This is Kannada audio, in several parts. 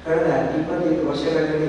ಕಳೆದ ಇಪ್ಪತ್ತೈದು ವರ್ಷಗಳಲ್ಲಿ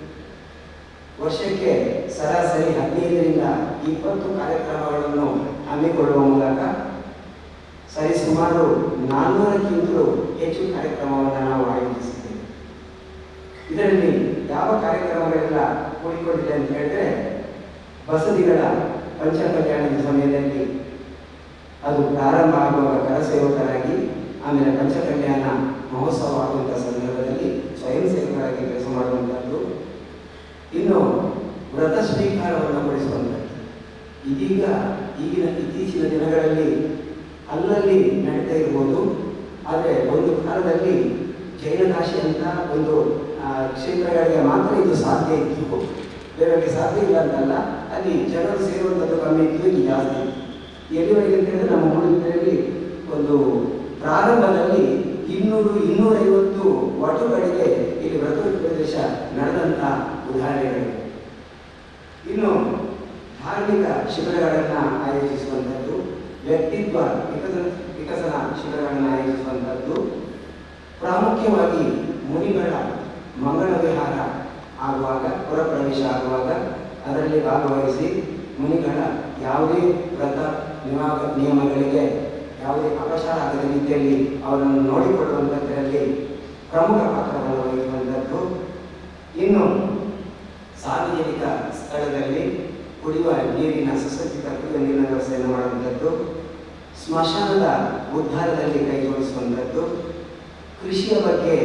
ವರ್ಷಕ್ಕೆ ಸರಾಸರಿ ಹದಿನೈದರಿಂದ ಇಪ್ಪತ್ತು ಕಾರ್ಯಕ್ರಮಗಳನ್ನು ಹಮ್ಮಿಕೊಳ್ಳುವ ಮೂಲಕ ಸರಿಸುಮಾರು ನಾನ್ನೂರಕ್ಕಿಂತಲೂ ಹೆಚ್ಚು ಕಾರ್ಯಕ್ರಮವನ್ನು ನಾವು ಆಯೋಜಿಸಿದ್ದೇವೆ ಇದರಲ್ಲಿ ಯಾವ ಕಾರ್ಯಕ್ರಮಗಳೆಲ್ಲ ಕೂಡಿಕೊಂಡಿದೆ ಅಂತ ಹೇಳಿದ್ರೆ ಬಸದಿಗಳ ಪಂಚಕಲ್ಯಾಣದ ಸಮಯದಲ್ಲಿ ಅದು ಪ್ರಾರಂಭ ಆಗುವಾಗ ಕರಸೇವಕರಾಗಿ ಆಮೇಲೆ ಪಂಚಕಲ್ಯಾಣ ಮಹೋತ್ಸವ ಆಗುವಂಥ ಸಂದರ್ಭದಲ್ಲಿ ಸ್ವಯಂ ಸೇವಕರಾಗಿ ಕೆಲಸ ಮಾಡುವಂಥದ್ದು ಇನ್ನು ವ್ರತ ಸ್ವೀಕಾರವನ್ನು ಕೊಡಿಸುವಂಥದ್ದು ಇದೀಗ ಈಗಿನ ಇತ್ತೀಚಿನ ದಿನಗಳಲ್ಲಿ ಅಲ್ಲಲ್ಲಿ ನಡೀತಾ ಇರ್ಬೋದು ಆದರೆ ಒಂದು ಕಾಲದಲ್ಲಿ ಜೈನಕಾಶಿ ಅಂತ ಒಂದು ಆ, ಕ್ಷೇತ್ರಗಳಿಗೆ ಮಾತ್ರ ಇದು ಸಾಧ್ಯ ಇತ್ತು ಬೇರೆಯವರಿಗೆ ಸಾಧ್ಯ ಇಲ್ಲ ಅಂತಲ್ಲ ಅಲ್ಲಿ ಜನರು ಸೇರುವಂಥದ್ದು ಕಮ್ಮಿ ಇತ್ತು ಈಗ ಜಾಸ್ತಿ ಇತ್ತು. ಎಲ್ಲಿವರೆಗೆ ಅಂತ ಹೇಳಿದ್ರೆ ನಮ್ಮ ಮೂಡಿಗೆರೆಯಲ್ಲಿ ಒಂದು ಪ್ರಾರಂಭದಲ್ಲಿ ಇನ್ನೂರು ಇನ್ನೂರೈವತ್ತು ವಟುಗಳಿಗೆ ಇಲ್ಲಿ ವ್ರತ ಪ್ರದೇಶ ನಡೆದಂಥ ಉದಾಹರಣೆಗಳಿವೆ ಇನ್ನು ಧಾರ್ಮಿಕ ಶಿಬಿರಗಳನ್ನು ಆಯೋಜಿಸುವಂಥದ್ದು ವ್ಯಕ್ತಿತ್ವ ವಿಕಸನ ವಿಕಸನ ಶಿಬಿರಗಳನ್ನು ಆಯೋಜಿಸುವಂಥದ್ದು ಪ್ರಾಮುಖ್ಯವಾಗಿ ಮುನಿಗಳ ಮಂಗಳ ವಿಹಾರ ಆಗುವಾಗ ಹೊರಪ್ರವೇಶ ಆಗುವಾಗ ಅದರಲ್ಲಿ ಭಾಗವಹಿಸಿ ಮುನಿಗಳ ಯಾವುದೇ ವ್ರತ ನಿಯಮ ನಿಯಮಗಳಿಗೆ ಯಾವುದೇ ಅಪಚಾರ ಆಗದ ರೀತಿಯಲ್ಲಿ ಅವರನ್ನು ನೋಡಿಕೊಳ್ಳುವಂಥದ್ರಲ್ಲಿ ಪ್ರಮುಖ ಪಾತ್ರವನ್ನು ವಹಿಸುವಂಥದ್ದು ಇನ್ನು ಸಾರ್ವಜನಿಕ ಸ್ಥಳದಲ್ಲಿ ಕುಡಿಯುವ ನೀರಿನ ಸುಸಜ್ಜಿತ ಕುಡಿಯುವ ನೀರಿನ ವ್ಯವಸ್ಥೆಯನ್ನು ಮಾಡುವಂಥದ್ದು ಸ್ಮಶಾನದ ಉದ್ಧಾರದಲ್ಲಿ ಕೈ ಜೋಡಿಸುವಂಥದ್ದು ಕೃಷಿಯ ಬಗ್ಗೆ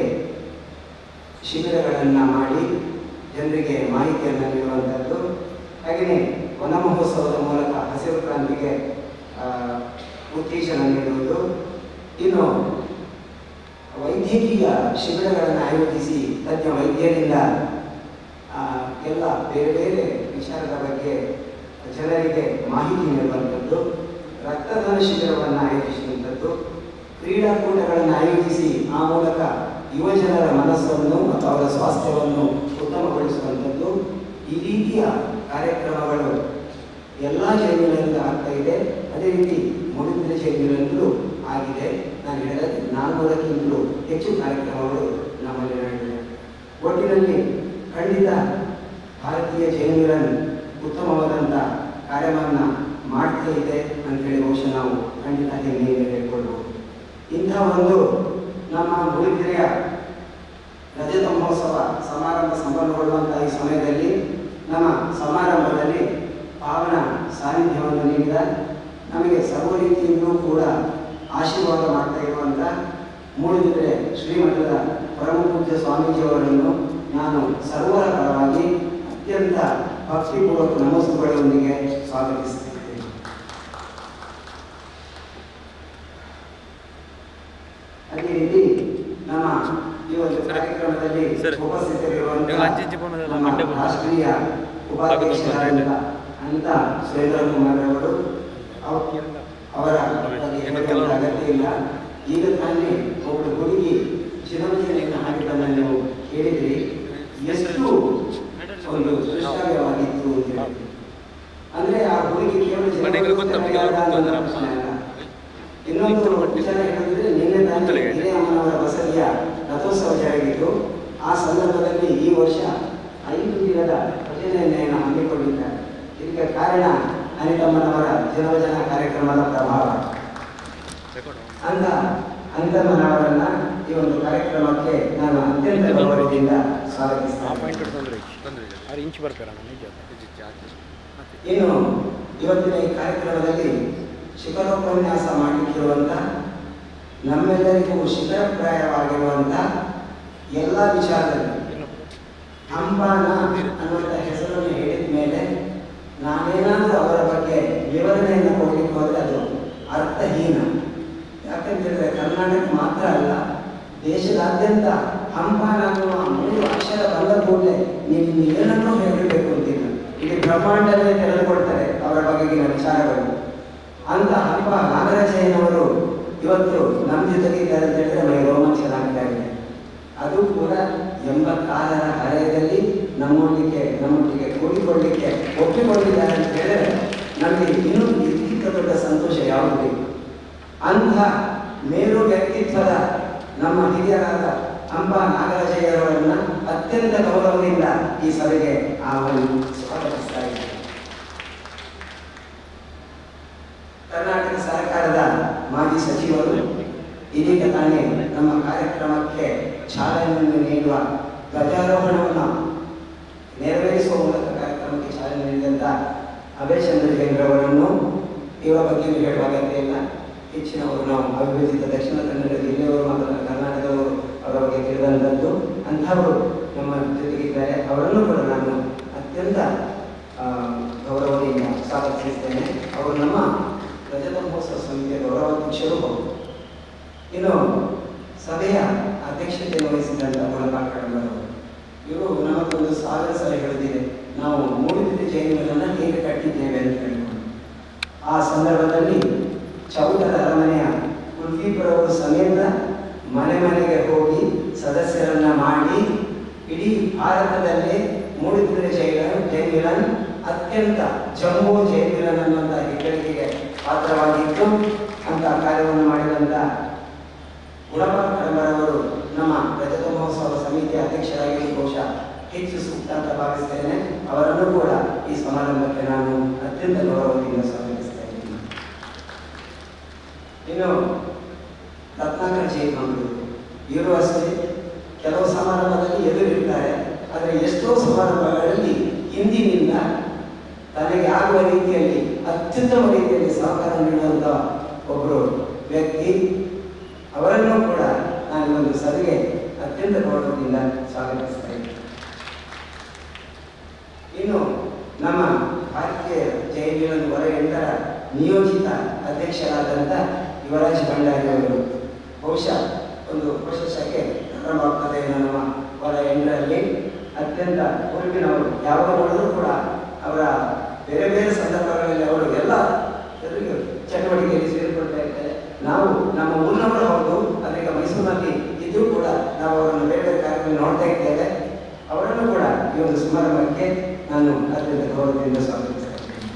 ಶಿಬಿರಗಳನ್ನು ಮಾಡಿ ಜನರಿಗೆ ಮಾಹಿತಿಯನ್ನು ನೀಡುವಂಥದ್ದು ಹಾಗೆಯೇ ವನ ಮಹೋತ್ಸವದ ಮೂಲಕ ಹಸಿರು ಕ್ರಾಂತಿಗೆ ಆ, ಉತ್ತೇಜನ ನೀಡುವುದು ಇನ್ನು ವೈದ್ಯಕೀಯ ಶಿಬಿರಗಳನ್ನು ಆಯೋಜಿಸಿ ತಜ್ಞ ವೈದ್ಯರಿಂದ ಆ, ಎಲ್ಲ ಬೇರೆ ಬೇರೆ ವಿಚಾರದ ಬಗ್ಗೆ ಜನರಿಗೆ ಮಾಹಿತಿ ನೀಡುವಂಥದ್ದು ರಕ್ತದಾನ ಶಿಬಿರವನ್ನು ಆಯೋಜಿಸುವಂಥದ್ದು ಕ್ರೀಡಾಕೂಟಗಳನ್ನು ಆಯೋಜಿಸಿ ಆ ಮೂಲಕ ಯುವಜನರ ಮನಸ್ಸನ್ನು ಮತ್ತು ಅವರ ಸ್ವಾಸ್ಥ್ಯವನ್ನು ಉತ್ತಮಗೊಳಿಸುವಂಥದ್ದು ಈ ರೀತಿಯ ಕಾರ್ಯಕ್ರಮಗಳು ಎಲ್ಲ ಜೈಲಿನಿಂದ ಆಗ್ತಾ ಇದೆ ಅದೇ ರೀತಿ ಮುಡಿದ ಜೈಲಿನಲ್ಲೂ ಆಗಿದೆ ನಾನು ಹೇಳಿದ ನಾನ್ನೂರಕ್ಕಿಂತಲೂ ಹೆಚ್ಚು ಕಾರ್ಯಕ್ರಮಗಳು ನಮ್ಮಲ್ಲಿ ನಡೆದಿದೆ ಒಟ್ಟಿನಲ್ಲಿ ಖಂಡಿತ ಭಾರತೀಯ ಜೈನ್ ಮಿಲನ್ ಉತ್ತಮವಾದಂಥ ಕಾರ್ಯವನ್ನು ಮಾಡ್ತಾ ಇದೆ ಅಂತೇಳಿ ಬಹುಶಃ ನಾವು ಖಂಡಿತ ಹೆಮ್ಮೆಯಿಂದ ಹೇಳ್ಕೊಳ್ಬೋದು ಇಂಥ ಒಂದು ನಮ್ಮ ಮೂಡಿಗೆರೆಯ ರಜತ ಮಹೋತ್ಸವ ಸಮಾರಂಭ ಸಂಪನ್ನಗೊಳ್ಳುವಂತಹ ಈ ಸಮಯದಲ್ಲಿ ನಮ್ಮ ಸಮಾರಂಭದಲ್ಲಿ ಪಾವನ ಸಾನ್ನಿಧ್ಯವನ್ನು ನೀಡಿದ ನಮಗೆ ಸರ್ವ ರೀತಿಯಿಂದಲೂ ಕೂಡ ಆಶೀರ್ವಾದ ಮಾಡ್ತಾ ಇರುವಂಥ ಮೂಡಿಗೆರೆ ಶ್ರೀಮಠದ ಪರಮಪೂಜ್ಯ ಸ್ವಾಮೀಜಿಯವರನ್ನು ನಾನು ಸರ್ವರ ಪರವಾಗಿ ಅತ್ಯಂತ ಭಕ್ತಿಪೂರ್ವಕ ನಮಸ್ಸುಗಳೊಂದಿಗೆ ಸ್ವಾಗತಿಸುತ್ತಿದ್ದೇನೆ ಅದೇ ರೀತಿ ನಮ್ಮ ಈ ಒಂದು ಕಾರ್ಯಕ್ರಮದಲ್ಲಿ ಸರ್. ಉಪಸ್ಥಿತರಿರುವಂತಹ ನೀವು ಅಂಚೆ ಇಂಚೆ ಬಂದದಲ್ಲ, ನಮ್ಮ ಮಂಡೆ ಬಂದದ್ದು. ರಾಷ್ಟ್ರೀಯ ಉಪಾಧ್ಯಕ್ಷರಾದಂಥ ಅಂತ ಸುರೇಂದ್ರ ಕುಮಾರ್ ಅವರು ಅವ- ಅವರ ಬಗ್ಗೆ ಹೇಳುವಂತ ಅಗತ್ಯ ಇಲ್ಲ ಈಗ ತಾನೇ ಒಬ್ಬಳು ಹುಡುಗಿ ಚಿರಂಜೀವಿಯನ್ನು ಹಾಕಿದ್ದನ್ನು ನೀವು ಕೇಳಿದ್ರಿ ಎಷ್ಟು ಒಂದು ದುಷ್ಕರ್ಯವಾಗಿತ್ತು ಅಂತ ಹೇಳಿ. ಅಂದ್ರೆ ಆ ಹುಡುಗಿ ಕೇವಲ ಮನೆಗೆ ಗೊತ್ತಾ? ಚಿರಂಜೀವಿ ಆದ ಅನ್ನೋ ಪ್ರಶ್ನೆ ಅಲ್ಲ. ಇನ್ನೊಂದು ವಿಚಾರ ಹೇಳಿದ್ರೆ ನಿನ್ನೆ ತಾನೇ ಗೊತ್ತಿಲ್ಲ. ಹಿರಿಯ ಅಮ್ಮನವರ ಬಸದಿಯ ರಥೋತ್ಸವ ಜರುಗಿತು ಆ ಸಂದರ್ಭದಲ್ಲಿ ಈ ವರ್ಷ ಐದು ದಿನದ ಭಜನೆಯನ್ನು ಹಮ್ಮಿಕೊಂಡಿದ್ದಾರೆ ಇದಕ್ಕೆ ಕಾರಣ ಅನಿತಮ್ಮನವರ ಜನವಜನ ಕಾರ್ಯಕ್ರಮದ ಪ್ರಭಾವ ಅಂತ ಅನಿತಮ್ಮನವರನ್ನ ಈ ಒಂದು ಕಾರ್ಯಕ್ರಮಕ್ಕೆ ನಾನು ಅತ್ಯಂತ ಗೌರವದಿಂದ ಆ ಸ್ವಾಗತಿಸ್ತೇನೆ ಪಾಯಿಂಟ್ ತೊಂದರೆ ತೊಂದರೆ ಇಲ್ಲ ಆರು ಇಂಚ್ ಬರ್ತಾರ ನಿಜ ಇನ್ನು ಇವತ್ತಿನ ಈ ಕಾರ್ಯಕ್ರಮದಲ್ಲಿ ಶಿಖರೋಪನ್ಯಾಸ ಮಾಡಲಿಕ್ಕಿರುವಂಥ ನಮ್ಮೆಲ್ಲರಿಗೂ ಶಿಖರಪ್ರಾಯವಾಗಿರುವಂಥ ಎಲ್ಲ ವಿಚಾರದಲ್ಲಿ ಹಂಪಾನ ಅನ್ನುವಂಥ ಹೆಸರನ್ನು ಹೇಳಿದ ಮೇಲೆ ನಾನೇನಾದರೂ ಅವರ ಬಗ್ಗೆ ವಿವರಣೆಯನ್ನು ಕೊಡಲಿಕ್ಕೆ ಹೋದರೆ ಅದು ಅರ್ಥಹೀನ ಯಾಕಂತ ಹೇಳಿದ್ರೆ ಕರ್ನಾಟಕ ಮಾತ್ರ ಅಲ್ಲ ದೇಶದಾದ್ಯಂತ ಹಂಪಾನ ಅನ್ನುವ ಮೂರು ಅಕ್ಷರ ಬಂದ ಕೂಡಲೇ ನೀವು ಇನ್ನು ಏನನ್ನೂ ಹೇಳಬೇಕು ಅಂತಿಲ್ಲ ಇಡೀ ಬ್ರಹ್ಮಾಂಡನೇ ತೆರೆದುಕೊಳ್ತಾರೆ ಅವರ ಬಗೆಗಿನ ವಿಚಾರಗಳು ಅಂತ ಹಂಪ ನಾಗರಾಜಯ್ಯನವರು ಇವತ್ತು ನಮ್ಮ ಜೊತೆಗೆ ಇದ್ದಾರೆ ಅಂತ ಹೇಳಿದ್ರೆ ನಮಗೆ ರೋಮಾಂಚನ ಆಗ್ತಾ ಇದೆ ಅದು ಕೂಡ ಎಂಬತ್ತಾರರ ಹರೆಯದಲ್ಲಿ ನಮ್ಮೊಟ್ಟಿಗೆ ನಮ್ಮೊಟ್ಟಿಗೆ ಕೂಡಿಕೊಳ್ಳಿಕ್ಕೆ ಒಪ್ಪಿಕೊಂಡಿದ್ದಾರೆ ಅಂತ ಹೇಳಿದ್ರೆ ನಮಗೆ ಇನ್ನೂ ಇದಕ್ಕಿಂತ ದೊಡ್ಡ ಸಂತೋಷ ಯಾವುದು ಬೇಕು ಅಂಥ ಮೇರು ವ್ಯಕ್ತಿತ್ವದ ನಮ್ಮ ಹಿರಿಯರಾದ ಹಂಪ ನಾಗರಾಜಯ್ಯರವರನ್ನ ಅತ್ಯಂತ ಗೌರವದಿಂದ ಈ ಸಭೆಗೆ ಆಹ್ವಾನ ಸ್ವಾಗತಿಸ್ತಾ ಇದ್ದೇನೆ ಕರ್ನಾಟಕ ಸರ್ಕಾರದ ಮಾಜಿ ಸಚಿವರು ಇದೀಗ ತಾನೇ ನಮ್ಮ ಕಾರ್ಯಕ್ರಮಕ್ಕೆ ಚಾಲನೆಯನ್ನು ನೀಡುವ ಧ್ವಜಾರೋಹಣವನ್ನು ನೆರವೇರಿಸುವ ಮೂಲಕ ಕಾರ್ಯಕ್ರಮಕ್ಕೆ ಚಾಲನೆ ನೀಡಿದಂಥ ಅಭಯ್ ಚಂದ್ರ ಜೈನ್ರವರನ್ನು ಇವರ ಬಗ್ಗೆ ಹೇಳುವ ಅಗತ್ಯ ಇಲ್ಲ ಹೆಚ್ಚಿನವರು ನಾವು ಅವಿಭಜಿತ ದಕ್ಷಿಣ ಕನ್ನಡ ಜಿಲ್ಲೆಯವರು ಮತ್ತು ಕರ್ನಾಟಕದವರು ಅವರ ಬಗ್ಗೆ ತಿಳಿದಂಥದ್ದು ಅಂಥವರು ನಮ್ಮ ಜೊತೆಗಿದ್ದಾರೆ ಅವರನ್ನು ಕೂಡ ನಾನು ಅತ್ಯಂತ ಆ, ಗೌರವದಿಂದ ಸ್ವಾಗತಿಸುತ್ತೇನೆ ಅವರು ನಮ್ಮ ರಜತ ಮಹೋತ್ಸವ ಸಮಿತಿಯ ಗೌರವಾಧ್ಯಕ್ಷರು ಹೌದು ಇನ್ನು ಸಭೆಯ ಅಧ್ಯಕ್ಷತೆಯನ್ನು ವಹಿಸಿದಂಥ ಗುಣಪಾಠಗಳು ಇವರು ನಮಗೊಂದು ಸಾವಿರ ಸಲ ಹೇಳಿದಿದೆ ನಾವು ಮೂಡಿದ ಜೈನಗಳನ್ನು ಹೇಗೆ ಕಟ್ಟಿದ್ದೇವೆ ಅಂತ ಹೇಳಿಕೊಂಡು ಆ ಸಂದರ್ಭದಲ್ಲಿ ಚೌಟದ ಅರಮನೆಯ ಕುಲ್ದೀಪರವರು ಸಮೇತ ಮನೆ ಮನೆಗೆ ಹೋಗಿ ಸದಸ್ಯರನ್ನ ಮಾಡಿ ಇಡೀ ಭಾರತದಲ್ಲಿ ಮೂಡಿಬಿದ್ರೆ ಜೈನ ಜೈನ್ ಮಿಲನ್ ಅತ್ಯಂತ ಜಮ್ಮು ಜೈನ್ ಮಿಲನ್ ಅನ್ನುವಂಥ ಹೆಗ್ಗಳಿಕೆಗೆ ಪಾತ್ರವಾಗಿತ್ತು ಅಂತ ಕಾರ್ಯವನ್ನು ಮಾಡಿದಂಥ ಗುಣಪಾಲ ಕಡಂಬರವರು ನಮ್ಮ ರಜತ ಮಹೋತ್ಸವ ಸಮಿತಿಯ ಅಧ್ಯಕ್ಷರಾಗಿ ಬಹುಶಃ ಹೆಚ್ಚು ಸೂಕ್ತ ಅಂತ ಭಾವಿಸ್ತೇನೆ ಅವರನ್ನು ಕೂಡ ಈ ಸಮಾರಂಭಕ್ಕೆ ನಾನು ಅತ್ಯಂತ ಗೌರವದಿಂದ ಸ್ವಾಗತಿಸ್ತಾ ಇದ್ದೀನಿ ಇನ್ನು ರತ್ನಾಕರ ಜೈನ್ ಮಂಗಳೂರು ಇವರು ಅಷ್ಟೇ ಕೆಲವು ಸಮಾರಂಭದಲ್ಲಿ ಎದುರಿರ್ತಾರೆ ಆದರೆ ಎಷ್ಟೋ ಸಮಾರಂಭಗಳಲ್ಲಿ ಹಿಂದಿನಿಂದ ತನಗೆ ಆಗುವ ರೀತಿಯಲ್ಲಿ ಅತ್ಯುತ್ತಮ ರೀತಿಯಲ್ಲಿ ಸಹಕಾರ ನೀಡುವಂಥ ಒಬ್ಬರು ವ್ಯಕ್ತಿ ಅವರನ್ನು ಕೂಡ ನಾನು ಈ ಒಂದು ಸಭೆಗೆ ಅತ್ಯಂತ ಗೌರವದಿಂದ ಸ್ವಾಗತಿಸ್ತಾ ಇದ್ದೇನೆ ಇನ್ನು ನಮ್ಮ ಭಾರತೀಯ ಜೈವಿನ ಹೊರ ಎಂಟರ ನಿಯೋಜಿತ ಅಧ್ಯಕ್ಷರಾದಂಥ ಯುವರಾಜ್ ಭಂಡಾರಿ ಅವರು ಬಹುಶಃ ಒಂದು ಪ್ರಶಸ್ತಿಗೆ ಪ್ರಾರಂಭವಾಗ್ತದೆ ಏನೋ ನಮ್ಮ ಹೊರ ಎಂಟರಲ್ಲಿ ಅತ್ಯಂತ ಹುರುಪಿನವರು ಯಾವಾಗ ನೋಡಿದ್ರು ಕೂಡ ಅವರ ಬೇರೆ ಬೇರೆ ಸಂದರ್ಭಗಳಲ್ಲಿ ಅವರು ಎಲ್ಲ ಎಲ್ಲರಿಗೂ ಚಟುವಟಿಕೆಯಲ್ಲಿ ಸೇರಿಕೊಳ್ತಾ ಇರ್ತಾರೆ ನಾವು ನಮ್ಮ ಊರಿನವರು ಹೌದು ಅದೀಗ ಮೈಸೂರಿನಲ್ಲಿ ಇದ್ದು ಕೂಡ ನಾವು ಅವರನ್ನು ಬೇರೆ ಬೇರೆ ಕಾರ್ಯಕ್ರಮ ನೋಡ್ತಾ ಇದ್ದೇವೆ ಅವರನ್ನು ಕೂಡ ಈ ಒಂದು ಸಮಾರಂಭಕ್ಕೆ ನಾನು ಅತ್ಯಂತ ಗೌರವದಿಂದ ಸ್ವಾಗತಿಸ್ತಾ ಇದ್ದೇನೆ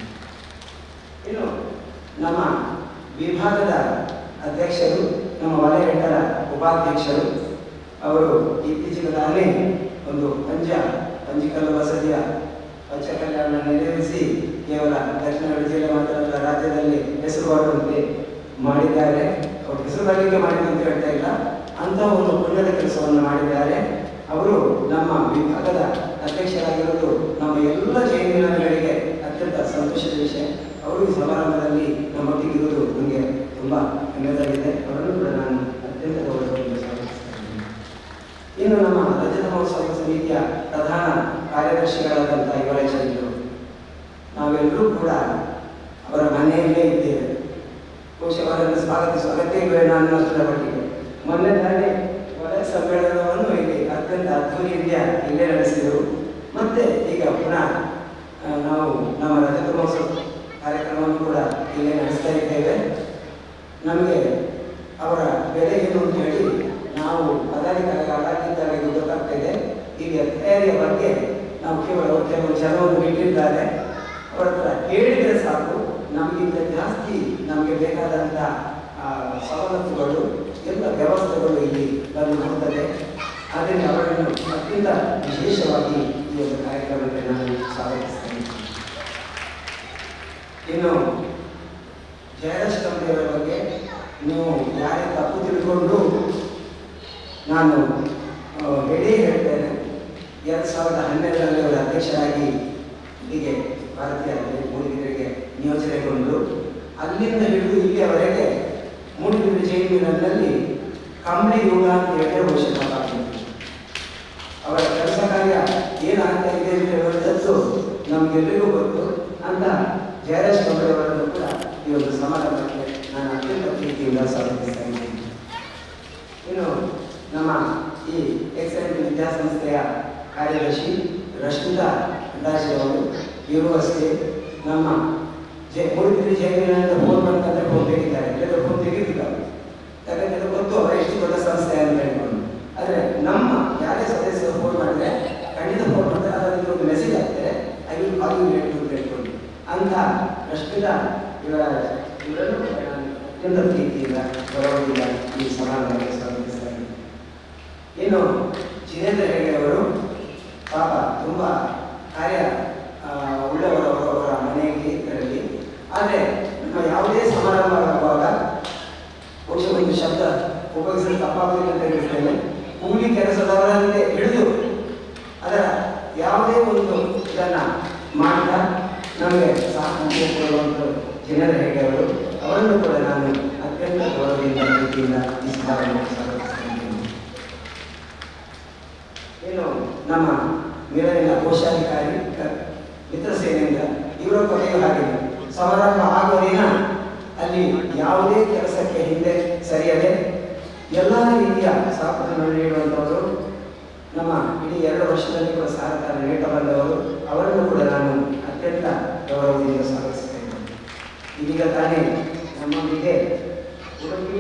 ಇನ್ನು ನಮ್ಮ ವಿಭಾಗದ ಅಧ್ಯಕ್ಷರು ನಮ್ಮ ವಲಯ ಎಂಟರ ಉಪಾಧ್ಯಕ್ಷರು ಅವರು ಇತ್ತೀಚೆಗೆ ತಾನೇ ಒಂದು ಪಂಜ ಪಂಜಿಕಲ್ಲು ಬಸದಿಯ ಪಂಚ ಕಲ್ಯಾಣ ನೆರವೇರಿಸಿ ಕೇವಲ ದಕ್ಷಿಣ ಕನ್ನಡ ಜಿಲ್ಲೆ ಮಾತ್ರ ಅಲ್ಲ ರಾಜ್ಯದಲ್ಲಿ ಹೆಸರು ಬರುವಂತೆ ಮಾಡಿದ್ದಾರೆ ಅವರು ಹೆಸರು ಬರಲಿಕ್ಕೆ ಮಾಡಿದ್ರು ಅಂತ ಹೇಳ್ತಾ ಇಲ್ಲ ಅಂತ ಒಂದು ಪುಣ್ಯದ ಕೆಲಸವನ್ನು ಮಾಡಿದ್ದಾರೆ ಅವರು ನಮ್ಮ ವಿಭಾಗದ ಅಧ್ಯಕ್ಷರಾಗಿರೋದು ನಮ್ಮ ಎಲ್ಲ ಜೈನಿಗಳಿಗೆ ಅತ್ಯಂತ ಸಂತೋಷದ ವಿಷಯ ಅವರು ಈ ಸಮಾರಂಭದಲ್ಲಿ ನಮ್ಮೊಟ್ಟಿಗಿರುವುದು ನನಗೆ ತುಂಬ ಹೆಮ್ಮೆದಾಗಿದೆ ಅವರನ್ನು ಕೂಡ ನಾನು ಅತ್ಯಂತ ಗೌರವದಿಂದ ಸ್ವಾಗತಿಸ್ತೇನೆ ಇನ್ನು ನಮ್ಮ ರಜತ ಮಹೋತ್ಸವ ಸಮಿತಿಯ ಪ್ರಧಾನ ಕಾರ್ಯದರ್ಶಿಗಳಾದಂಥ ಯುವರಾಜರು ನಾವೆಲ್ಲರೂ ಕೂಡ ಅವರ ಮನೆಯಲ್ಲೇ ಇದ್ದೇವೆ ಬಹುಶಃ ಅವರನ್ನು ಸ್ವಾಗತಿಸುವ ಅಗತ್ಯ ಬೇಡ ಅನ್ನೋಷ್ಟರ ಮಟ್ಟಿಗೆ ಮೊನ್ನೆ ತಾನೇ ವಲಯ ಸಮ್ಮೇಳನವನ್ನು ಇಲ್ಲಿ ಅತ್ಯಂತ ಅದ್ಧೂರಿಯಿಂದ ಇಲ್ಲೇ ನಡೆಸಿದರು ಮತ್ತೆ ಈಗ ಪುನಃ ಆ, ನಾವು ನಮ್ಮ ರಜತ ಮಹೋತ್ಸವ ಕಾರ್ಯಕ್ರಮವನ್ನು ಕೂಡ ಇಲ್ಲೇ ನಡೆಸ್ತಾ ಇದ್ದೇವೆ ನಮಗೆ ಅವರ ಬೆಲೆ ಏನು ಅಂತ ಹೇಳಿ ನಾವು ಪದಾಧಿಕಾರಿಗಳಾಗಿದ್ದಾಗ ಇದು ಗೊತ್ತಾಗ್ತಾ ಇದೆ ಈಗ ತಯಾರಿಯ ಬಗ್ಗೆ ನಾವು ಕೇವಲ ಅವರು ಕೆಲವು ಜನವನ್ನು ಬಿಟ್ಟಿದ್ದಾರೆ ಅವರ ಹತ್ರ ಹೇಳಿದರೆ ಸಾಕು ನಮಗಿಂತ ಜಾಸ್ತಿ ನಮಗೆ ಬೇಕಾದಂಥ ಆ, ಸವಲತ್ತುಗಳು ಎಲ್ಲ ವ್ಯವಸ್ಥೆಗಳು ಇಲ್ಲಿ ಬಂದು ಬರುತ್ತದೆ ಆದ್ದರಿಂದ ಅವರನ್ನು ಅತ್ಯಂತ ವಿಶೇಷವಾಗಿ ಈ ಒಂದು ಕಾರ್ಯಕ್ರಮಕ್ಕೆ ನಾನು ಸ್ವಾಗತಿಸ್ತೇನೆ ಇನ್ನು ಜಯರಾಜ್ ಕಂಪನಿಯವರ ಬಗ್ಗೆ ನೀವು ಯಾರೇ ತಪ್ಪು ತಿಳ್ಕೊಂಡು ನಾನು ಆ, ಹೇಳೇ ಹೇಳ್ತೇನೆ ಎರಡು ಸಾವಿರದ ಹನ್ನೆರಡರಲ್ಲಿ ಅವರ ಅಧ್ಯಕ್ಷರಾಗಿ ಇಲ್ಲಿಗೆ ಭಾರತೀಯ ಮೂಡಿಗೆರೆಗೆ ನಿಯೋಜನೆಗೊಂಡು ಅಲ್ಲಿಂದ ಹಿಡಿದು ಇಲ್ಲಿಯವರೆಗೆ ಮೂಡಿಗೆರೆ ಜೈಲಿನಲ್ಲಿ ಕಂಬಳಿ ಯುಗ ಅಂತ ಹೇಳಿ ಘೋಷಣೆ ಅವರ ಕೆಲಸ ಕಾರ್ಯ ಏನಾಗ್ತಾ ಇದೆ ಅಂತ ಹೇಳುವಂಥದ್ದು ನಮಗೆಲ್ಲರಿಗೂ ಗೊತ್ತು ಅಂತ ಜಯರಾಜ್ ಕಂಬಳಿ ಅವರನ್ನು ಕೂಡ ಈ ಒಂದು ಸಮಾರಂಭಕ್ಕೆ ನಾನು ಅತ್ಯಂತ ಪ್ರೀತಿಯಿಂದ ಸ್ವಾಗತಿಸ್ತಾ ಇದ್ದೀನಿ ಇನ್ನು ನಮ್ಮ ಈ ಎಕ್ಸಲೆಂಟ್ ವಿದ್ಯಾಸಂಸ್ಥೆಯ ಕಾರ್ಯದರ್ಶಿ ರಶ್ಮಿತಾ ಅಂದಾಜಿ ಅವರು ಇವರು ಅಷ್ಟೇ ನಮ್ಮ ಜೈ ಮೂಡಿಬಿದ್ರಿ ಜೈವಿನಿಂದ ಫೋನ್ ಮಾಡ್ಕೊಂಡ್ರೆ ಫೋನ್ ತೆಗಿತಾರೆ ಇಲ್ಲದ್ರೆ ಫೋನ್ ತೆಗಿದಿಲ್ಲ ಯಾಕಂದ್ರೆ ಗೊತ್ತು ಅವರ ಎಷ್ಟು ದೊಡ್ಡ ಸಂಸ್ಥೆ ಅಂತ ಹೇಳ್ಕೊಂಡು ಆದರೆ ನಮ್ಮ ಯಾರೇ ಸದಸ್ಯರು ಫೋನ್ ಮಾಡಿದ್ರೆ ಖಂಡಿತ ಫೋನ್ ಮಾಡ್ತಾರೆ ಅದರಲ್ಲಿ ಒಂದು ಮೆಸೇಜ್ ಆಗ್ತಾರೆ I will call you late ಅಂತ ಹೇಳ್ಕೊಂಡು ಅಂತ ರಶ್ಮಿತಾ ಇವರ ಇವರನ್ನು ಕೂಡ ನಾನು ಅತ್ಯಂತ ಪ್ರೀತಿಯಿಂದ ಗೌರವದಿಂದ ಈ ಸಮಾರಂಭಕ್ಕೆ ಸ್ವಾಗತಿಸ್ತಾ ಇದ್ದೀನಿ ಇನ್ನು ಜಿನೇಂದ್ರ ಹೆಗಡೆ ಅವರು ಪಾಪ ತುಂಬ ಕಾರ್ಯ ಆ, ಉಳ್ಳವರು ಅವರ ಮನೆಗೆ ಇರಲಿ ಆದರೆ ನಮ್ಮ ಯಾವುದೇ ಸಮಾರಂಭ ಆಗುವಾಗ ಬಹುಶಃ ಒಂದು ಶಬ್ದ ಉಪಯೋಗಿಸಲು ತಪ್ಪಾಗುವುದಿಲ್ಲ ಅಂತ ಹೇಳ್ತೇನೆ ಕೂಲಿ ಕೆಲಸದವರಂತೆ ಹಿಡಿದು ಅದರ ಯಾವುದೇ ಒಂದು ಇದನ್ನ ಮಾಡ್ತಾ ನಮಗೆ ಸಾಕಷ್ಟು ಕೊಡುವಂಥ ಜನರು ಹೇಗೆ ಅವರು ಅವರನ್ನು ಕೂಡ ನಾನು ಅತ್ಯಂತ ಗೌರವದಿಂದ ಪ್ರೀತಿಯಿಂದ ಈ ಸಭಾವನ್ನು ಸ್ವಾಗತಿಸುತ್ತೇನೆ ಏನು ನಮ್ಮ ಮೇಲಿನ ಕೋಶಾಧಿಕಾರಿ ಕ- ಮಿತ್ರ ಸೇನೆಯಿಂದ ಇವರ ಕೊನೆಯೂ ಹಾಗೆ ಸಮಾರಂಭ ಆಗುವ ದಿನ ಅಲ್ಲಿ ಯಾವುದೇ ಕೆಲಸಕ್ಕೆ ಹಿಂದೆ ಸರಿಯದೆ ಎಲ್ಲ ರೀತಿಯ ಸಾಕನ್ನು ನೀಡುವಂಥವರು ನಮ್ಮ ಇಡೀ ಎರಡು ವರ್ಷದಲ್ಲಿ ಕೂಡ ಸಹಕಾರ ನೀಡುತ್ತಾ ಬಂದವರು ಅವರನ್ನು ಕೂಡ ನಾನು ಅತ್ಯಂತ ಗೌರವದಿಂದ ಸ್ವಾಗತಿಸುತ್ತೇನೆ ಇದೀಗ ತಾನೇ ನಮ್ಮೊಂದಿಗೆ ಉಡುಪಿ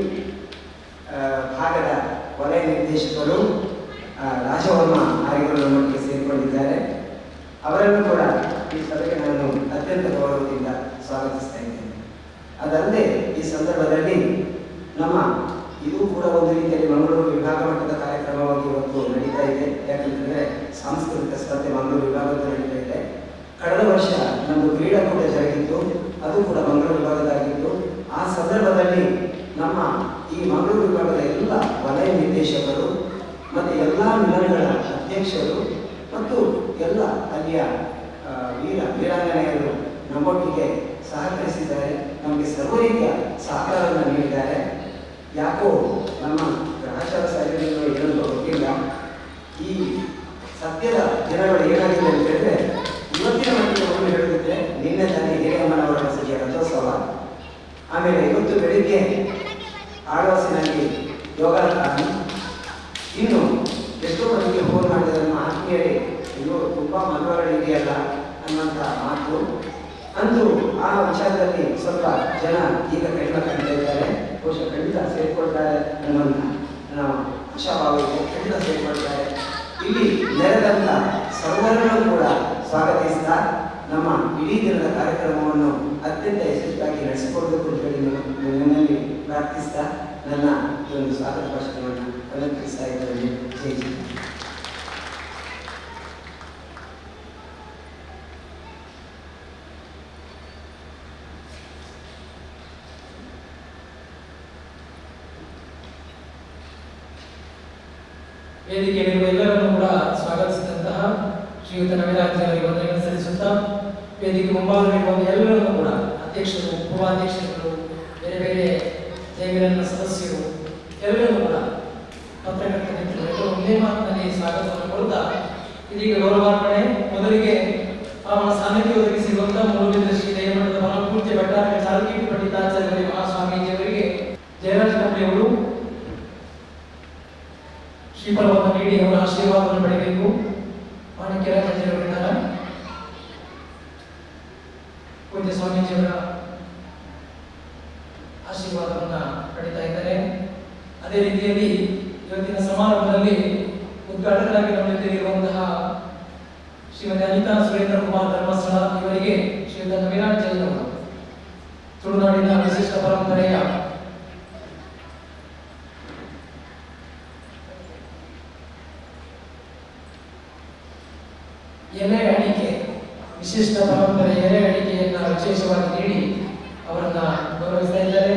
ಆ, ಭಾಗದ ವಲಯ ನಿರ್ದೇಶಕರು ಆ, ರಾಜವರ್ಮ ಆರ್ಯಗಳು ನಮ್ಮೊಟ್ಟಿಗೆ ಸೇರಿಕೊಂಡಿದ್ದಾರೆ ಅವರನ್ನು ಕೂಡ ಈ ಸಭೆಗೆ ನಾನು ಅತ್ಯಂತ ಗೌರವದಿಂದ ಸ್ವಾಗತಿಸ್ತಾ ಇದ್ದೇನೆ ಅದಲ್ಲದೆ ಈ ಸಂದರ್ಭದಲ್ಲಿ ನಮ್ಮ ಇದು ಕೂಡ ಒಂದು ರೀತಿಯಲ್ಲಿ ಮಂಗಳೂರು ವಿಭಾಗ ಮಟ್ಟದ ಕಾರ್ಯಕ್ರಮವಾಗಿ ಇವತ್ತು ನಡೀತಾ ಇದೆ ಯಾಕಂತಂದ್ರೆ ಸಾಂಸ್ಕೃತಿಕ ಸ್ಪರ್ಧೆ ಮಂಗಳೂರು ವಿಭಾಗದಲ್ಲಿ ನಡೀತಾ ಇದೆ ಕಳೆದ ವರ್ಷ ನಮ್ಮದು ಕ್ರೀಡಾಕೂಟ ಜರುಗಿತ್ತು ಅದು ಕೂಡ ಮಂಗಳೂರು ವಿಭಾಗದಾಗಿತ್ತು ಆ ಸಂದರ್ಭದಲ್ಲಿ ನಮ್ಮ ಈ ಮಂಗಳೂರು ವಿಭಾಗದ ಎಲ್ಲ ವಲಯ ನಿರ್ದೇಶಕರು ಮತ್ತು ಎಲ್ಲ ಮಿಲನಗಳ ಅಧ್ಯಕ್ಷರು ಮತ್ತು ಎಲ್ಲ ಅಲ್ಲಿಯ ಆ, ವೀರ ವೀರಾಂಗನೆಯರು ನಮ್ಮೊಟ್ಟಿಗೆ ಸಹಕರಿಸಿದ್ದಾರೆ ನಮಗೆ ಸರ್ವ ರೀತಿಯ ಸಹಕಾರವನ್ನು ನೀಡಿದ್ದಾರೆ ಯಾಕೋ ನಮ್ಮ ಗ್ರಹಚಾರ ಸಾಹಿತ್ಯಗಳು ಏನಂತ ಗೊತ್ತಿಲ್ಲ ಈ ಸತ್ಯದ ದಿನಗಳು ಏನಾಗಿದೆ ಅಂತ ಹೇಳಿದ್ರೆ ಇವತ್ತಿನ ಮಟ್ಟಿಗೆ ಒಂದು ಹೇಳುತ್ತಿದ್ರೆ ನಿನ್ನೆ ತಾನೇ ಹಿರಿಯಮ್ಮನವರ ಮಸೂದಿಯ ರಥೋತ್ಸವ ಆಮೇಲೆ ಇವತ್ತು ಬೆಳಿಗ್ಗೆ ಆಳ್ವಾಸಿನಲ್ಲಿ ಯೋಗಾಸನ ಇನ್ನು ಎಷ್ಟೋ ಮಂದಿಗೆ ಫೋನ್ ಮಾಡಿದ್ರೆ ನಮ್ಮ ಆತ್ಮೀಯರೇ ಅಯ್ಯೋ ತುಂಬಾ ಮದುವೆಗಳಿದೆಯಲ್ಲ ಅನ್ನುವಂಥ ಮಾತು ಅಂದು ಆ ವಿಚಾರದಲ್ಲಿ ಸ್ವಲ್ಪ ಜನ ಈಗ ಕಡಿಮೆ ಕಾಣ್ತಾ ಇದ್ದಾರೆ ಬಹುಶಃ ಖಂಡಿತ ಸೇರ್ಕೊಳ್ತಾರೆ ಅನ್ನುವಂಥ ನಾವು ಆಶಾಭಾವ ಇದೆ ಖಂಡಿತ ಸೇರ್ಕೊಳ್ತಾರೆ ಇಲ್ಲಿ ನೆರೆದಂತ ಸರ್ವರನ್ನು ಕೂಡ ಸ್ವಾಗತಿಸ್ತಾ ನಮ್ಮ ಇಡೀ ದಿನದ ಕಾರ್ಯಕ್ರಮವನ್ನು ಅತ್ಯಂತ ಯಶಸ್ವಿಯಾಗಿ ನಡೆಸಿಕೊಡ್ಬೇಕು ಅಂತ ಹೇಳಿ ನಾನು ನಿಮ್ಮಲ್ಲಿ ಪ್ರಾರ್ಥಿಸ್ತಾ ನನ್ನ ಈ ಒಂದು ಸ್ವಾಗತ ಭಾಷಣವನ್ನು ಅಲಂಕರಿಸ್ತಾ ಇದ್ದೇನೆ ಜೈ ಜೈ ವೇದಿಕೆಯಲ್ಲಿರುವ ಎಲ್ಲರನ್ನೂ ಕೂಡ ಸ್ವಾಗತಿಸಿದಂತಹ ಶ್ರೀಯುತ ನವೀರಾಜ್ಯವರಿಗೆ ವಂದನೆ ಸಲ್ಲಿಸುತ್ತಾ ವೇದಿಕೆ ಮುಂಭಾಗದಲ್ಲಿರುವ ಎಲ್ಲರನ್ನೂ ಕೂಡ ಅಧ್ಯಕ್ಷರು ಉಪಾಧ್ಯಕ್ಷರು ಬೇರೆ ಬೇರೆ ಜೈಮಿಲನ್ನ ಸದಸ್ಯರು ಎಲ್ಲರನ್ನೂ ಕೂಡ ಪತ್ರಕರ್ತ ಮಿತ್ರರು ಎಲ್ಲರೂ ಒಂದೇ ಮಾತಿನಲ್ಲಿ ಸ್ವಾಗತವನ್ನು ಕೊಡುತ್ತಾ ಇದೀಗ ಗೌರವಾರ್ಪಣೆ ಮೊದಲಿಗೆ ಅವನ ಸಾನ್ನಿಧ್ಯ ಒದಗಿಸಿರುವಂತಹ ಮೂಲವಿಂದ ಶ್ರೀ ದಯಮಠದ ಪರಮಪೂಜ್ಯ ಭಟ್ಟಾರಕ ಚಾಲಕೀಟಿ ಪಂಡಿತಾಚಾರ್ಯ ಮಹಾಸ್ವಾಮೀಜಿಯವರಿಗೆ ಜಯರಾಜ್ ಕಂಪ್ಲಿ ಅವರು ಶ್ರೀಫಲವನ್ನು ನೀಡಿ ಅವರ ಆಶೀರ್ವಾದವನ್ನು ಪಡೆಯಬೇಕು ಮಾಣಿಕ್ಯ ರಾಜಾಚಾರ್ಯವರಿದ್ದಾರೆ ಪೂಜ್ಯ ಸ್ವಾಮೀಜಿಯವರ ಆಶೀರ್ವಾದವನ್ನ ಪಡಿತಾ ಇದ್ದಾರೆ ಅದೇ ರೀತಿಯಲ್ಲಿ ಇವತ್ತಿನ ಸಮಾರಂಭದಲ್ಲಿ ಉದ್ಘಾಟಕರಾಗಿ ನಮ್ಮ ಜೊತೆ ಇರುವಂತಹ ಶ್ರೀಮತಿ ಅನಿತಾ ಸುರೇಂದ್ರ ಕುಮಾರ್ ಧರ್ಮಸ್ಥಳ ಇವರಿಗೆ ಶ್ರೀಯುತ ನವೀರಾಜ್ ಜೈನ್ ಅವರು ತುಳುನಾಡಿನ ವಿಶಿಷ್ಟ ಪರಂಪರೆಯ ಎಲೆ ಅಡಿಕೆ ವಿಶಿಷ್ಟ ಪರಂಪರೆ ಎಲೆ ಅಡಿಕೆಯನ್ನ ವಿಶೇಷವಾಗಿ ನೀಡಿ ಅವರನ್ನ ಗೌರವಿಸ್ತಾ ಇದ್ದಾರೆ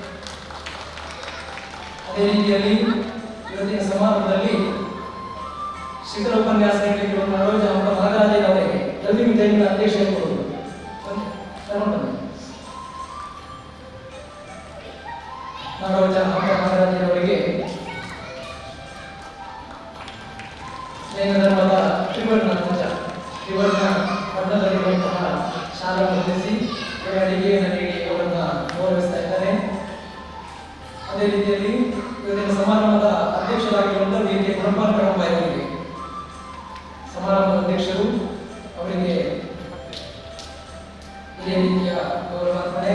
ಅದೇ ರೀತಿಯಲ್ಲಿ ಇವತ್ತಿನ ಸಮಾರಂಭದಲ್ಲಿ ಶಿಖರ ಉಪನ್ಯಾಸ ನೀಡಲಿಕ್ಕೆ ನರೋಜ ಹಂಪ ಮಹಾರಾಜನವರಿಗೆ ಎಲ್ವಿ ಜೈನ ಅಧ್ಯಕ್ಷರು ನರೋಜ ಹಂಪ ಮಹಾರಾಜನವರಿಗೆ ಜೈನ ಧರ್ಮದ ತ್ರಿವರ್ಣ ಧ್ವಜ ತ್ರಿವರ್ಣ ಬಣ್ಣದಲ್ಲಿರುವಂತಹ ಶಾಲೆಯನ್ನು ಧರಿಸಿ ಅಡಿಗೆಯನ್ನು ನೀಡಿ ಅವರನ್ನ ಗೌರವಿಸ್ತಾ ಇದ್ದಾರೆ ಅದೇ ರೀತಿಯಲ್ಲಿ ಇವತ್ತಿನ ಸಮಾರಂಭದ ಅಧ್ಯಕ್ಷರಾಗಿರುವಂತಹ ವಿ ಕೆ ಬ್ರಹ್ಮಾಂಡ ಅವರಿಗೆ ಸಮಾರಂಭದ ಅಧ್ಯಕ್ಷರು ಅವರಿಗೆ ಇದೇ ರೀತಿಯ ಗೌರವಾರ್ಪಣೆ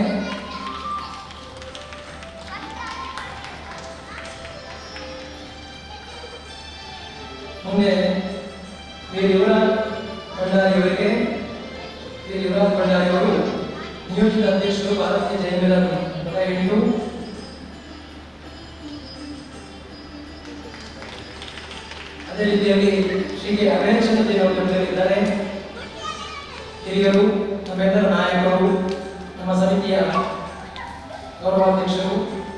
ಮುಂದೆ ವೀರ್ ಯುವರಾಜ್ ಭಂಡಾರಿ ಅವರಿಗೆ ವೀರ್ ಯುವರಾಜ್ ಭಂಡಾರಿ ಅವರು ನಿಯೋಜಿತ ಅಧ್ಯಕ್ಷರು ಭಾರತೀಯ ಜೈಮಿಲನ್ ದಯವಿಟ್ಟು ಅದೇ ಅದೇ ರೀತಿಯಾಗಿ ಶ್ರೀ ಕೆ ಅಭಯಚಂದ್ರ ಅವರು ಬಂದಿದ್ದಾರೆ ಹಿರಿಯರು ನಮ್ಮೆಲ್ಲರ ನಾಯಕರು ನಮ್ಮ ಸಮಿತಿಯ ಗೌರವಾಧ್ಯಕ್ಷರು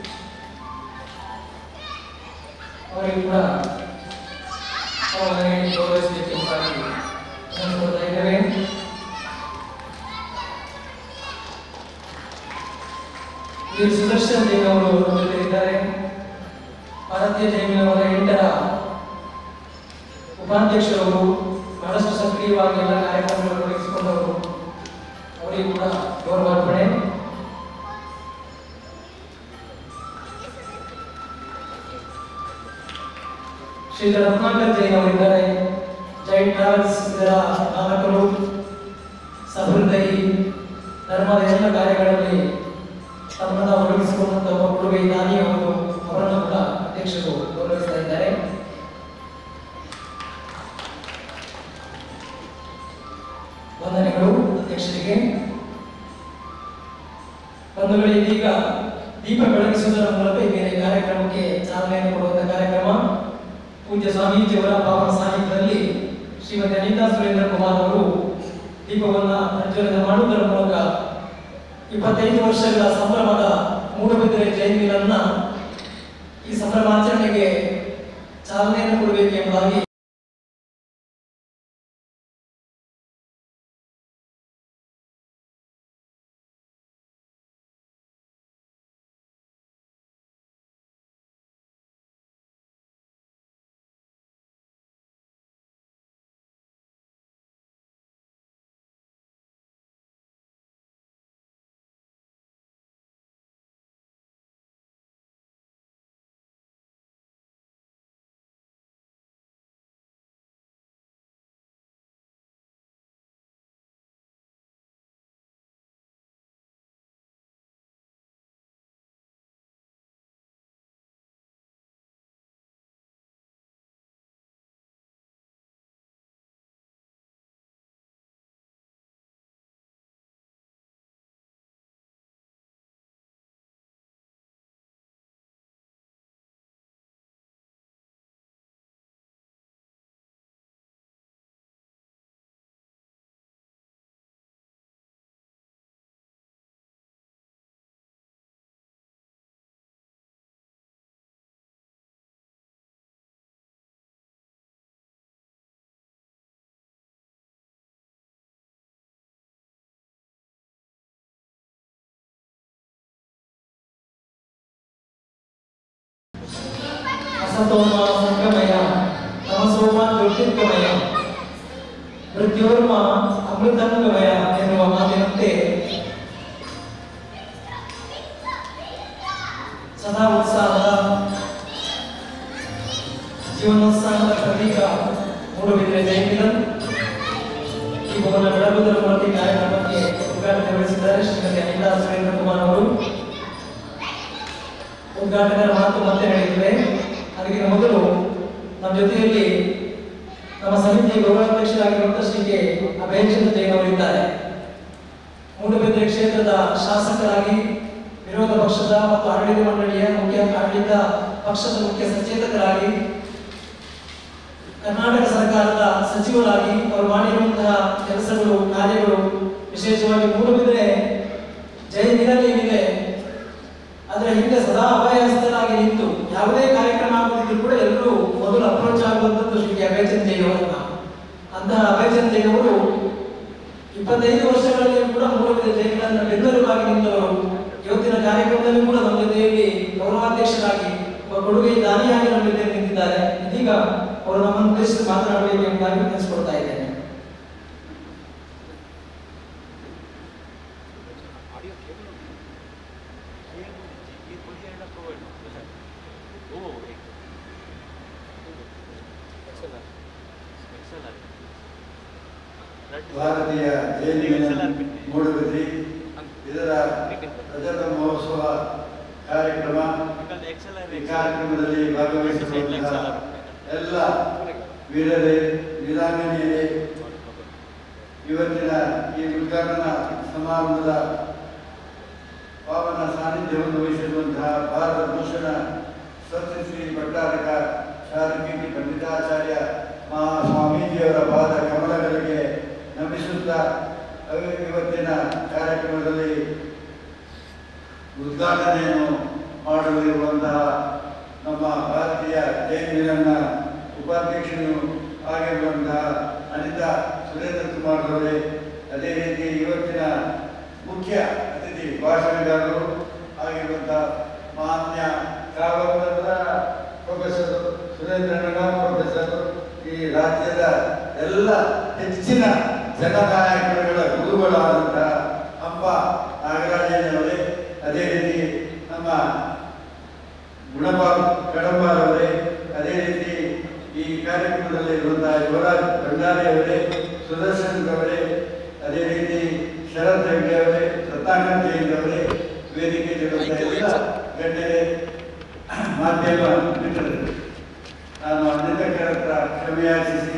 ಅವರಿಗೆ ಕೂಡ ಅವರನ್ನು ಗೌರವಿಸಬೇಕೆಂಬುದಾಗಿ ವಿನಂತಿಸ್ಕೊಳ್ತಾ ಇದ್ದೇವೆ ಇಲ್ಲಿ ಸುದರ್ಶನ್ ದೇವ್ ಅವರು ನಮ್ಮ ಜೊತೆ ಇದ್ದಾರೆ ಭಾರತೀಯ ಜೈಮಿನವರ ಎಂಟರ ಉಪಾಧ್ಯಕ್ಷರವರು ಬಹಳಷ್ಟು ಸಕ್ರಿಯವಾಗಿ ಎಲ್ಲ ಕಾರ್ಯಕ್ರಮಗಳನ್ನು ತೊಡಗಿಸಿಕೊಂಡವರು ಅವರಿಗೆ ಕೂಡ ಗೌರವಾರ್ಪಣೆ ಶ್ರೀ ರತ್ನಾಕರ್ ಜೈನ್ ಅವರಿದ್ದಾರೆ ಜೈನ್ ಟ್ರಾವೆಲ್ಸ್ ಇದರ ಮಾಲಕರು ಸಹೃದಯಿ ಧರ್ಮದ ಎಲ್ಲ ಕಾರ್ಯಗಳಲ್ಲಿ ತಮ್ಮನ್ನ ಒದಗಿಸಿಕೊಂಡಂತ ಒಬ್ಬ ಕೊಡುಗೆ ದಾನಿ ಅವರು ಅವರನ್ನು ಕೂಡ ಅಧ್ಯಕ್ಷರು ಗೌರವಿಸ್ತಾ ಇದ್ದಾರೆ ವಂದನೆಗಳು ಅಧ್ಯಕ್ಷರಿಗೆ ಬಂಧುಗಳು ಇದೀಗ ದೀಪ ಬೆಳಗಿಸುವುದರ ಮೂಲಕ ಈ ಬೇರೆ ಕಾರ್ಯಕ್ರಮಕ್ಕೆ ಚಾಲನೆಯನ್ನು ಕೊಡುವಂತ ಕಾರ್ಯಕ್ರಮ ಪೂಜ್ಯ ಸ್ವಾಮೀಜಿಯವರ ಪಾವನ ಸಾನ್ನಿಧ್ಯದಲ್ಲಿ ಶ್ರೀಮತಿ ಅನಿತಾ ಸುರೇಂದ್ರ ಕುಮಾರ್ ಅವರು ದೀಪವನ್ನ ಪ್ರಜ್ವಲನೆ ಮಾಡುವುದರ ಮೂಲಕ ಇಪ್ಪತ್ತೈದು ವರ್ಷಗಳ ಸಂಭ್ರಮದ ಮೂಡಬಿದಿರೆ ಜಯಂತಿಗಳನ್ನ ಈ ಸಂಭ್ರಮಾಚರಣೆಗೆ ಚಾಲನೆಯನ್ನು ಕೊಡಬೇಕು ಎಂಬುದಾಗಿ ಅಸತೋಮ ಸಂಗಮಯ ತಮಸೋಮ ಜ್ಯೋತಿರ್ಗಮಯ ಮೃತ್ಯೋರ್ಮ ಅಮೃತಂಗಮಯ ಎನ್ನುವ ಮಾತಿನಂತೆ ಸದಾ ಉತ್ಸಾಹದ ಜೀವನೋತ್ಸಾಹದ ಪ್ರತೀಕ ಮೂಡುಬಿದ್ರೆ ಜಯಂತಿರನ್ ಈ ಭವನ ಬೆಳಗುವುದರ ಮೂಲಕ ಈ ಕಾರ್ಯಕ್ರಮಕ್ಕೆ ಉದ್ಘಾಟನೆ ನಡೆಸಿದ್ದಾರೆ ಶ್ರೀಮತಿ ಅನಿತಾ ಸುರೇಂದ್ರ ಕುಮಾರ್ ಅವರು ಉದ್ಘಾಟನೆಯ ಮಾತು ಮತ್ತೆ ನಡೆಯುತ್ತದೆ ಅದಕ್ಕಿಂತ ಮೊದಲು ನಮ್ಮ ಜೊತೆಯಲ್ಲಿ ನಮ್ಮ ಸಮಿತಿಯ ಗೌರವಾಧ್ಯಕ್ಷರಾಗಿರುವಂತಹ ಶ್ರೀ ಕೆ ಅಭಯಚಂದ್ರ ಜೈನ್ ಅವರಿದ್ದಾರೆ ಮೂಡುಬಿದ್ರೆ ಕ್ಷೇತ್ರದ ಶಾಸಕರಾಗಿ ವಿರೋಧ ಪಕ್ಷದ ಮತ್ತು ಆಡಳಿತ ಮಂಡಳಿಯ ಮುಖ್ಯ ಆಡಳಿತ ಪಕ್ಷದ ಮುಖ್ಯ ಸಚೇತಕರಾಗಿ ಕರ್ನಾಟಕ ಸರ್ಕಾರದ ಸಚಿವರಾಗಿ ಅವರು ಮಾಡಿರುವಂತಹ ಕೆಲಸಗಳು ಕಾರ್ಯಗಳು ವಿಶೇಷವಾಗಿ ಮೂಡುಬಿದ್ರೆ ಜೈ ನಿಗಲಿ ಏನಿದೆ ಅದರ ಹಿಂದೆ ಸದಾ ಅಭಯಸ್ಥರಾಗಿ ನಿಂತು ಯಾವುದೇ ಕಾರ್ಯಕ್ರಮ ಆಗುತ್ತಿದ್ರು ಕೂಡ ಎಲ್ಲರೂ ಮೊದಲು ಅಪ್ರೋಚ್ ಆಗುವಂಥದ್ದು ಶ್ರೀ ಅಭಯಚಂದ್ ಜೈನ್ ಅವರನ್ನ ಅಂತಹ ಅಭಯಚಂದ್ ಜೈನ್ ಅವರು ಇಪ್ಪತ್ತೈದು ವರ್ಷಗಳಲ್ಲಿ ಕೂಡ ಮೂಡುಬಿದ್ರೆ ಜೈನನ್ನ ಬೆನ್ನೆಲುಬಾಗಿ ನಿಂತವರು ಇವತ್ತಿನ ಕಾರ್ಯಕ್ರಮದಲ್ಲಿ ಕೂಡ ನಮ್ಮ ಜೊತೆಯಲ್ಲಿ ಗೌರವಾಧ್ಯಕ್ಷರಾಗಿ ಒಬ್ಬ ಕೊಡುಗೆ ದಾನಿಯಾಗಿ ನಮ್ಮ ಜೊತೆ ನಿಂತಿದ್ದಾರೆ ಇದೀಗ ಅವರು ನಮ್ಮನ್ನು ಉದ್ದೇಶಿಸಿ ಮಾತನಾಡಬೇಕು ಎಂಬುದಾಗಿ ತಿಳಿಸ್ಕೊಡ್ತಾ ಇದ್ದೇನೆ ಭಾರತೀಯ ಜೈನ ಮೂಡುಬಿದ್ರಿ ಇದರ ರಜತ ಮಹೋತ್ಸವ ಕಾರ್ಯಕ್ರಮ ಈ ಕಾರ್ಯಕ್ರಮದಲ್ಲಿ ಭಾಗವಹಿಸಿರುವಂತಹ ಎಲ್ಲ ವೀರರೇ ವೀರಾಂಗನೆಯರೇ ಇವತ್ತಿನ ಈ ಉದ್ಘಾಟನಾ ಸಮಾರಂಭದ ಪಾವನ ಸಾನ್ನಿಧ್ಯವನ್ನು ವಹಿಸಿರುವಂತಹ ಭಾರತ ಭೂಷಣ ಸತ್ಯಶ್ರೀ ಭಟ್ಟಾರಕ ಶಾರಕಿನಿ ಪಂಡಿತಾಚಾರ್ಯ ಮಹಾ ಸ್ವಾಮೀಜಿಯವರ ಪಾದ ಕಮಲಗಳಿಗೆ ನಮಿಸುತ್ತಾ ಅವ- ಇವತ್ತಿನ ಕಾರ್ಯಕ್ರಮದಲ್ಲಿ ಉದ್ಘಾಟನೆಯನ್ನು ಮಾಡಲಿರುವಂತಹ ನಮ್ಮ ಭಾರತೀಯ ಜೈನ್ ಮಿಲನ್ನ ಉಪಾಧ್ಯಕ್ಷರು ಆಗಿರುವಂತಹ ಅನಿತಾ ಸುರೇಂದ್ರ ಕುಮಾರ್ ಅವರೇ ಅದೇ ರೀತಿ ಇವತ್ತಿನ ಮುಖ್ಯ ಅತಿಥಿ ಭಾಷಣಗಾರರು ಆಗಿರುವಂತಹ ಮಾನ್ಯ ಕಾವಲರ ಪ್ರೊಫೆಸರ್ ಸುರೇಂದ್ರಣ್ಣ ಪ್ರೊಫೆಸರ್ ಈ ರಾಜ್ಯದ ಎಲ್ಲ ಹೆಚ್ಚಿನ ಜನನಾಯಕರುಗಳ ಗುರುಗಳಾದಂತಹ ಹಂಪ ನಾಗರಾಜನವರೇ ಅದೇ ರೀತಿ ನಮ್ಮ ಗುಣಪಾಲ್ ಕಡಂಬಾರವರೇ ಅದೇ ರೀತಿ ಈ ಕಾರ್ಯಕ್ರಮದಲ್ಲಿ ಇರುವಂತಹ ಯುವರಾಜ್ ಭಂಡಾರಿ ಅವರೇ ಸುದರ್ಶನ್ ಅವರೇ ಅದೇ ರೀತಿ ಶರತ್ ಹೆಗ್ಡೆ ಅವರೇ ರತ್ನಾಕರ್ ಜೈನ್ ಅವರೇ ವೇದಿಕೆ ಎಲ್ಲ ಗಣ್ಯರೇ ಮಾಧ್ಯಮ ಮಿತ್ರರೇ ನಾನು ಅನಿತಕ್ಕರ ಹತ್ರ ಕ್ಷಮೆಯಾಚಿಸಿ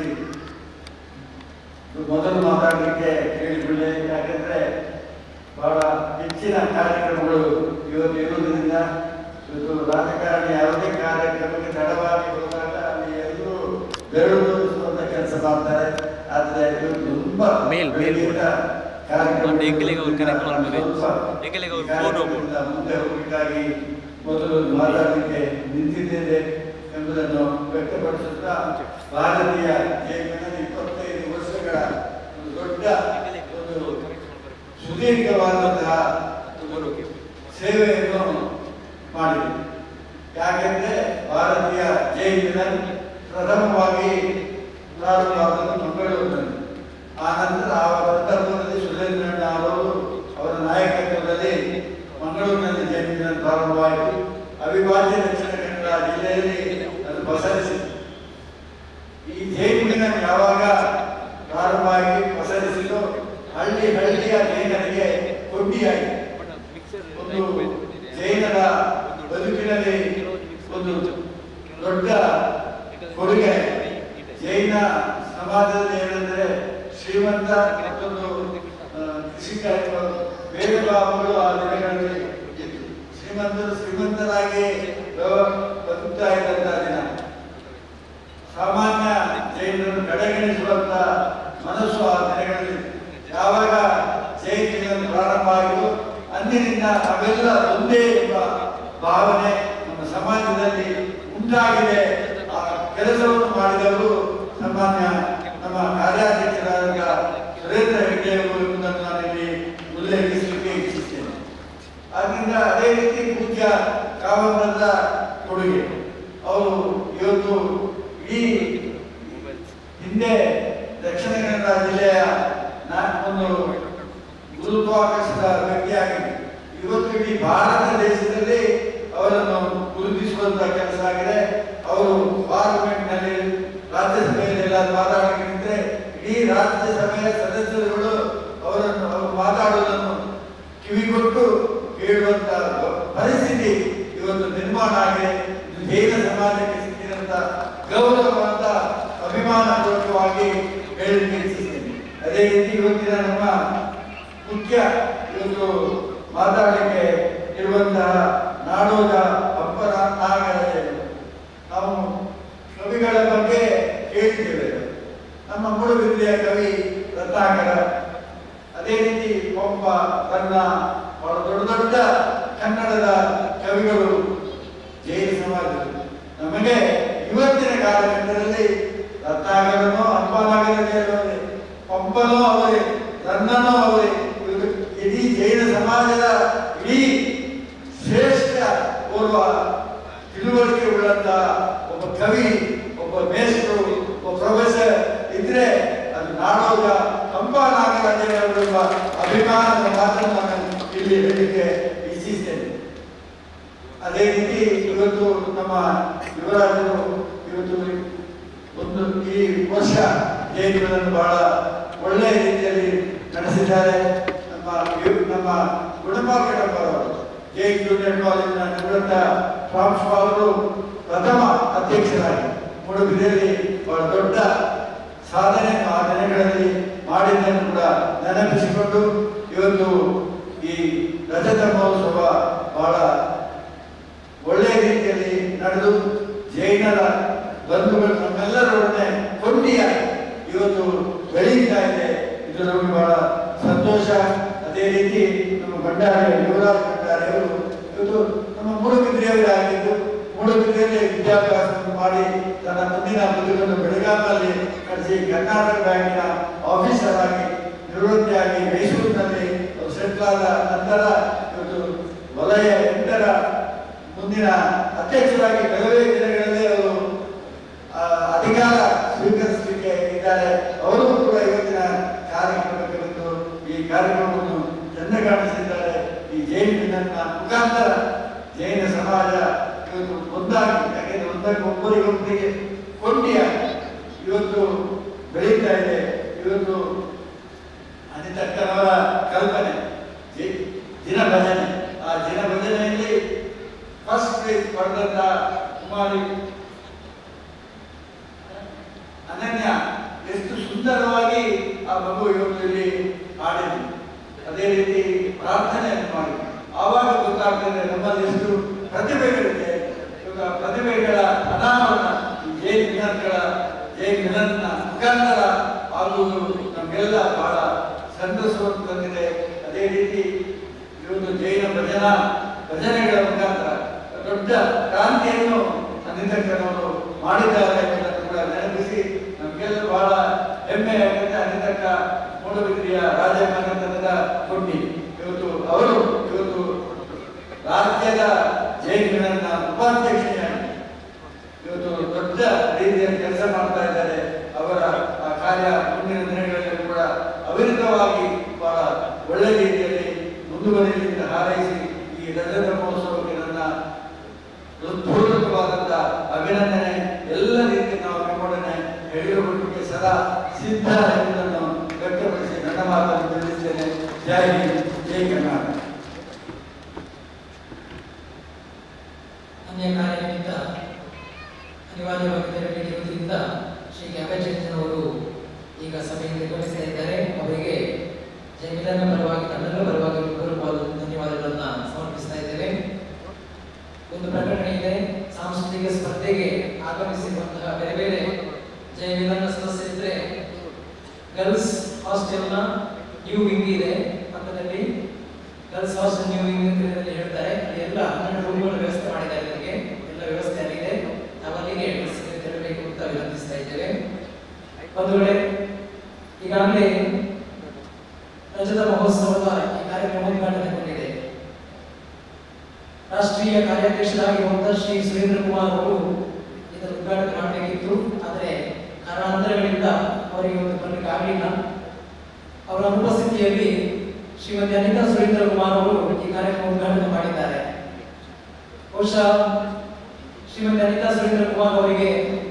ಮೊದಲು ಮಾತಾಡಲಿಕ್ಕೆ ಕೇಳಿಕೊಳ್ಳೆ ಯಾಕೆಂದ್ರೆ ಬಹಳ ಹೆಚ್ಚಿನ ಕಾರ್ಯಕ್ರಮಗಳು ಇವತ್ತು ಇರುವುದರಿಂದ ಇವತ್ತು ರಾಜಕಾರಣಿ ಯಾವುದೇ ಕಾರ್ಯಕ್ರಮಕ್ಕೆ ತಡವಾಗಿ ಹೋದಾಗ ಅಲ್ಲಿ ಎಲ್ಲರೂ ಬೆರಳು ತೋರಿಸುವಂತ ಕೆಲಸ ಮಾಡ್ತಾರೆ ಆದ್ರೆ ಇವತ್ತು ತುಂಬಾ ಮೇಲ್, ಮೇಲ್ ಬೆಳಗ್ಗೆಯಿಂದ ಕಾರ್ಯಕ್ರಮ ಮತ್ತೆ ಎಂಕಲಿಗೆ ಅವ್ರು ಕನೆಕ್ಟ್ ಮಾಡ್ಬೇಕು. ಸ್ವಲ್ಪ ಎಂಕಲಿಗೆ ಅವ್ರು ಈ ಫೋನ್ ಹೋಗ್ಬೋದು. ಕಾರ್ಯಕ್ರಮದಿಂದ ಮುಂದೆ ಹೋಗಲಿಕ್ಕಾಗಿ ಮೊದಲು ಮಾತಾಡಲಿಕ್ಕೆ ನಿಂತಿದ್ದೇನೆ ಎಂಬುದನ್ನು ವ್ಯಕ್ತಪಡಿಸುತ್ತಾ ಭಾರತೀಯ ಜೈಮಿನ ಇಪ್ಪತ್ತೈದು ವರ್ಷಗಳ ಒಂದು ದೊಡ್ಡ ಒಂದು ಸುದೀರ್ಘವಾದಂತಹ ಒಂದು ಸೇವೆಯನ್ನು ಮಾಡಿದೆ ಯಾಕೆಂದ್ರೆ ಭಾರತೀಯ ಜೈಮಿನ ಪ್ರಥಮವಾಗಿ ಪ್ರಾರಂಭವಾದದ್ದು ಮಂಗಳೂರಿನಲ್ಲಿ ಆ ನಂತರ ಆ ಸಂದರ್ಭದಲ್ಲಿ ಸುರೇಂದ್ರಣ್ಣ ಅವರು ಅವರ ನಾಯಕತ್ವದಲ್ಲಿ ಮಂಗಳೂರಿನಲ್ಲಿ ಜೈಮಿನ ಪ್ರಾರಂಭವಾಯಿತು ಅವಿಭಾಜ್ಯ ದಕ್ಷಿಣ ಕನ್ನಡ ಜಿಲ್ಲೆಯಲ್ಲಿ ಅದು ಪಸರಿಸಿತು ಈ ಜೈಮಿನ ಯಾವಾಗ ಪ್ರಾರಂಭ ಆಗಿ ಪಸರಿಸಿತು ಹಳ್ಳಿ ಹಳ್ಳಿಯ ಜೈನರಿಗೆ ಕೊಂಡಿಯಾಯಿತು ಒಂದು ಜೈನರ ಬದುಕಿನಲ್ಲಿ ಒಂದು ದೊಡ್ಡ ಕೊಡುಗೆ ಜೈನ ಸಮಾಜದಲ್ಲಿ ಏನಂದ್ರೆ ಶ್ರೀಮಂತ ಮತ್ತೊಂದು ಆ, ಕೃಷಿಕ ಬೇರೆ ಭಾವಗಳು ಆ ದಿನಗಳಲ್ಲಿ ಇತ್ತು ಶ್ರೀಮಂತರು ಶ್ರೀಮಂತರಾಗಿ ವ್ಯವ- ಬದುಕ್ತಾ ಇದ್ದಂತ ದಿನ ಸಾಮಾನ್ಯ ಜೈನರನ್ನು ಕಡೆಗಣಿಸುವಂತ ಮನಸ್ಸು ಆ ದಿನಗಳಲ್ಲಿ ಯಾವಾಗ ಜೈನ ಪ್ರಾರಂಭ ಆಯಿತು ಅಂದಿನಿಂದ ನಾವೆಲ್ಲ ಒಂದೇ ಎಂಬ ಭಾವನೆ ನಮ್ಮ ಸಮಾಜದಲ್ಲಿ ಉಂಟಾಗಿದೆ ಆ ಕೆಲಸವನ್ನು ಮಾಡಿದವರು ಸಾಮಾನ್ಯ ನಮ್ಮ ಕಾರ್ಯಾಧ್ಯಕ್ಷರಾದ ಸುರೇಂದ್ರ ಹೆಗ್ಡೆ ಅವರು ಎಂಬುದನ್ನು ನಾನು ಇಲ್ಲಿ ಉಲ್ಲೇಖಿಸಲಿಕ್ಕೆ ಇಚ್ಛಿಸ್ತೇನೆ ಆದ್ದರಿಂದ ಅದೇ ರೀತಿ ಪೂಜ್ಯ ಕಾವಂಬರದ ಕೊಡುಗೆ ಅವರು ಇವತ್ತು ಇಡೀ ಹಿಂದೆ ದಕ್ಷಿಣ ಕನ್ನಡ ಜಿಲ್ಲೆಯ ನಾ- ಒಂದು ಗುರುತ್ವಾಕರ್ಷದ ವ್ಯಕ್ತಿಯಾಗಿದೆ ಇವತ್ತು ಇಡೀ ಭಾರತ ದೇಶದಲ್ಲಿ ಅವರನ್ನು ಗುರುತಿಸುವಂತ ಕೆಲಸ ಆಗಿದೆ ಅವರು ಪಾರ್ಲಿಮೆಂಟ್ ನಲ್ಲಿ ರಾಜ್ಯಸಭೆಯಲ್ಲಿ ಎಲ್ಲ ಮಾತಾಡಲಿಕ್ಕೆ ನಿಂತರೆ ಇಡೀ ರಾಜ್ಯಸಭೆಯ ಸದಸ್ಯರುಗಳು ಅವರನ್ನು ಅವರು ಮಾತಾಡುವುದನ್ನು ಕಿವಿಗೊಟ್ಟು ಕೇಳುವಂತ ಪರಿಸ್ಥಿತಿ ಇವತ್ತು ನಿರ್ಮಾಣ ಆಗಿದೆ ಇದು ಜೈನ ಸಮಾಜಕ್ಕೆ ಸಿಕ್ಕಿದಂತ ಗೌರವ ಅಂತ ಅಭಿಮಾನಪೂರ್ವಕವಾಗಿ ಹೇಳಲಿಕ್ಕೆ ಇಚ್ಛಿಸ್ತೇನೆ ಅದೇ ರೀತಿ ಇವತ್ತಿನ ನಮ್ಮ ಮುಖ್ಯ ಇವತ್ತು ಮಾತಾಡಲಿಕ್ಕೆ ಇರುವಂತಹ ನಾಡೋಜ ಅಪ್ಪರ ನಾಗರಾಜ ನಾವು ಕವಿಗಳ ಬಗ್ಗೆ ಕೇಳಿದ್ದೇವೆ ನಮ್ಮ ಮೂಡುಬಿದ್ರೆಯ ಕವಿ ರತ್ನಾಕರ ಅದೇ ರೀತಿ ಪಂಪ ಕನ್ನ ಬಹಳ ದೊಡ್ಡ ದೊಡ್ಡ ಕನ್ನಡದ ಕವಿಗಳು ಜೈನ ಸಮಾಜ ನಮಗೆ ಇವತ್ತಿನ ಕಾಲಘಟ್ಟದಲ್ಲಿ ರತ್ನಾಕರನೋ ಹಂಪನಾಗರೇ ಪಂಪನೋ ಅವರೇ ರನ್ನನೋ ಅವರೇ ಇವರು ಇಡೀ ಜೈನ ಸಮಾಜದ ಇಡೀ ಶ್ರೇಷ್ಠ ಪೂರ್ವ ತಿಳುವಳಿಕೆ ಉಳ್ಳಂತ ಒಬ್ಬ ಕವಿ ಒಬ್ಬ ಮೇಷ್ಟ್ರು ಒಬ್ಬ ಪ್ರೊಫೆಸರ್ ಇದ್ರೆ ಅದು ನಾಡೋಜ ಹಂಪ ನಾಗರಾಜನವರೆಂಬ ಅಭಿಮಾನದ ಮಾತನ್ನು ನಾನು ಇಲ್ಲಿ ಹೇಳಲಿಕ್ಕೆ ಇಚ್ಛಿಸ್ತೇನೆ ಅದೇ ರೀತಿ ಇವತ್ತು ನಮ್ಮ ಯುವರಾಜರು ಇವತ್ತು ಒಂದು ಈ ವರ್ಷ ಜಯಂತಿಗಳನ್ನು ಬಹಳ ಒಳ್ಳೆಯ ರೀತಿಯಲ್ಲಿ ನಡೆಸಿದ್ದಾರೆ ನಮ್ಮ ಯು- ನಮ್ಮ ಗುಣಪಾಕರವರು ಜೆ ಜೂನಿಯರ್ ಕಾಲೇಜಿನ ನಿವೃತ್ತ ಪ್ರಾಂಶುಪಾಲರು ಪ್ರಥಮ ಅಧ್ಯಕ್ಷರಾಗಿ ಮೂಡುಬಿದಿರೆಯಲ್ಲಿ ಬಹಳ ದೊಡ್ಡ ಸಾಧನೆ ಆ ದಿನಗಳಲ್ಲಿ ಮಾಡಿದ್ದನ್ನು ಕೂಡ ನೆನಪಿಸಿಕೊಂಡು ಇವತ್ತು ಈ ರಜತ ಮಹೋತ್ಸವ ಬಹಳ ಒಳ್ಳೆಯ ರೀತಿಯಲ್ಲಿ ನಡೆದು ಜೈನರ ಬಂಧುಗಳು ನಮ್ಮೆಲ್ಲರೊಡನೆ ಕೊಂಡಿಯಾಗಿ ಇವತ್ತು ಬೆಳೀತಾ ಇದೆ ಇದು ನಮಗೆ ಬಹಳ ಸಂತೋಷ ಅದೇ ರೀತಿ ನಮ್ಮ ಭಂಡಾರಿ ಯುವರಾಜ್ ಭಂಡಾರಿ ಅವರು ಇವತ್ತು ನಮ್ಮ ಮೂಡುಬಿದ್ರೆಯವರೇ ಆಗಿದ್ದು ಮೂಡುಬಿದ್ರೆಯಲ್ಲಿ ವಿದ್ಯಾಭ್ಯಾಸವನ್ನು ಮಾಡಿ ತನ್ನ ಮುಂದಿನ ಬದುಕನ್ನು ಬೆಳಗಾವಿಯಲ್ಲಿ ನಡೆಸಿ ಕರ್ನಾಟಕ ಬ್ಯಾಂಕಿನ ಆಫೀಸರ್ ಆಗಿ ನಿವೃತ್ತಿಯಾಗಿ ಮೈಸೂರಿನಲ್ಲಿ ಸೆಟ್ಲ್ ಆದ ನಂತರ ಇವತ್ತು ವಲಯ ಎಂಟರ ಮುಂದಿನ ಅಧ್ಯಕ್ಷರಾಗಿ ಕೆಲವೇ ದಿನಗಳಲ್ಲೇ ಅವರು ಆ, ಅಧಿಕಾರ ಸ್ವೀಕರಿಸಲಿಕ್ಕೆ ಇದ್ದಾರೆ ಅವರು ಕೂಡ ಇವತ್ತಿನ ಕಾರ್ಯಕ್ರಮಕ್ಕೆ ಬಂದು ಈ ಕಾರ್ಯಕ್ರಮವನ್ನು ಚೆಂದ ಕಾಣಿಸಿದ್ದಾರೆ ಈ ಜೈನ್ ನನ್ನ ಮುಖಾಂತರ ಜೈನ ಸಮಾಜ ಇವತ್ತು ಒಂದಾಗಿ ಯಾಕೆಂದ್ರೆ ಒಂದಾಗಿ ಒಬ್ಬರಿಗೊಬ್ಬರಿಗೆ ಕೊಂಡಿಯಾಗಿ ಇವತ್ತು ಬೆಳೀತಾ ಇದೆ ಇವತ್ತು ಅನಿತಕ್ಕನವರ ಕಲ್ಪನೆ ಜಿ- ದಿನ ಭಜನೆ ಆ ದಿನ ಭಜನೆಯಲ್ಲಿ ಫಸ್ಟ್ ಪ್ರೈಸ್ ಪಡೆದಂತ ಕುಮಾರಿ ಅನನ್ಯ ಎಷ್ಟು ಸುಂದರವಾಗಿ ಆ ಮಗು ಇವತ್ತು ಇಲ್ಲಿ ಹಾಡಿದೆ ಅದೇ ರೀತಿ ಪ್ರಾರ್ಥನೆಯನ್ನು ಮಾಡಿ ಆವಾಗ ಗೊತ್ತಾಗ್ತದೆ ನಮ್ಮಲ್ಲಿ ಎಷ್ಟು ಪ್ರತಿಭೆಗಳಿದೆ ಇವಾಗ ಪ್ರತಿಭೆಗಳ ಅನಾವರಣ ಈ ಜೈ ಮಿಲನ್ಗಳ ಜೈ ಮಿಲನ್ನ ಮುಖಾಂತರ ಆಗುವುದು ನಮಗೆಲ್ಲ ಬಹಳ ಸಂತಸವನ್ನು ತಂದಿದೆ ಅದೇ ರೀತಿ ಇವತ್ತು ಜೈನ ಭಜನಾ ಭಜನೆಗಳ ಮುಖಾಂತರ ದೊಡ್ಡ ಕ್ರಾಂತಿಯನ್ನು ಅನಿತಕ್ಕನವರು ಮಾಡಿದ್ದಾರೆ ಎಂಬುದನ್ನು ಕೂಡ ನೆನಪಿಸಿ ನಮಗೆಲ್ಲ ಬಹಳ ಹೆಮ್ಮೆ ಆಗುತ್ತೆ ಅನಿತಕ್ಕ ಮೂಡುಬಿದ್ರಿಯ ರಾಜಮನೆತನದ ಕೊಂಡಿ ಇವತ್ತು ಅವರು ಇವತ್ತು ರಾಜ್ಯದ ಜೈಲಿನ ಉಪಾಧ್ಯಕ್ಷೆಯಾಗಿ ಇವತ್ತು ದೊಡ್ಡ ರೀತಿಯಲ್ಲಿ ಕೆಲಸ ಮಾಡ್ತಾ ಇದ್ದಾರೆ ಅವರ ಆ ಕಾರ್ಯ ಮುಂದಿನ ದಿನಗಳಲ್ಲಿ ಕೂಡ ಅವಿರತವಾಗಿ ಬಹಳ ಒಳ್ಳೆ ರೀತಿಯಲ್ಲಿ ಮುಂದುವರಿಯಲಿ ಅಂತ ಹಾರೈಸಿ ಈ ರಜತ ಮಹೋತ್ಸವಕ್ಕೆ ನನ್ನ ಹೃತ್ಪೂರ್ವಕವಾದಂತ ಅಭಿನಂದನೆ ಎಲ್ಲ ರೀತಿ ನಾವು ನಿಮ್ಮೊಡನೆ ಹೇಳಿಕೊಳ್ಳಲಿಕ್ಕೆ ಸದಾ ಸಿದ್ಧ ಎಂಬುದನ್ನು ವ್ಯಕ್ತಪಡಿಸಿ ನನ್ನ ಮಾತನ್ನು ತಿಳಿಸ್ತೇನೆ ಜೈ ಹಿಂದ್ ಜೈ ಕರ್ನಾಟಕ ಅನ್ಯ ಕಾರ್ಯ ನಿಮಿತ್ತ ಅನಿವಾರ್ಯವಾಗಿ ತೆರಳಿರುವುದರಿಂದ ಶ್ರೀ ಕ್ಯಾಬೇಜನವರು ಈಗ ಸಭೆಯನ್ನು ನಿರ್ವಹಿಸ್ತಾ ಇದ್ದಾರೆ ಅವರಿಗೆ ಜಯಮಿಲನ ಪರವಾಗಿ ನಮ್ಮೆಲ್ಲ ಪರವಾಗಿ ಹೃತ್ಪೂರ್ವಕವಾದ ಧನ್ಯವಾದಗಳನ್ನು ಸಮರ್ಪಿಸ್ತಾ ಇದ್ದೇವೆ ಒಂದು ಪ್ರಕಟಣೆ ಇದೆ ಸಾಂಸ್ಕೃತಿಕ ಸ್ಪರ್ಧೆಗೆ ಆಗಮಿಸಿರುವಂತಹ ಬೇರೆ ಬೇರೆ ಜಯಮಿಲನ ಸದಸ್ಯರಿದ್ರೆ ಗರ್ಲ್ಸ್ ಹಾಸ್ಟೆಲ್ನ ನ್ಯೂ ವಿಂಗ್ ಇದೆ ಪಕ್ಕದಲ್ಲಿ ಗರ್ಲ್ಸ್ ಹಾಸ್ಟೆಲ್ ನ್ಯೂ ವಿಂಗ್ ಅಂತ ಇದರಲ್ಲಿ ಹೇಳ್ತಾರೆ ಅಲ್ಲಿ ಎಲ್ಲ ಹನ್ನೆರಡು ರೂಮ್ಗಳ ವ್ಯವಸ್ಥೆ ಮಾಡಿದ್ದಾರೆ ನಿಮಗೆ ಎಲ್ಲ ವ್ಯವಸ್ಥೆ ಅಲ್ಲಿದೆ ನಾವು ಅಲ್ಲಿಗೆ ಡ್ರೆಸ್ಸಿಗೆ ತೆರಬೇಕು ಅಂತ ವಿನಂತಿಸ್ತಾ ಇದ್ದೇವೆ ಒಂದು ವೇಳೆ ಈಗಾಗಲೇ ರಜತ ಮಹೋತ್ಸವದ ಈ ಕಾರ್ಯಕ್ರಮ ಉದ್ಘಾಟನೆಗೊಂಡಿದೆ ರಾಷ್ಟ್ರೀಯ ಕಾರ್ಯಾಧ್ಯಕ್ಷರಾಗಿರುವಂತಹ ಶ್ರೀ ಸುರೇಂದ್ರ ಕುಮಾರ್ ಅವರು ಇದರ ಉದ್ಘಾಟನೆ ಮಾಡಬೇಕಿತ್ತು ಆದರೆ ಕಾರಣಾಂತರಗಳಿಂದ ಅವರಿಗೆ ಒಂದು ಬರಲಿಕ್ಕೆ ಆಗಲಿಲ್ಲ ಅವರ ಅನುಪಸ್ಥಿತಿಯಲ್ಲಿ ಶ್ರೀಮತಿ ಅನಿತಾ ಸುರೇಂದ್ರ ಕುಮಾರ್ ಅವರು ಈ ಕಾರ್ಯಕ್ರಮ ಉದ್ಘಾಟನೆ ಮಾಡಿದ್ದಾರೆ ಬಹುಶಃ ಶ್ರೀಮತಿ ಅನಿತಾ ಸುರೇಂದ್ರ ಕುಮಾರ್ ಅವರಿಗೆ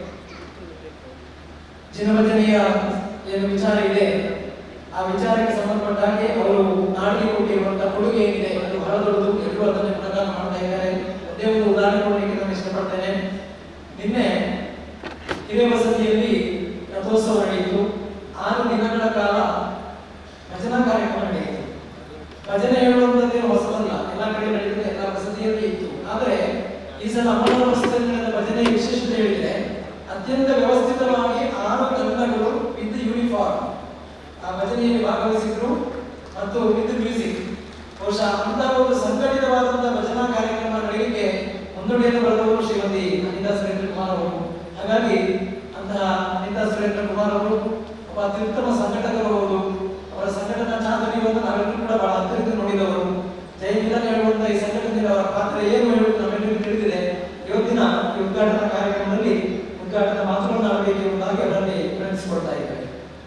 ಜನಭಜನೆಯ ಏನು ವಿಚಾರ ಇದೆ ಆ ವಿಚಾರಕ್ಕೆ ಸಂಬಂಧಪಟ್ಟ ಹಾಗೆ ಅವರು ನಾಡಿಗೆ ಕೊಟ್ಟಿರುವಂತಹ ಕೊಡುಗೆ ಏನಿದೆ ಅದು ಬಹಳ ದೊಡ್ಡದು ಎಲ್ಲರೂ ಅದನ್ನು ಪ್ರದಾನ ಮಾಡ್ತಾ ಇದ್ದಾರೆ ಒಂದೇ ಒಂದು ಉದಾಹರಣೆ ಕೊಡಲಿಕ್ಕೆ ನಾನು ಇಷ್ಟಪಡ್ತೇನೆ ನಿನ್ನೆ ಹಿರೇಬಸದಿಯಲ್ಲಿ ರಥೋತ್ಸವ ನಡೆಯಿತು ಆರು ದಿನಗಳ ಕಾಲ ಭಜನಾ ಕಾರ್ಯಕ್ರಮ ನಡೆಯಿತು ಭಜನೆ ಹೇಳುವಂಥದ್ದೇನು ಹೊಸದಲ್ಲ ಎಲ್ಲ ಕಡೆ ನಡೆಯುತ್ತೆ ಎಲ್ಲ ವಸತಿಯಲ್ಲಿ ಇತ್ತು ಆದರೆ ಈ ಸಲ ಅಮ್ಮನವರ ವಸತಿಯಲ್ಲಿ ನಡೆದ ಭಜನೆಯ ವಿಶೇಷತೆ ಹೇಳಿದ್ರೆ ಅತ್ಯಂತ ವ್ಯವಸ್ಥಿತವಾಗಿ ಆರು ತಂಡಗಳು ವಿತ್ ಯೂನಿಫಾರ್ಮ್ ಆ ಭಜನೆಯಲ್ಲಿ ಭಾಗವಹಿಸಿದ್ರು ಮತ್ತು ವಿತ್ ಮ್ಯೂಸಿಕ್ ಬಹುಶಃ ಅಂತಹ ಒಂದು ಸಂಘಟಿತವಾದಂತಹ ಭಜನಾ ಕಾರ್ಯಕ್ರಮ ನಡೆಯಲಿಕ್ಕೆ ಮುನ್ನುಡಿಯನ್ನು ಬರೆದವರು ಶ್ರೀಮತಿ ಅನಿತಾ ಸುರೇಂದ್ರ ಕುಮಾರ್ ಅವರು ಹಾಗಾಗಿ ಅಂತಹ ಅನಿತಾ ಸುರೇಂದ್ರ ಕುಮಾರ್ ಅವರು ಒಬ್ಬ ಅತ್ಯುತ್ತಮ ಸಂಘಟಕರು ಹೌದು ಅವರ ಸಂಘಟನಾ ಚಾತುರ್ಯವನ್ನು ನಾವೆಲ್ಲರೂ ಕೂಡ ಬಹಳ ಹತ್ತಿರದಿಂದ ನೋಡಿದವರು ಜೈ ಮಿಲನ್ ಹೇಳುವಂತಹ ಈ ಸಂಘಟನೆಯಲ್ಲಿ ಅವರ ಪಾತ್ರ ಏನು ಹೇಳುವುದು ನಮ್ಮೆಲ್ಲರಿಗೂ ತಿಳಿದಿದೆ ಇವತ್ತಿನ ಈ ಉದ್ಘಾಟನಾ ಕಾರ್ಯಕ್ರಮದಲ್ಲಿ ಉದ್ಘಾಟನಾ ಮಾತುಗಳನ್ನು ಆಡಬೇಕು ಎಂಬುದಾಗಿ ಅವರಲ್ಲಿ ವಿನಂತಿಸಿಕೊಳ್ತಾ ಇದ್ದೇವೆ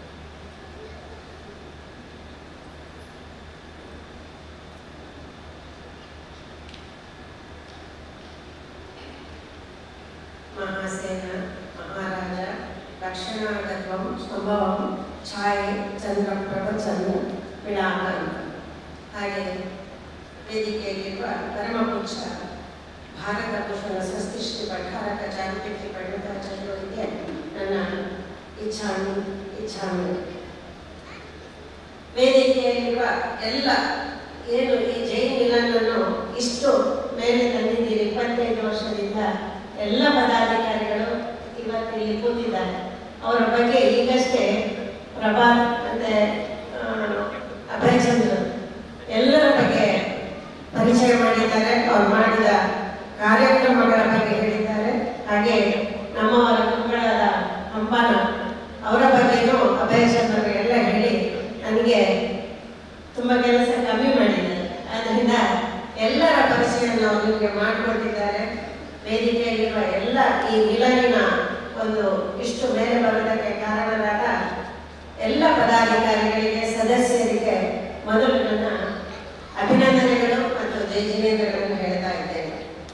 ಮಹಾಸೇನ ಮಹಾರಾಜ ರಕ್ಷಣಾಗತ್ವಂ ಸಂಭವಂ ಛಾಯೆ ಚಂದ್ರ ಪ್ರಭಚಂದ್ರ ವಿಳಾಮ ಅಂತ ಹಾಗೆ ವೇದಿಕೆಯಲ್ಲಿರುವ ಪರಮಪುರುಷ ಭಾರತ ಭೂಷಣ ಸಸ್ತಿಷ್ಠಿ ಪಠಾರಕ ಜಾಗೃತಿ ಪಂಡಿತಾಚಾರ್ಯವರಿಗೆ ನನ್ನ ಇಚ್ಛಾಮಿ ಇಚ್ಛಾಮಿ ವೇದಿಕೆಯಲ್ಲಿರುವ ಎಲ್ಲ ಏನು ಈ ಜೈನ್ ಮಿಲನನ್ನು ಇಷ್ಟು ಮೇಲೆ ತಂದಿದ್ದೀರಿ ಇಪ್ಪತ್ತೈದು ವರ್ಷದಿಂದ ಎಲ್ಲ ಪದಾಧಿಕಾರಿಗಳು ಈಗ ಇವತ್ತು ಇಲ್ಲಿ ಕೂತಿದ್ದಾರೆ ಅವರ ಬಗ್ಗೆ ಈಗಷ್ಟೇ ಪ್ರಭಾತ್ ಮತ್ತೆ ಆ, ಅಭಯ್ ಚಂದ್ರ ಎಲ್ಲರ ಬಗ್ಗೆ ಪರಿಚಯ ಮಾಡಿದ್ದಾರೆ ಅವ್ರು ಮಾಡಿದ ಕಾರ್ಯಕ್ರಮಗಳ ಬಗ್ಗೆ ಹೇಳಿದ್ದಾರೆ ಹಾಗೆ ನಮ್ಮವರ ಮಕ್ಕಳಾದ ಹಂಪನ ಅವರ ಬಗ್ಗೆನೂ ಅಭಯ ಚಂದ್ರ ಎಲ್ಲ ಹೇಳಿ ನನಗೆ ತುಂಬ ಕೆಲಸ ಕಮ್ಮಿ ಮಾಡಿದ್ದಾರೆ ಆದ್ದರಿಂದ ಎಲ್ಲರ ಪರಿಚಯವನ್ನು ಅವರು ನಿಮಗೆ ಮಾಡಿಕೊಟ್ಟಿದ್ದಾರೆ ವೇದಿಕೆಯಲ್ಲಿರುವ ಎಲ್ಲ ಈ ವಿಲನಿನ ಒಂದು ಇಷ್ಟು ಮೇಲೆ ಬರುವುದಕ್ಕೆ ಕಾರಣರಾದ ಎಲ್ಲ ಪದಾಧಿಕಾರಿಗಳಿಗೆ ಸದಸ್ಯರಿಗೆ ಮೊದಲು ನನ್ನ ಅಭಿನಂದನೆಗಳು ಮತ್ತು ಜೈ ಜಿನೇಂದ್ರಗಳನ್ನು ಹೇಳ್ತಾ ಇದ್ದೇನೆ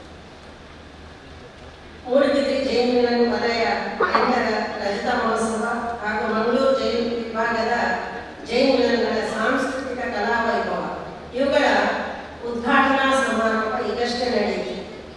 ಮೂಡುಬಿದ್ರಿ ಜೈನ್ ಮಿಲನ್ ವಲಯ ಎಂಟರ ರಜತ ಮಹೋತ್ಸವ ಹಾಗೂ ಮಂಗಳೂರು ಜೈನ್ ವಿಭಾಗದ ಜೈನ್ ಮಿಲನ್ಗಳ ಸಾಂಸ್ಕೃತಿಕ ಕಲಾ ವೈಭವ ಇವುಗಳ ಉದ್ಘಾಟನಾ ಸಮಾರಂಭ ಈಗಷ್ಟೇ ನಡೆಯಿತು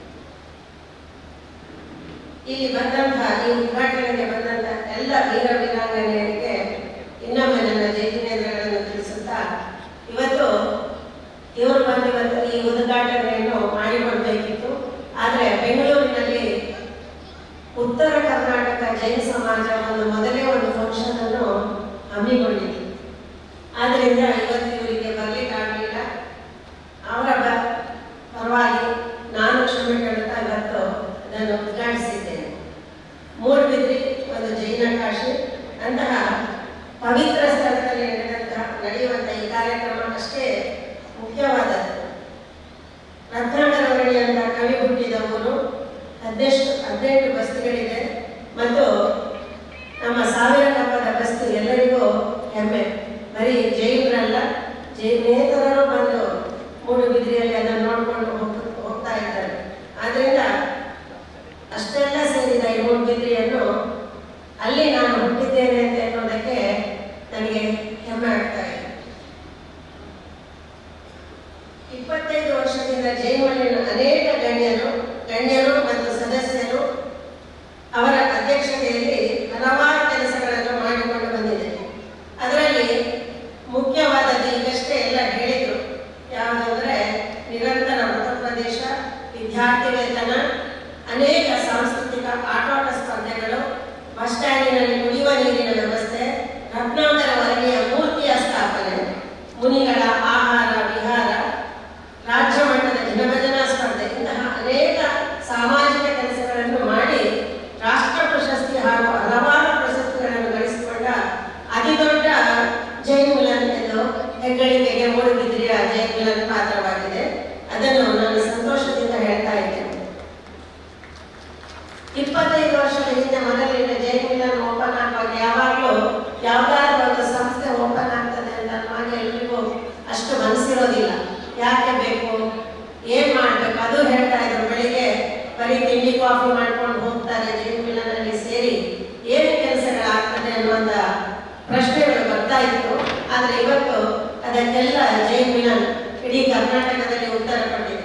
ಇಲ್ಲಿ ಬಂದಂತಹ ಈ ಉದ್ಘಾಟನೆಗೆ ಬಂದಂತಹ ಎಲ್ಲ ವೀರ ವೀರಾಂಗನೆಯರಿಗೆ ಇನ್ನೊಮ್ಮೆ ನನ್ನ ಜೈಜಿನೇಂದ್ರಗಳನ್ನು ತಿಳಿಸುತ್ತಾ ಇವತ್ತು ಇವರು ಬಂದು ಇವತ್ತು ಈ ಉದ್ಘಾಟನೆಯನ್ನು ಮಾಡಿಕೊಡ್ಬೇಕಿತ್ತು ಆದರೆ ಬೆಂಗಳೂರಿನಲ್ಲಿ ಉತ್ತರ ಕರ್ನಾಟಕ ಜೈನ ಸಮಾಜ ಒಂದು ಮೊದಲೇ ಒಂದು ಫಂಕ್ಷನ್ ಅನ್ನು ಹಮ್ಮಿಕೊಂಡಿದೆ ಆದ್ದರಿಂದ ಇವತ್ತು ಇವರಿಗೆ ಬರಲಿಕ್ಕಾಗಲಿಲ್ಲ ಅವರ ಬ- ಪರವಾಗಿ ನಾನು ಕ್ಷಮೆ ಕೇಳುತ್ತಾ ಇವತ್ತು ಅದನ್ನು ಉದ್ಘಾಟಿಸಿದ್ದೇನೆ ಮೂಡುಬಿದ್ರಿ ಒಂದು ಜೈನ ಕಾಶಿ ಅಂತಹ ಪವಿತ್ರ ಸ್ಥಳದಲ್ಲಿ ನಡೆದಂತಹ ನಡೆಯುವಂತಹ ಈ ಕಾರ್ಯಕ್ರಮ ಅಷ್ಟೇ ಮುಖ್ಯವಾದದ್ದು ರತ್ನಾಕರವಳ್ಳಿ ಅಂತ ಕವಿ ಹುಟ್ಟಿದ ಊರು ಹದಿನೆಷ್ಟು ಹದಿನೆಂಟು ಬಸ್ತಿಗಳಿದೆ ಮತ್ತು ನಮ್ಮ ಸಾವಿರ ಹಬ್ಬದ ಬಸ್ತು ಎಲ್ಲರಿಗೂ ಹೆಮ್ಮೆ ಬರೀ ಜೈನರಲ್ಲ ಜೈನೇತರರು ಬಂದು ಮೂಡುಬಿದ್ರಿಯಲ್ಲಿ ಅದನ್ನು ನೋಡಿಕೊಂಡು ಹೋಗ್- ಹೋಗ್ತಾ ಇದ್ದಾರೆ ಆದ್ದರಿಂದ ಅಷ್ಟೆಲ್ಲ ಸೇರಿದ ಈ ಮೂಡುಬಿದ್ರಿಯನ್ನು ಅಲ್ಲಿ ನಾನು ಹುಟ್ಟಿದ್ದೇನೆ ಅಂತ ಅನ್ನೋದಕ್ಕೆ ನನಗೆ ಹೆಮ್ಮೆ ಆಗ್ತಾ ಇದೆ ಇಪ್ಪತ್ತೈದು ವರ್ಷದಿಂದ ಜೈಮಣ್ಣಿನ ಅನೇಕ ಗಣ್ಯರು ಗಣ್ಯರು ಮತ್ತು ಸದಸ್ಯರು ಅವರ ಅಧ್ಯಕ್ಷತೆಯಲ್ಲಿ ಹಲವಾರು ಕೆಲಸಗಳನ್ನು ಮಾಡಿಕೊಂಡು ಬಂದಿದೆ ಅದರಲ್ಲಿ ಮುಖ್ಯವಾದದ್ದು ಈಗಷ್ಟೇ ಎಲ್ಲ ಹೇಳಿದರು ಯಾವುದಂದ್ರೆ ನಿರಂತರ ಮತ ಪ್ರದೇಶ ವಿದ್ಯಾರ್ಥಿ ವೇತನ ಅನೇಕ ಸಾಂಸ್ಕೃತಿಕ ಆಟೋಟ ಸ್ಪರ್ಧೆಗಳು ಬಸ್ ಸ್ಟ್ಯಾಂಡಿನಲ್ಲಿ ಕುಡಿಯುವ ನೀರಿನ ವ್ಯವಸ್ಥೆ ರತ್ನಾಕರ ವರದಿಯ ಮೂರ್ತಿಯ ಸ್ಥಾಪನೆ ಮುನಿಗಳ ಆಹಾರ ವಿಹಾರ ರಾಜ್ಯ ಮಟ್ಟದ ಜನಭಜನಾ ಸ್ಪರ್ಧೆ ಇಂತಹ ಅನೇಕ ಸಾಮಾಜಿಕ ಕೆಲಸಗಳನ್ನು ಮಾಡಿ ರಾಷ್ಟ್ರ ಪ್ರಶಸ್ತಿ ಹಾಗೂ ಹಲವಾರು ಪ್ರಶಸ್ತಿಗಳನ್ನು ಗಳಿಸಿಕೊಂಡ ಅತಿ ದೊಡ್ಡ ಜೈನ್ ಮಿಲನ್ ಎಂದು ಹೆಗ್ಗಳಿಕೆಗೆ ಮೂಡುಬಿದ್ರಿಯ ಜೈನ್ ಮಿಲನ್ ಪಾತ್ರವಾಗಿದೆ ಅದನ್ನು ನಾನು ಸಂತೋಷದಿಂದ ಹೇಳ್ತಾ ಇದ್ದೇನೆ ಇಪ್ಪತ್ತೈದು ವರ್ಷದ ಹಿಂದೆ ಮೊದಲಿನ ಜೈನ್ ಮಿಲನ್ ಓಪನ್ ಆಗುವಾಗ ಯಾವಾಗಲೂ ಯಾವ್ದಾದ್ರು ಒಂದು ಸಂಸ್ಥೆ ಓಪನ್ ಆಗ್ತದೆ ಅಂತ ಅನ್ನುವಾಗ ಎಲ್ರಿಗೂ ಅಷ್ಟು ಮನಸ್ಸಿರೋದಿಲ್ಲ ಯಾಕೆ ಬೇಕು ಏನ್ ಮಾಡ್ಬೇಕು ಅದು ಹೇಳ್ತಾ ಇದ್ರು ಬೆಳಿಗ್ಗೆ ಬರೀ ತಿಂಡಿ ಕಾಫಿ ಮಾಡ್ಕೊಂಡು ಹೋಗ್ತಾರೆ ಜೈನ್ ಮಿಲನಲ್ಲಿ ಸೇರಿ ಏನು ಕೆಲಸಗಳಾಗ್ತದೆ ಅನ್ನುವಂತ ಪ್ರಶ್ನೆಗಳು ಬರ್ತಾ ಇತ್ತು ಆದ್ರೆ ಇವತ್ತು ಅದಕ್ಕೆಲ್ಲ ಜೈನ್ ಮಿಲನ್ ಇಡೀ ಕರ್ನಾಟಕದಲ್ಲಿ ಉತ್ತರ ಕೊಟ್ಟಿದೆ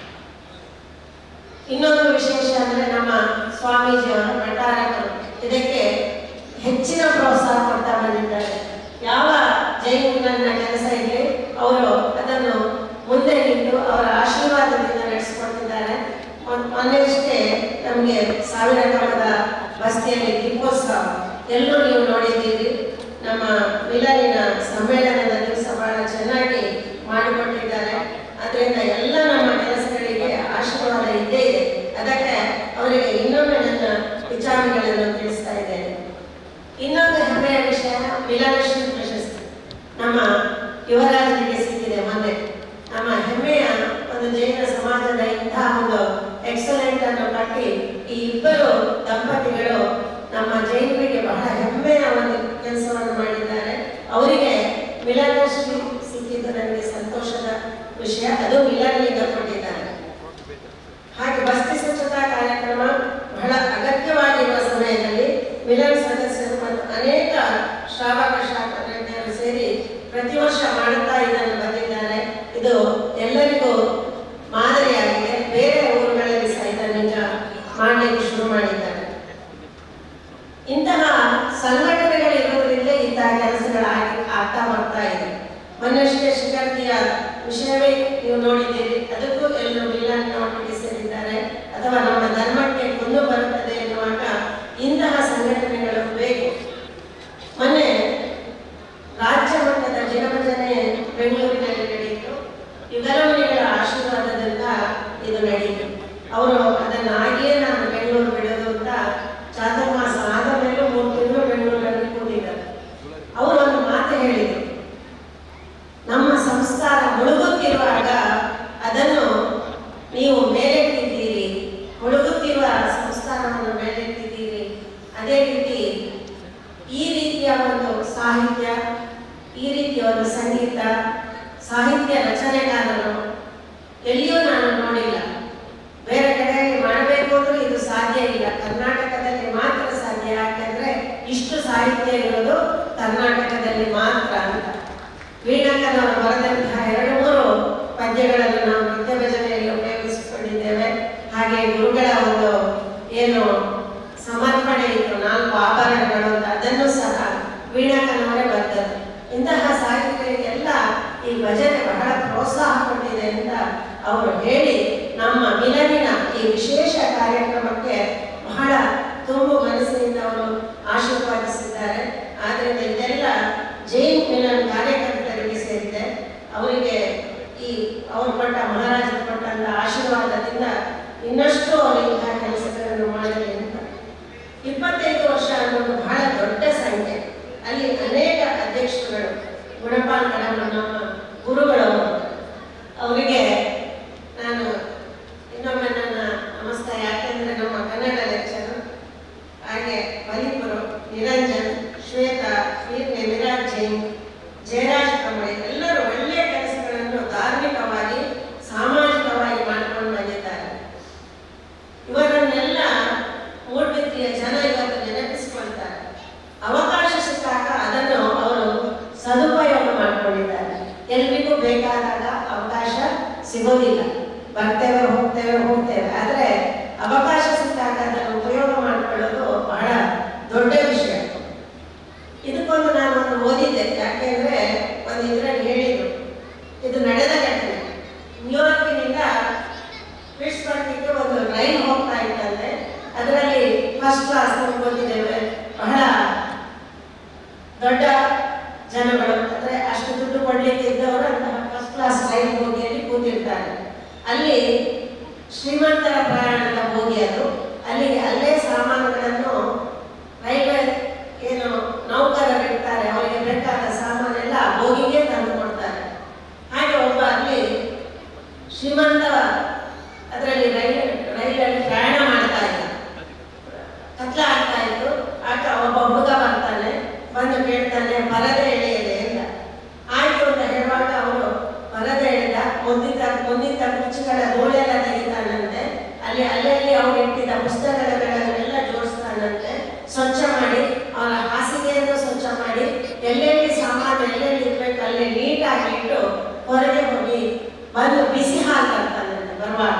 ಇನ್ನೊಂದು ವಿಶೇಷ ಅಂದ್ರೆ ನಮ್ಮ ಸ್ವಾಮೀಜಿಯವರ ಮಠಾರಕರು ಇದಕ್ಕೆ ಹೆಚ್ಚಿನ ಪ್ರೋತ್ಸಾಹ ಕೊಡ್ತಾ ಬಂದಿದ್ದಾರೆ ಯಾವ ಜೈನಿನ ಕೆಲಸ ಇರಲಿ ಅವರು ಅದನ್ನು ಮುಂದೆ ನಿಂತು ಅವರ ಆಶೀರ್ವಾದದಿಂದ ನಡೆಸಿಕೊಟ್ಟಿದ್ದಾರೆ ಮೊನ್- ಮೊನ್ನೆಯಷ್ಟೇ ನಮಗೆ ಸಾವಿರ ಕಮದ ಬಸ್ತಿಯಲ್ಲಿ ದೀಪೋತ್ಸವ ಎಲ್ಲರೂ ನೀವು ನೋಡಿದ್ದೀರಿ ನಮ್ಮ ಮಿಲನಿನ ಸಮ್ಮೇಳನದ ದಿವಸ ಬಹಳ ಚೆನ್ನಾಗಿ ಮಾಡಿಕೊಟ್ಟಿದ್ದಾರೆ ಅದರಿಂದ ಎಲ್ಲ ನಮ್ಮ ಕೆಲಸಗಳಿಗೆ ಆಶೀರ್ವಾದ ಇದ್ದೇ ಇದೆ ಅದಕ್ಕೆ ಅವರಿಗೆ ಇನ್ನೊಮ್ಮೆ ನನ್ನ ವಿಚಾರಗಳನ್ನು ತಿಳಿಸ್ತಾ ಇದ್ದೇನೆ ಇನ್ನೊಂದು ಹೆಮ್ಮೆಯ ವಿಷಯ ಮಿಲನಶ್ರೀ ಪ್ರಶಸ್ತಿ ನಮ್ಮ ಯುವರಾಜರಿಗೆ ಸಿಕ್ಕಿದೆ ಮೊನ್ನೆ ನಮ್ಮ ಹೆಮ್ಮೆಯ ಒಂದು ಜೈನ ಸಮಾಜದ ಇಂತಹ ಒಂದು ಎಕ್ಸಲೆಂಟ್ ಅನ್ನು ಕಟ್ಟಿ ಈ ಇಬ್ಬರು ದಂಪತಿಗಳು ನಮ್ಮ ಜೈನರಿಗೆ ಬಹಳ ಹೆಮ್ಮೆಯ ಒಂದು ಕೆಲಸವನ್ನು ಮಾಡಿದ್ದಾರೆ ಅವರಿಗೆ ಮಿಲನಶ್ರೀ ಸಿಕ್ಕಿದ್ದು ನನಗೆ ಸಂತೋಷದ ವಿಷಯ ಅದು ಮಿಲನ್ನಿಂದ ಕೊಟ್ಟಿದ್ದಾರೆ ಹಾಗೆ ಬಸ್ತಿ ಸ್ವಚ್ಛತಾ ಕಾರ್ಯಕ್ರಮ ಬಹಳ ಅಗತ್ಯವಾಗಿರುವ ಸಮಯದಲ್ಲಿ ಮಿಲನ್ ಸದಸ್ಯರು ಮತ್ತು ಅನೇಕ ಶ್ರಾವಕ ಶಾಖರು ಸೇರಿ ಪ್ರತಿ ವರ್ಷ ಮಾಡುತ್ತಾ ಇದನ್ನು ಬಂದಿದ್ದಾರೆ ಇದು ಎಲ್ಲರಿಗೂ ಮಾದರಿಯಾಗಿದೆ ಬೇರೆ ಊರುಗಳಲ್ಲಿ ಸಹ ಇದನ್ನೀಗ ಮಾಡಲಿಕ್ಕೆ ಶುರು ಮಾಡಿದ್ದಾರೆ ಇಂತಹ ಸಂಘಟನೆಗಳಿರೋದ್ರಿಂದ ಇಂತಹ ಕೆಲಸಗಳಾಗಿ ಆಗ್ತಾ ಬರ್ತಾ ಇದೆ ಮೊನ್ನಷ್ಟೇ ಶಿಖರ್ತಿಯ ವಿಷಯವೇ ನೀವು ನೋಡಿದ್ದೀರಿ ಅದಕ್ಕೂ ಎಲ್ಲರೂ ಮಿಲನ್ ಒಟ್ಟಿಗೆ ಸೇರಿದ್ದಾರೆ ಅಥವಾ ನಮ್ಮ ಧರ್ಮಕ್ಕೆ ಕುಂದು ಬರುತ್ತದೆ ಎನ್ನುವಾಗ ಇಂತಹ ರೀತಿಯ ಒಂದು ಸಾಹಿತ್ಯ ಈ ರೀತಿಯ ಒಂದು ಸಂಗೀತ ಸಾಹಿತ್ಯ ರಚನೆಗಾರರು ಎಲ್ಲಿಯೂ ನಾನು ನೋಡಿಲ್ಲ ಬೇರೆ ಕಡೆಯಲ್ಲಿ ಮಾಡಬೇಕು ಅಂದ್ರೆ ಇದು ಸಾಧ್ಯ ಇಲ್ಲ ಕರ್ನಾಟಕದಲ್ಲಿ ಮಾತ್ರ ಸಾಧ್ಯ ಯಾಕೆಂದ್ರೆ ಇಷ್ಟು ಸಾಹಿತ್ಯ ಇರೋದು ಕರ್ನಾಟಕದಲ್ಲಿ ಮಾತ್ರ ಅಂತ ವೀಣಕ್ಕನವರು ಬರೆದಂತಹ ಎರಡು ಮೂರು ಪದ್ಯಗಳನ್ನು ನಾವು ನಿತ್ಯ ಭಜನೆಯಲ್ಲಿ ಉಪಯೋಗಿಸಿಕೊಂಡಿದ್ದೇವೆ ಹಾಗೆ ಗುರುಗಳ ಒಂದು ಏನು ಸಮರ್ಪಣೆ ಇತ್ತು ನಾಲ್ಕು ಆಭರಣಗಳು ಅಂತ ಅದನ್ನು ಸಹ ವೀಣಕ್ಕನವರೇ ಬರ್ತದೆ ಇಂತಹ ಸಾಹಿತ್ಯಗಳಿಗೆಲ್ಲ ಈ ಭಜನೆ ಬಹಳ ಪ್ರೋತ್ಸಾಹ ಕೊಟ್ಟಿದೆ ಅಂತ ಅವರು ಹೇಳಿ ನಮ್ಮ ಮಿಲನಿನ ಈ ವಿಶೇಷ ಕಾರ್ಯಕ್ರಮಕ್ಕೆ ಬಹಳ ತುಂಬು ಮನಸ್ಸಿನಿಂದ ಅವರು ಆಶೀರ್ವಾದಿಸಿದ್ದಾರೆ ಆದ್ದರಿಂದ ಇದೆಲ್ಲ ಜೈನ್ ಮಿಲನ್ ಕಾರ್ಯಕರ್ತರಿಗೆ ಸೇರಿದೆ ಅವರಿಗೆ ಈ ಅವರು ಕೊಟ್ಟ ಮಹಾರಾಜರು ಕೊಟ್ಟಂತ ಆಶೀರ್ವಾದದಿಂದ ಇನ್ನಷ್ಟು ಅವರು ಇಂತಹ ಕೆಲಸಗಳನ್ನು ಮಾಡಲಿ ಅಂತ ಇಪ್ಪತ್ತೈದು ವರ್ಷ ಅನ್ನೋದು ಬಹಳ ದೊಡ್ಡ ಸಂಖ್ಯೆ ಅಲ್ಲಿ ಅನೇಕ ಅಧ್ಯಕ್ಷರುಗಳು ಗುಣಪಾಲ್ ಕಡಮ ನಮ್ಮ ಗುರುಗಳವರು ಅವರಿಗೆ ನಾನು ಇನ್ನೊಮ್ಮೆ ನನ್ನ ನಮಸ್ಕಾರ ಯಾಕೆಂದ್ರೆ ನಮ್ಮ ಕನ್ನಡ ಲೆಕ್ಚರ್ ಹಾಗೆ ಮಣಿಪುರು ನಿರಂಜನ್ ಶ್ವೇತಾ ವೀರ್ನೆ ವಿರಾಟ್ ಜೈನ್ ಜಯರಾಜ್ ಕಮಳಿ ಎಲ್ಲರೂ ಒಳ್ಳೆಯ ಕೆಲಸಗಳನ್ನು ಧಾರ್ಮಿಕವಾಗಿ ಸಾಮಾಜಿಕವಾಗಿ ಮಾಡ್ಕೊಂಡು ಬಂದಿದ್ದಾರೆ ಇವರನ್ನೆಲ್ಲ ಮೂಡ್ಬಿದ್ರಿಯ ಜನ ಇವತ್ತು ನೆನಪಿಸಿಕೊಳ್ತಾರೆ ಅವಕಾಶ ಸಿಕ್ಕಾಗ ಅದನ್ನು ಅವರು ಸದುಪಯೋಗ ಮಾಡಿಕೊಂಡಿದ್ದಾರೆ ಎಲ್ರಿಗೂ ಬೇಕಾದಾಗ ಅವಕಾಶ ಸಿಗೋದಿಲ್ಲ ಬರ್ತೇವೆ ಹೋಗ್ತೇವೆ ಹೋಗ್ತೇವೆ ಆದರೆ ಅವಕಾಶ ಸಿಕ್ಕಾಗ ಅದನ್ನು ಉಪಯೋಗ ಮಾಡಿಕೊಳ್ಳೋದು ಬಹಳ ದೊಡ್ಡ ವಿಷಯ ಇದಕ್ಕೊಂದು ನಾನು ಒಂದು ಓದಿದ್ದೆ ಯಾಕೆಂದ್ರೆ ಒಂದು ಇದರಲ್ಲಿ ಹೇಳಿದ್ರು ಇದು ನಡೆದ ಘಟನೆ ನ್ಯೂಯಾರ್ಕಿನಿಂದ ಪಿಟ್ಸ್ಬರ್ಗಿಗೆ ಒಂದು ರೈಲ್ ಹೋಗ್ತಾ ಇತ್ತಂತೆ ಅದರಲ್ಲಿ ಫಸ್ಟ್ ಕ್ಲಾಸ್ ನಮ್ಗೆ ಗೊತ್ತಿದ್ದೇವೆ ಬಹಳ ದೊಡ್ಡ ಜನಗಳು ಅಂದ್ರೆ ಅಷ್ಟು ದುಡ್ಡು ಕೊಡ್ಲಿಕ್ಕೆ ಇದ್ದವರು ಅಂತಹ ಫಸ್ಟ್ ಕ್ಲಾಸ್ ರೈಲ್ ಬೋಗಿಯಲ್ಲಿ ಕೂತಿರ್ತಾರೆ ಅಲ್ಲಿ ಶ್ರೀಮಂತರ ಪ್ರಯಾಣದ ಬೋಗಿ ಅದು ಅಲ್ಲಿಗೆ ಅಲ್ಲೇ ಸಾಮಾನುಗಳನ್ನು ರೈಲ್ವೆ ಏನು ನೌಕರರು ಇರ್ತಾರೆ ಅವರಿಗೆ ಬೇಕಾದ ಸಾಮಾನೆಲ್ಲ ಆ ಬೋಗಿಗೆ ತಂದು ಕೊಡ್ತಾರೆ ಹಾಗೆ ಒಬ್ಬ ಅಲ್ಲಿ ಶ್ರೀಮಂತ ಅದರಲ್ಲಿ ರೈಲ್ ರೈಲಲ್ಲಿ ಪ್ರಯಾಣ ಮಾಡ್ತಾ ಇದ್ದ ಕತ್ಲ ಆಗ್ತಾ ಇತ್ತು ಆಗ ಒಬ್ಬ ಹುಡುಗ ಬರ್ತಾನೆ ಬಂದು ಕೇಳ್ತಾನೆ ಪರದೆ ಎಳೆಯದೆ ಅಂತ ಆಯ್ತು ಅಂತ ಹೇಳುವಾಗ ಅವರು ಪರದೆ ಎಳೆದ ಮುಂದಿದ್ದ ಮುಂದಿದ್ದ ಕುರ್ಚಿಗಳ ಧೂಳೆಲ್ಲ ತೆಗಿತಾನಂತೆ ಅಲ್ಲಿ ಅಲ್ಲಲ್ಲಿ ಅವ್ರು ಇಟ್ಟಿದ್ದ ಪುಸ್ತಕಗಳನ್ನೆಲ್ಲ ಜೋಡಿಸ್ತಾನಂತೆ ಸ್ವಚ್ಛ ಮಾಡಿ ಅವರ ಹಾಸಿಗೆಯನ್ನು ಸ್ವಚ್ಛ ಮಾಡಿ ಎಲ್ಲೆಲ್ಲಿ ಸಾಮಾನು ಎಲ್ಲೆಲ್ಲಿ ಇರ್ಬೇಕು ಅಲ್ಲಿ ನೀಟಾಗಿ ಇಟ್ಟು ಹೊರಗೆ ಹೋಗಿ ಬಂದು ಬಿಸಿ ಹಾಲು ತರ್ತಾನಂತೆ ಬರುವಾಗ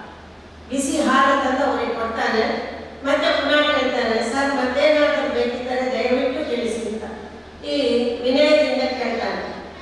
ಬಿಸಿ ಹಾಲು ತಂದು ಅವರಿಗೆ ಕೊಡ್ತಾನೆ ಮತ್ತೆ ಪುನಃ ಕೇಳ್ತಾನೆ ಸರ್ ಮತ್ತೇನಾದ್ರೂ ಬೇಕಿದ್ದರೆ ದಯವಿಟ್ಟು ತಿಳಿಸಿ ಅಂತ ಈ ವಿನಯದಿಂದ ಕೇಳ್ತಾನೆ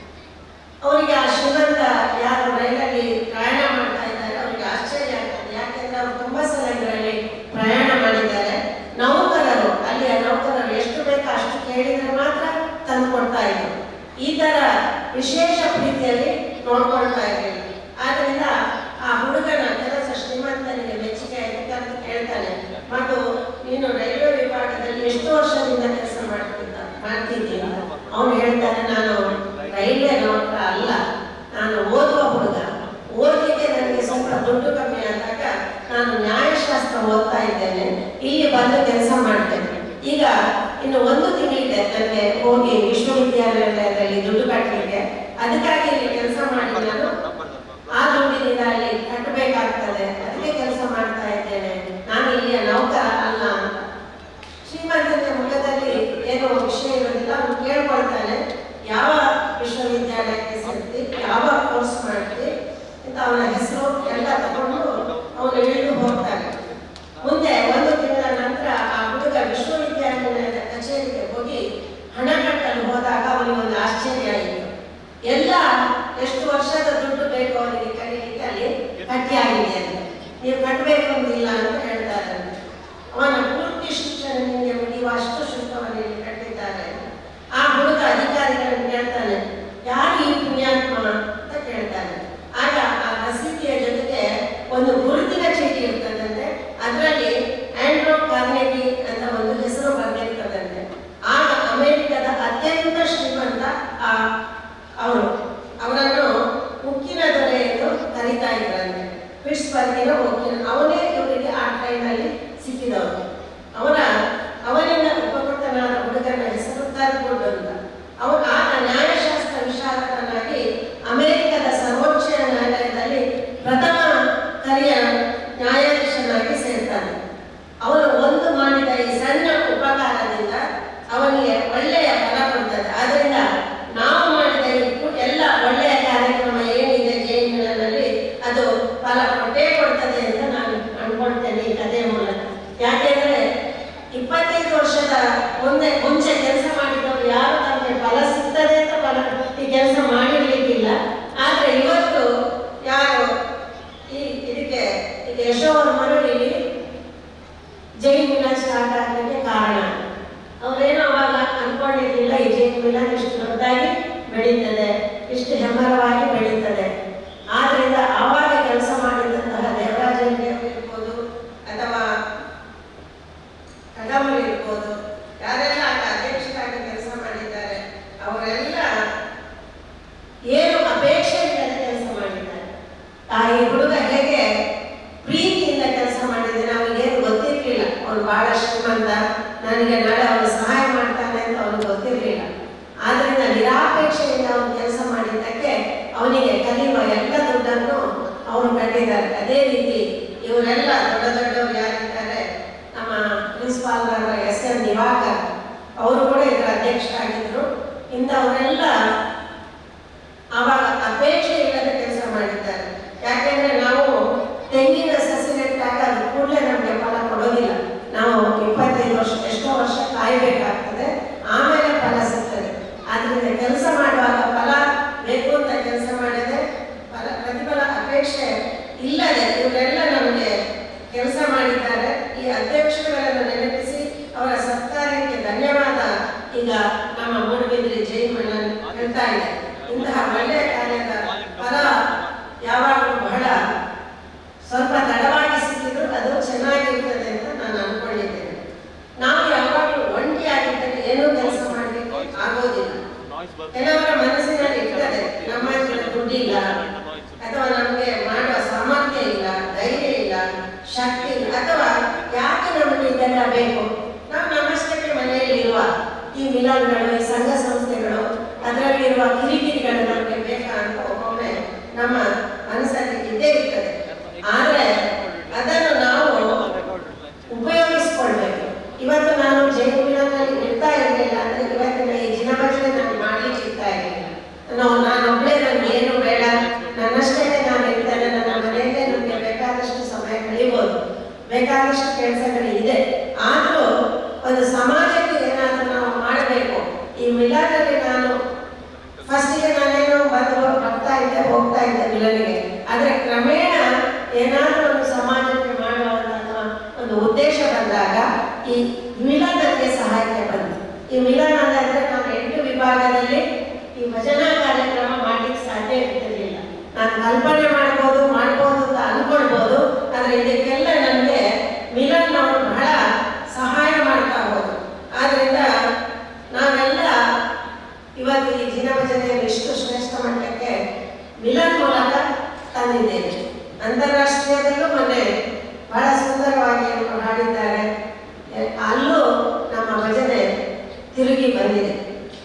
ಅವರಿಗೆ ಆ ಶ್ರೀಮಂತ ಯಾರು ರೈಲಲ್ಲಿ ಪ್ರಯಾಣ ಮಾಡ್ತಾ ಇದ್ದಾರೆ ಅವರಿಗೆ ಆಶ್ಚರ್ಯ ಆಗ್ತದೆ ಯಾಕೆಂದ್ರೆ ಅವರು ತುಂಬಾ ಸಲ ಇದರಲ್ಲಿ ಪ್ರಯಾಣ ಮಾಡಿದ್ದಾರೆ ನೌಕರರು ಅಲ್ಲಿಯ ನೌಕರರು ಎಷ್ಟು ಬೇಕೋ ಅಷ್ಟು ಕೇಳಿದ್ರೆ ಮಾತ್ರ ತಂದು ಕೊಡ್ತಾ ಇದ್ರು ಈ ತರ ವಿಶೇಷ ಪ್ರೀತಿಯಲ್ಲಿ ನೋಡ್ಕೊಳ್ತಾ ಇರಲಿಲ್ಲ ಆದ್ರಿಂದ ಆ ಹುಡುಗನ ಕೆಲಸ ಶ್ರೀಮಂತನಿಗೆ ಮೆಚ್ಚುಗೆ ಆಯ್ತು ಅಂತ ಕೇಳ್ತಾನೆ ಮಗು ನೀನು ರೈಲ್ವೆ ವಿಭಾಗದಲ್ಲಿ ಎಷ್ಟು ವರ್ಷದಿಂದ ಕೆಲಸ ಮಾಡ್ತಿದ್ದ ಮಾಡ್ತಿದ್ದೀಯ ಅವನು ಹೇಳ್ತಾನೆ ನಾನು ರೈಲ್ವೆ ನೌಕರ ಅಲ್ಲ ನಾನು ಓದುವ ಹುಡುಗ ಓದಲಿಕ್ಕೆ ನನಗೆ ಸ್ವಲ್ಪ ದುಡ್ಡು ಕಮ್ಮಿ ಆದಾಗ ನಾನು ನ್ಯಾಯಶಾಸ್ತ್ರ ಓದ್ತಾ ಇದ್ದೇನೆ ಇಲ್ಲಿ ಬಂದು ಕೆಲಸ ಮಾಡ್ತೇನೆ ಈಗ ಇನ್ನು ಒಂದು ತಿಂಗಳಿದೆ ನನಗೆ ಹೋಗಿ ವಿಶ್ವವಿದ್ಯಾಲಯದಲ್ಲಿ ದುಡ್ಡು ಕಟ್ಟಲಿಕ್ಕೆ ಅದಕ್ಕಾಗಿ ಇಲ್ಲಿ ಕೆಲಸ ಮಾಡಿ ನಾನು ಆ ದುಡ್ಡಿನಿಂದ ಅಲ್ಲಿ ಕಟ್ಟಬೇಕಾಗ್ತದೆ ಅದಕ್ಕೆ ಕೆಲಸ ಮಾಡ್ತಾ ಇದ್ದೇನೆ ನಾನು ಇಲ್ಲಿಯ ನೌಕರ ಅಲ್ಲ ಅಂತ ಶ್ರೀಮಂತನ ಮುಖದಲ್ಲಿ ಏನೋ ವಿಷಯ ಇರೋದಿಲ್ಲ ಅವನು ಕೇಳ್ಕೊಳ್ತಾನೆ ಯಾವ ವಿಶ್ವವಿದ್ಯಾಲಯಕ್ಕೆ ಸೇರ್ತಿ ಯಾವ ಕೋರ್ಸ್ ಮಾಡ್ತಿ ಅಂತ ಅವನ ಹೆಸರು ಎಲ್ಲ ತಗೊಂಡು ಅವನು ಇಳಿದು ಹೋಗ್ತಾನೆ ಮುಂದೆ ಒಂದು ತಿಂಗಳ ನಂತರ ಆ ಹುಡುಗ ವಿಶ್ವವಿದ್ಯಾಲಯದ ಕಚೇರಿಗೆ ಹೋಗಿ ಹಣ ಕಟ್ಟಲು ಹೋದಾಗ ಅವನಿಗೆ ಒಂದು ಆಶ್ಚರ್ಯ ಆಯಿತು ಎಲ್ಲ ಎಷ್ಟು ವರ್ಷದ ದುಡ್ಡು ಬೇಕು ಅವನಿಗೆ ಕರೀಲಿಕ್ಕೆ ಅಲ್ಲಿ ಕಟ್ಟಿಯಾಗಿದೆ ಅಂತ ನೀವು ಕಟ್ಟಬೇಕು ಅಂತಿಲ್ಲ ಅಂತ ಹೇಳ್ತಾರೆ ಅವನ ಪೂರ್ತಿ ಶಿಕ್ಷಣ ನಿಮಗೆ ಮುಗಿಯುವ ಅಷ್ಟು ಶುಲ್ಕವನ್ನು ಇಲ್ಲಿ ಕಟ್ಟಿದ್ದಾರೆ ಆ ಹುಡುಗ ಅಧಿಕಾರಿಗಳನ್ನು ಕೇಳ್ತಾನೆ ಯಾರು ಈ ಪುಣ್ಯಾತ್ಮ ಅಂತ ಕೇಳ್ತಾನೆ ಆಗ ಆ ರಸೀದಿಯ ಜೊತೆಗೆ ಒಂದು ಗುರುತಿನ ಚೀಟಿ ಇರ್ತದಂತೆ ಅದರಲ್ಲಿ ಆಂಡ್ರೋ ಕಾರ್ನೆಗಿ ಅಂತ ಒಂದು ಹೆಸರು ಬರೆದಿರ್ತದಂತೆ ಆಗ ಅಮೆರಿಕದ ಅತ್ಯಂತ ಶ್ರೀಮಂತ ಆ ಅವರು ಅವರನ್ನು ಉಕ್ಕಿನ ದೊರೆ ಎಂದು ಕರೀತಾ ಇದ್ರಂತೆ ಪಿಟ್ಸ್ಬರ್ಗಿನ ಉಕ್ಕಿನ ಅವನೇ ಇವರಿಗೆ ಆ ಟ್ರೈನಲ್ಲಿ ಸಿಕ್ಕಿದವರು ಅವರ ಅವನಿಂದ ಉಪಕೃತನಾದ ಹುಡುಗನ ಹೆಸರು ರದರ್ವುಡ್ ಅಂತ ಅವನು ಆತ ನ್ಯಾಯಶಾಸ್ತ್ರ ವಿಶಾರದನಾಗಿ ಅಮೆರಿಕದ ಸರ್ವೋಚ್ಚ ನ್ಯಾಯಾಲಯದಲ್ಲಿ ಪ್ರಥಮ ಕರಿಯ ನ್ಯಾಯಾಧೀಶನಾಗಿ ಸೇರ್ತಾನೆ ಅವನು ಒಂದು ಮಾಡಿದ ಈ ಸಣ್ಣ ಉಪಕಾರದಿಂದ ಅವನಿಗೆ ಒಳ್ಳೆಯ ಫಲ ಕೊಡ್ತದೆ ಆದ್ದರಿಂದ ನಾವು ಮಾಡಿದ ಈ ಕು- ಎಲ್ಲ ಒಳ್ಳೆಯ ಕಾರ್ಯಕ್ರಮ ಏನಿದೆ ಜೈಲಿನಲ್ಲಿ ಅದು ಫಲ ಕೊಟ್ಟೇ ಕೊಡ್ತದೆ ಅಂತ ನಾನು ಅನ್ಕೊಳ್ತೇನೆ ಈ ಕಥೆಯ ಮೂಲಕ ಯಾಕೆಂದ್ರೆ ಇಪ್ಪತ್ತೈದು ವರ್ಷದ ಮುಂದೆ ಮುಂಚೆ ಕೆಲಸ ಮಾಡಿದವರು ಯಾರು ತಮಗೆ ಫಲ ಸಿಗ್ತದೆ ಅಂತ ಫಲ ಈ ಕೆಲಸ ಮಾಡಿರ್ಲಿಕ್ಕಿಲ್ಲ ಆದ್ರೆ ಇವತ್ತು ಯಾರು ಈ ಇದಕ್ಕೆ ಈಗ ಯಶೋವರ ಮರಳಿ ಜೈನ್ ಮಿಲನ್ ಸ್ಟಾರ್ಟ್ ಆಗಲಿಕ್ಕೆ ಕಾರಣ ಅವರೇನೋ ಅವಾಗ ಅನ್ಕೊಂಡಿರ್ಲಿಲ್ಲ ಈ ಜೈನ್ ಮಿಲನ್ ಇಷ್ಟು ದೊಡ್ಡದಾಗಿ ಬೆಳೀತದೆ ಇಷ್ಟು ಹೆಮ್ಮರವಾಗಿ ಬೆಳೀತದೆ ಆದ್ರಿಂದ ಆವಾಗ ಕೆಲಸ ಮಾಡಿದಂತಹ ದೇವರಾಜ ಹೆಗ್ಡೆ ಇರ್ಬೋದು ಅಥವಾ ಕಡಮರು ಇರ್ಬೋದು ಯಾರೆಲ್ಲ ಆಗ ಅಧ್ಯಕ್ಷರಾಗಿ ಕೆಲಸ ಮಾಡಿದ್ದಾರೆ ಅವರೆಲ್ಲ ಏನು ಅಪೇಕ್ಷೆ ಇಲ್ಲದೆ ಕೆಲಸ ಮಾಡಿದ್ದಾರೆ ಆ ಈ ಹುಡುಗ ಹೇಗೆ ಪ್ರೀತಿಯಿಂದ ಕೆಲಸ ಮಾಡಿದ್ದಾನೆ ಅವನಿಗೇನು ಗೊತ್ತಿರ್ಲಿಲ್ಲ ಅವನು ಬಹಳ ಶ್ರೀಮಂತ ನನಗೆ ನಾಳೆ ಅವನು ಸಹಾಯ ಮಾಡ್ತಾನೆ ಅಂತ ಅವನಿಗೆ ಗೊತ್ತಿರಲಿಲ್ಲ ಆದ್ರಿಂದ ನಿರಾಪೇಕ್ಷೆಯಿಂದ ಅವನು ಕೆಲಸ ಮಾಡಿದ್ದಕ್ಕೆ ಅವನಿಗೆ ಕಲಿಯುವ ಎಲ್ಲ ದುಡ್ಡನ್ನು ಅವರು ಕಟ್ಟಿದ್ದಾರೆ ಅದೇ ರೀತಿ ಇವರೆಲ್ಲ ದೊಡ್ಡ ದೊಡ್ಡವರು ಯಾರಿದ್ದಾರೆ ನಮ್ಮ ಪ್ರಿನ್ಸಿಪಾಲ್ರಾದ ಎಸ್ ಎನ್ ದಿವಾಕರ್ ಅವರು ಕೂಡ ಇದರ ಅಧ್ಯಕ್ಷರಾಗಿದ್ರು ಇಂಥವರೆಲ್ಲ ಆವಾಗ ಅಪೇಕ್ಷೆ ಇಲ್ಲದೆ ಕೆಲಸ ಮಾಡಿದ್ದಾರೆ ಯಾಕೆಂದ್ರೆ ನಾವು ತೆಂಗಿನ ಸಸಿ ನೆಟ್ಟಾಗ ಅದು ಕೂಡಲೇ ನಮಗೆ ಫಲ ಕೊಡೋದಿಲ್ಲ ನಾವು ಇಪ್ಪತ್ತೈದು ವರ್ಷ ಎಷ್ಟೋ ವರ್ಷ ಕಾಯಬೇಕಾಗ್ತದೆ ಆಮೇಲೆ ಫಲ ಸಿಗ್ತದೆ ಆದ್ರಿಂದ ಕೆಲಸ ಮಾಡುವಾಗ ಫಲ ಬೇಕು ಅಂತ ಕೆಲಸ ಮಾಡಿದ್ರೆ ಫಲ ಪ್ರತಿಫಲ ಅಪೇಕ್ಷೆ ಇಲ್ಲದೆ ಇವರೆಲ್ಲ ನಮಗೆ ಕೆಲಸ ಮಾಡಿದ್ದಾರೆ ಈ ಅಧ್ಯಕ್ಷರುಗಳನ್ನು ನೆನಪಿಸಿ ಅವರ ಸತ್ಕಾರ್ಯಕ್ಕೆ ಧನ್ಯವಾದ ಈಗ ನಮ್ಮ ಮೂಡುಬಿದ್ರಿ ಜೈನ್ ಮಣ್ಣನ್ ಹೇಳ್ತಾ ಇದೆ ಇಂತಹ ಒಳ್ಳೆಯ ಕಾರ್ಯದ ಫಲ ಯಾವಾಗಲೂ ಬಹಳ ಸ್ವಲ್ಪ ತಡವಾಗಿ ಸಿಕ್ಕಿದ್ರು ಅದು ಚೆನ್ನಾಗಿರ್ತದೆ ಅಂತ ನಾನು ಅನ್ಕೊಂಡಿದ್ದೇನೆ ನಾವು ಯಾವಾಗಲೂ ಒಂಟಿಯಾಗಿದ್ದರೆ ಏನೂ ಕೆಲಸ ಮಾಡಲಿಕ್ಕೆ ಆಗೋದಿಲ್ಲ ಕೆಲವರ ಮನಸ್ಸಿನಲ್ಲಿ ಇರ್ತದೆ ನಮ್ಮ ಹತ್ರ ದುಡ್ಡಿಲ್ಲ ಅಥವಾ ನಮಗೆ ಮಾಡುವ ಸಾಮರ್ಥ್ಯ ಇಲ್ಲ ಧೈರ್ಯ ಇಲ್ಲ ಶಕ್ತಿ ಇಲ್ಲ ಅಥವಾ ಯಾಕೆ ನಮಗೆ ಇದೆಲ್ಲ ಬೇಕು ನಾವು ನಮ್ಮಷ್ಟಕ್ಕೆ ಮನೆಯಲ್ಲಿ ಇರುವ ಈ ಮಿಲನ್ಗಳು ಈ ಸಂಘ ಸಂಸ್ಥೆಗಳು ಅದರಲ್ಲಿರುವ ಕಿರಿಕಿರಿಗಳು ನಮಗೆ ಬೇಕಾ ಅಂತ ಒಮ್ಮೊಮ್ಮೆ ನಮ್ಮ ಮನಸ್ಸಲ್ಲಿ ಇದ್ದೇ ಇರ್ತದೆ ಆದರೆ ಅದನ್ನು ನಾವು ಉಪಯೋಗಿಸ್ಕೊಳ್ಬೇಕು ಇವತ್ತು ನಾನು ಜೈನ್ ಮಿಲನ್ನಲ್ಲಿ ಇರ್ತಾ ಇರಲಿಲ್ಲ ಅಂದ್ರೆ ಇವತ್ತಿನ ಈ ಜಿನಭಜನೆ ನಾನು ಮಾಡ್ಲಿಕ್ಕೆ ಇರ್ತಾ ಇರಲಿಲ್ಲ ನಾವು ನಾನೊಬ್ಬಳೇ ನನಗೆ ಏನು ಬೇಡ ನನ್ನಷ್ಟೇ ನಾನು ಇರ್ತೇನೆ ನನ್ನ ಮನೆಯಲ್ಲೇ ನನಗೆ ಬೇಕಾದಷ್ಟು ಸಮಯ ಕಳೀಬೋದು ಬೇಕಾದಷ್ಟು ಕೆಲಸಗಳು ಇದೆ ಆದರೂ ಒಂದು ಸಮಾಜಕ್ಕೆ ಏನಾದರೂ ನಾವು ಮಾಡಬೇಕು ಈ ಮಿಲಾದಲ್ಲಿ ನಾನು ಫಸ್ಟಿಗೆ ನಾನೇನೋ ಬಂದು ಬರ್ತಾ ಇದ್ದೆ ಹೋಗ್ತಾ ಇದ್ದೆ ಮಿಲನಿಗೆ ಆದರೆ ಕ್ರಮೇಣ ಏನಾದರೂ ಒಂದು ಸಮಾಜಕ್ಕೆ ಮಾಡುವಂತಹ ಒಂದು ಉದ್ದೇಶ ಬಂದಾಗ ಈ ಮಿಲನ್ ನನಗೆ ಸಹಾಯಕ್ಕೆ ಬಂತು ಈ ಮಿಲನ್ ಅಂದ್ರೆ ನಾನು ಎಂಟು ವಿಭಾಗದಲ್ಲಿ ಈ ಭಜನಾ ಕಾರ್ಯಕ್ರಮ ಮಾಡ್ಲಿಕ್ಕೆ ಸಾಧ್ಯ ಇರ್ತಿರ್ಲಿಲ್ಲ ನಾನು ಕಲ್ಪನೆ ಮಾಡ್ಬೋದು ಮಾಡ್ಬೋದು ಅಂತ ಅನ್ಕೊಳ್ಬೋದು ಆದ್ರೆ ಇದಕ್ಕೆಲ್ಲ ನನಗೆ ಮಿಲನ್ ಅವರು ಬಹಳ ಸಹಾಯ ಮಾಡ್ತಾ ಹೋದ್ರು ಆದ್ರಿಂದ ನಾವೆಲ್ಲ ಇವತ್ತು ಈ ಜಿನಭಜನೆಯನ್ನು ಇಷ್ಟು ಶ್ರೇಷ್ಠ ಮಟ್ಟಕ್ಕೆ ಮಿಲನ್ ಮೂಲಕ ತಂದಿದ್ದೇವೆ ಅಂತಾರಾಷ್ಟ್ರೀಯದಲ್ಲೂ ಮೊನ್ನೆ ಬಹಳ ಸುಂದರವಾಗಿ ಅವರು ಹಾಡಿದ್ದಾರೆ ಎ- ಅಲ್ಲೂ ನಮ್ಮ ಭಜನೆ ತಿರುಗಿ ಬಂದಿದೆ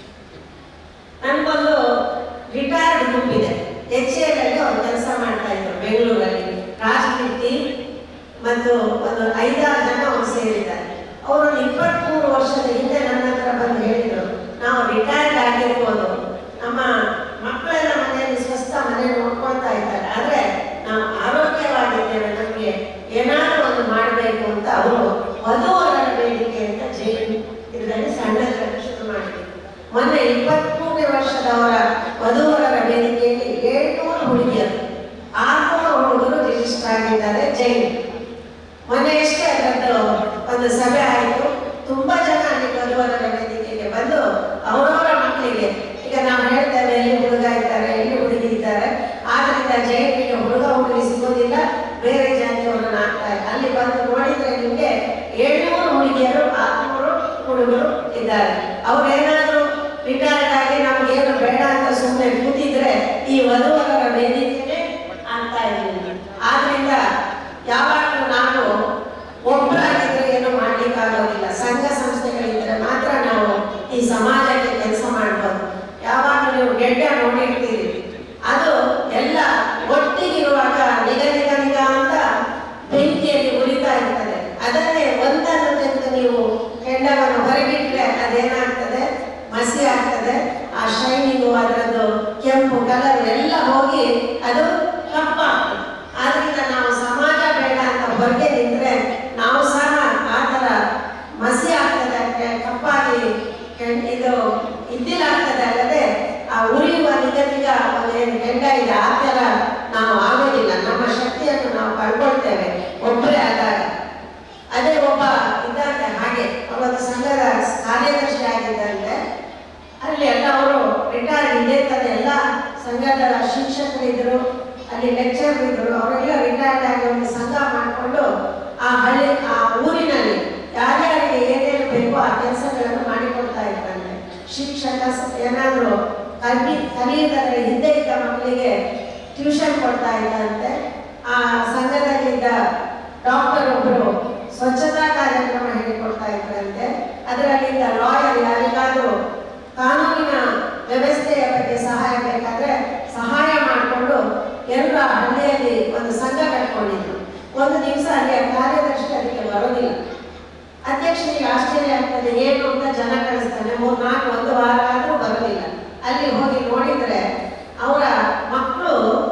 ನನ್ಗೊಂದು ರಿಟೈರ್ಡ್ ಗ್ರೂಪ್ ಇದೆ ಎಚ್ ಎಲ್ ಅವ್ರು ಕೆಲಸ ಮಾಡ್ತಾ ಇದ್ರು ಬೆಂಗಳೂರಲ್ಲಿ ರಾಜಕೀರ್ತಿ ಮತ್ತು ಒಂದು ಐದಾರು ಜನ ಅವ್ರು ಸೇರಿದ್ದಾರೆ ಅವರು ಇಪ್ಪತ್ಮೂರು ವರ್ಷದ ಹಿಂದೆ ನನ್ನ ಹತ್ರ ಬಂದು ಹೇಳಿದ್ರು ನಾವು ರಿಟೈರ್ಡ್ ಆಗಿರ್ಬೋದು ನಮ್ಮ ಮಕ್ಕಳೆಲ್ಲ ಮನೆಯಲ್ಲಿ ಸ್ವಸ್ಥ ಮನೆ ನೋಡ್ಕೊಳ್ತಾ ಇದ್ದಾರೆ ಆದ್ರೆ ನಾವು ಆರೋಗ್ಯವಾಗಿದ್ದೇವೆ ನಮಗೆ ಏನಾದರೂ ಒಂದು ಮಾಡಬೇಕು ಅಂತ ಅವರು ವಧುವರರ ವೇದಿಕೆ ಅಂತ ಜೈನ್ ಇದರಲ್ಲಿ ಸಣ್ಣದರಲ್ಲಿ ಶುರು ಮಾಡಿದ್ರು ಮೊನ್ನೆ ಇಪ್ಪತ್ಮೂರನೇ ವರ್ಷದವರ ವಧುವರರ ವೇದಿಕೆಯಲ್ಲಿ ಏಳ್ನೂರು ಹುಡುಗಿಯರು ಆರ್ನೂರು ಹುಡುಗರು ರಿಜಿಸ್ಟರ್ ಆಗಿದ್ದಾರೆ ಜೈನ್ ಮೊನ್ನೆಯಷ್ಟೇ ಅದರದ್ದು ಒಂದು ಸಭೆ ಆಯಿತು ತುಂಬಾ ಜನ ಅಲ್ಲಿ ವಧುವರರ ವೇದಿಕೆಗೆ ಬಂದು ಅವರವರ ಮಕ್ಕಳಿಗೆ ಈಗ ನಾವು ಹೇಳ್ತೇವೆ ಎಲ್ಲಿ ಹುಡುಗ ಇದ್ದಾರೆ ಎಲ್ಲಿ ಹುಡುಗಿ ಇದ್ದಾರೆ ಆದ್ರಿಂದ ಜೈನಿಗೆ ಹುಡುಗ ಹುಡುಗಿ ಸಿಗೋದಿಲ್ಲ ಬೇರೆ ಜಾತಿಯವರನ್ನ ಹಾಕ್ತಾರೆ ಅಲ್ಲಿ ಬಂದು ನೋಡಿದ್ರೆ ನಿಮಗೆ ಏಳ್ನೂರು ಹುಡುಗಿಯರು ಆರ್ನೂರು ಹುಡುಗರು ಇದ್ದಾರೆ ಅವ್ರೇನಾದ್ರೂ ರಿಟೈರ್ಡ್ ಆಗಿ ನಮ್ಗೇನು ಬೇಡ ಅಂತ ಸುಮ್ಮನೆ ಕೂತಿದ್ರೆ ಈ ವಧುವರರ ವೇದಿಕೆನೇ ಆಗ್ತಾ ಇರಲಿಲ್ಲ ಆದ್ರಿಂದ ಯಾವಾಗಲೂ ನಾವು ಒಬ್ಬರಾಗಿದ್ರೆ ಏನು ಮಾಡ್ಲಿಕ್ಕಾಗೋದಿಲ್ಲ ಸಂಘ ಸಂಸ್ಥೆಗಳಿದ್ರೆ ಮಾತ್ರ ನಾವು ಈ ಸಮಾಜ ಮಸಿ ಆಗ್ತದೆ ಆ ಶೈನಿಂಗು ಅದರದ್ದು ಕೆಂಪು ಕಲರ್ ಎಲ್ಲ ಹೋಗಿ ಅದು ಕಪ್ಪಾಗ್ತದೆ ಆದ್ರಿಂದ ನಾವು ಸಮಾಜ ಬೇಡ ಅಂತ ಹೊರಗೆ ನಿಂತ್ರೆ ನಾವು ಸಹ ಆ ಥರ ಮಸಿ ಆಗ್ತದೆ ಕೆ- ಕಪ್ಪಾಗಿ ಕೆ- ಇದು ಇದ್ದಿಲಾಗ್ತದೆ ಅಲ್ಲದೆ ಆ ಉರಿಯುವ ನಿಗದಿಗ ಏನು ಕೆಂಡ ಇದೆ ಆ ಥರ ನಾವು ಆಗೋದಿಲ್ಲ ನಮ್ಮ ಶಕ್ತಿಯನ್ನು ನಾವು ಕಳ್ಕೊಳ್ತೇವೆ ಒಬ್ಬರೇ ಆದಾಗ ಅದೇ ಒಬ್ಬ ಇದ್ದಂತೆ ಹಾಗೆ ಅವತ್ತು ಸಂಘದ ಕಾರ್ಯದರ್ಶಿ ಆಗಿದ್ದಂತೆ ಅಲ್ಲಿ ಎಲ್ಲ ಅವರು ರಿಟೈರ್ಡ್ ಇದೇ ಥರ ಎಲ್ಲ ಸಂಘದ ಶಿಕ್ಷಕರಿದ್ದರು ಅಲ್ಲಿ ಲೆಕ್ಚರ್ ಇದ್ರು ಅವರೆಲ್ಲ ರಿಟೈರ್ಡ್ ಆಗಿ ಒಂದು ಸಂಘ ಮಾಡಿಕೊಂಡು ಆ ಹಳ್ಳಿ ಆ ಊರಿನಲ್ಲಿ ಯಾರ್ಯಾರಿಗೆ ಏನೇನು ಬೇಕೋ ಆ ಕೆಲಸಗಳನ್ನು ಮಾಡಿಕೊಡ್ತಾ ಇದ್ದಂತೆ ಶಿಕ್ಷಕ ಸ- ಏನಾದ್ರು ಕಲಿ ಕಲಿಯುವುದರ ಹಿಂದೆ ಇದ್ದ ಮಕ್ಕಳಿಗೆ ಟ್ಯೂಷನ್ ಕೊಡ್ತಾ ಇದ್ದಂತೆ ಆ ಸಂಘದಲ್ಲಿದ್ದ ಡಾಕ್ಟರ್ ಒಬ್ಬರು ಸ್ವಚ್ಛತಾ ಕಾರ್ಯಕ್ರಮ ಹೇಳಿಕೊಡ್ತಾ ಇದ್ರಂತೆ ಅದರಲ್ಲಿದ್ದ ಲಾಯರ್ ಯಾರಿಗಾದ್ರೂ ಕಾನೂನಿನ ವ್ಯವಸ್ಥೆಯ ಬಗ್ಗೆ ಸಹಾಯ ಬೇಕಾದ್ರೆ ಸಹಾಯ ಮಾಡಿಕೊಂಡು ಎಲ್ಲರ ಹಳ್ಳಿಯಲ್ಲಿ ಒಂದು ಸಂಘ ಕಟ್ಕೊಂಡಿದ್ರು ಒಂದು ದಿವಸ ಅಲ್ಲಿ ಆ ಕಾರ್ಯದರ್ಶಿ ಅದಕ್ಕೆ ಬರೋದಿಲ್ಲ ಅಧ್ಯಕ್ಷನಿಗೆ ಆಶ್ಚರ್ಯ ಆಗ್ತದೆ ಏನು ಅಂತ ಜನ ಕಳಿಸ್ತಾನೆ ಮೂರ್ ನಾಲ್ಕು ಒಂದು ವಾರ ಆದ್ರೂ ಬರೋದಿಲ್ಲ ಅಲ್ಲಿ ಹೋಗಿ ನೋಡಿದ್ರೆ ಅವರ ಮಕ್ಕಳು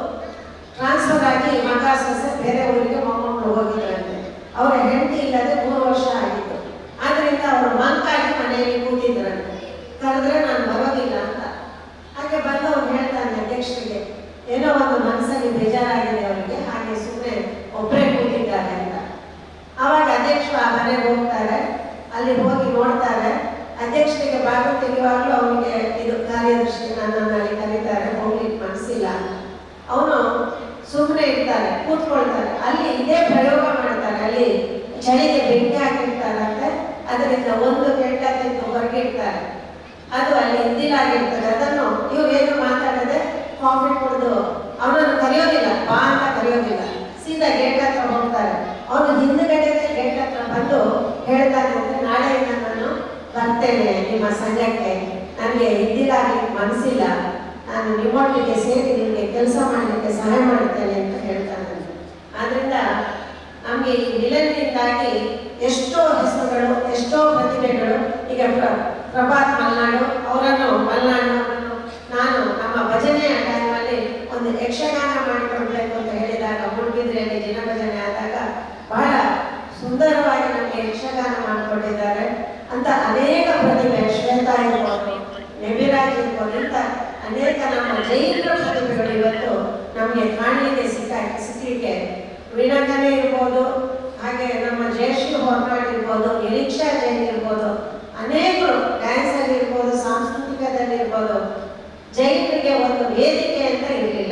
ಟ್ರಾನ್ಸ್ಫರ್ ಆಗಿ ಮಗ ಸೊಸೆ ಬೇರೆ ಊರಿಗೆ ಮೊಮ್ಮಕ್ಕಳು ಹೋಗಿದ್ರಂತೆ ಅವರ ಹೆಂಡತಿ ಇಲ್ಲದೆ ಮೂರು ವರ್ಷ ಆಗಿತ್ತು ಆದ್ರಿಂದ ಅವರು ಮಂಕಾಗಿ ಮನೆಯಲ್ಲಿ ಕೂತಿದ್ರಂತೆ ಕರೆದ್ರೆ ನಾನು ಬರೋದಿಲ್ಲ ಅಂತ ಹಾಗೆ ಬಂದು ಅವ್ರು ಹೇಳ್ತಾನೆ ಅಧ್ಯಕ್ಷರಿಗೆ ಏನೋ ಒಂದು ಮನಸ್ಸಲ್ಲಿ ಬೇಜಾರಾಗಿದೆ ಅವರಿಗೆ ಹಾಗೆ ಸುಮ್ಮನೆ ಒಬ್ಬರೇ ಕೂತಿದ್ದಾರೆ ಅಂತ ಅವಾಗ ಅಧ್ಯಕ್ಷರು ಆ ಮನೆಗೆ ಹೋಗ್ತಾರೆ ಅಲ್ಲಿ ಹೋಗಿ ನೋಡ್ತಾರೆ ಅಧ್ಯಕ್ಷರಿಗೆ ಬಾಗಿಲು ತೆಗೆಯುವಾಗಲೂ ಅವನಿಗೆ ಇದು ಕಾರ್ಯದರ್ಶಿ ನನ್ನನ್ನು ಅಲ್ಲಿ ಕರೀತಾರೆ ಹೋಗ್ಲಿಕ್ಕೆ ಮನಸ್ಸಿಲ್ಲ ಅವನು ಸುಮ್ಮನೆ ಇರ್ತಾರೆ ಕೂತ್ಕೊಳ್ತಾರೆ ಅಲ್ಲಿ ಇದೇ ಪ್ರಯೋಗ ಮಾಡ್ತಾರೆ ಅಲ್ಲಿ ಚಳಿಗೆ ಬೆಂಕಿ ಹಾಕಿರ್ತಾರಂತೆ ಅದರಿಂದ ಒಂದು ಕೆಟ್ಟ ತೆಗೆದು ಹೊರಗೆ ಇಡ್ತಾರೆ ಅದು ಅಲ್ಲಿ ಇಂದಿಲಾಗಿರ್ತದೆ ಅದನ್ನು ಇವ್ರು ಏನು ಮಾತಾಡದೆ ಕಾಫಿ ಕುಡಿದು ಅವನನ್ನು ಕರೆಯೋದಿಲ್ಲ ಬಾ ಅಂತ ಕರೆಯೋದಿಲ್ಲ ಸೀದಾ ಗೇಟ್ ಹತ್ರ ಹೋಗ್ತಾರೆ ಅವನು ಹಿಂದ್ಗಡೆ ಗೇಟ್ ಹತ್ರ ಬಂದು ಹೇಳ್ತಾನೆ ಅಂದ್ರೆ ನಾಳೆಯಿಂದ ನಾನು ಬರ್ತೇನೆ ನಿಮ್ಮ ಸಂಘಕ್ಕೆ ನನಗೆ ಇದ್ದಿಲಾಗ್ಲಿಕ್ಕೆ ಮನಸ್ಸಿಲ್ಲ ನಾನು ನಿಮ್ಮೊಟ್ಟಿಗೆ ಸೇರಿ ನಿಮಗೆ ಕೆಲಸ ಮಾಡಲಿಕ್ಕೆ ಸಹಾಯ ಮಾಡ್ತೇನೆ ಅಂತ ಹೇಳ್ತಾನೆ ಆದ್ರಿಂದ ನಮಗೆ ಈ ವಿಲನ್ನಿಂದಾಗಿ ಎಷ್ಟೋ ಹೆಸರುಗಳು ಎಷ್ಟೋ ಪ್ರತಿಭೆಗಳು ಈಗ ಪ್ರ- ಪ್ರಭಾತ್ ಮಲ್ನಾಡು ಅವರನ್ನು ಮಲ್ನಾಡು ನಾನು ನಮ್ಮ ಭಜನೆಯ ಟೈಮಲ್ಲಿ ಒಂದು ಯಕ್ಷಗಾನ ಮಾಡಿಕೊಡ್ಬೇಕು ಅಂತ ಹೇಳಿದಾಗ ಮೂಡುಬಿದ್ರೆಯಲ್ಲಿ ದಿನ ಭಜನೆ ಆದಾಗ ಬಹಳ ಸುಂದರವಾಗಿ ನಮಗೆ ಯಕ್ಷಗಾನ ಮಾಡಿಕೊಟ್ಟಿದ್ದಾರೆ ಅಂತ ಅನೇಕ ಪ್ರತಿಭೆ ಶ್ವೇತಾ ಇರ್ಬೋದು ನೆಬಿರಾಜ್ ಇರ್ಬೋದು ಇಂಥ ಅನೇಕ ನಮ್ಮ ಜೈನ ಪ್ರತಿಭೆಗಳು ಇವತ್ತು ನಮಗೆ ಕಾಣಲಿಕ್ಕೆ ಸಿಕ್ಕ ಸಿಕ್ಕಲಿಕ್ಕೆ ವೀಣಾಕನೇ ಇರ್ಬೋದು ಹಾಗೆ ನಮ್ಮ ಜಯಶ್ರೀ ಹೊರನಾಡ್ ಇರ್ಬೋದು ನಿರೀಕ್ಷಾ ಜೈನ್ ಇರ್ಬೋದು ಅನೇಕರು ಡ್ಯಾನ್ಸಲ್ಲಿ ಇರ್ಬೋದು ಸಾಂಸ್ಕೃತಿಕದಲ್ಲಿ ಇರ್ಬೋದು ಜೈನರಿಗೆ ಒಂದು ವೇದಿಕೆ ಅಂತ ಇರಲಿಲ್ಲ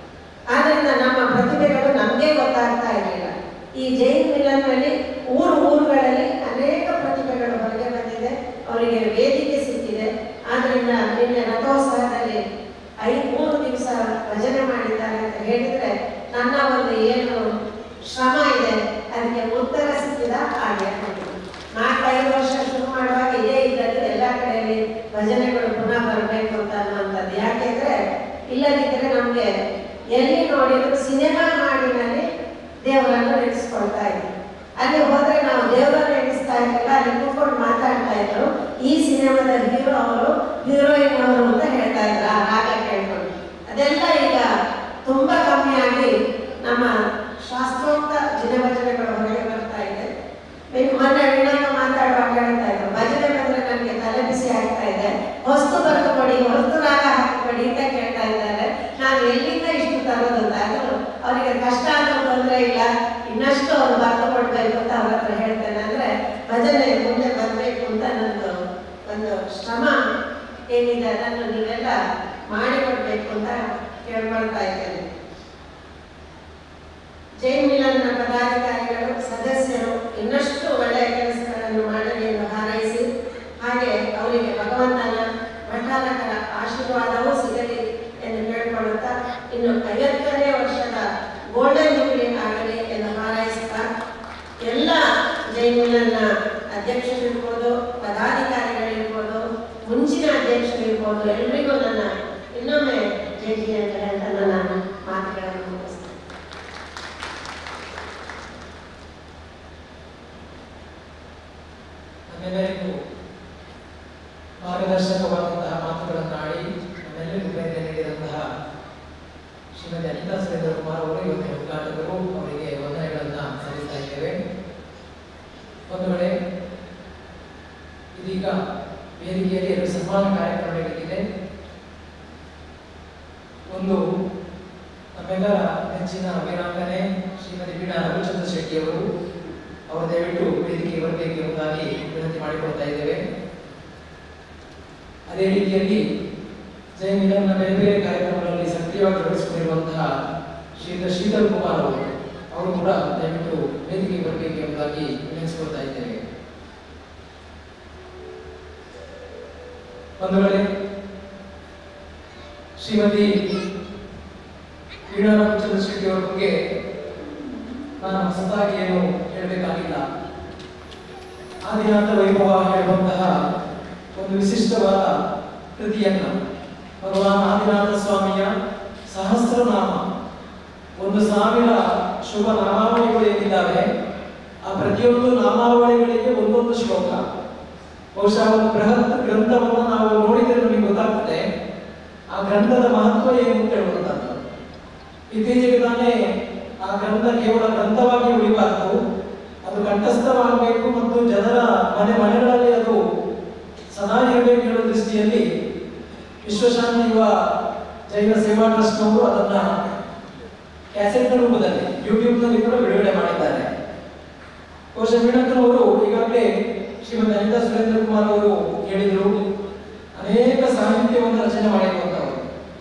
ಆದ್ರಿಂದ ನಮ್ಮ ಪ್ರತಿಭೆಗಳು ನಮಗೆ ಗೊತ್ತಾಗ್ತಾ ಇರಲಿಲ್ಲ ಈ ಜೈನ್ ಮಿಲನ್ನಲ್ಲಿ ಊರು ಊರುಗಳಲ್ಲಿ ಅನೇಕ ಪ್ರತಿಭೆಗಳು ಹೊರಗೆ ಬಂದಿದೆ ಅವರಿಗೆ ವೇದಿಕೆ ಸಿಕ್ಕಿದೆ ಆದ್ರಿಂದ ನಿನ್ನೆ ರಥೋತ್ಸವದಲ್ಲಿ ಐದು ಮೂರು ದಿವಸ ಭಜನೆ ಮಾಡಿದ್ದಾರೆ ಅಂತ ಹೇಳಿದ್ರೆ ನನ್ನ ಒಂದು ಏನು ಶ್ರಮ ಇದೆ ಅದಕ್ಕೆ ಉತ್ತರ ಸಿಕ್ಕಿದ ಹಾಗೆ ನಾಲ್ಕೈದು ವರ್ಷ ಶುರು ಮಾಡುವಾಗ ಇದೇ ಇದ್ದದ್ದು ಎಲ್ಲ ಕಡೆಯಲ್ಲಿ ಭಜನೆಗಳು ಪುನಃ ಬರಬೇಕು ಅಂತ ಅನ್ನುವಂಥದ್ದು ಯಾಕೆಂದ್ರೆ ಇಲ್ಲದಿದ್ದರೆ ನಮಗೆ ಎಲ್ಲಿ ನೋಡಿದ್ರು ಸಿನಿಮಾ ಹಾಡಿನಲ್ಲಿ ದೇವರನ್ನು ನೆನೆಸ್ಕೊಳ್ತಾ ಇದ್ವಿ ಅಲ್ಲಿ ಹೋದ್ರೆ ನಾವು ದೇವರನ್ನು ನೆನೆಸ್ತಾ ಇರಲಿಲ್ಲ ಅಲ್ಲಿ ಕೂತ್ಕೊಂಡು ಮಾತಾಡ್ತಾ ಇದ್ರು ಈ ಸಿನಿಮಾದ ಹೀರೋ ಅವರು ಹೀರೋಯಿನ್ ಅವರು ಅಂತ ಹೇಳ್ತಾ ಇದ್ರು ಆ ರಾಗ ಕೇಳ್ಕೊಂಡು ಅದೆಲ್ಲ ಈಗ ತುಂಬಾ ಕಮ್ಮಿಯಾಗಿ ನಮ್ಮ ಶಾಸ್ತ್ರೋಕ್ತ ದಿನಭಜನೆಗಳು ಹೊರಗೆ ಬರ್ತಾ ಇದೆ ನೀವು ಮೊನ್ನೆ ವಿನಾಯಕ ಮಾತಾಡುವಾಗ ಹೇಳ್ತಾ ಇದ್ರು ಭಜನೆ ಬಂದ್ರೆ ನನಗೆ ತಲೆ ಬಿಸಿ ಆಗ್ತಾ ಇದೆ ಹೊಸ್ತು ಬರೆದು ಕೊಡಿ ಹೊಸ್ತು ರಾಗ ಹಾಕಿ ಕೊಡಿ ಅಂತ ಕೇಳ್ತಾ ಇದ್ದಾರೆ ನಾನು ಎಲ್ಲಿಂದ ಇಷ್ಟು ತರೋದು ಅಂತ ಅದು ಅವರಿಗೆ ಕಷ್ಟ ಆದ್ರೂ ತೊಂದರೆ ಇಲ್ಲ ಇನ್ನಷ್ಟು ಅವ್ರು ಬರೆದು ಕೊಡ್ಬೇಕು ಅಂತ ಅವ್ರ ಹತ್ರ ಹೇಳ್ತೇನೆ ಅಂದ್ರೆ ಭಜನೆ ಮುಂದೆ ಬರಬೇಕು ಅಂತ ನಂದು ಒಂದು ಶ್ರಮ ಏನಿದೆ ಅದನ್ನು ನೀವೆಲ್ಲ ಮಾಡಿಕೊಡ್ಬೇಕು ಅಂತ ಕೇಳ್ಕೊಳ್ತಾ ಇದ್ದೇನೆ ಜೈನ್ ಮಿಲನ್ನ ಪದಾಧಿಕಾರಿಗಳು ಸದಸ್ಯರು ಇನ್ನಷ್ಟು ಒಳ್ಳೆಯ ಕೆಲಸಗಳನ್ನು ಮಾಡಲಿ ಎಂದು ಹಾರೈಸಿ ಹಾಗೆ ಅವರಿಗೆ ಭಗವಂತನ ಭಂಡಾರಕರ ಆಶೀರ್ವಾದವೂ ಸಿಗಲಿ ಎಂದು ಕೇಳಿಕೊಳ್ಳುತ್ತಾ ಇನ್ನು ಐವತ್ತನೇ ವರ್ಷದ ಗೋಲ್ಡನ್ ಜೂಬಿಲಿ ಆಗಲಿ ಎಂದು ಹಾರೈಸುತ್ತಾ ಎಲ್ಲ ಜೈನ್ ಮಿಲನ್ನ ಅಧ್ಯಕ್ಷರಿರ್ಬೋದು ಪದಾಧಿಕಾರಿಗಳಿರ್ಬೋದು ಮುಂಚಿನ ಅಧ್ಯಕ್ಷರಿರ್ಬೋದು ಎಲ್ರಿಗೂ ನನ್ನ ಇನ್ನೊಮ್ಮೆ ಜೈ ಜಿ ಅಂತ ಹೇಳ್ತಾ ನನ್ನ ಮಾತುಗಳನ್ನು ಮುಗಿಸ್ತೇನೆ ನಮ್ಮೆಲ್ಲರಿಗೂ ಮಾರ್ಗದರ್ಶಕವಾದಂತಹ ಪ್ರೇರಣೆ ನೀಡಿದಂತಹ ಶ್ರೀಮತಿ ಅನಿತಾ ಸುರೇಂದ್ರ ಕುಮಾರ್ ಅವರು ಇವತ್ತಿನ ಉದ್ಘಾಟಕರು ಅವರಿಗೆ ವಂದನೆಗಳನ್ನು ಸಲ್ಲಿಸ್ತಾ ಇದ್ದೇವೆ ಒಂದು ವೇಳೆ ಇದೀಗ ವೇದಿಕೆಯಲ್ಲಿ ಎರಡು ಸನ್ಮಾನ ಕಾರ್ಯಕ್ರಮ ನಡೆಯಲಿದೆ ಒಂದು ನಮ್ಮೆಲ್ಲರ ನೆಚ್ಚಿನ ವೀರಾಂಗನೆ ಶ್ರೀಮತಿ ವೀಣಾ ರವಿಚಂದ್ರ ಶೆಟ್ಟಿ ಅವರು ಅವರು ದಯವಿಟ್ಟು ವೇದಿಕೆಗೆ ಬರಬೇಕು ಎಂಬುದಾಗಿ ವಿನಂತಿ ಮಾಡಿಕೊಳ್ತಾ ಇದ್ದೇವೆ ಅದೇ ರೀತಿಯಲ್ಲಿ ಜೈ ಮಿಲನ್ನ ಬೇರೆ ಬೇರೆ ಕಾರ್ಯಕ್ರಮಗಳಲ್ಲಿ ಸಕ್ರಿಯವಾಗಿ ತೊಡಗಿಸಿಕೊಂಡಿರುವಂತಹ ಶ್ರೀಯುತ ಶ್ರೀಧರ್ ಕುಮಾರ್ ಅವರು ಅವರು ಕೂಡ ದಯವಿಟ್ಟು ವೇದಿಕೆಗೆ ಬರಬೇಕು ಎಂಬುದಾಗಿ ವಿನಂತಿಸಿಕೊಳ್ತಾ ಇದ್ದೇವೆ ಒಂದು ವೇಳೆ ಶ್ರೀಮತಿ ವೀಣಾ ರಾಮಚಂದ್ರ ಶೆಟ್ಟಿ ಅವರ ಬಗ್ಗೆ ನಾನು ಹೊಸದಾಗಿ ಏನು ಹೇಳಬೇಕಾಗಿಲ್ಲ ಆದಿನಾಥ ವೈಭವ ಹೇಳುವಂತಹ ಒಂದು ವಿಶಿಷ್ಟವಾದ ಕೃತಿಯನ್ನ ಭಗವಾನ್ ಆದಿನಾಥ ಸ್ವಾಮಿಯ ಸಹಸ್ರನಾಮ ಒಂದು ಸಾವಿರ ಶುಭ ನಾಮಾವಳಿಗಳು ಏನಿದ್ದಾವೆ ಆ ಪ್ರತಿಯೊಂದು ನಾಮಾವಳಿಗಳಿಗೆ ಒಂದೊಂದು ಶ್ಲೋಕ ಬಹುಶಃ ಒಂದು ಬೃಹತ್ ಗ್ರಂಥವನ್ನು ನಾವು ನೋಡಿದರೆ ನಮಗೆ ಗೊತ್ತಾಗ್ತದೆ ಆ ಗ್ರಂಥದ ಮಹತ್ವ ಏನು ಅಂತ ಹೇಳುವಂಥದ್ದು ಇತ್ತೀಚೆಗೆ ತಾನೇ ಆ ಗ್ರಂಥ ಕೇವಲ ಗ್ರಂಥವಾಗಿ ಉಳಿಬಾರದು ಅದು ಕಂಠಸ್ಥವಾಗಬೇಕು ಮತ್ತು ಜನರ ಮನೆ ಮನೆಗಳಲ್ಲಿ ಅದು ಸದಾ ಇರಬೇಕು ಹೇಳುವ ದೃಷ್ಟಿಯಲ್ಲಿ ವಿಶ್ವಶಾಂತಿ ಯುವ ಜೈನ ಸೇವಾ ಟ್ರಸ್ಟ್ನವರು ಅದನ್ನ ಕ್ಯಾಸೆಟ್ ರೂಪದಲ್ಲಿ ಯೂಟ್ಯೂಬ್ನಲ್ಲಿ ಕೂಡ ಬಿಡುಗಡೆ ಮಾಡಿದ್ದಾರೆ ಬಹುಶಃ ವೀಣಕ್ಕನವರು ಈಗಾಗಲೇ ಶ್ರೀಮತಿ ಅನಿತಾ ಸುರೇಂದ್ರ ಕುಮಾರ್ ಅವರು ಹೇಳಿದರು ಅನೇಕ ಸಾಹಿತ್ಯವನ್ನು ರಚನೆ ಮಾಡಿರುವಂತವರು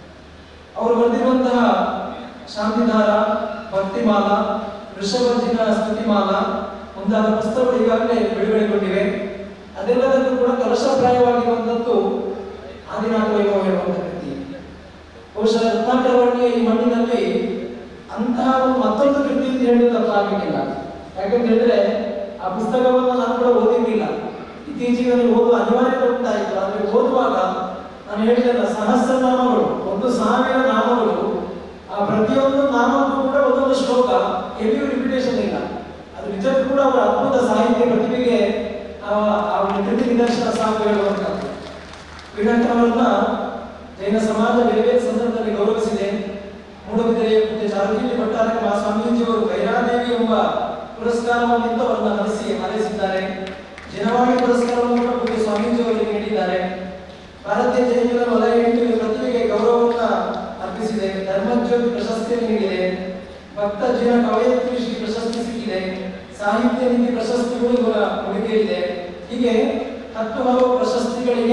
ಅವರು ಬರೆದಿರುವಂತಹ ಶಾಂತಿಧಾರ ಭಕ್ತಿಮಾಲ ವೃಷಭಜಿನ ಸ್ತುತಿಮಾಲ ಮುಂತಾದ ಪುಸ್ತಕಗಳು ಈಗಾಗಲೇ ಬಿಡುಗಡೆಗೊಂಡಿವೆ ಅದೆಲ್ಲದಕ್ಕೂ ಕೂಡ ಕಲಶಪ್ರಾಯವಾಗಿರುವಂಥದ್ದು ಆದಿನಾಥ ವೈಭವ ಹೇಳುವಂಥ ಕೃತಿ ಬಹುಶಃ ರತ್ನಾಕರವರ್ಣಿಯ ಈ ಮಣ್ಣಿನಲ್ಲಿ ಅಂತಹ ಒಂದು ಮತ್ತೊಂದು ಕೃತಿ ಅಂತ ಹೇಳಿದ್ರೆ ತಪ್ಪಾಗಲಿಕ್ಕಿಲ್ಲ ಯಾಕಂತ ಹೇಳಿದ್ರೆ ಆ ಪುಸ್ತಕವನ್ನು ನಾನು ಕೂಡ ಓದಿರಲಿಲ್ಲ ಇತ್ತೀಚೆಗೆ ನನಗೆ ಓದುವ ಅನಿವಾರ್ಯತೆ ಉಂಟಾಯಿತು ಆದರೆ ಓದುವಾಗ ನಾನು ಹೇಳಿದಲ್ಲ ಸಹಸ್ರನಾಮಗಳು ಒಂದು ಸಾವಿರ ನಾಮಗಳು ಆ ಪ್ರತಿಯೊಂದು ನಾಮಕ್ಕೂ ಕೂಡ ಒಂದೊಂದು ಶ್ಲೋಕ ಎಲ್ಲಿಯೂ ರಿಪಿಟೇಷನ್ ಇಲ್ಲ ಅದು ನಿಜಕ್ಕೂ ಕೂಡ ಅವರ ಅದ್ಭುತ ಸಾಹಿತ್ಯ ಪ್ರತಿಭೆಗೆ ಆ ಆ ಒಂದು ಕೃತಿ ನಿದರ್ಶನ ಸಾಕು ಹೇಳುವಂಥದ್ದು ವೀಣಾಕರವರನ್ನ ಜೈನ ಸಮಾಜ ಬೇರೆ ಬೇರೆ ಸಂದರ್ಭದಲ್ಲಿ ಗೌರವಿಸಿದೆ ಮೂಡಬಿದಿರೆಯ ಪೂಜ್ಯ ಚಾರುಕೀರ್ತಿ ಭಟ್ಟಾರಕ ಮಹಾ ಸ್ವಾಮೀಜಿಯವರು ಭೈರಾದೇವಿ ಎಂಬ ಪುರಸ್ಕಾರವನ್ನು ಅವರನ್ನ ಹರಿಸಿ ಹಾರೈಸಿದ್ದಾರೆ ಜನವಾಣಿ ಪುರಸ್ಕಾರವನ್ನು ಕೂಡ ಪೂಜ್ಯ ಸ್ವಾಮೀಜಿಯವರಿಗೆ ನೀಡಿದ್ದಾರೆ ಭಾರತೀಯ ಜೈನ ವಲಯ ಎಂಟು ಪ್ರತಿಭೆಗೆ ಗೌರವವನ್ನ ಅರ್ಪಿಸಿದೆ ಧರ್ಮಜ್ಯೋತಿ ಪ್ರಶಸ್ತಿಯನ್ನು ನೀಡಿದೆ ಭಕ್ತ ಜೀವನ ಕವಯತ್ರಿ ಶ್ರೀ ಪ್ರಶಸ್ತಿ ಸಿಕ್ಕಿದೆ ಸಾಹಿತ್ಯ ನಿಧಿ ಪ್ರಶಸ್ತಿಗಳು ಇವರ ಉಳಿಕೆಯಿದೆ ಹೀಗೆ ಹತ್ತು ಹಲವು ಪ್ರಶಸ್ತಿಗಳಿಗೆ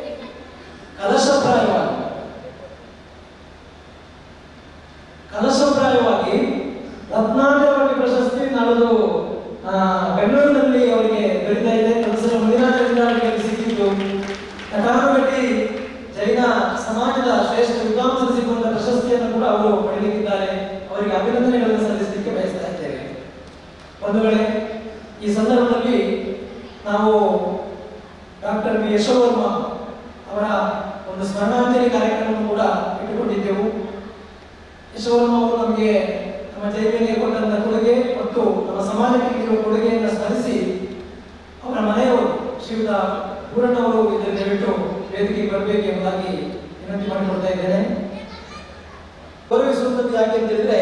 ಕಲಶಪ್ರಾಯವಾಗಿ ಕಲಶಪ್ರಾಯವಾಗಿ ರತ್ನಾಕರವಾಗಿ ಪ್ರಶಸ್ತಿ ನಾಳದು ಆ, ಬೆಂಗಳೂರಿನಲ್ಲಿ ಅವರಿಗೆ ದೊರೀತಾ ಇದೆ ಪ್ರೊಫೆಸರ್ ಮಂಜುನಾಥ ಅವರಿಗೆ ಸಿಕ್ಕಿದ್ದು ಕಟಾನುಗಟ್ಟಿ ಜೈನ ಸಮಾಜದ ಶ್ರೇಷ್ಠ ವಿದ್ವಾಂಸರು ಸಿಕ್ಕುವಂತ ಪ್ರಶಸ್ತಿಯನ್ನು ಕೂಡ ಅವರು ಪಡೆಯಲಿಕ್ಕಿದ್ದಾರೆ ಅವರಿಗೆ ಅಭಿನಂದನೆಗಳನ್ನು ಸಲ್ಲಿಸಲಿಕ್ಕೆ ಬಯಸ್ತಾ ಇದ್ದೇವೆ ಒಂದು ವೇಳೆ ಈ ಸಂದರ್ಭದಲ್ಲಿ ನಾವು ಡಾಕ್ಟರ್ ಬಿ ಯಶೋವರ್ಮ ಅವರ ಒಂದು ಸ್ಮರಣಾಂಜಲಿ ಕಾರ್ಯಕ್ರಮವನ್ನು ಕೂಡ ಇಟ್ಟುಕೊಂಡಿದ್ದೆವು ಯಶೋವರ್ಮ ಅವರು ನಮಗೆ ನಮ್ಮ ಜೈವಿಗೆ ಕೊಟ್ಟಂತ ಕೊಡುಗೆ ಮತ್ತು ನಮ್ಮ ಸಮಾಜಕ್ಕೆ ನೀಡುವ ಕೊಡುಗೆಯನ್ನು ಸ್ಮರಿಸಿ ಅವರ ಮನೆಯವರು ಶ್ರೀಯುತ ಪೂರಣ್ಣವರು ಇದರ ದಯವಿಟ್ಟು ವೇದಿಕೆಗೆ ಬರಬೇಕು ಎಂಬುದಾಗಿ ವಿನಂತಿ ಮಾಡಿಕೊಳ್ತಾ ಇದ್ದೇನೆ ಗೌರವಿಸುವಂಥದ್ದು ಯಾಕೆ ಅಂತ ಹೇಳಿದ್ರೆ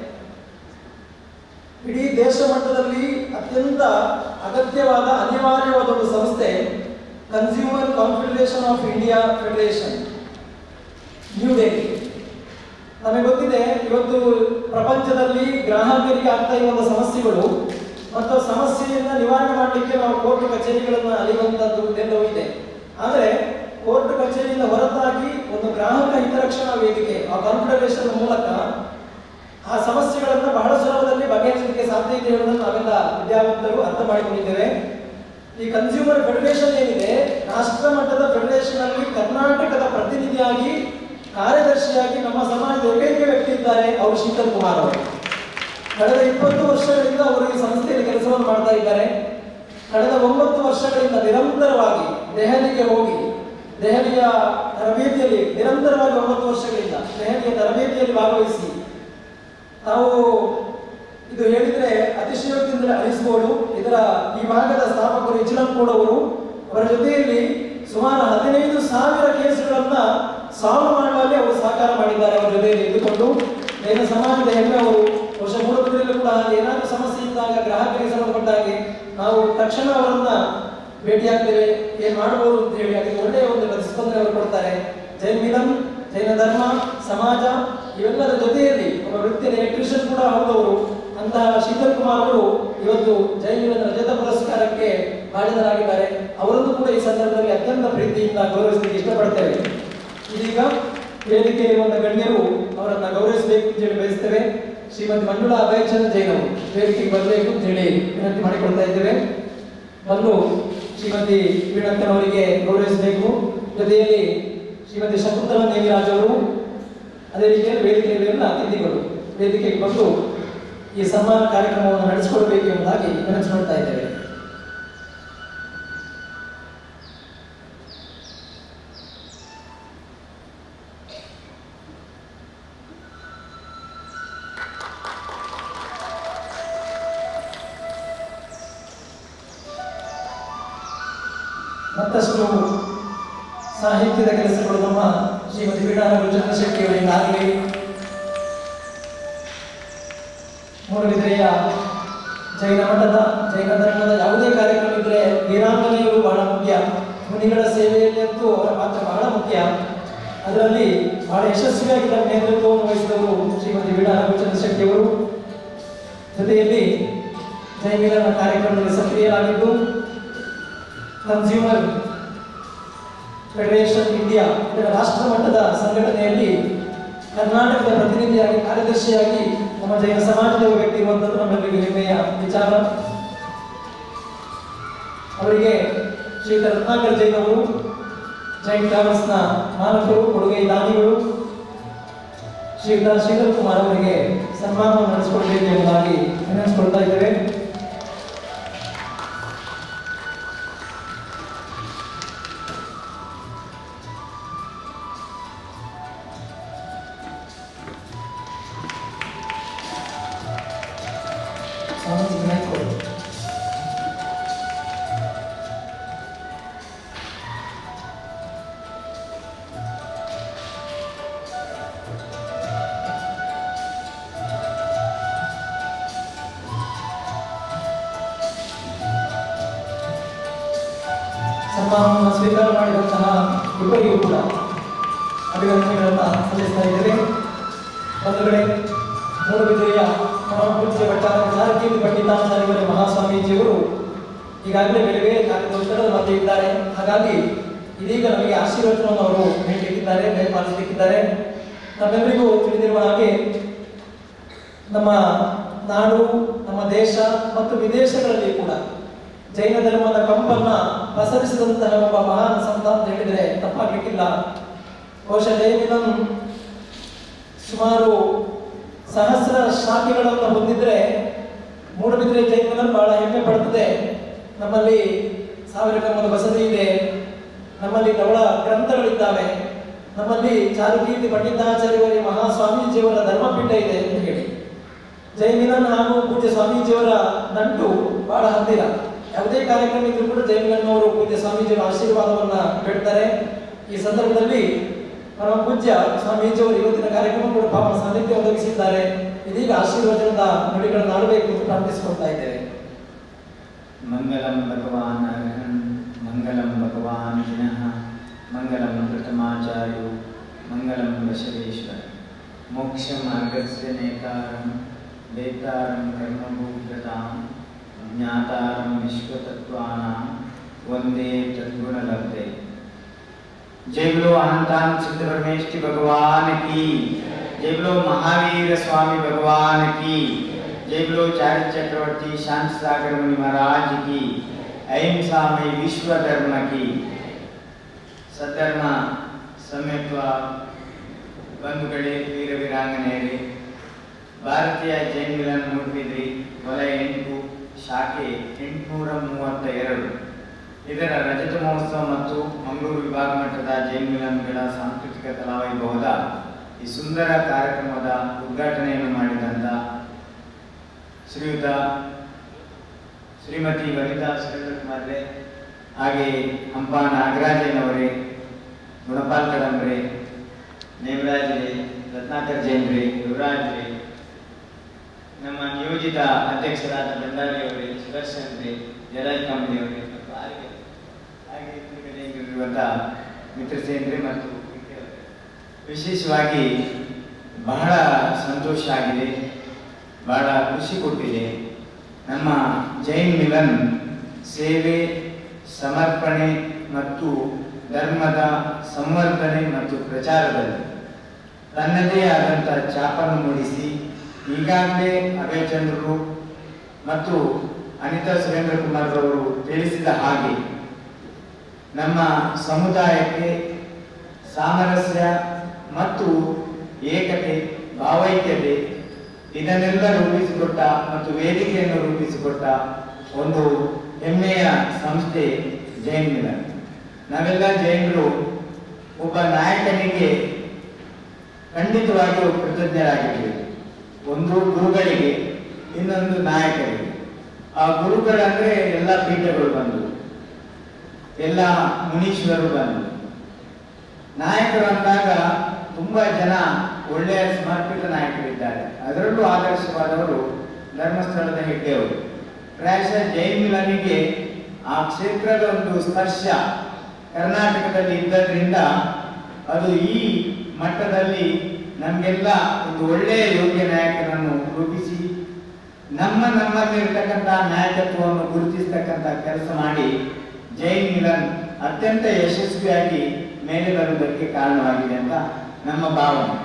ಇಡೀ ದೇಶ ಮಟ್ಟದಲ್ಲಿ ಅತ್ಯಂತ ಅಗತ್ಯವಾದ ಅನಿವಾರ್ಯವಾದ ಒಂದು ಸಂಸ್ಥೆ consumer confederation of India federation New Delhi ನಮಗೆ ಗೊತ್ತಿದೆ ಇವತ್ತು ಪ್ರಪಂಚದಲ್ಲಿ ಗ್ರಾಹಕರಿಗೆ ಆಗ್ತಾ ಇರುವ ಸಮಸ್ಯೆಗಳು ಮತ್ತು ಆ ಸಮಸ್ಯೆಯನ್ನ ನಿವಾರಣೆ ಮಾಡಲಿಕ್ಕೆ ನಾವು ಕೋರ್ಟ್ ಕಚೇರಿಗಳನ್ನು ಅಲಿಯುವಂತದ್ದು ಎಲ್ಲವೂ ಇದೆ ಆದರೆ ಕೋರ್ಟ್ ಕಚೇರಿಯಿಂದ ಹೊರತಾಗಿ ಒಂದು ಗ್ರಾಹಕ ಹಿತರಕ್ಷಣಾ ವೇದಿಕೆ ಆ ಕಾನ್ಫೆಡರೇಷನ್ ಮೂಲಕ ಆ ಸಮಸ್ಯೆಗಳನ್ನು ಬಹಳ ಸುಲಭದಲ್ಲಿ ಬಗೆಹರಿಸಲಿಕ್ಕೆ ಸಾಧ್ಯ ಇದೆ ಹೇಳುವುದನ್ನು ನಾವೆಲ್ಲ ವಿದ್ಯಾವಂತರು ಅರ್ಥ ಮಾಡಿಕೊಂಡಿದ್ದೇವೆ ಈ ಕನ್ಸ್ಯೂಮರ್ ಫೆಡರೇಷನ್ ಏನಿದೆ ರಾಷ್ಟ್ರ ಮಟ್ಟದ ಫೆಡರೇಷನ್ ಅಲ್ಲಿ ಕರ್ನಾಟಕದ ಪ್ರತಿನಿಧಿಯಾಗಿ ಕಾರ್ಯದರ್ಶಿಯಾಗಿ ನಮ್ಮ ಸಮಾಜದ ಏಕೈಕ ವ್ಯಕ್ತಿ ಇದ್ದಾರೆ ಅವರು ಶೀತಲ್ ಕುಮಾರ್ ಅವರು ಕಳೆದ ಇಪ್ಪತ್ತು ವರ್ಷಗಳಿಂದ ಅವರು ಈ ಸಂಸ್ಥೆಯಲ್ಲಿ ಕೆಲಸವನ್ನು ಮಾಡ್ತಾ ಇದ್ದಾರೆ ಕಳೆದ ಒಂಬತ್ತು ವರ್ಷಗಳಿಂದ ನಿರಂತರವಾಗಿ ದೆಹಲಿಗೆ ಹೋಗಿ ದೆಹಲಿಯ ತರಬೇತಿಯಲ್ಲಿ ನಿರಂತರವಾಗಿ ಒಂಬತ್ತು ವರ್ಷಗಳಿಂದ ದೆಹಲಿಯ ತರಬೇತಿಯಲ್ಲಿ ಭಾಗವಹಿಸಿ ನಾವು ಇದು ಹೇಳಿದ್ರೆ ಅತಿಶಯೋಕ್ತಿಯಿಂದ ಅನಿಸಬಹುದು ಇದರ ಈ ಭಾಗದ ಸ್ಥಾಪಕರು ಇಚ್ಲಂಕೋಡ್ ಅವರು ಅವರ ಜೊತೆಯಲ್ಲಿ ಸುಮಾರು ಹದಿನೈದು ಸಾವಿರ ಕೇಸುಗಳನ್ನ ಸಾಲ್ವ್ ಮಾಡುವಲ್ಲಿ ಸಹಕಾರ ಮಾಡಿದ್ದಾರೆ ಅವರ ಜೊತೆಯಲ್ಲಿ ಇದ್ದುಕೊಂಡು ಜೈನ ಸಮಾಜದ ಹೆಮ್ಮೆ ಅವರು ವರ್ಷ ಮೂಡಬಿದ್ರಲ್ಲೂ ಕೂಡ ಏನಾದರೂ ಸಮಸ್ಯೆ ಇದ್ದಾಗ ಗ್ರಾಹಕರಿಗೆ ಸಂಬಂಧಪಟ್ಟ ಹಾಗೆ ನಾವು ತಕ್ಷಣ ಅವರನ್ನ ಭೇಟಿಯಾಗ್ತೇವೆ ಏನ್ ಮಾಡಬಹುದು ಅಂತ ಹೇಳಿ ಅದಕ್ಕೆ ಒಳ್ಳೆಯ ಒಂದು ಪ್ರತಿಸ್ಪಂದನೆ ಅವರು ಕೊಡ್ತಾರೆ ಜೈನ ಮಿಲನ್ ಜೈನ ಧರ್ಮ ಸಮಾಜ ಇವೆಲ್ಲರ ಜೊತೆಯಲ್ಲಿ ಒಬ್ಬ ವೃತ್ತಿಯ ಎಲೆಕ್ಟ್ರಿಷಿಯನ್ ಕೂಡ ಹೌದವರು ಅಂತಹ ಶೀತಲ್ ಕುಮಾರ್ ಅವರು ಇವತ್ತು ಜೈನ ಮಿಲನ್ ರಜತ ಪುರಸ್ಕಾರಕ್ಕೆ ಭಾಜನರಾಗಿದ್ದಾರೆ ಅವರನ್ನು ಕೂಡ ಈ ಸಂದರ್ಭದಲ್ಲಿ ಅತ್ಯಂತ ಪ್ರೀತಿಯಿಂದ ಗೌರವಿಸಲಿಕ್ಕೆ ಇಷ್ಟಪಡ್ತೇವೆ ಇದೀಗ ವೇದಿಕೆಯಲ್ಲಿರುವಂತಹ ಗಣ್ಯರು ಅವರನ್ನ ಗೌರವಿಸಬೇಕು ಅಂತ ಹೇಳಿ ಬಯಸ್ತೇವೆ ಶ್ರೀಮತಿ ಮಂಜುಳಾ ಅಭಯಚಂದ್ರ ಜೈನ್ ಅವರು ವೇದಿಕೆಗೆ ಬರಬೇಕು ಅಂತ ಹೇಳಿ ವಿನಂತಿ ಮಾಡಿಕೊಳ್ತಾ ಇದ್ದೇವೆ ಬಂದು ಶ್ರೀಮತಿ ವೀಣಕ್ಕನವರಿಗೆ ಗೌರವಿಸಬೇಕು ಜೊತೆಯಲ್ಲಿ ಶ್ರೀಮತಿ ಶಕುಂತಲಾ ನೇಮಿರಾಜ್ ಅವರು ಅದೇ ರೀತಿಯಲ್ಲಿ ವೇದಿಕೆಯಲ್ಲಿ ಎಲ್ಲ ಅತಿಥಿಗಳು ವೇದಿಕೆಗೆ ಬಂದು ಈ ಸನ್ಮಾನ ಕಾರ್ಯಕ್ರಮವನ್ನು ನಡೆಸಿಕೊಡಬೇಕು ಎಂಬುದಾಗಿ ವಿನಂತಿಸ್ಕೊಳ್ತಾ ಇದ್ದೇವೆ ಮತ್ತಷ್ಟು ಸಾಹಿತ್ಯದ ಕೆಲಸಗಳು ನಮ್ಮ ಶ್ರೀಮತಿ ವೀಣಾನಗರ ಚಂದ್ರಶೆಟ್ಟಿ ಅವರಿಂದಾಗಲಿ ಮೂಡಬಿದ್ರೆಯ ಜೈನ ಮಠದ ಜೈನ ಧರ್ಮದ ಯಾವುದೇ ಕಾರ್ಯಕ್ರಮ ಇದ್ರೆ ವೀರಾಂಗನೆಯರು ಬಹಳ ಮುಖ್ಯ ಮುನಿಗಳ ಸೇವೆಯಲ್ಲಿ ಅಂತೂ ಅವರ ಪಾತ್ರ ಬಹಳ ಮುಖ್ಯ ಅದರಲ್ಲಿ ಬಹಳ ಯಶಸ್ವಿಯಾಗಿ ತಮ್ಮ ನೇತೃತ್ವವನ್ನು ವಹಿಸಿದವರು ಶ್ರೀಮತಿ ವೀಣಾ ಚಂದ್ರಶೆಟ್ಟಿ ಅವರು ಜೊತೆಯಲ್ಲಿ ಜೈಮಿಲನ ಕಾರ್ಯಕ್ರಮದಲ್ಲಿ ಸಕ್ರಿಯರಾಗಿದ್ದು ಕನ್ಸ್ಯೂಮರ್ ಫೆಡರೇಷನ್ ಇಂಡಿಯಾ ಇದರ ರಾಷ್ಟ್ರ ಮಟ್ಟದ ಸಂಘಟನೆಯಲ್ಲಿ ಕರ್ನಾಟಕದ ಪ್ರತಿನಿಧಿಯಾಗಿ ಕಾರ್ಯದರ್ಶಿಯಾಗಿ ನಮ್ಮ ಜೈನ ಸಮಾಜದ ವ್ಯಕ್ತಿ ಇರುವಂಥದ್ದು ನಮ್ಮೆಲ್ಲರಿಗೂ ಹೆಮ್ಮೆಯ ವಿಚಾರ ಅವರಿಗೆ ಶ್ರೀಯುತ ರತ್ನಾಕರ್ ಜೈನ್ ಅವರು ಜೈನ್ ಟ್ರಾವೆಲ್ಸ್ನ ಮಾಲಕರು ಕೊಡುಗೆ ದಾನಿಗಳು ಶ್ರೀಯುತ ಶ್ರೀಧರ್ ಕುಮಾರ್ ಅವರಿಗೆ ಸನ್ಮಾನವನ್ನು ನಡೆಸಿಕೊಡಬೇಕು ಎಂಬುದಾಗಿ ವಿನಂತಿಸಿಕೊಳ್ತಾ ಇದ್ದೇವೆ ಸ್ವಾಮೀಜಿ ಮೈಕ್ ಕೊಡಿ. ಸನ್ಮಾನವನ್ನು ಸ್ವೀಕಾರ ಮಾಡಿದಂತಹ ಇಬ್ಬರಿಗೂ ಕೂಡ ಅಭಿನಂದನೆಗಳನ್ನು ಸಲ್ಲಿಸ್ತಾ ಇದ್ದೇವೆ ಬಂಧುಗಳೇ ಮೂಡುಬಿದಿರೆಯ ಪರಮಪೂಜ್ಯ ಭಟ್ಟಾರ ಸಾರಕೀರ್ತಿ ಪಂಡಿತಾಚಾರ್ಯವರ ಮಹಾಸ್ವಾಮೀಜಿಯವರು ಈಗಾಗಲೇ ಬೇರೆ ಬೇರೆ ಕಾರ್ಯಕ್ರಮದ ಮಧ್ಯೆ ಇದ್ದಾರೆ ಹಾಗಾಗಿ ಇದೀಗ ನಮಗೆ ಆಶೀರ್ವಚನವನ್ನು ಅವರು ನೀಡಲಿಕ್ಕಿದ್ದಾರೆ ದಯಪಾಲಿಸಲಿಕ್ಕಿದ್ದಾರೆ ನಮ್ಮೆಲ್ಲರಿಗೂ ತಿಳಿದಿರುವ ಹಾಗೆ ನಮ್ಮ ನಾಡು ನಮ್ಮ ದೇಶ ಮತ್ತು ವಿದೇಶಗಳಲ್ಲಿ ಕೂಡ ಜೈನ ಧರ್ಮದ ಕಂಪನ್ನ ಪಸರಿಸಿದಂತಹ ಒಬ್ಬ ಮಹಾನ್ ಸಂತ ಅಂತ ಹೇಳಿದರೆ ತಪ್ಪಾಗಲಿಕ್ಕಿಲ್ಲ ಬಹುಶಃ ಜೈನಿನಂ ಸುಮಾರು ಸಹಸ್ರ ಶಾಖೆಗಳನ್ನು ಹೊಂದಿದ್ರೆ ಮೂಡಬಿದ್ರೆ ಜೈನನ್ನು ಬಹಳ ಹೆಮ್ಮೆ ಪಡುತ್ತದೆ ನಮ್ಮಲ್ಲಿ ಸಾವಿರ ಕರ್ಮದ ಬಸದಿ ಇದೆ ನಮ್ಮಲ್ಲಿ ಧವಳ ಗ್ರಂಥಗಳಿದ್ದಾವೆ ನಮ್ಮಲ್ಲಿ ಚಾರುಕೀರ್ತಿ ಪಂಡಿತಾಚಾರ್ಯವರ ಮಹಾಸ್ವಾಮೀಜಿಯವರ ಧರ್ಮಪೀಠ ಇದೆ ಅಂತ ಹೇಳಿ ಜೈಮಿಲನ್ ಹಾಗೂ ಪೂಜ್ಯ ಸ್ವಾಮೀಜಿಯವರ ನಂಟು ಬಹಳ ಹತ್ತಿರ ಯಾವುದೇ ಕಾರ್ಯಕ್ರಮ ಇದ್ರೂ ಕೂಡ ಜೈಮಿಲನ್ ಅವರು ಪೂಜ್ಯ ಸ್ವಾಮೀಜಿಯವರ ಆಶೀರ್ವಾದವನ್ನ ಬೇಡ್ತಾರೆ ಈ ಸಂದರ್ಭದಲ್ಲಿ ಪರಮ ಪೂಜ್ಯ ಸ್ವಾಮೀಜಿಯವರು ಇವತ್ತಿನ ಕಾರ್ಯಕ್ರಮ ಕೂಡ ಪಾಪ ಸಾನ್ನಿಧ್ಯ ಒದಗಿಸಿದ್ದಾರೆ ಇದೀಗ ಆಶೀರ್ವಚನದ ನುಡಿಗಳನ್ನು ಆಡಬೇಕು ಅಂತ ಪ್ರಾರ್ಥಿಸಿಕೊಳ್ತಾ ಇದ್ದೇವೆ मङ्गलं भगवान् अर्हन् मङ्गलं भगवान् जिनः मङ्गलं प्रथमाचार्यो मङ्गलं बसवेश्वर मोक्षमार्गस्य नेतारं वेतारं कर्मभूततां ज्ञातारं विश्वतत्त्वानां वन्दे तद्गुणलब्धे जय बोलो अनंतान सिद्ध परमेष्टि भगवान की जय बोलो महावीर स्वामी भगवान की जय बोलो चार्य चक्रवर्ती शांत सागर मुनि महाराज की अहिंसा में विश्व धर्म की ಸದ್ಧರ್ಮ ಸಮ್ಯತ್ವ ಬಂಧುಗಳೇ ವೀರ ವೀರಾಂಗನೆಯರೇ ಭಾರತೀಯ ಜೈನ್ ಮಿಲನ್ ಮೂಡ್ಬಿದ್ರಿ ವಲಯ ಎಂಟು ಶಾಖೆ ಎಂಟುನೂರ ಮೂವತ್ತ ಎರಡು ಇದರ ರಜತ ಮಹೋತ್ಸವ ಮತ್ತು ಮಂಗಳೂರು ವಿಭಾಗ ಮಟ್ಟದ ಜೈನ್ ಮಿಲನ್ಗಳ ಸಾಂಸ್ಕೃತಿಕ ಕಲಾವೈಭವದ ಈ ಸುಂದರ ಕಾರ್ಯಕ್ರಮದ ಉದ್ಘಾಟನೆಯನ್ನು ಮಾಡಿದಂಥ ಶ್ರೀಯುತ ಶ್ರೀಮತಿ ವನಿತಾ ಸುರೇಂದ್ರಕುಮಾರ್ರೆ ಹಾಗೆ ಹಂಪ ನಾಗರಾಜನವರೇ ಗುಣಪಾಲ್ ಕಡಂಬ್ರೆ ನೇಮರಾಜ್ರೆ ರತ್ನಾಕರ್ ಜೈನ್ರೆ ಯುವರಾಜ್ರೆ ನಮ್ಮ ನಿಯೋಜಿತ ಅಧ್ಯಕ್ಷರಾದ ಭಂಡಾರಿ ಅವರೇ ಸುದರ್ಶನ್ ರೇ ಜಯರಾಜ್ ಕಂಬಳಿ ಅವರೇ ಮತ್ತು ಹಾಗೆ ಹಾಗೆ ಇರುವಂಥ ಮಿತ್ರ ಸೇಂದ್ರೆ ಮತ್ತು ವಿಕೆ ಅವರೇ. ವಿಶೇಷವಾಗಿ ಬಹಳ ಸಂತೋಷ ಆಗಿದೆ ಬಹಳ ಖುಷಿ ಕೊಟ್ಟಿದೆ ನಮ್ಮ ಜೈನ್ ಮಿಲನ್ ಸೇವೆ ಸಮರ್ಪಣೆ ಮತ್ತು ಧರ್ಮದ ಸಂವರ್ಧನೆ ಮತ್ತು ಪ್ರಚಾರದಲ್ಲಿ ತನ್ನದೇ ಆದಂಥ ಛಾಪನ್ನು ಮೂಡಿಸಿ ಈಗಾಗಲೇ ಅಭಯಚಂದ್ರರು ಮತ್ತು ಅನಿತಾ ಸುರೇಂದ್ರ ಕುಮಾರ್ ಅವರು ತಿಳಿಸಿದ ಹಾಗೆ ನಮ್ಮ ಸಮುದಾಯಕ್ಕೆ ಸಾಮರಸ್ಯ ಮತ್ತು ಏಕತೆ ಭಾವೈಕ್ಯತೆ ಇದನ್ನೆಲ್ಲ ರೂಪಿಸಿಕೊಟ್ಟ ಮತ್ತು ವೇದಿಕೆಯನ್ನು ರೂಪಿಸಿಕೊಟ್ಟ ಒಂದು ಹೆಮ್ಮೆಯ ಸಂಸ್ಥೆ ಜೈನ್ ಮಿಲನ್ ನಾವೆಲ್ಲ ಜೈನರು ಒಬ್ಬ ನಾಯಕನಿಗೆ ಖಂಡಿತವಾಗಿಯೂ ಕೃತಜ್ಞರಾಗಿದ್ದೇವೆ ಒಂದು ಗುರುಗಳಿಗೆ ಇನ್ನೊಂದು ನಾಯಕರಿಗೆ ಆ ಗುರುಗಳಂದ್ರೆ ಎಲ್ಲ ಪೀಠಗಳು ಬಂದು ಎಲ್ಲ ಮುನೀಶ್ವರರು ಬಂದು ನಾಯಕರು ಅಂದಾಗ ತುಂಬಾ ಜನ ಒಳ್ಳೆಯ ಸಮರ್ಪಿತ ನಾಯಕರಿದ್ದಾರೆ ಅದರಲ್ಲೂ ಆದರ್ಶವಾದವರು ಧರ್ಮಸ್ಥಳದ ಹೆಗ್ಡೆಯವರು ಪ್ರಾಯಶಃ ಜೈನ್ ಮಿಲನಿಗೆ ಆ ಕ್ಷೇತ್ರದ ಒಂದು ಸ್ಪರ್ಶ ಕರ್ನಾಟಕದಲ್ಲಿ ಇದ್ದದ್ರಿಂದ ಅದು ಈ ಮಟ್ಟದಲ್ಲಿ ನಮಗೆಲ್ಲ ಒಂದು ಒಳ್ಳೆಯ ಯೋಗ್ಯ ನಾಯಕರನ್ನು ರೂಪಿಸಿ ನಮ್ಮ ನಮ್ಮಲ್ಲಿರ್ತಕ್ಕಂಥ ನಾಯಕತ್ವವನ್ನು ಗುರುತಿಸ್ತಕ್ಕಂಥ ಕೆಲಸ ಮಾಡಿ ಜೈನ್ ಮಿಲನ್ ಅತ್ಯಂತ ಯಶಸ್ವಿಯಾಗಿ ಮೇಲೆ ಬರುವುದಕ್ಕೆ ಕಾರಣವಾಗಿದೆ ಅಂತ ನಮ್ಮ ಭಾವನೆ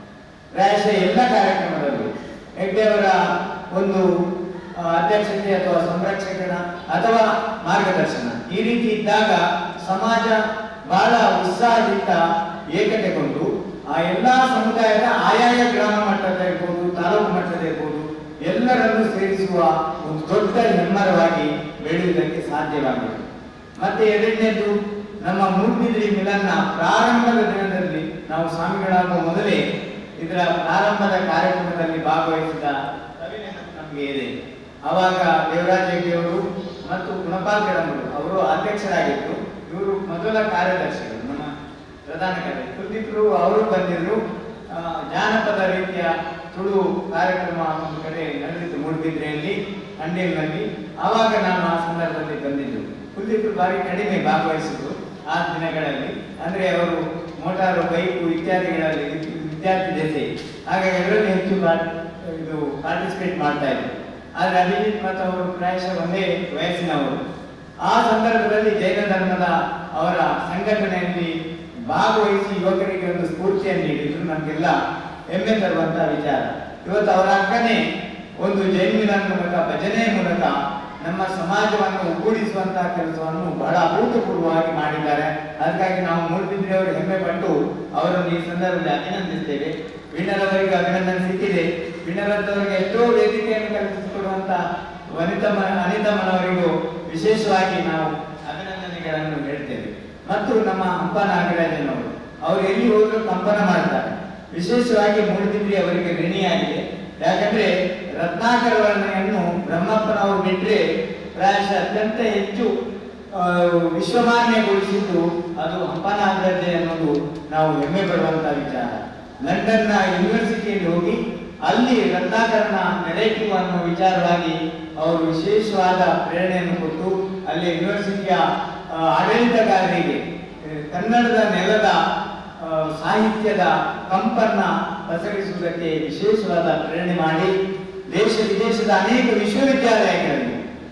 ಪ್ರಾಯಶಃ ಎಲ್ಲ ಕಾರ್ಯಕ್ರಮದಲ್ಲೂ ಹೆಗ್ಡೆಯವರ ಒಂದು ಆ, ಅಧ್ಯಕ್ಷತೆ ಅಥವಾ ಸಂರಕ್ಷಕನ ಅಥವಾ ಮಾರ್ಗದರ್ಶನ ಈ ರೀತಿ ಇದ್ದಾಗ ಸಮಾಜ ಬಹಳ ಉತ್ಸಾಹದಿಂದ ಏಕತೆಗೊಂಡು ಆ ಎಲ್ಲಾ ಸಮುದಾಯದ ಆಯಾಯ ಗ್ರಾಮ ಮಟ್ಟದ ಇರ್ಬೋದು ತಾಲೂಕು ಮಟ್ಟದ ಇರ್ಬೋದು ಎಲ್ಲರನ್ನು ಸೇರಿಸುವ ಒಂದು ದೊಡ್ಡ ಹೆಮ್ಮರವಾಗಿ ಬೆಳೆಯುವುದಕ್ಕೆ ಸಾಧ್ಯವಾಗಿದೆ ಮತ್ತೆ ಎರಡನೇದು ನಮ್ಮ ಮೂಡ್ಬಿದ್ರಿ ಮಿಲನ್ನ ಪ್ರಾರಂಭದ ದಿನದಲ್ಲಿ ನಾವು ಸ್ವಾಮಿಗಳಾಗುವ ಮೊದಲೇ ಇದರ ಪ್ರಾರಂಭದ ಕಾರ್ಯಕ್ರಮದಲ್ಲಿ ಭಾಗವಹಿಸಿದ ಸವಿನೆನಪು ನಮಗೆ ಇದೆ ಆವಾಗ ದೇವರಾಜ ಹೆಗ್ಡೆಯವರು ಮತ್ತು ಗುಣಪಾಲ್ ಕಡಂಬರು ಅವರು ಅಧ್ಯಕ್ಷರಾಗಿದ್ದು ಇವರು ಮೊದಲ ಕಾರ್ಯದರ್ಶಿಗಳು ನಮ್ಮ ಪ್ರಧಾನ ಕಾರ್ಯದರ್ಶಿ ಕುಲ್ದೀಪ್ರು ಅವರು ಬಂದಿದ್ರು ಆ, ಜಾನಪದ ರೀತಿಯ ತುಳು ಕಾರ್ಯಕ್ರಮ ಒಂದು ಕಡೆ ನಡೆದಿತ್ತು ಮೂಡುಬಿದ್ರೆಯಲ್ಲಿ ಅಂಡೇಲ್ನಲ್ಲಿ ಆವಾಗ ನಾನು ಆ ಸಂದರ್ಭದಲ್ಲಿ ಬಂದಿದ್ದು ಕುಲ್ದೀಪ್ರು ಬಾರಿ ಕಡಿಮೆ ಭಾಗವಹಿಸಿದ್ರು ಆ ದಿನಗಳಲ್ಲಿ ಅಂದ್ರೆ ಅವರು ಮೋಟಾರು ಬೈಕು ಇತ್ಯಾದಿಗಳಲ್ಲಿ ವಿದ್ಯಾರ್ಥಿ ಜೊತೆ ಹಾಗಾಗಿ ಎಲ್ಲರಲ್ಲಿ ಹೆಚ್ಚು ಪಾರ್- ಇದು ಪಾರ್ಟಿಸಿಪೇಟ್ ಮಾಡ್ತಾ ಇದ್ರು ಆದ್ರೆ ಅಭಿಜಿತ್ ಮತ್ತು ಅವರು ಪ್ರಾಯಶಃ ಒಂದೇ ವಯಸ್ಸಿನವರು ಆ ಸಂದರ್ಭದಲ್ಲಿ ಜೈನ ಧರ್ಮದ ಅವರ ಸಂಘಟನೆಯಲ್ಲಿ ಭಾಗವಹಿಸಿ ಯುವಕರಿಗೆ ಒಂದು ಸ್ಫೂರ್ತಿಯನ್ನು ನೀಡಿದ್ರು ನಮಗೆಲ್ಲ ಹೆಮ್ಮೆ ತರುವಂತಹ ವಿಚಾರ ಇವತ್ತು ಅವರ ಅಕ್ಕನೇ ಒಂದು ಜೈನ್ ಮಿಲನ್ ಮೂಲಕ ಭಜನೆ ಮೂಲಕ ನಮ್ಮ ಸಮಾಜವನ್ನು ಒಗ್ಗೂಡಿಸುವಂತಹ ಕೆಲಸವನ್ನು ಬಹಳ ಅಭೂತಪೂರ್ವವಾಗಿ ಮಾಡಿದ್ದಾರೆ ಅದಕ್ಕಾಗಿ ನಾವು ಮೂಡ್ಬಿದ್ರೆ ಅವರು ಹೆಮ್ಮೆ ಪಟ್ಟು ಅವರನ್ನು ಈ ಸಂದರ್ಭದಲ್ಲಿ ಅಭಿನಂದಿಸ್ತೇವೆ ವೀಣರವರಿಗೆ ಅಭಿನಂದನೆ ಸಿಕ್ಕಿದೆ ವೀಣರದ್ದವರಿಗೆ ಎಷ್ಟೋ ವೇದಿಕೆಯನ್ನು ಕಲ್ಪಿಸಿಕೊಡುವಂತ ವನಿತಮ್ಮ ಅನಿತಮ್ಮನವರಿಗೂ ವಿಶೇಷವಾಗಿ ನಾವು ಅಭಿನಂದನೆಗಳನ್ನು ಹೇಳ್ತೇವೆ ಮತ್ತು ನಮ್ಮ ಹಂಪ ನಾಗರಾಜನವರು ಅವರು ಎಲ್ಲಿ ಹೋದ್ರು ಕಂಪನ ಮಾಡ್ತಾರೆ ವಿಶೇಷವಾಗಿ ಮೂಡುಬಿದ್ರಿ ಅವರಿಗೆ ಋಣಿಯಾಗಿದೆ ಯಾಕಂದ್ರೆ ರತ್ನಾಕರ ವರ್ಣನೆಯನ್ನು ಬ್ರಹ್ಮಪ್ಪನವರು ಬಿಟ್ರೆ ಪ್ರಾಯಶಃ ಅತ್ಯಂತ ಹೆಚ್ಚು ಆ, ವಿಶ್ವಮಾನ್ಯಗೊಳಿಸಿದ್ದು ಅದು ಹಂಪನಾಗರದ್ದೆ ಅನ್ನೋದು ನಾವು ಹೆಮ್ಮೆ ಪಡುವಂತಹ ವಿಚಾರ ಲಂಡನ್ನ ಯೂನಿವರ್ಸಿಟಿಯಲ್ಲಿ ಹೋಗಿ ಅಲ್ಲಿ ರತ್ನಾಕರನ ನೆರೇಟಿವ್ ಅನ್ನೋ ವಿಚಾರವಾಗಿ ಅವರು ವಿಶೇಷವಾದ ಪ್ರೇರಣೆಯನ್ನು ಕೊಟ್ಟು ಅಲ್ಲಿ ಯೂನಿವರ್ಸಿಟಿಯ ಆ, ಆಡಳಿತಗಾರರಿಗೆ ಆ, ಕನ್ನಡದ ನೆಲದ ಆ, ಸಾಹಿತ್ಯದ ಕಂಪನ್ನ ಪಸರಿಸುವುದಕ್ಕೆ ವಿಶೇಷವಾದ ಪ್ರೇರಣೆ ಮಾಡಿ ದೇಶ ವಿದೇಶದ ಅನೇಕ ವಿಶ್ವವಿದ್ಯಾಲಯಗಳಲ್ಲಿ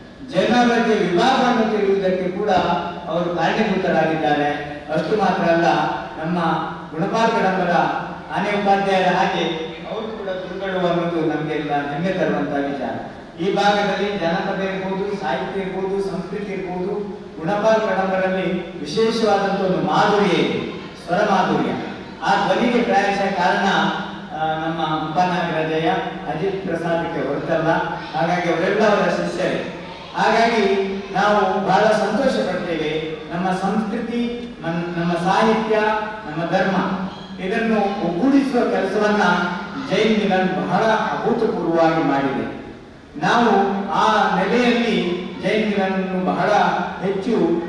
ಜನರಿಗೆ ವಿಭಾಗವನ್ನು ತೆರೆಯುವುದಕ್ಕೆ ಕೂಡ ಅವರು ಕಾರಣೀಭೂತರಾಗಿದ್ದಾರೆ ಅಷ್ಟು ಮಾತ್ರ ಅಲ್ಲ ನಮ್ಮ ಗುಣಪಾಲ್ ಕಡಂಬರ ಆನೆ ಉಪಾಧ್ಯಾಯರ ಹಾಗೆ ಅವರು ಕೂಡ ಗುರುಗಳು ಅನ್ನೋದು ನಮಗೆಲ್ಲ ಹೆಮ್ಮೆ ತರುವಂತಹ ವಿಚಾರ ಈ ಭಾಗದಲ್ಲಿ ಜನಪದ ಇರ್ಬೋದು ಸಾಹಿತ್ಯ ಇರ್ಬೋದು ಸಂಸ್ಕೃತಿ ಇರ್ಬೋದು ಗುಣಪಾಲ್ ಕಡಂಬರಲ್ಲಿ ವಿಶೇಷವಾದಂತಹ ಒಂದು ಮಾಧುರ್ಯ ಇದೆ ಸ್ವರ ಮಾಧುರ್ಯ ಆ ಧ್ವನಿಗೆ ಪ್ರಾಯಶಃ ಕಾರಣ ಆ, ನಮ್ಮ ಉಪನಾಗರಾಜಯ್ಯ ಅಜಿತ್ ಪ್ರಸಾದಕ್ಕೆ ಹೊರತಲ್ಲ ಹಾಗಾಗಿ ಅವರೆಲ್ಲ ಅವರ ಶಿಷ್ಯರೇ ಹಾಗಾಗಿ ನಾವು ಬಹಳ ಸಂತೋಷ ಪಡ್ತೇವೆ ನಮ್ಮ ಸಂಸ್ಕೃತಿ ನಮ್- ನಮ್ಮ ಸಾಹಿತ್ಯ ನಮ್ಮ ಧರ್ಮ ಇದನ್ನು ಒಗ್ಗೂಡಿಸುವ ಕೆಲಸವನ್ನ ಜೈನ್ ಮಿಲನ್ ಬಹಳ ಅಭೂತಪೂರ್ವವಾಗಿ ಮಾಡಿದೆ ನಾವು ಆ ನೆಲೆಯಲ್ಲಿ ಜೈನ್ ಮಿಲನ್ ಬಹಳ ಹೆಚ್ಚು ಆ,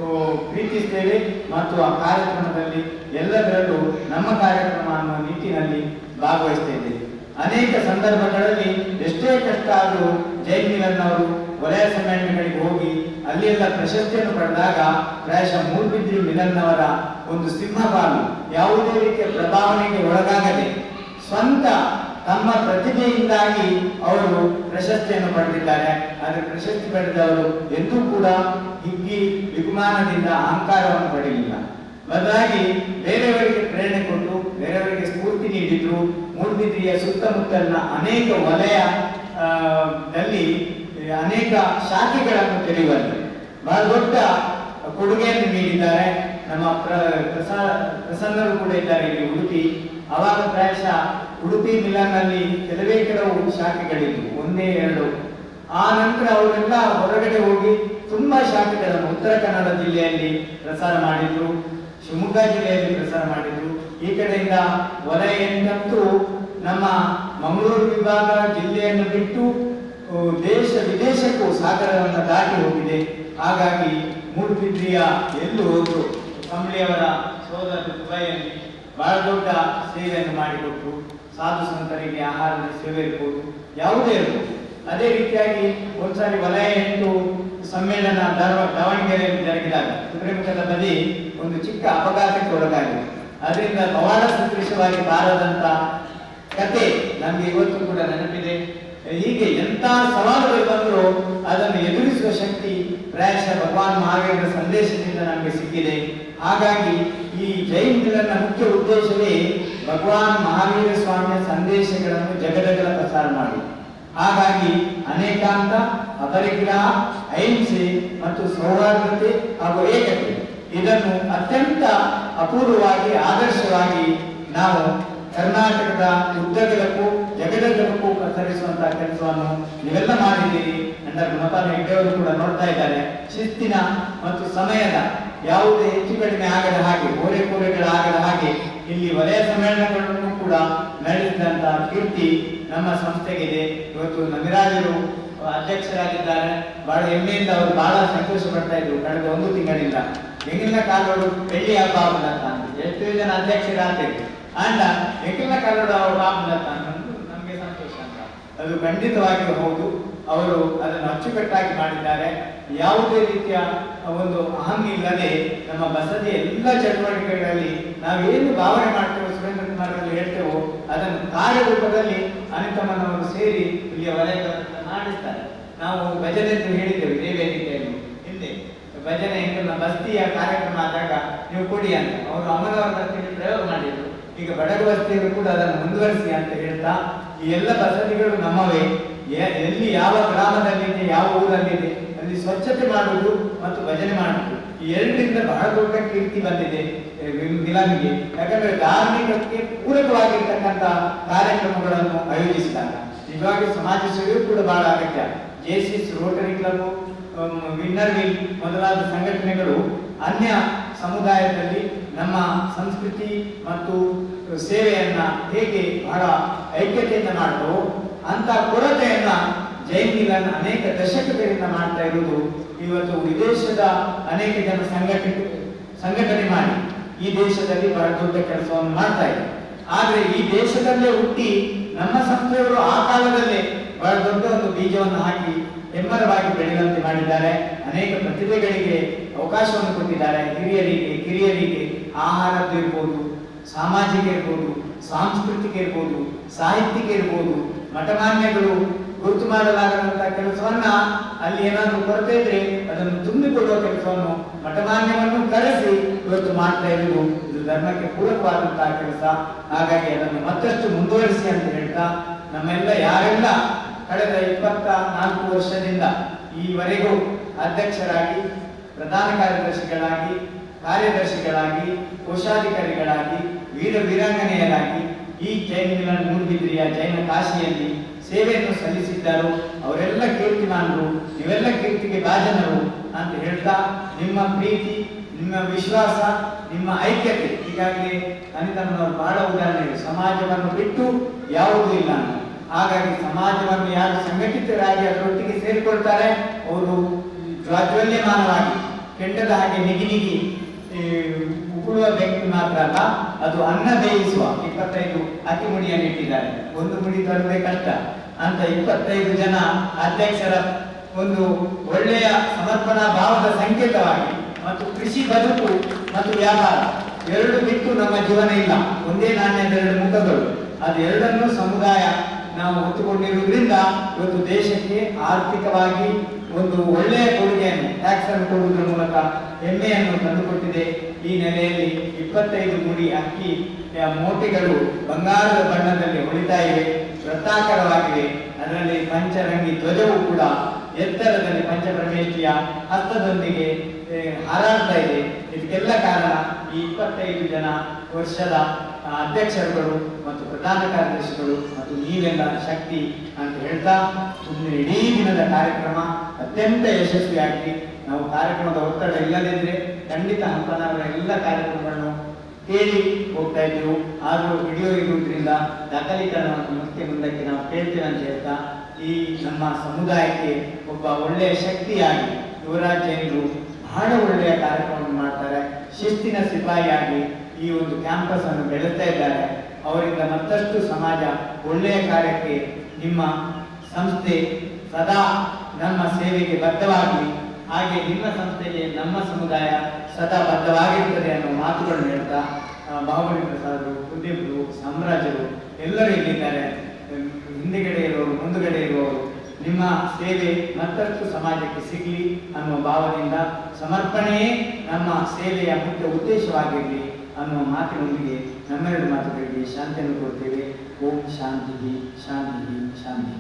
ಪ್ರೀತಿಸ್ತೇವೆ ಮತ್ತು ಆ ಕಾರ್ಯಕ್ರಮದಲ್ಲಿ ಎಲ್ಲದರಲ್ಲೂ ನಮ್ಮ ಕಾರ್ಯಕ್ರಮ ಅನ್ನುವ ನಿಟ್ಟಿನಲ್ಲಿ ಭಾಗವಹಿಸ್ತೇವೆ ಅನೇಕ ಸಂದರ್ಭಗಳಲ್ಲಿ ಎಷ್ಟೇ ಕಷ್ಟ ಆದರೂ ಜೈನ್ ಮಿಲನ್ ಅವರು ವಲಯ ಸಮ್ಮೇಳನಗಳಿಗೆ ಹೋಗಿ ಅಲ್ಲೆಲ್ಲ ಪ್ರಶಸ್ತಿಯನ್ನು ಪಡೆದಾಗ ಪ್ರಾಯಶಃ ಮೂರ್ಬಿದ್ರಿ ಮಿಲನ್ ಅವರ ಒಂದು ಸಿಂಹಪಾಲು ಯಾವುದೇ ರೀತಿಯ ಪ್ರಭಾವನೆಗೆ ಒಳಗಾಗದೆ ಸ್ವಂತ ತಮ್ಮ ಪ್ರತಿಭೆಯಿಂದಾಗಿ ಅವರು ಪ್ರಶಸ್ತಿಯನ್ನು ಪಡೆದಿದ್ದಾರೆ ಆದರೆ ಪ್ರಶಸ್ತಿ ಪಡೆದವರು ಎಂದೂ ಕೂಡ ಹಿಗ್ಗಿ ವಿಗುಮಾನದಿಂದ ಅಹಂಕಾರವನ್ನು ಪಡೆಯಲಿಲ್ಲ ಬದಲಾಗಿ ಬೇರೆಯವರಿಗೆ ಪ್ರೇರಣೆ ಕೊಟ್ಟು ಬೇರೆಯವರಿಗೆ ಸ್ಫೂರ್ತಿ ನೀಡಿದ್ರು ಮೂಡ್ಬಿದ್ರಿಯ ಸುತ್ತಮುತ್ತಲಿನ ಅನೇಕ ವಲಯ ಆ, ದಲ್ಲಿ ಅನೇಕ ಶಾಖೆಗಳನ್ನು ತೆರೆಯುವಲ್ಲಿ ಬಹಳ ದೊಡ್ಡ ಕೊಡುಗೆಯನ್ನು ನೀಡಿದ್ದಾರೆ ನಮ್ಮ ಪ್ರ ಪ್ರಸಾ ಪ್ರಸನ್ನರು ಕೂಡ ಇದ್ದಾರೆ ಇಲ್ಲಿ ಉಡುಪಿ ಅವಾಗ ಪ್ರಾಯಶಃ ಉಡುಪಿ ಮಿಲನ್ನಲ್ಲಿ ಕೆಲವೇ ಕೆಲವು ಶಾಖೆಗಳಿದ್ವು ಒಂದೇ ಎರಡು ಆ ನಂತರ ಅವರೆಲ್ಲ ಹೊರಗಡೆ ಹೋಗಿ ತುಂಬಾ ಶಾಖೆಗಳನ್ನು ಉತ್ತರ ಕನ್ನಡ ಜಿಲ್ಲೆಯಲ್ಲಿ ಪ್ರಸಾರ ಮಾಡಿದ್ರು ಶಿವಮೊಗ್ಗ ಜಿಲ್ಲೆಯಲ್ಲಿ ಪ್ರಸಾರ ಮಾಡಿದ್ರು ಈ ಕಡೆಯಿಂದ ವಲಯ ಎಂಟಂತೂ ನಮ್ಮ ಮಂಗಳೂರು ವಿಭಾಗ ಜಿಲ್ಲೆಯನ್ನು ಬಿಟ್ಟು ಆ, ದೇಶ ವಿದೇಶಕ್ಕೂ ಸಾಗರವನ್ನು ದಾಟಿ ಹೋಗಿದೆ ಹಾಗಾಗಿ ಮೂಡುಬಿದ್ರಿಯ ಎಲ್ಲೂ ಹೋದ್ರು ಕಂಬಳಿಯವರ ಸೋದರ ದುಬೈಯಲ್ಲಿ ಬಹಳ ದೊಡ್ಡ ಸೇವೆಯನ್ನು ಮಾಡಿಕೊಟ್ರು ಸಾಧು ಸಂತರಿಗೆ ಆಹಾರದ ಸೇವೆ ಇರ್ಬೋದು ಯಾವುದೇ ಇರ್ಬೋದು ಅದೇ ರೀತಿಯಾಗಿ ಒಂದ್ಸಾರಿ ವಲಯ ಎಂಟು ಸಮ್ಮೇಳನ ಧಾರವಾಡ ದಾವಣಗೆರೆಯಲ್ಲಿ ಜರುಗಿದಾಗ ಕುದುರೆಮುಖದ ಬದಿ ಒಂದು ಚಿಕ್ಕ ಅಪಘಾತಕ್ಕೆ ಒಳಗಾಗಿದೆ ಅದರಿಂದ ಪವಾಡ ಸದೃಶವಾಗಿ ಬಾರದಂತ ಕತೆ ನಮ್ಗೆ ಇವತ್ತು ಕೂಡ ನೆನಪಿದೆ ಹೀಗೆ ಎಂತ ಸವಾಲುಗಳು ಬಂದರೂ ಅದನ್ನು ಎದುರಿಸುವ ಶಕ್ತಿ ಪ್ರಾಯಶಃ ಭಗವಾನ್ ಮಹಾವೀರರ ಸಂದೇಶದಿಂದ ನಮಗೆ ಸಿಕ್ಕಿದೆ ಹಾಗಾಗಿ ಈ ಜೈನ್ ಮಿಲನ್ನ ಮುಖ್ಯ ಉದ್ದೇಶವೇ ಭಗವಾನ್ ಮಹಾವೀರ ಸ್ವಾಮಿಯ ಸಂದೇಶಗಳನ್ನು ಜಗದಗಲ ಪ್ರಸಾರ ಮಾಡಿ ಹಾಗಾಗಿ ಅನೇಕಾಂತ ಅಪರಿಗ್ರಹ ಅಹಿಂಸೆ ಮತ್ತು ಸೌಹಾರ್ದತೆ ಹಾಗೂ ಏಕತೆ ಇದನ್ನು ಅತ್ಯಂತ ಅಪೂರ್ವವಾಗಿ ಆದರ್ಶವಾಗಿ ನಾವು ಕರ್ನಾಟಕದ ಉದ್ದಗಲಕ್ಕೂ ಜಗದಗಲಕ್ಕೂ ಪ್ರಸರಿಸುವಂತಹ ಕೆಲಸವನ್ನು ನೀವೆಲ್ಲ ಮಾಡಿದ್ದೀರಿ ಅಂಡರ್ ಮತಾನ ಹೆಗ್ಡೆಯವರು ಕೂಡ ನೋಡ್ತಾ ಇದ್ದಾರೆ ಶಿಸ್ತಿನ ಮತ್ತು ಸಮಯದ ಯಾವುದೇ ಹೆಚ್ಚು ಕಡಿಮೆ ಆಗದ ಹಾಗೆ ಓರೆ ಕೋರೆಗಳಾಗದ ಹಾಗೆ ಇಲ್ಲಿ ವಲಯ ಸಮ್ಮೇಳನಗಳನ್ನು ಕೂಡ ನಡೆಸಿದಂತಹ ಕೀರ್ತಿ ನಮ್ಮ ಸಂಸ್ಥೆಗಿದೆ ಇವತ್ತು ನಮಿರಾಜರು ಅಧ್ಯಕ್ಷರಾಗಿದ್ದಾರೆ ಬಹಳ ಹೆಮ್ಮೆಯಿಂದ ಅವರು ಬಹಳ ಸಂತೋಷ ಪಡ್ತಾ ಇದ್ರು ಕಳೆದ ಒಂದು ತಿಂಗಳಿಂದ ಹೆಂಗಿನ ಕಾಲೋಡು ಬೆಳ್ಳಿ ಹಬ್ಬ ಆಗ್ಲತ್ತ ಅಂತ ಎಷ್ಟೋ ಜನ ಅಧ್ಯಕ್ಷರಾಗ್ತಿದ್ರು ಅಂಡ ಹೆಂಗಿನ ಕಾಲೋಡು ಅವ್ರು ಆಗ್ಲತ್ತ ಅನ್ನೋದು ನಮ್ಗೆ ಸಂತೋಷ ಅಂತ ಅದು ಖಂಡಿತವಾಗಿಯೂ ಹೌದು ಅವರು ಅದನ್ನು ಅಚ್ಚುಕಟ್ಟಾಗಿ ಮಾಡಿದ್ದಾರೆ ಯಾವುದೇ ರೀತಿಯ ಒಂದು ಅಹಂ ಇಲ್ಲದೆ ನಮ್ಮ ಬಸದಿಯ ಎಲ್ಲ ಚಟುವಟಿಕೆಗಳಲ್ಲಿ ನಾವೇನು ಭಾವನೆ ಮಾಡ್ತೇವೆ ಸುರೇಂದ್ರ ಕುಮಾರ್ ಅಲ್ಲಿ ಹೇಳ್ತೇವೋ ಅದನ್ನು ಕಾರ್ಯರೂಪದಲ್ಲಿ ಅನಿತಮ್ಮನವರು ಸೇರಿ ಇಲ್ಲಿಯ ವಲಯಗಳನ್ನು ಮಾಡಿಸ್ತಾರೆ ನಾವು ಭಜನೆ ಎಂದು ಹೇಳಿದ್ದೇವೆ ಇದೇ ವೇದಿಕೆಯಲ್ಲಿ ಹಿಂದೆ ಭಜನೆ ಹೆಂಗನ್ನ ಬಸ್ತಿಯ ಕಾರ್ಯಕ್ರಮ ಆದಾಗ ನೀವು ಕೊಡಿ ಅಂತ ಅವರು ಅಮ್ಮನವರ ಬಸ್ತಿಯಲ್ಲಿ ಪ್ರಯೋಗ ಮಾಡಿದ್ರು ಈಗ ಬಡಗ ಬಸ್ತಿಯವರು ಕೂಡ ಅದನ್ನು ಮುಂದುವರಿಸಿ ಅಂತ ಹೇಳ್ತಾ ಈ ಎಲ್ಲ ಬಸದಿಗಳು ನಮ್ಮವೇ ಎ- ಎಲ್ಲಿ ಯಾವ ಗ್ರಾಮದಲ್ಲಿದೆ ಯಾವ ಊರಲ್ಲಿದೆ ಅಲ್ಲಿ ಸ್ವಚ್ಛತೆ ಮಾಡುವುದು ಮತ್ತು ಭಜನೆ ಮಾಡುವುದು ಈ ಎರಡರಿಂದ ಬಹಳ ದೊಡ್ಡ ಕೀರ್ತಿ ಬಂದಿದೆ ಎ, ವಿ- ಮಿಲನ್ಗೆ ಯಾಕಂದ್ರೆ ಧಾರ್ಮಿಕಕ್ಕೆ ಪೂರಕವಾಗಿರ್ತಕ್ಕಂಥ ಕಾರ್ಯಕ್ರಮಗಳನ್ನು ಆಯೋಜಿಸಿದಾಗ ನಿಜವಾಗಿ ಸಮಾಜ ಸೇವೆಯೂ ಕೂಡ ಬಹಳ ಅಗತ್ಯ Jaycees rotary club inner wheel ಮೊದಲಾದ ಸಂಘಟನೆಗಳು ಅನ್ಯ ಸಮುದಾಯದಲ್ಲಿ ನಮ್ಮ ಸಂಸ್ಕೃತಿ ಮತ್ತು ಸೇವೆಯನ್ನ ಹೇಗೆ ಬಹಳ ಐಕ್ಯತೆಯಿಂದ ಮಾಡ್ತವೋ ಅಂತ ಕೊರತೆಯನ್ನ ಜೈನ್ ಮಿಲನ್ ಅನೇಕ ದಶಕಗಳಿಂದ ಮಾಡ್ತಾ ಇರುವುದು ಇವತ್ತು ವಿದೇಶದ ಅನೇಕ ಜನ ಸಂಘಟನೆ ಸಂಘಟನೆ ಮಾಡಿ ಈ ದೇಶದಲ್ಲಿ ಬಹಳ ದೊಡ್ಡ ಕೆಲಸವನ್ನು ಮಾಡ್ತಾ ಇದೆ ಆದ್ರೆ ಈ ದೇಶದಲ್ಲೇ ಹುಟ್ಟಿ ನಮ್ಮ ಸಂಸ್ಥೆಯವರು ಆ ಕಾಲದಲ್ಲೇ ಬಹಳ ದೊಡ್ಡ ಒಂದು ಬೀಜವನ್ನು ಹಾಕಿ ಹೆಮ್ಮರವಾಗಿ ಬೆಳೆಯುವಂತೆ ಮಾಡಿದ್ದಾರೆ ಅನೇಕ ಪ್ರತಿಭೆಗಳಿಗೆ ಅವಕಾಶವನ್ನು ಕೊಟ್ಟಿದ್ದಾರೆ ಹಿರಿಯರಿಗೆ ಕಿರಿಯರಿಗೆ ಆಹಾರದ್ದು ಇರ್ಬೋದು ಸಾಮಾಜಿಕ ಇರ್ಬೋದು ಸಾಂಸ್ಕೃತಿಕ ಇರ್ಬೋದು ಸಾಹಿತ್ಯಿಕ ಇರ್ಬೋದು ಮಠಮಾನ್ಯಗಳು ಗುರುತು ಮಾಡಲಾಗದಂತಹ ಕೆಲಸವನ್ನ ಅಲ್ಲಿ ಏನಾದರೂ ಕೊರತೆ ಇದ್ರೆ ಅದನ್ನು ತುಂಬಿಕೊಡುವ ಕೆಲಸವನ್ನು ಮಠಮಾನ್ಯವನ್ನು ಕರೆಸಿ ಇವತ್ತು ಮಾಡ್ತಾ ಇರುವುದು ಇದು ಧರ್ಮಕ್ಕೆ ಪೂರಕವಾದಂತಹ ಕೆಲಸ ಹಾಗಾಗಿ ಅದನ್ನು ಮತ್ತಷ್ಟು ಮುಂದುವರಿಸಿ ಅಂತ ಹೇಳ್ತಾ ನಮ್ಮೆಲ್ಲ ಯಾರೆಲ್ಲ ಕಳೆದ ಇಪ್ಪತ್ತ ನಾಲ್ಕು ವರ್ಷದಿಂದ ಈವರೆಗೂ ಅಧ್ಯಕ್ಷರಾಗಿ ಪ್ರಧಾನ ಕಾರ್ಯದರ್ಶಿಗಳಾಗಿ ಕಾರ್ಯದರ್ಶಿಗಳಾಗಿ ಕೋಶಾಧಿಕಾರಿಗಳಾಗಿ ವೀರ ವೀರಾಂಗನೆಯರಾಗಿ ಈ ಜೈನ ಮಿಲನ್ ಮೂಡುಬಿದ್ರಿಯ ಜೈನ ಕಾಶಿಯಲ್ಲಿ ಸೇವೆಯನ್ನು ಸಲ್ಲಿಸಿದ್ದರು ಅವರೆಲ್ಲ ಕೀರ್ತಿಮಾನರು ಇವೆಲ್ಲ ಕೀರ್ತಿಗೆ ಭಾಜನರು ಅಂತ ಹೇಳ್ತಾ ನಿಮ್ಮ ಪ್ರೀತಿ ನಿಮ್ಮ ವಿಶ್ವಾಸ ನಿಮ್ಮ ಐಕ್ಯತೆ ಈಗಾಗಲೇ ಅನಿತಮ್ಮನವರು ಬಹಳ ಉದಾಹರಣೆ ಸಮಾಜವನ್ನು ಬಿಟ್ಟು ಯಾವುದೂ ಇಲ್ಲ ಅಂತ. ಹಾಗಾಗಿ ಸಮಾಜವನ್ನು ಯಾರು ಸಂಘಟಿತರಾಗಿ ಅದರೊಟ್ಟಿಗೆ ಸೇರಿಕೊಳ್ತಾರೆ ಅವರು ಪ್ರಾಜ್ವಲ್ಯಮಾನವಾಗಿ ಕೆಂಡದ ಹಾಗೆ ನಿಗಿ ನಿಗಿ ಈ, ಉಗುಳುವ ಬೆಂಕಿ ಮಾತ್ರ ಅಲ್ಲ ಅದು ಅನ್ನ ಬೇಯಿಸುವ ಇಪ್ಪತ್ತೈದು ಅಕ್ಕಿ ಮುಡಿಯನ್ನು ಇಟ್ಟಿದ್ದಾರೆ ಒಂದು ಮುಡಿ ತರುವುದೇ ಕಷ್ಟ ಅಂತ ಇಪ್ಪತ್ತೈದು ಜನ ಅಧ್ಯಕ್ಷರ ಒಂದು ಒಳ್ಳೆಯ ಸಮರ್ಪಣಾ ಭಾವದ ಸಂಕೇತವಾಗಿ ಮತ್ತು ಕೃಷಿ ಬದುಕು ಮತ್ತು ವ್ಯಾಪಾರ ಎರಡು ಬಿಟ್ಟು ನಮ್ಮ ಜೀವನ ಇಲ್ಲ ಒಂದೇ ನಾಣ್ಯದ ಎರಡು ಮುಖಗಳು ಅದು ಎರಡನ್ನೂ ಸಮುದಾಯ ನಾವು ಹೊತ್ತುಕೊಂಡಿರುವುದರಿಂದ ಇವತ್ತು ದೇಶಕ್ಕೆ ಆರ್ಥಿಕವಾಗಿ ಒಂದು ಒಳ್ಳೆಯ ಕೊಡುಗೆಯನ್ನು ಟ್ಯಾಕ್ಸ್ ಅನ್ನು ಕೊಡುವುದರ ಮೂಲಕ ಹೆಮ್ಮೆಯನ್ನು ತಂದುಕೊಟ್ಟಿದೆ ಈ ನೆಲೆಯಲ್ಲಿ ಇಪ್ಪತ್ತೈದು ಮುಡಿ ಅಕ್ಕಿ ಆ, ಮೂಟೆಗಳು ಬಂಗಾರದ ಬಣ್ಣದಲ್ಲಿ ಹೊಳಿತಾ ಇವೆ ವೃತ್ತಾಕಾರವಾಗಿವೆ ಅದರಲ್ಲಿ ಪಂಚರಂಗಿ ಧ್ವಜವು ಕೂಡ ಎತ್ತರದಲ್ಲಿ ಪಂಚಪರಮೇಶ್ವರಿಯ ಹಸ್ತದೊಂದಿಗೆ ಆ, ಹಾರಾಡ್ತಾ ಇದೆ ಇದಕ್ಕೆಲ್ಲ ಕಾರಣ ಈ ಇಪ್ಪತ್ತೈದು ಜನ ವರ್ಷದ ಆ, ಅಧ್ಯಕ್ಷರುಗಳು ಮತ್ತು ಪ್ರಧಾನ ಕಾರ್ಯದರ್ಶಿಗಳು ಮತ್ತು ನೀವೆಲ್ಲ ಶಕ್ತಿ ಅಂತ ಹೇಳ್ತಾ ಸುಮ್ಮನೆ ಇಡೀ ದಿನದ ಕಾರ್ಯಕ್ರಮ ಅತ್ಯಂತ ಯಶಸ್ವಿಯಾಗಿ ನಾವು ಕಾರ್ಯಕ್ರಮದ ಒತ್ತಡ ಇಲ್ಲದಿದ್ರೆ ಖಂಡಿತ ಹಂಪನವರ ಎಲ್ಲ ಕಾರ್ಯಕ್ರಮಗಳನ್ನು ಕೇಳಿ ಹೋಗ್ತಾ ಇದ್ದೆವು ಆದರೂ ವಿಡಿಯೋ ಇರುವುದರಿಂದ ದಾಖಲೀಕರಣವನ್ನು ಮತ್ತೆ ಮುಂದಕ್ಕೆ ನಾವು ಕೇಳ್ತೇವೆ ಅಂತ ಹೇಳ್ತಾ ಈ ನಮ್ಮ ಸಮುದಾಯಕ್ಕೆ ಒಬ್ಬ ಒಳ್ಳೆಯ ಶಕ್ತಿಯಾಗಿ ಯುವರಾಜ್ ಜೈನರು ಬಹಳ ಒಳ್ಳೆಯ ಕಾರ್ಯಕ್ರಮವನ್ನು ಮಾಡ್ತಾರೆ ಶಿಸ್ತಿನ ಸಿಪಾಯಿಯಾಗಿ ಈ ಒಂದು ಕ್ಯಾಂಪಸ್ ಅನ್ನು ಬೆಳೆಸ್ತಾ ಇದ್ದಾರೆ ಅವರಿಂದ ಮತ್ತಷ್ಟು ಸಮಾಜ ಒಳ್ಳೆಯ ಕಾರ್ಯಕ್ಕೆ ನಿಮ್ಮ ಸಂಸ್ಥೆ ಸದಾ ನಮ್ಮ ಸೇವೆಗೆ ಬದ್ಧವಾಗಿ ಹಾಗೆ ನಿಮ್ಮ ಸಂಸ್ಥೆಗೆ ನಮ್ಮ ಸಮುದಾಯ ಸದಾ ಬದ್ಧವಾಗಿರ್ತದೆ ಅನ್ನೋ ಮಾತುಗಳನ್ನು ಹೇಳ್ತಾ ಆ, ಬಾಹುಬಲಿ ಪ್ರಸಾದರು ಕುಲದೀಪರು ಸಾಮ್ರಾಜ್ಯರು ಎಲ್ಲರೂ ಇಲ್ಲಿದ್ದಾರೆ ಹ್ಮ್, ಹಿಂದುಗಡೆ ಇರುವವರು ಮುಂದುಗಡೆ ಇರುವವರು ನಿಮ್ಮ ಸೇವೆ ಮತ್ತಷ್ಟು ಸಮಾಜಕ್ಕೆ ಸಿಗಲಿ ಅನ್ನುವ ಭಾವದಿಂದ ಸಮರ್ಪಣೆಯೇ ನಮ್ಮ ಸೇವೆಯ ಮುಖ್ಯ ಉದ್ದೇಶವಾಗಿರಲಿ ಅನ್ನುವ ಮಾತಿನೊಂದಿಗೆ ನಮ್ಮೆರಡು ಮಾತುಗಳಿಗೆ ಶಾಂತಿಯನ್ನು ಕೊಡ್ತೇವೆ ಓಂ ಶಾಂತಿ ಶಾಂತಿ ಶಾಂತಿ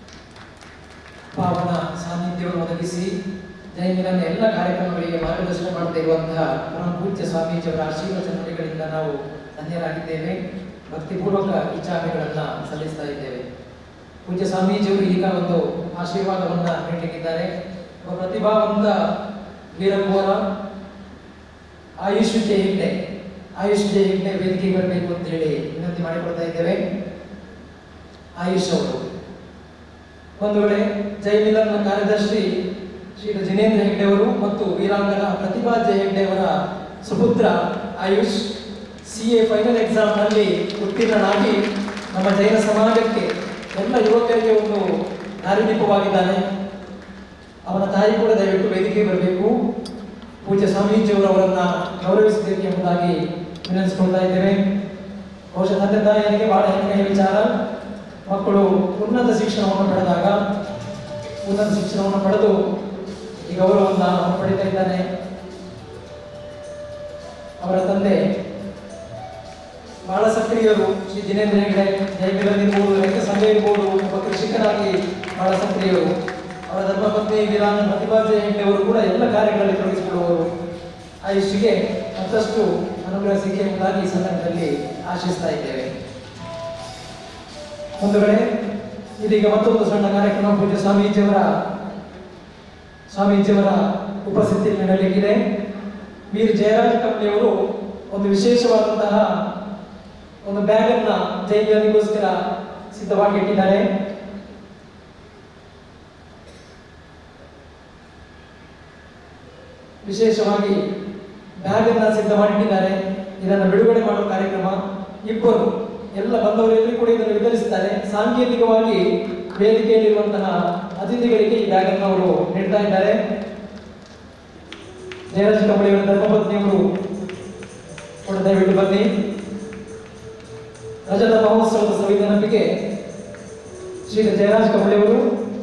ಪಾವನ ಸಾನ್ನಿಧ್ಯವನ್ನು ಒದಗಿಸಿ ಜೈಮಿಲನ ಎಲ್ಲ ಕಾರ್ಯಕ್ರಮಗಳಿಗೆ ಮಾರ್ಗದರ್ಶನ ಮಾಡ್ತಾ ಇರುವಂತಹ ಪರಮ ಪೂಜ್ಯ ಸ್ವಾಮೀಜಿಯವರ ಆಶೀರ್ವಚನ ನುಡಿಗಳಿಂದ ನಾವು ಧನ್ಯರಾಗಿದ್ದೇವೆ ಭಕ್ತಿಪೂರ್ವಕ ಇಚ್ಛಾಮಿಗಳನ್ನ ಸಲ್ಲಿಸ್ತಾ ಇದ್ದೇವೆ ಪೂಜ್ಯ ಸ್ವಾಮೀಜಿಯವರು ಈಗ ಒಂದು ಆಶೀರ್ವಾದವನ್ನ ನೀಡಲಿಕ್ಕಿದ್ದಾರೆ ಒಬ್ಬ ಪ್ರತಿಭಾವಂತ ವೀರಕೋರ ಆಯುಷ್ ಜೆ ಹೆಗ್ಡೆ ಆಯುಷ್ ಜೆ ಹೆಗ್ಡೆ ವೇದಿಕೆಗೆ ಬರಬೇಕು ಅಂತ ಹೇಳಿ ವಿನಂತಿ ಮಾಡಿಕೊಳ್ತಾ ಇದ್ದೇವೆ ಆಯುಷ್ ಅವರು ಒಂದು ವೇಳೆ ಜೈಮಿಲನ್ನ ಕಾರ್ಯದರ್ಶಿ ಶ್ರೀ ಜಿನೇಂದ್ರ ಹೆಗ್ಡೆ ಅವರು ಮತ್ತು ವೀರಾಂಗನ ಪ್ರತಿಭಾ ಜಯ ಹೆಗ್ಡೆ ಅವರ ಸುಪುತ್ರ ಆಯುಷ್ ಸಿ ಎ ಫೈನಲ್ ಎಕ್ಸಾಮ್ನಲ್ಲಿ ಉತ್ತೀರ್ಣನಾಗಿ ನಮ್ಮ ಜೈನ ಸಮಾಜಕ್ಕೆ ಎಲ್ಲ ಯುವಕರಿಗೆ ಒಂದು ದಾರಿದೀಪವಾಗಿದ್ದಾನೆ ಅವನ ತಾಯಿ ಕೂಡ ದಯವಿಟ್ಟು ವೇದಿಕೆಗೆ ಬರಬೇಕು ಪೂಜ್ಯ ಸ್ವಾಮೀಜಿಯವರು ಅವರನ್ನ ಗೌರವಿಸಬೇಕು ಎಂಬುದಾಗಿ ವಿನಂತಿಸಿಕೊಳ್ತಾ ಇದ್ದೇವೆ ಬಹುಶಃ ತಂದೆ ತಾಯಿಯರಿಗೆ ಬಹಳ ಹೆಮ್ಮೆಯ ವಿಚಾರ ಮಕ್ಕಳು ಉನ್ನತ ಶಿಕ್ಷಣವನ್ನು ಪಡೆದಾಗ ಉನ್ನತ ಶಿಕ್ಷಣವನ್ನು ಪಡೆದು ಈ ಗೌರವವನ್ನು ಅವನು ಪಡಿತಾ ಇದ್ದಾನೆ ಅವರ ತಂದೆ ಬಹಳ ಸಕ್ರಿಯರು ಶ್ರೀ ಜಿನೇಂದ್ರ ಹೆಗ್ಡೆ ಜಯಮಿಲನ್ ಇರ್ಬೋದು ರೈತ ಸಂಘ ಇರ್ಬೋದು ಒಬ್ಬ ಕೃಷಿಕನಾಗಿ ಬಹಳ ಸಕ್ರಿಯರು ಅವರ ಧರ್ಮಪತ್ನಿ ವೀರಾಂಗ ಪ್ರತಿಭಾ ಜಯ ಹೆಗ್ಡೆ ಅವರು ಕೂಡ ಎಲ್ಲ ಕಾರ್ಯಗಳಲ್ಲಿ ತೊಡಗಿಸಿಕೊಳ್ಳುವವರು ಆಯುಷ್ಗೆ ಮತ್ತಷ್ಟು ಅನುಗ್ರಹ ಸಿಕ್ಕಿ ಎಂಬುದಾಗಿ ಈ ಸಂದರ್ಭದಲ್ಲಿ ಆಶಿಸ್ತಾ ಇದ್ದೇವೆ ಒಂದು ವೇಳೆ ಇದೀಗ ಮತ್ತೊಂದು ಸಣ್ಣ ಕಾರ್ಯಕ್ರಮ ಪೂಜ್ಯ ಸ್ವಾಮೀಜಿಯವರ ಸ್ವಾಮೀಜಿಯವರ ಉಪಸ್ಥಿತಿಯಲ್ಲಿ ನಡೆಯಲಿಕ್ಕಿದೆ ವೀರ್ ಜಯರಾಜ್ ಕಂಪ್ನಿಯವರು ಒಂದು ವಿಶೇಷವಾದಂತಹ ಒಂದು ಬ್ಯಾಗ್ ಅನ್ನ ಜೈಲಿಗೋಸ್ಕರ ಸಿದ್ಧವಾಗಿ ಇಟ್ಟಿದ್ದಾರೆ ವಿಶೇಷವಾಗಿ ಬ್ಯಾಗ್ ಅನ್ನ ಸಿದ್ಧ ಮಾಡಿಟ್ಟಿದ್ದಾರೆ ಇದನ್ನು ಬಿಡುಗಡೆ ಮಾಡುವ ಕಾರ್ಯಕ್ರಮ ಇಬ್ಬರು ಎಲ್ಲ ಬಂದವರೆಲ್ಲರೂ ಕೂಡ ಇದನ್ನು ವಿತರಿಸಿದ್ದಾರೆ ಸಾಂಕೇತಿಕವಾಗಿ ವೇದಿಕೆಯಲ್ಲಿರುವಂತಹ ಅತಿಥಿಗಳಿಗೆ ಈ ಬ್ಯಾಗ್ ಅನ್ನು ಅವರು ನೀಡ್ತಾ ಇದ್ದಾರೆ ಜಯರಾಜ್ ಕಂಬಳಿಯವರ ಧರ್ಮಪತ್ನಿಯವರು ಕೂಡ ದಯವಿಟ್ಟು ಬನ್ನಿ ರಜತ ಮಹೋತ್ಸವದ ಸಂವಿಧಾನಕ್ಕೆ ಶ್ರೀ ಜಯರಾಜ್ ಕಂಬಳಿಯವರು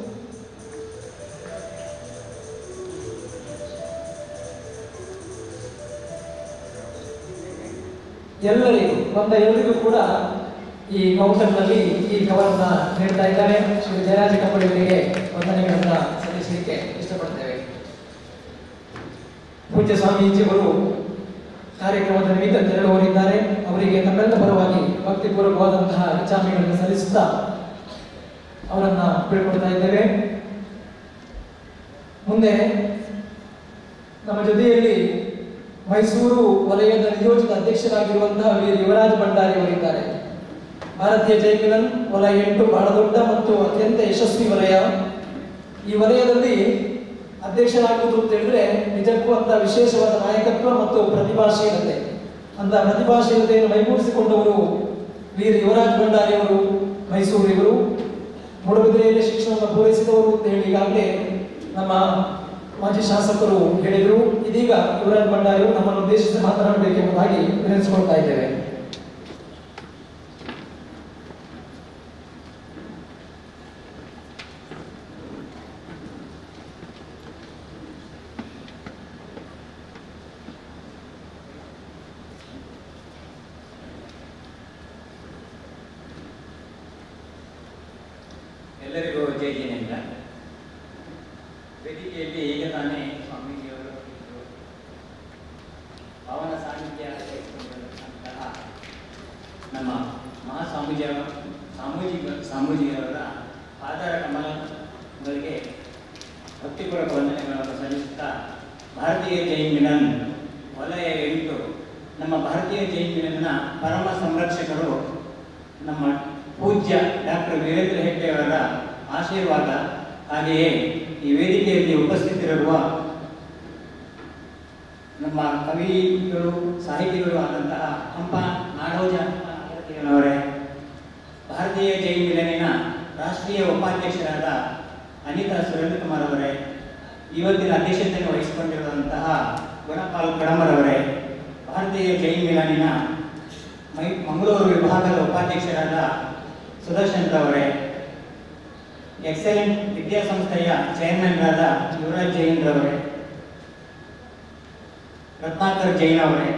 ಎಲ್ಲರಿಗೂ ಬಂದ ಎಲ್ಲರಿಗೂ ಕೂಡ ಈ ಕೌಂಟರ್ನಲ್ಲಿ ಈ ಕವರನ್ನ ನೀಡ್ತಾ ಇದ್ದಾರೆ ಶ್ರೀ ಜಯರಾಜ ಕಂಬಳಿಯವರಿಗೆ ವಂದನೆಗಳನ್ನ ಸಲ್ಲಿಸಲಿಕ್ಕೆ ಇಷ್ಟಪಡ್ತೇವೆ ಪೂಜ್ಯ ಸ್ವಾಮೀಜಿಯವರು ಕಾರ್ಯಕ್ರಮದ ನಿಮಿತ್ತ ತೆರಳುವವರಿದ್ದಾರೆ ಅವರಿಗೆ ತಮ್ಮೆಲ್ಲ ಪರವಾಗಿ ಭಕ್ತಿಪೂರ್ವಕವಾದಂತಹ ವಿಚಾರಣೆಗಳನ್ನು ಸಲ್ಲಿಸುತ್ತಾ ಅವರನ್ನ ಬೀಳ್ಕೊಡ್ತಾ ಇದ್ದೇವೆ ಮುಂದೆ ನಮ್ಮ ಜೊತೆಯಲ್ಲಿ ಮೈಸೂರು ವಲಯದ ನಿಯೋಜಿತ ಅಧ್ಯಕ್ಷರಾಗಿರುವಂತಹ ವೀರ್ ಯುವರಾಜ್ ಭಂಡಾರಿ ಅವರಿದ್ದಾರೆ ಭಾರತೀಯ ಜೈಮಿಲನ್ ವಲಯ ಎಂಟು ಬಹಳ ದೊಡ್ಡ ಮತ್ತು ಅತ್ಯಂತ ಯಶಸ್ವಿ ವಲಯ ಈ ವಲಯದಲ್ಲಿ ಅಧ್ಯಕ್ಷರಾಗುವುದು ಅಂತ ಹೇಳಿದ್ರೆ ನಿಜಕ್ಕೂ ಅಂತ ವಿಶೇಷವಾದ ನಾಯಕತ್ವ ಮತ್ತು ಪ್ರತಿಭಾಶೀಲತೆ ಅಂತ ಪ್ರತಿಭಾಶೀಲತೆಯನ್ನು ಮೈಗೂಡಿಸಿಕೊಂಡವರು ವೀರ ಯುವರಾಜ್ ಭಂಡಾರಿ ಅವರು ಮೈಸೂರು ಇವರು ಮೂಡಬಿದ್ರೆಯಲ್ಲಿ ಶಿಕ್ಷಣವನ್ನು ಪೂರೈಸಿದವರು ಅಂತ ಹೇಳಿ ಈಗಾಗಲೇ ನಮ್ಮ ಮಾಜಿ ಶಾಸಕರು ಹೇಳಿದರು ಇದೀಗ ಯುವರಾಜ್ ಭಂಡಾರಿ ಅವರು ನಮ್ಮನ್ನು ಉದ್ದೇಶಿಸಿ ಮಾತನಾಡಬೇಕೆಂಬುದಾಗಿ ವಿನಂತಿಸಿಕೊಳ್ತಾ ಇದ್ದೇವೆ ಎಲ್ಲರಿಗೂ ಜೈ ಜಿನೇಂದ್ರ ವೇದಿಕೆಯಲ್ಲಿ ಈಗ ತಾನೇ ಸ್ವಾಮೀಜಿಯವರು ಇದ್ರು. ಪಾವನ ಸಾನ್ನಿಧ್ಯ ವಹಿಸಿಕೊಂಡಿರುವಂತಹ ನಮ್ಮ ಮಹಾಸ್ವಾಮೀಜಿಯವರ ಸ್ವಾಮೀಜಿ ಸ್ವಾಮೀಜಿಯವರ ಆಧಾರ ಕಮಲಗಳಿಗೆ ಭಕ್ತಿಪೂರ್ವಕ ವಂದನೆಗಳನ್ನು ಸಲ್ಲಿಸುತ್ತಾ ಭಾರತೀಯ ಜೈನ್ ಮಿಲನ್ ವಲಯ ಎಂಟು ನಮ್ಮ ಭಾರತೀಯ ಜೈನ್ ಮಿಲನ್ನ ಪರಮ ಸಂರಕ್ಷಕರು ನಮ್ಮ ಪೂಜ್ಯ ಡಾಕ್ಟರ್ ವೀರೇಂದ್ರ ಹೆಗ್ಡೆಯವರ ಆಶೀರ್ವಾದ ಹಾಗೆಯೇ ಈ ವೇದಿಕೆಯಲ್ಲಿ ಉಪಸ್ಥಿತರಿರುವ ನಮ್ಮ ಕವಿಗಳು ಸಾಹಿತಿಗಳು ಆದಂತಹ ಹಂಪ ನಾಡೋಜ ಅವರೇ ಭಾರತೀಯ ಜೈನ್ ಮಿಲನಿನ ರಾಷ್ಟ್ರೀಯ ಉಪಾಧ್ಯಕ್ಷರಾದ ಅನಿತಾ ಸುರೇಂದ್ರ ಕುಮಾರ್ ಅವರೇ ಇವತ್ತಿನ ಅಧ್ಯಕ್ಷತೆಯನ್ನು ವಹಿಸಿಕೊಂಡಿರುವಂತಹ ಗುಣಪಾಲ್ ಕಡಮರವರೇ ಭಾರತೀಯ ಜೈನ್ ಮಿಲನಿನ ಮೈ ಮಂಗಳೂರು ವಿಭಾಗದ ಉಪಾಧ್ಯಕ್ಷರಾದ ಸುದರ್ಶನ್ ರವರೇ ಎಕ್ಸಲೆಂಟ್ ವಿದ್ಯಾಸಂಸ್ಥೆಯ ಚೇರ್ಮನ್ರಾದ ಯುವರಾಜ್ ಜೈನ್ ರವರೇ ರತ್ನಾಕರ್ ಜೈನ್ ಅವರೇ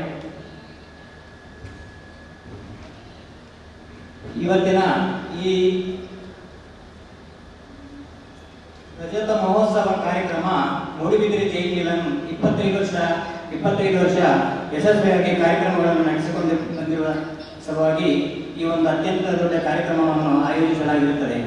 ಇವತ್ತಿನ ಈ ರಜತ ಮಹೋತ್ಸವ ಕಾರ್ಯಕ್ರಮ ಮೂಡುಬಿದಿರೆ ಜೈನ್ ಮಿಲನ್ ಇಪ್ಪತ್ತೈದು ವರ್ಷ ಇಪ್ಪತ್ತೈದು ವರ್ಷ ಯಶಸ್ವಿಯಾಗಿ ಕಾರ್ಯಕ್ರಮಗಳನ್ನು ನಡೆಸಿಕೊಂಡು ಬಂದಿರುವ ಸಲುವಾಗಿ ಈ ಒಂದು ಅತ್ಯಂತ ದೊಡ್ಡ ಕಾರ್ಯಕ್ರಮವನ್ನು ಆಯೋಜಿಸಲಾಗಿರುತ್ತದೆ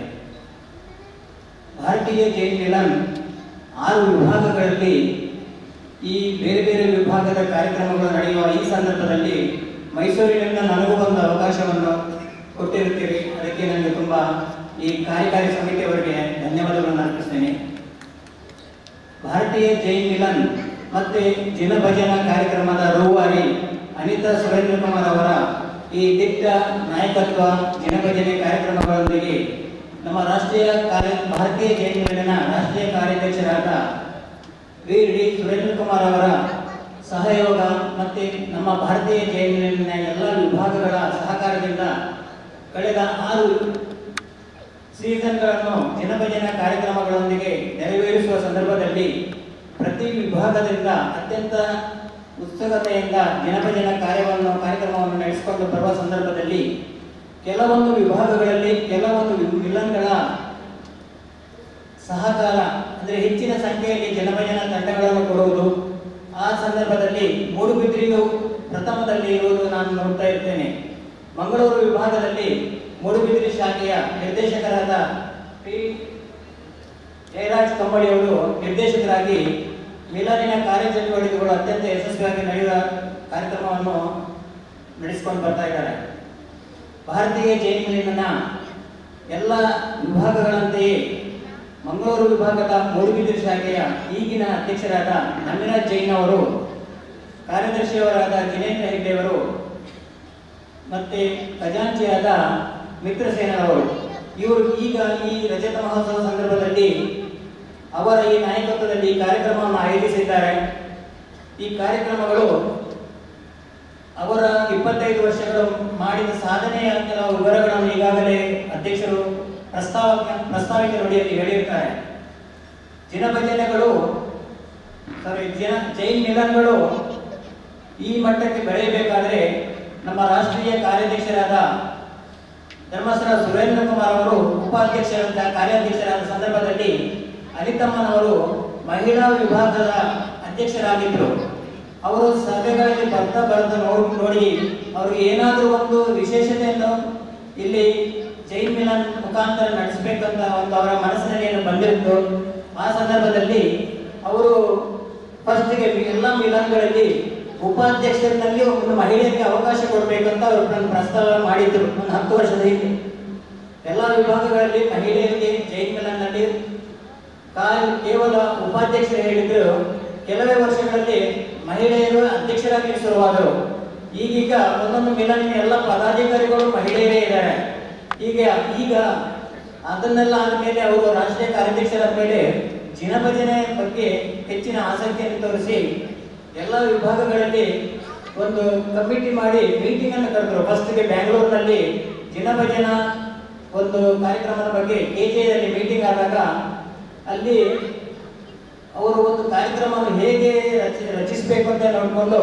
ಭಾರತೀಯ ಜೈನ್ ಮಿಲನ್ ಆರು ವಿಭಾಗಗಳಲ್ಲಿ ಈ ಬೇರೆ ಬೇರೆ ವಿಭಾಗದ ಕಾರ್ಯಕ್ರಮಗಳು ನಡೆಯುವ ಈ ಸಂದರ್ಭದಲ್ಲಿ ಮೈಸೂರಿನಿಂದ ನನಗೂ ಒಂದು ಅವಕಾಶವನ್ನು ಕೊಟ್ಟಿರುತ್ತೀರಿ ಅದಕ್ಕೆ ನನಗೆ ತುಂಬ ಈ ಕಾರ್ಯಕಾರಿ ಸಮಿತಿಯವರಿಗೆ ಧನ್ಯವಾದಗಳನ್ನು ಅರ್ಪಿಸ್ತೇನೆ ಭಾರತೀಯ ಜೈನ್ ಮಿಲನ್ ಮತ್ತೆ ಜಿನಭಜನಾ ಕಾರ್ಯಕ್ರಮದ ರೂವಾರಿ ಅನಿತಾ ಸುರೇಂದ್ರ ಕುಮಾರ್ ಅವರ ಈ ದಿಟ್ಟ ನಾಯಕತ್ವ ಜಿನಭಜನೆ ಕಾರ್ಯಕ್ರಮಗಳೊಂದಿಗೆ ನಮ್ಮ ರಾಷ್ಟ್ರೀಯ ಕಾರ್ಯ ಭಾರತೀಯ ಜೈನ್ ಮಿಲನ್ನ ರಾಷ್ಟ್ರೀಯ ಕಾರ್ಯಾಧ್ಯಕ್ಷರಾದ ವೀರ್ ಡಿ ಸುರೇಂದ್ರ ಕುಮಾರ್ ಅವರ ಸಹಯೋಗ ಮತ್ತೆ ನಮ್ಮ ಭಾರತೀಯ ಜೈನ್ ಮಿಲನ್ನ ಎಲ್ಲ ವಿಭಾಗಗಳ ಸಹಕಾರದಿಂದ ಕಳೆದ ಆರು ಸೀಸನ್ಗಳನ್ನು ಜನಭಜನಾ ಕಾರ್ಯಕ್ರಮಗಳೊಂದಿಗೆ ನೆರವೇರಿಸುವ ಸಂದರ್ಭದಲ್ಲಿ ಪ್ರತಿ ವಿಭಾಗದಿಂದ ಅತ್ಯಂತ ಉತ್ಸುಕತೆಯಿಂದ ಜನಭಜನಾ ಕಾರ್ಯವನ್ನು ಕಾರ್ಯಕ್ರಮವನ್ನು ನಡೆಸಿಕೊಂಡು ಬರುವ ಸಂದರ್ಭದಲ್ಲಿ ಕೆಲವೊಂದು ವಿಭಾಗಗಳಲ್ಲಿ ಕೆಲವೊಂದು ವಿಲನ್ಗಳ ಸಹಕಾರ ಅಂದರೆ ಹೆಚ್ಚಿನ ಸಂಖ್ಯೆಯಲ್ಲಿ ಜನಭಜನಾ ತಂಡಗಳನ್ನು ಕೊಡುವುದು ಆ ಸಂದರ್ಭದಲ್ಲಿ ಮೂಡುಬಿದ್ರಿಯು ಪ್ರಥಮದಲ್ಲಿ ಇರುವುದು ನಾನು ನೋಡ್ತಾ ಇರ್ತೇನೆ ಮಂಗಳೂರು ವಿಭಾಗದಲ್ಲಿ ಮೂಡುಬಿದಿರೆ ಶಾಖೆಯ ನಿರ್ದೇಶಕರಾದ ಪಿ ಜಯರಾಜ್ ಕಂಬಳಿ ಅವರು ನಿರ್ದೇಶಕರಾಗಿ ಮಿಲನಿನ ಕಾರ್ಯಚಟುವಟಿಕೆಗಳು ಅತ್ಯಂತ ಯಶಸ್ವಿಯಾಗಿ ನಡೆಯುವ ಕಾರ್ಯಕ್ರಮವನ್ನು ನಡೆಸಿಕೊಂಡು ಬರ್ತಾ ಇದ್ದಾರೆ ಭಾರತೀಯ ಜೈನ್ ಮಿಲನ್ನ ಎಲ್ಲ ವಿಭಾಗಗಳಂತೆಯೇ ಮಂಗಳೂರು ವಿಭಾಗದ ಮೂಡುಬಿದಿರೆ ಶಾಖೆಯ ಈಗಿನ ಅಧ್ಯಕ್ಷರಾದ ನಮಿರಾಜ್ ಜೈನ್ ಅವರು ಕಾರ್ಯದರ್ಶಿಯವರಾದ ಜಿನೇಂದ್ರ ಹೆಗ್ಡೆ ಅವರು ಮತ್ತೆ ಖಜಾಂಚಿಯಾದ ಮಿತ್ರಸೇನರವರು ಇವರು ಈಗ ಈ ರಜತ ಮಹೋತ್ಸವ ಸಂದರ್ಭದಲ್ಲಿ ಅವರ ಈ ನಾಯಕತ್ವದಲ್ಲಿ ಈ ಕಾರ್ಯಕ್ರಮವನ್ನು ಆಯೋಜಿಸಿದ್ದಾರೆ ಈ ಕಾರ್ಯಕ್ರಮಗಳು ಅವರ ಇಪ್ಪತ್ತೈದು ವರ್ಷಗಳು ಮಾಡಿದ ಸಾಧನೆಯ ಕೆಲವು ವಿವರಗಳನ್ನು ಈಗಾಗಲೇ ಅಧ್ಯಕ್ಷರು ಪ್ರಸ್ತಾವ ಪ್ರಸ್ತಾವಿಕ ನುಡಿಯಲ್ಲಿ ಹೇಳಿರ್ತಾರೆ ಜಿನಭಜನೆಗಳು ಸಾರಿ ಜನ ಜೈನ್ ಮಿಲನ್ಗಳು ಈ ಮಟ್ಟಕ್ಕೆ ಬೆಳೆಯಬೇಕಾದರೆ ನಮ್ಮ ರಾಷ್ಟ್ರೀಯ ಕಾರ್ಯಾಧ್ಯಕ್ಷರಾದ ಧರ್ಮಸ್ಥಳ ಸುರೇಂದ್ರ ಕುಮಾರ್ ಅವರು ಉಪಾಧ್ಯಕ್ಷರಾದ ಕಾರ್ಯಾಧ್ಯಕ್ಷರಾದ ಸಂದರ್ಭದಲ್ಲಿ ಅನಿತಮ್ಮನವರು ಮಹಿಳಾ ವಿಭಾಗದ ಅಧ್ಯಕ್ಷರಾಗಿದ್ದರು ಅವರು ಸಭೆಗಳಲ್ಲಿ ಬರ್ತಾ ಬರ್ತಾ ನೋಡಿ ನೋಡಿ ಅವ್ರಿಗೆ ಏನಾದರೂ ಒಂದು ವಿಶೇಷತೆಯನ್ನು ಇಲ್ಲಿ ಜೈನ್ ಮಿಲನ್ ಮುಖಾಂತರ ನಡೆಸಬೇಕಂತ ಒಂದು ಅವರ ಮನಸ್ಸಿನಲ್ಲಿ ಏನು ಬಂದಿತ್ತು ಆ ಸಂದರ್ಭದಲ್ಲಿ ಅವರು ಫಸ್ಟ್ಗೆ ಎಲ್ಲ ಮಿಲನ್ಗಳಲ್ಲಿ ಉಪಾಧ್ಯಕ್ಷರಲ್ಲಿ ಒಂದು ಮಹಿಳೆಯರಿಗೆ ಅವಕಾಶ ಕೊಡಬೇಕಂತ ಅವರು ನನ್ನ ಪ್ರಸ್ತಾವ ಮಾಡಿದ್ರು ಒಂದು ಹತ್ತು ವರ್ಷದ ಹಿಂದೆ ಎಲ್ಲ ವಿಭಾಗಗಳಲ್ಲಿ ಮಹಿಳೆಯರಿಗೆ ಜೈನ್ ಮಿಲನ್ನಲ್ಲಿ ಕಾಲ್ ಕೇವಲ ಉಪಾಧ್ಯಕ್ಷರು ಹೇಳಿದ್ರು ಕೆಲವೇ ವರ್ಷಗಳಲ್ಲಿ ಮಹಿಳೆಯರು ಅಧ್ಯಕ್ಷರಾಗಿ ಶುರುವಾದರು ಈಗೀಗ ಒಂದೊಂದು ಮಿಲನಿನ ಎಲ್ಲ ಪದಾಧಿಕಾರಿಗಳು ಮಹಿಳೆಯರೇ ಇದ್ದಾರೆ ಈಗ ಈಗ ಅದನ್ನೆಲ್ಲ ಆದಮೇಲೆ ಅವರು ರಾಷ್ಟ್ರೀಯ ಕಾರ್ಯಾಧ್ಯಕ್ಷರಾದ ಮೇಲೆ ಜಿನಭಜನೆ ಬಗ್ಗೆ ಹೆಚ್ಚಿನ ಆಸಕ್ತಿಯನ್ನು ತೋರಿಸಿ ಎಲ್ಲ ವಿಭಾಗಗಳಲ್ಲಿ ಒಂದು ಕಮಿಟಿ ಮಾಡಿ ಮೀಟಿಂಗ್ ಅನ್ನು ಕರೆದರು ಫಸ್ಟ್ಗೆ ಬ್ಯಾಂಗ್ಳೂರಿನಲ್ಲಿ ಜಿನಭಜನ ಒಂದು ಕಾರ್ಯಕ್ರಮದ ಬಗ್ಗೆ ಕೆ ಜಿಯಲ್ಲಿ ಮೀಟಿಂಗ್ ಆದಾಗ ಅಲ್ಲಿ ಅವರು ಒಂದು ಕಾರ್ಯಕ್ರಮವನ್ನು ಹೇಗೆ ರಚಿ ರಚಿಸಬೇಕು ಅಂತ ನೋಡಿಕೊಂಡು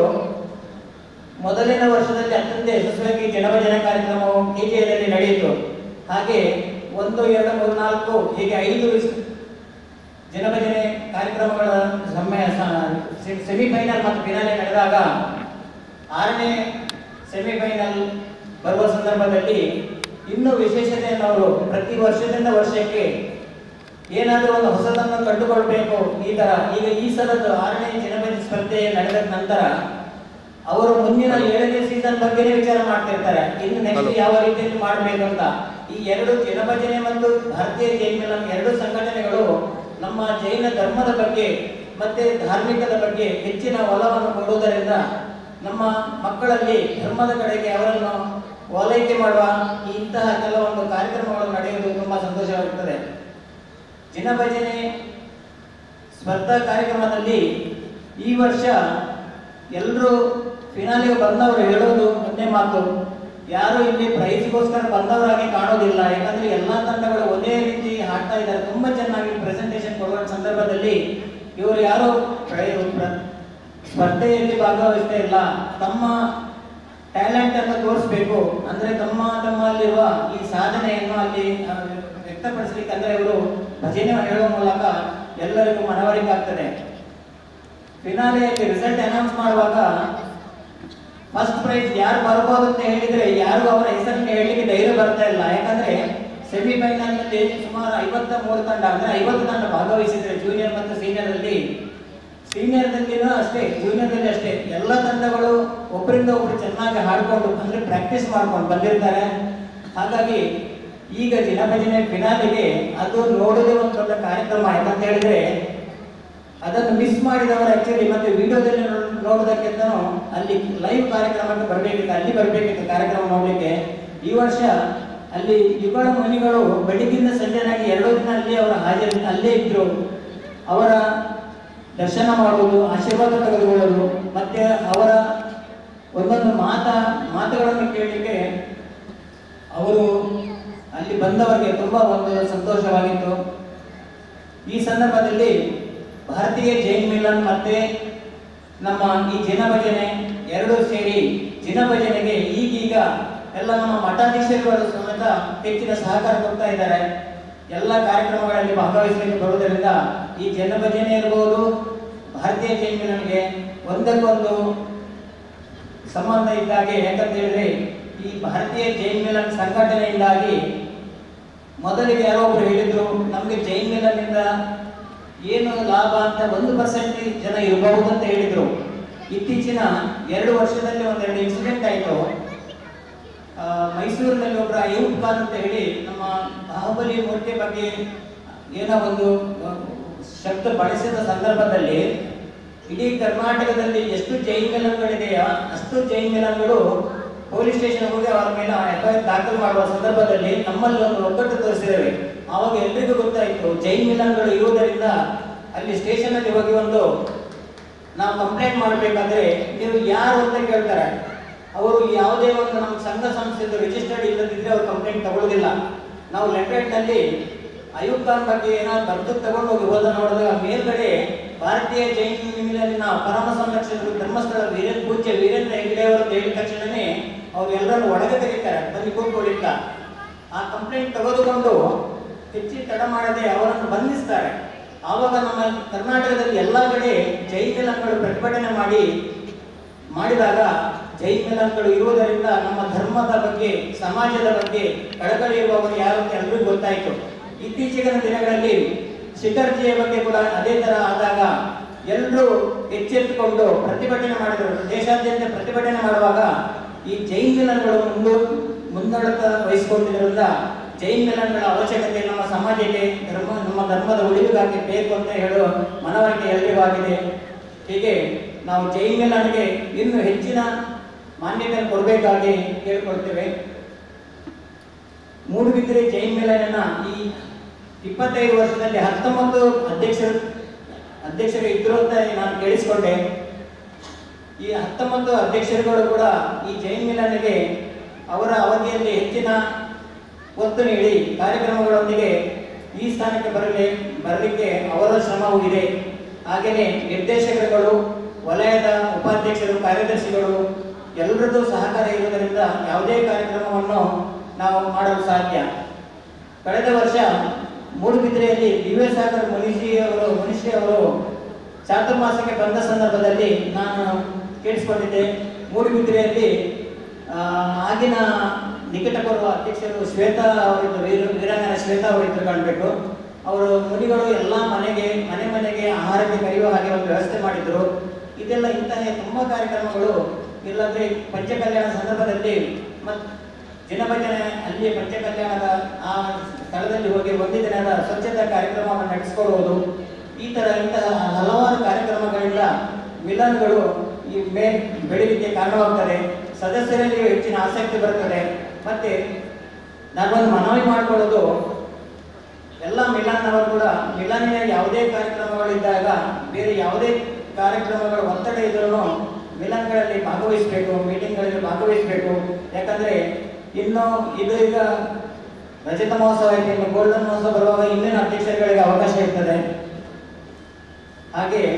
ಮೊದಲಿನ ವರ್ಷದಲ್ಲಿ ಅತ್ಯಂತ ಯಶಸ್ವಿಯಾಗಿ ಜನಭಜನೆ ಕಾರ್ಯಕ್ರಮವು ಕೆಜಿಎದಲ್ಲಿ ನಡೆಯಿತು ಹಾಗೆ ಒಂದು ಎರಡು ಮೂರು ನಾಲ್ಕು ಹೀಗೆ ಐದು ವಿಸ್- ಜನಭಜನೆ ಕಾರ್ಯಕ್ರಮಗಳ ಸಮ್ಮೆ ಸೆಮಿಫೈನಲ್ ಮತ್ತು ಫಿನಾಲೆ ನಡೆದಾಗ ಆರನೇ ಸೆಮಿಫೈನಲ್ ಬರುವ ಸಂದರ್ಭದಲ್ಲಿ ಇನ್ನೂ ವಿಶೇಷತೆಯನ್ನು ಅವರು ಪ್ರತಿ ವರ್ಷದಿಂದ ವರ್ಷಕ್ಕೆ ಏನಾದರೂ ಒಂದು ಹೊಸದನ್ನು ಕಂಡುಕೊಳ್ಬೇಕು ಈ ತರ ಈಗ ಈ ಸಲದ ಆರನೇ ಜನಭಜನೆ ಸ್ಪರ್ಧೆ ನಡೆದ ನಂತರ ಅವರು ಮುಂದಿನ ಏಳನೇ ಸೀಸನ್ ಬಗ್ಗೆನೇ ವಿಚಾರ ಮಾಡ್ತಿರ್ತಾರೆ ಇನ್ನು ನೆಕ್ಸ್ಟ್ ಯಾವ ರೀತಿಯಲ್ಲಿ ಮಾಡಬೇಕು ಅಂತ ಈ ಎರಡು ಜನಭಜನೆ ಮತ್ತು ಭಾರತೀಯ ಜೈನ ಮಿಲನ್ ಎರಡು ಸಂಘಟನೆಗಳು ನಮ್ಮ ಜೈನ ಧರ್ಮದ ಬಗ್ಗೆ ಮತ್ತೆ ಧಾರ್ಮಿಕದ ಬಗ್ಗೆ ಹೆಚ್ಚಿನ ಒಲವನ್ನು ಕೊಡುವುದರಿಂದ ನಮ್ಮ ಮಕ್ಕಳಲ್ಲಿ ಧರ್ಮದ ಕಡೆಗೆ ಅವರನ್ನು ಓಲೈಕೆ ಮಾಡುವ ಇಂತಹ ಕೆಲವೊಂದು ಕಾರ್ಯಕ್ರಮಗಳು ನಡೆಯುವುದು ತುಂಬಾ ಸಂತೋಷವಾಗುತ್ತದೆ ಜಿನಭಜನೆ ಸ್ಪರ್ಧಾ ಕಾರ್ಯಕ್ರಮದಲ್ಲಿ ಈ ವರ್ಷ ಎಲ್ಲರೂ ಫಿನಾಲಿಗೆ ಬಂದವರು ಹೇಳೋದು ಒಂದೇ ಮಾತು ಯಾರು ಇಲ್ಲಿ ಪ್ರೈಸ್ಗೋಸ್ಕರ ಬಂದವರಾಗಿ ಕಾಣೋದಿಲ್ಲ ಯಾಕಂದ್ರೆ ಎಲ್ಲಾ ತಂಡಗಳು ಒಂದೇ ರೀತಿ ಹಾಡ್ತಾ ಇದ್ದಾರೆ ತುಂಬಾ ಚೆನ್ನಾಗಿ ಪ್ರೆಸೆಂಟೇಷನ್ ಕೊಡುವ ಸಂದರ್ಭದಲ್ಲಿ ಇವರು ಯಾರು ಪ್ರೈ- ಪ್ರ- ಸ್ಪರ್ಧೆಯಲ್ಲಿ ಭಾಗವಹಿಸ್ತಾ ಇಲ್ಲ ತಮ್ಮ ಟ್ಯಾಲೆಂಟ್ ಅನ್ನು ತೋರಿಸ್ಬೇಕು ಅಂದ್ರೆ ತಮ್ಮ ತಮ್ಮಲ್ಲಿರುವ ಈ ಸಾಧನೆಯನ್ನು ಅಲ್ಲಿ ಆ, ವ್ಯಕ್ತಪಡಿಸ್ಲಿಕ್ಕೆ ಅಂದ್ರೆ ಇವರು ಭಜನೆ ಹೇಳುವ ಮೂಲಕ ಎಲ್ಲರಿಗೂ ಮನವರಿಕೆ ಆಗ್ತದೆ ಫಿನಾಲೆಯಲ್ಲಿ ರಿಸಲ್ಟ್ ಅನೌನ್ಸ್ ಮಾಡುವಾಗ ಫಸ್ಟ್ ಪ್ರೈಸ್ ಯಾರು ಬರ್ಬೋದು ಅಂತ ಹೇಳಿದ್ರೆ ಯಾರಿಗೂ ಅವರ ಹೆಸರನ್ನು ಹೇಳಲಿಕ್ಕೆ ಧೈರ್ಯ ಬರ್ತಾ ಇಲ್ಲ ಯಾಕಂದ್ರೆ ಸೆಮಿಫೈನಲ್ ನಲ್ಲಿ ಸುಮಾರು ಐವತ್ತ ಮೂರು ತಂಡ ಅಂದ್ರೆ ಐವತ್ತು ತಂಡ ಭಾಗವಹಿಸಿದ್ರೆ ಜೂನಿಯರ್ ಮತ್ತು ಸೀನಿಯರ್ ಅಲ್ಲಿ ಸೀನಿಯರ್ ದಲ್ಲಿನೂ ಅಷ್ಟೇ ಜೂನಿಯರ್ ದಲ್ಲಿ ಅಷ್ಟೇ ಎಲ್ಲ ತಂಡಗಳು ಒಬ್ಬರಿಂದ ಒಬ್ರು ಚೆನ್ನಾಗಿ ಹಾಡ್ಕೊಂಡು ಅಂದ್ರೆ ಪ್ರಾಕ್ಟೀಸ್ ಮಾಡ್ಕೊಂಡು ಬಂದಿರ್ತಾರೆ ಹಾಗಾಗಿ ಈಗ ದಿನಭಜನೆ ಫಿನಾಲಿಗೆ ಅದು ನೋಡೋದೇ ಒಂದು ದೊಡ್ಡ ಕಾರ್ಯಕ್ರಮ ಯಾಕಂತ ಹೇಳಿದ್ರೆ ಅದನ್ನು ಮಿಸ್ ಮಾಡಿದವರು ಆಕ್ಚುಲಿ ಮತ್ತೆ ವಿಡಿಯೋದಲ್ಲಿ ನೋಡೋದಕ್ಕಿಂತ ಅಲ್ಲಿ ಲೈವ್ ಕಾರ್ಯಕ್ರಮಕ್ಕೆ ಬರಬೇಕಿತ್ತು ಅಲ್ಲಿ ಬರಬೇಕಿತ್ತು ಕಾರ್ಯಕ್ರಮ ನೋಡಲಿಕ್ಕೆ ಈ ವರ್ಷ ಅಲ್ಲಿ ಯುಗಳ ಮುನಿಗಳು ಬೆಳಿಗ್ಗಿಂದ ಸಂಜೆನಾಗಿ ಎರಡು ದಿನ ಅಲ್ಲಿ ಅವರ ಹಾಜರಿ ಅಲ್ಲೇ ಇದ್ರು ಅವರ ದರ್ಶನ ಮಾಡುವುದು ಆಶೀರ್ವಾದ ತೆಗೆದುಕೊಳ್ಳೋದು ಮತ್ತೆ ಅವರ ಒಂದೊಂದು ಮಾತ ಮಾತುಗಳನ್ನು ಕೇಳಲಿಕ್ಕೆ ಅವರು ಅಲ್ಲಿ ಬಂದವರಿಗೆ ತುಂಬಾ ಒಂದು ಸಂತೋಷವಾಗಿತ್ತು ಈ ಸಂದರ್ಭದಲ್ಲಿ ಭಾರತೀಯ ಜೈನ್ ಮಿಲನ್ ಮತ್ತೆ ನಮ್ಮ ಈ ಜಿನ ಭಜನೆ ಎರಡು ಸೇರಿ ಜಿನ ಭಜನೆಗೆ ಈಗೀಗ ಎಲ್ಲ ನಮ್ಮ ಮಠಾಧೀಶರುಗಳು ಸಮೇತ ಹೆಚ್ಚಿನ ಸಹಕಾರ ಕೊಡ್ತಾ ಇದ್ದಾರೆ ಎಲ್ಲ ಕಾರ್ಯಕ್ರಮಗಳಲ್ಲಿ ಭಾಗವಹಿಸಲಿಕ್ಕೆ ಬರುವುದರಿಂದ ಈ ಜನ ಭಜನೆ ಇರ್ಬೋದು ಭಾರತೀಯ ಜೈನ್ ಮಿಲನ್ಗೆ ಒಂದಕ್ಕೊಂದು ಸಂಬಂಧ ಇದ್ದಾಗೆ ಯಾಕಂತ ಹೇಳಿದ್ರೆ ಈ ಭಾರತೀಯ ಜೈನ್ ಮಿಲನ್ ಸಂಘಟನೆಯಿಂದಾಗಿ ಮೊದಲಿಗೆ ಯಾರೋ ಒಬ್ರು ಹೇಳಿದ್ರು ನಮಗೆ ಜೈನ್ ಮಿಲನ್ನಿಂದ ಏನು ಲಾಭ ಅಂತ ಒಂದು ಪರ್ಸೆಂಟ್ ಜನ ಇರಬಹುದು ಅಂತ ಹೇಳಿದ್ರು ಇತ್ತೀಚಿನ ಎರಡು ವರ್ಷದಲ್ಲಿ ಒಂದೆರಡು ಇನ್ಸಿಡೆಂಟ್ ಆಯಿತು ಮೈಸೂರಿನಲ್ಲಿ ಒಬ್ಬರ ಅಯ್ಯೂಬ್ ಖಾನ್ ಅಂತ ಹೇಳಿ ನಮ್ಮ ಬಾಹುಬಲಿ ಮೂರ್ತಿ ಬಗ್ಗೆ ಏನೋ ಒಂದು ಆ, ಶಬ್ದ ಬಳಸಿದ ಸಂದರ್ಭದಲ್ಲಿ ಇಡೀ ಕರ್ನಾಟಕದಲ್ಲಿ ಎಷ್ಟು ಜೈನ್ ಮಿಲನ್ಗಳಿದೆಯಾ ಅಷ್ಟು ಜೈನ್ ಮಿಲನ್ಗಳು ಪೊಲೀಸ್ ಸ್ಟೇಷನ್ ಹೋಗಿ ಅವರ ಮೇಲೆ ಎಫ್ಐಆರ್ ದಾಖಲು ಮಾಡುವ ಸಂದರ್ಭದಲ್ಲಿ ನಮ್ಮಲ್ಲಿ ಒಂದು ಒಗ್ಗಟ್ಟು ತೋರಿಸಿದ್ದೇವೆ ಆವಾಗ ಎಲ್ರಿಗೂ ಗೊತ್ತಾಯಿತು ಜೈನ್ ಮಿಲನ್ಗಳು ಇರುವುದರಿಂದ ಅಲ್ಲಿ ಸ್ಟೇಷನ್ ಅಲ್ಲಿ ಹೋಗಿ ಒಂದು ನಾವು ಕಂಪ್ಲೇಂಟ್ ಮಾಡಬೇಕಾದ್ರೆ ನೀವು ಯಾರು ಅಂತ ಕೇಳ್ತಾರೆ ಅವರು ಯಾವುದೇ ಒಂದು ನಮ್ಮ ಸಂಘ ಸಂಸ್ಥೆದು ರಿಜಿಸ್ಟರ್ಡ್ ಇಲ್ಲದಿದ್ರೆ ಅವ್ರು ಕಂಪ್ಲೇಂಟ್ ತಗೊಳ್ಳೋದಿಲ್ಲ ನಾವು ಲೆಟರ್ ನಲ್ಲಿ ಅಯೂಬ್ ಖಾನ್ ಬಗ್ಗೆ ಏನಾದ್ರು ಬರೆದು ತಗೊಂಡು ಹೋಗಿ ಹೋದ ನೋಡಿದಾಗ ಮೇಲ್ಗಡೆ ಭಾರತೀಯ ಜೈನ್ ಮಿಲನಿನ ಪರಮ ಸಂರಕ್ಷಕರು ಧರ್ಮಸ್ಥಳ ವೀರೇಂದ್ರ ಪೂಜ್ಯ ವೀರೇಂದ್ರ ಹೆಗ್ಡೆ ಅವರು ಹೇಳಿದ ತಕ್ಷಣನೇ ಅವ್ರು ಎಲ್ಲರನ್ನು ಒಳಗೆ ತೆಗಿತಾರೆ ಬನ್ನಿ ಕೂತ್ಕೊಳ್ಳಿಕ್ಕ ಆ ಕಂಪ್ಲೇಂಟ್ ತೆಗೆದುಕೊಂಡು ಹೆಚ್ಚಿನ ತಡ ಮಾಡದೆ ಅವರನ್ನು ಬಂಧಿಸ್ತಾರೆ ಆವಾಗ ನಮ್ಮ ಕರ್ನಾಟಕದಲ್ಲಿ ಎಲ್ಲ ಕಡೆ ಜೈನ್ ಮಿಲನ್ಗಳು ಪ್ರತಿಭಟನೆ ಮಾಡಿ ಮಾಡಿದಾಗ ಜೈನ್ ಮಿಲನ್ಗಳು ಇರುವುದರಿಂದ ನಮ್ಮ ಧರ್ಮದ ಬಗ್ಗೆ ಸಮಾಜದ ಬಗ್ಗೆ ಕಳಕಳಿ ಇರುವವರು ಯಾರು ಅಂತ ಎಲ್ರಿಗೂ ಗೊತ್ತಾಯಿತು ಇತ್ತೀಚಿನ ದಿನಗಳಲ್ಲಿ ಶಿಖರ್ಜಿಯ ಬಗ್ಗೆ ಕೂಡ ಅದೇ ತರ ಆದಾಗ ಎಲ್ಲರೂ ಎಚ್ಚೆತ್ತುಕೊಂಡು ಪ್ರತಿಭಟನೆ ಮಾಡಿದರು ದೇಶಾದ್ಯಂತ ಪ್ರತಿಭಟನೆ ಮಾಡುವಾಗ ಈ ಜೈನ್ ಮಿಲನ್ಗಳು ಮುಂದು ಮುನ್ನಡೆತ ವಹಿಸಿಕೊಂಡಿದ್ದರಿಂದ ಜೈನ್ ಮಿಲನ್ಗಳ ಅವಶ್ಯಕತೆ ನಮ್ಮ ಸಮಾಜಕ್ಕೆ ಧರ್ಮ ನಮ್ಮ ಧರ್ಮದ ಉಳಿವಿಗಾಗಿ ಬೇಕು ಅಂತ ಹೇಳುವ ಮನವರಿಕೆ ಎಲ್ರಿಗೂ ಆಗಿದೆ ಹೀಗೆ ನಾವು ಜೈನ್ ಮಿಲನ್ಗೆ ಇನ್ನೂ ಹೆಚ್ಚಿನ ಮಾನ್ಯತೆ ಕೊಡಬೇಕಾಗಿ ಕೇಳಿಕೊಳ್ತೇವೆ ಮೂಡುಬಿದಿರೆ ಜೈನ್ ಮಿಲನ್ನ ಈ ಇಪ್ಪತ್ತೈದು ವರ್ಷದಲ್ಲಿ ಹತ್ತೊಂಬತ್ತು ಅಧ್ಯಕ್ಷರು ಅಧ್ಯಕ್ಷರು ಇದ್ರು ಅಂತ ನಾನು ಕೇಳಿಸ್ಕೊಂಡೆ ಈ ಹತ್ತೊಂಬತ್ತು ಅಧ್ಯಕ್ಷರುಗಳು ಕೂಡ ಈ ಜೈನ್ ಮಿಲನ್ಗೆ ಅವರ ಅವಧಿಯಲ್ಲಿ ಹೆಚ್ಚಿನ ಒತ್ತು ನೀಡಿ ಕಾರ್ಯಕ್ರಮಗಳೊಂದಿಗೆ ಈ ಸ್ಥಾನಕ್ಕೆ ಬರಲಿ ಬರಲಿಕ್ಕೆ ಅವರ ಶ್ರಮವೂ ಇದೆ ಹಾಗೆಯೇ ನಿರ್ದೇಶಕರುಗಳು ವಲಯದ ಉಪಾಧ್ಯಕ್ಷರು ಕಾರ್ಯದರ್ಶಿಗಳು ಎಲ್ಲರದ್ದು ಸಹಕಾರ ಇರುವುದರಿಂದ ಯಾವುದೇ ಕಾರ್ಯಕ್ರಮವನ್ನು ನಾವು ಮಾಡಲು ಸಾಧ್ಯ ಕಳೆದ ವರ್ಷ ಮೂಡುಬಿದ್ರೆಯಲ್ಲಿ ದಿವ್ಯ ಸಾಗರ್ ಮುನಿಷಿ ಅವರು ಮುನಿಷಿ ಅವರು ಚಾತುರ್ಮಾಸಕ್ಕೆ ಬಂದ ಸಂದರ್ಭದಲ್ಲಿ ನಾನು ಕೇಳಿಸ್ಕೊಂಡಿದ್ದೆ ಮೂಡುಬಿದ್ರೆಯಲ್ಲಿ ಆ, ಆಗಿನ ನಿಕಟಪೂರ್ವ ಅಧ್ಯಕ್ಷರು ಶ್ವೇತಾ ಅವರಿದ್ದು ವೀರ ವೀರಾಂಗನ ಶ್ವೇತಾ ಅವರಿದ್ದು ಕಾಣಬೇಕು ಅವರು ಮುನಿಗಳು ಎಲ್ಲ ಮನೆಗೆ ಮನೆ ಮನೆಗೆ ಆಹಾರಕ್ಕೆ ಕರೆಯುವ ಹಾಗೆ ಒಂದು ವ್ಯವಸ್ಥೆ ಮಾಡಿದ್ರು ಇದೆಲ್ಲ ಇಂತಹ ತುಂಬ ಕಾರ್ಯಕ್ರಮಗಳು ಇಲ್ಲದ್ರೆ ಪಂಚಕಲ್ಯಾಣ ಸಂದರ್ಭದಲ್ಲಿ ಮತ್ತು ದಿನಭಜನೆ ಅಲ್ಲಿ ಪಂಚಕಲ್ಯಾಣದ ಆ ಸ್ಥಳದಲ್ಲಿ ಹೋಗಿ ಒಂದು ದಿನದ ಸ್ವಚ್ಛತಾ ಕಾರ್ಯಕ್ರಮವನ್ನು ನಡೆಸಿಕೊಡುವುದು ಈ ತರ ಇಂತಹ ಹಲವಾರು ಕಾರ್ಯಕ್ರಮಗಳಿಂದ ಮಿಲನ್ಗಳು ಈ ಮೇ ಬೆಳೀಲಿಕ್ಕೆ ಕಾರಣವಾಗ್ತದೆ ಸದಸ್ಯರಲ್ಲಿ ಹೆಚ್ಚಿನ ಆಸಕ್ತಿ ಬರ್ತದೆ ಮತ್ತೆ ನಾನೊಂದು ಮನವಿ ಮಾಡಿಕೊಳ್ಳೋದು ಎಲ್ಲ ಮಿಲಾನ್ನವರು ಕೂಡ ಮಿಲಾನಿನ ಯಾವುದೇ ಕಾರ್ಯಕ್ರಮಗಳಿದ್ದಾಗ ಬೇರೆ ಯಾವುದೇ ಕಾರ್ಯಕ್ರಮಗಳ ಒತ್ತಡ ಇದ್ರೂ ಮಿಲಾನ್ಗಳಲ್ಲಿ ಭಾಗವಹಿಸಬೇಕು ಮೀಟಿಂಗ್ಗಳಲ್ಲಿ ಭಾಗವಹಿಸಬೇಕು ಯಾಕಂದ್ರೆ ಇನ್ನು ಇದು ಈಗ ರಜತ ಮಹೋತ್ಸವ ಆಯ್ತು ಇನ್ನು ಗೋಲ್ಡನ್ ಮಹೋತ್ಸವ ಬರುವಾಗ ಇನ್ನೇನು ಅಧ್ಯಕ್ಷರುಗಳಿಗೆ ಅವಕಾಶ ಇರ್ತದೆ ಹಾಗೆ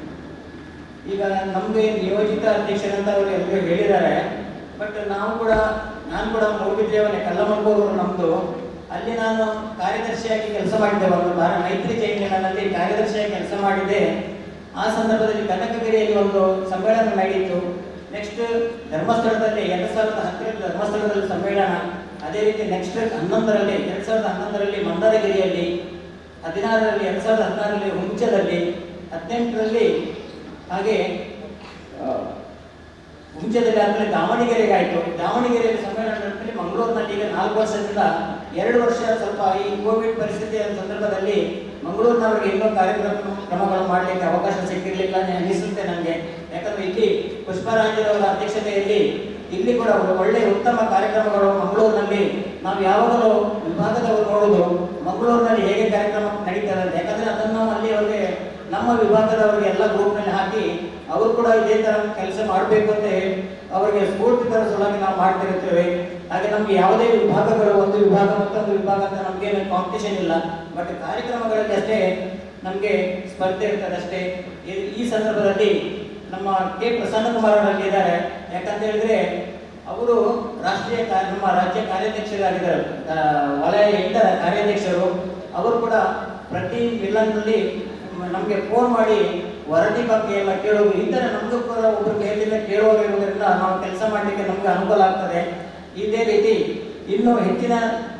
ಈಗ ನಮಗೆ ನಿಯೋಜಿತ ಅಧ್ಯಕ್ಷರಂತ ಅವರು ಎಲ್ಲರೂ ಹೇಳಿದ್ದಾರೆ ಬಟ್ ನಾವು ಕೂಡ ನಾನು ಕೂಡ ಮೂಡುಬಿದ್ರೆಯವನೇ ಕಲ್ಲಮಲ್ಪೂರು ನಮ್ಮದು ಅಲ್ಲಿ ನಾನು ಕಾರ್ಯದರ್ಶಿಯಾಗಿ ಕೆಲಸ ಮಾಡಿದ್ದೆ ಒಂದು ಬಾರ ಮೈತ್ರಿ ಜೈನಿನಲ್ಲಿ ಕಾರ್ಯದರ್ಶಿಯಾಗಿ ಕೆಲಸ ಮಾಡಿದ್ದೆ ಆ ಸಂದರ್ಭದಲ್ಲಿ ಕನಕಗಿರಿಯಲ್ಲಿ ಒಂದು ಸಮ್ಮೇಳನ ನಡೆಯಿತು ನೆಕ್ಸ್ಟ್ ಧರ್ಮಸ್ಥಳದಲ್ಲಿ ಎರಡು ಸಾವಿರದ ಹತ್ತರಲ್ಲಿ ಧರ್ಮಸ್ಥಳದಲ್ಲಿ ಸಮ್ಮೇಳನ ಅದೇ ರೀತಿ ನೆಕ್ಸ್ಟ್ ಹನ್ನೊಂದರಲ್ಲಿ ಎರಡು ಸಾವಿರದ ಹನ್ನೊಂದರಲ್ಲಿ ಮಂದಾರಗಿರಿಯಲ್ಲಿ ಹದಿನಾರರಲ್ಲಿ ಎರಡು ಸಾವಿರದ ಹದಿನಾರರಲ್ಲಿ ಹುಂಚದಲ್ಲಿ ಹದಿನೆಂಟರಲ್ಲಿ ಹಾಗೆ ಆ, ಹುಂಚದಲ್ಲಿ ಆದ್ಮೇಲೆ ದಾವಣಗೆರೆಗೆ ಆಯಿತು ದಾವಣಗೆರೆಯಲ್ಲಿ ಸಮ್ಮೇಳನ ನಡೆದಲ್ಲಿ ಮಂಗಳೂರಿನಲ್ಲಿ ಈಗ ನಾಲ್ಕು ವರ್ಷದಿಂದ ಎರಡು ವರ್ಷ ಸ್ವಲ್ಪ ಈ ಕೋವಿಡ್ ಪರಿಸ್ಥಿತಿಯ ಸಂದರ್ಭದಲ್ಲಿ ಮಂಗಳೂರಿನವರಿಗೆ ಇನ್ನೂ ಕಾರ್ಯಕ್ರಮ ಕ್ರಮಗಳು ಮಾಡಲಿಕ್ಕೆ ಅವಕಾಶ ಸಿಕ್ಕಿರಲಿಲ್ಲ ಅಂತ ಅನಿಸುತ್ತೆ ನನಗೆ ಯಾಕಂದ್ರೆ ಇಲ್ಲಿ ಪುಷ್ಪರಾಜರವರ ಅಧ್ಯಕ್ಷತೆಯಲ್ಲಿ ಇಲ್ಲಿ ಕೂಡ ಒಂದು ಒಳ್ಳೆಯ ಉತ್ತಮ ಕಾರ್ಯಕ್ರಮಗಳು ಮಂಗಳೂರಿನಲ್ಲಿ ನಾವು ಯಾವಾಗಲೂ ವಿಭಾಗದವರು ನೋಡುದು ಮಂಗಳೂರಿನಲ್ಲಿ ಹೇಗೆ ಕಾರ್ಯಕ್ರಮ ನಡೀತದೆ ಅಂತ ಯಾಕಂದ್ರೆ ಅದನ್ನು ನಾವು ಅಲ್ಲಿ ಅವರಿಗೆ ನಮ್ಮ ವಿಭಾಗದವರಿಗೆ ಎಲ್ಲ ಗ್ರೂಪ್ನಲ್ಲಿ ಹಾಕಿ ಅವರು ಕೂಡ ಇದೇ ತರ ಕೆಲಸ ಮಾಡಬೇಕು ಅಂತ ಹೇಳಿ ಅವರಿಗೆ ಸ್ಫೂರ್ತಿ ತರ ಸಲುವಾಗಿ ನಾವು ಮಾಡ್ತಿರುತ್ತೇವೆ ಹಾಗೆ ನಮ್ಗೆ ಯಾವುದೇ ವಿಭಾಗಗಳು ಒಂದು ವಿಭಾಗ ಮತ್ತೊಂದು ವಿಭಾಗ ಅಂತ ನಮ್ಗೆ ಕಾಂಪಿಟೇಷನ್ ಇಲ್ಲ ಬಟ್ ಕಾರ್ಯಕ್ರಮಗಳಲ್ಲಿ ಅಷ್ಟೇ ನಮಗೆ ಸ್ಪರ್ಧೆ ಇರ್ತದೆ ಅಷ್ಟೇ ಈ- ಈ ಸಂದರ್ಭದಲ್ಲಿ ನಮ್ಮ ಕೆ ಪ್ರಸನ್ನ ಕುಮಾರ್ ಅವರಲ್ಲಿ ಇದ್ದಾರೆ ಯಾಕಂತ ಹೇಳಿದ್ರೆ ಅವರು ರಾಷ್ಟ್ರೀಯ ಕಾ- ನಮ್ಮ ರಾಜ್ಯ ಕಾರ್ಯಾಧ್ಯಕ್ಷರಾಗಿದ್ದಾರೆ ಆ, ವಲಯ ಎಂಟರ ಕಾರ್ಯಾಧ್ಯಕ್ಷರು ಅವರು ಕೂಡ ಪ್ರತಿ ಮಿಲನ್ನಲ್ಲಿ ನಮಗೆ ಫೋನ್ ಮಾಡಿ ವರದಿ ಬಗ್ಗೆ ಎಲ್ಲ ಕೇಳೋದು ಈ ಥರ ನಮಗೂ ಕೂಡ ಒಬ್ಬರು ಮೇಲಿಂದ ಕೇಳುವವರು ಇರುವುದರಿಂದ ನಾವು ಕೆಲಸ ಮಾಡಲಿಕ್ಕೆ ನಮಗೆ ಅನುಕೂಲ ಆಗ್ತದೆ ಇದೇ ರೀತಿ ಇನ್ನೂ ಹೆಚ್ಚಿನ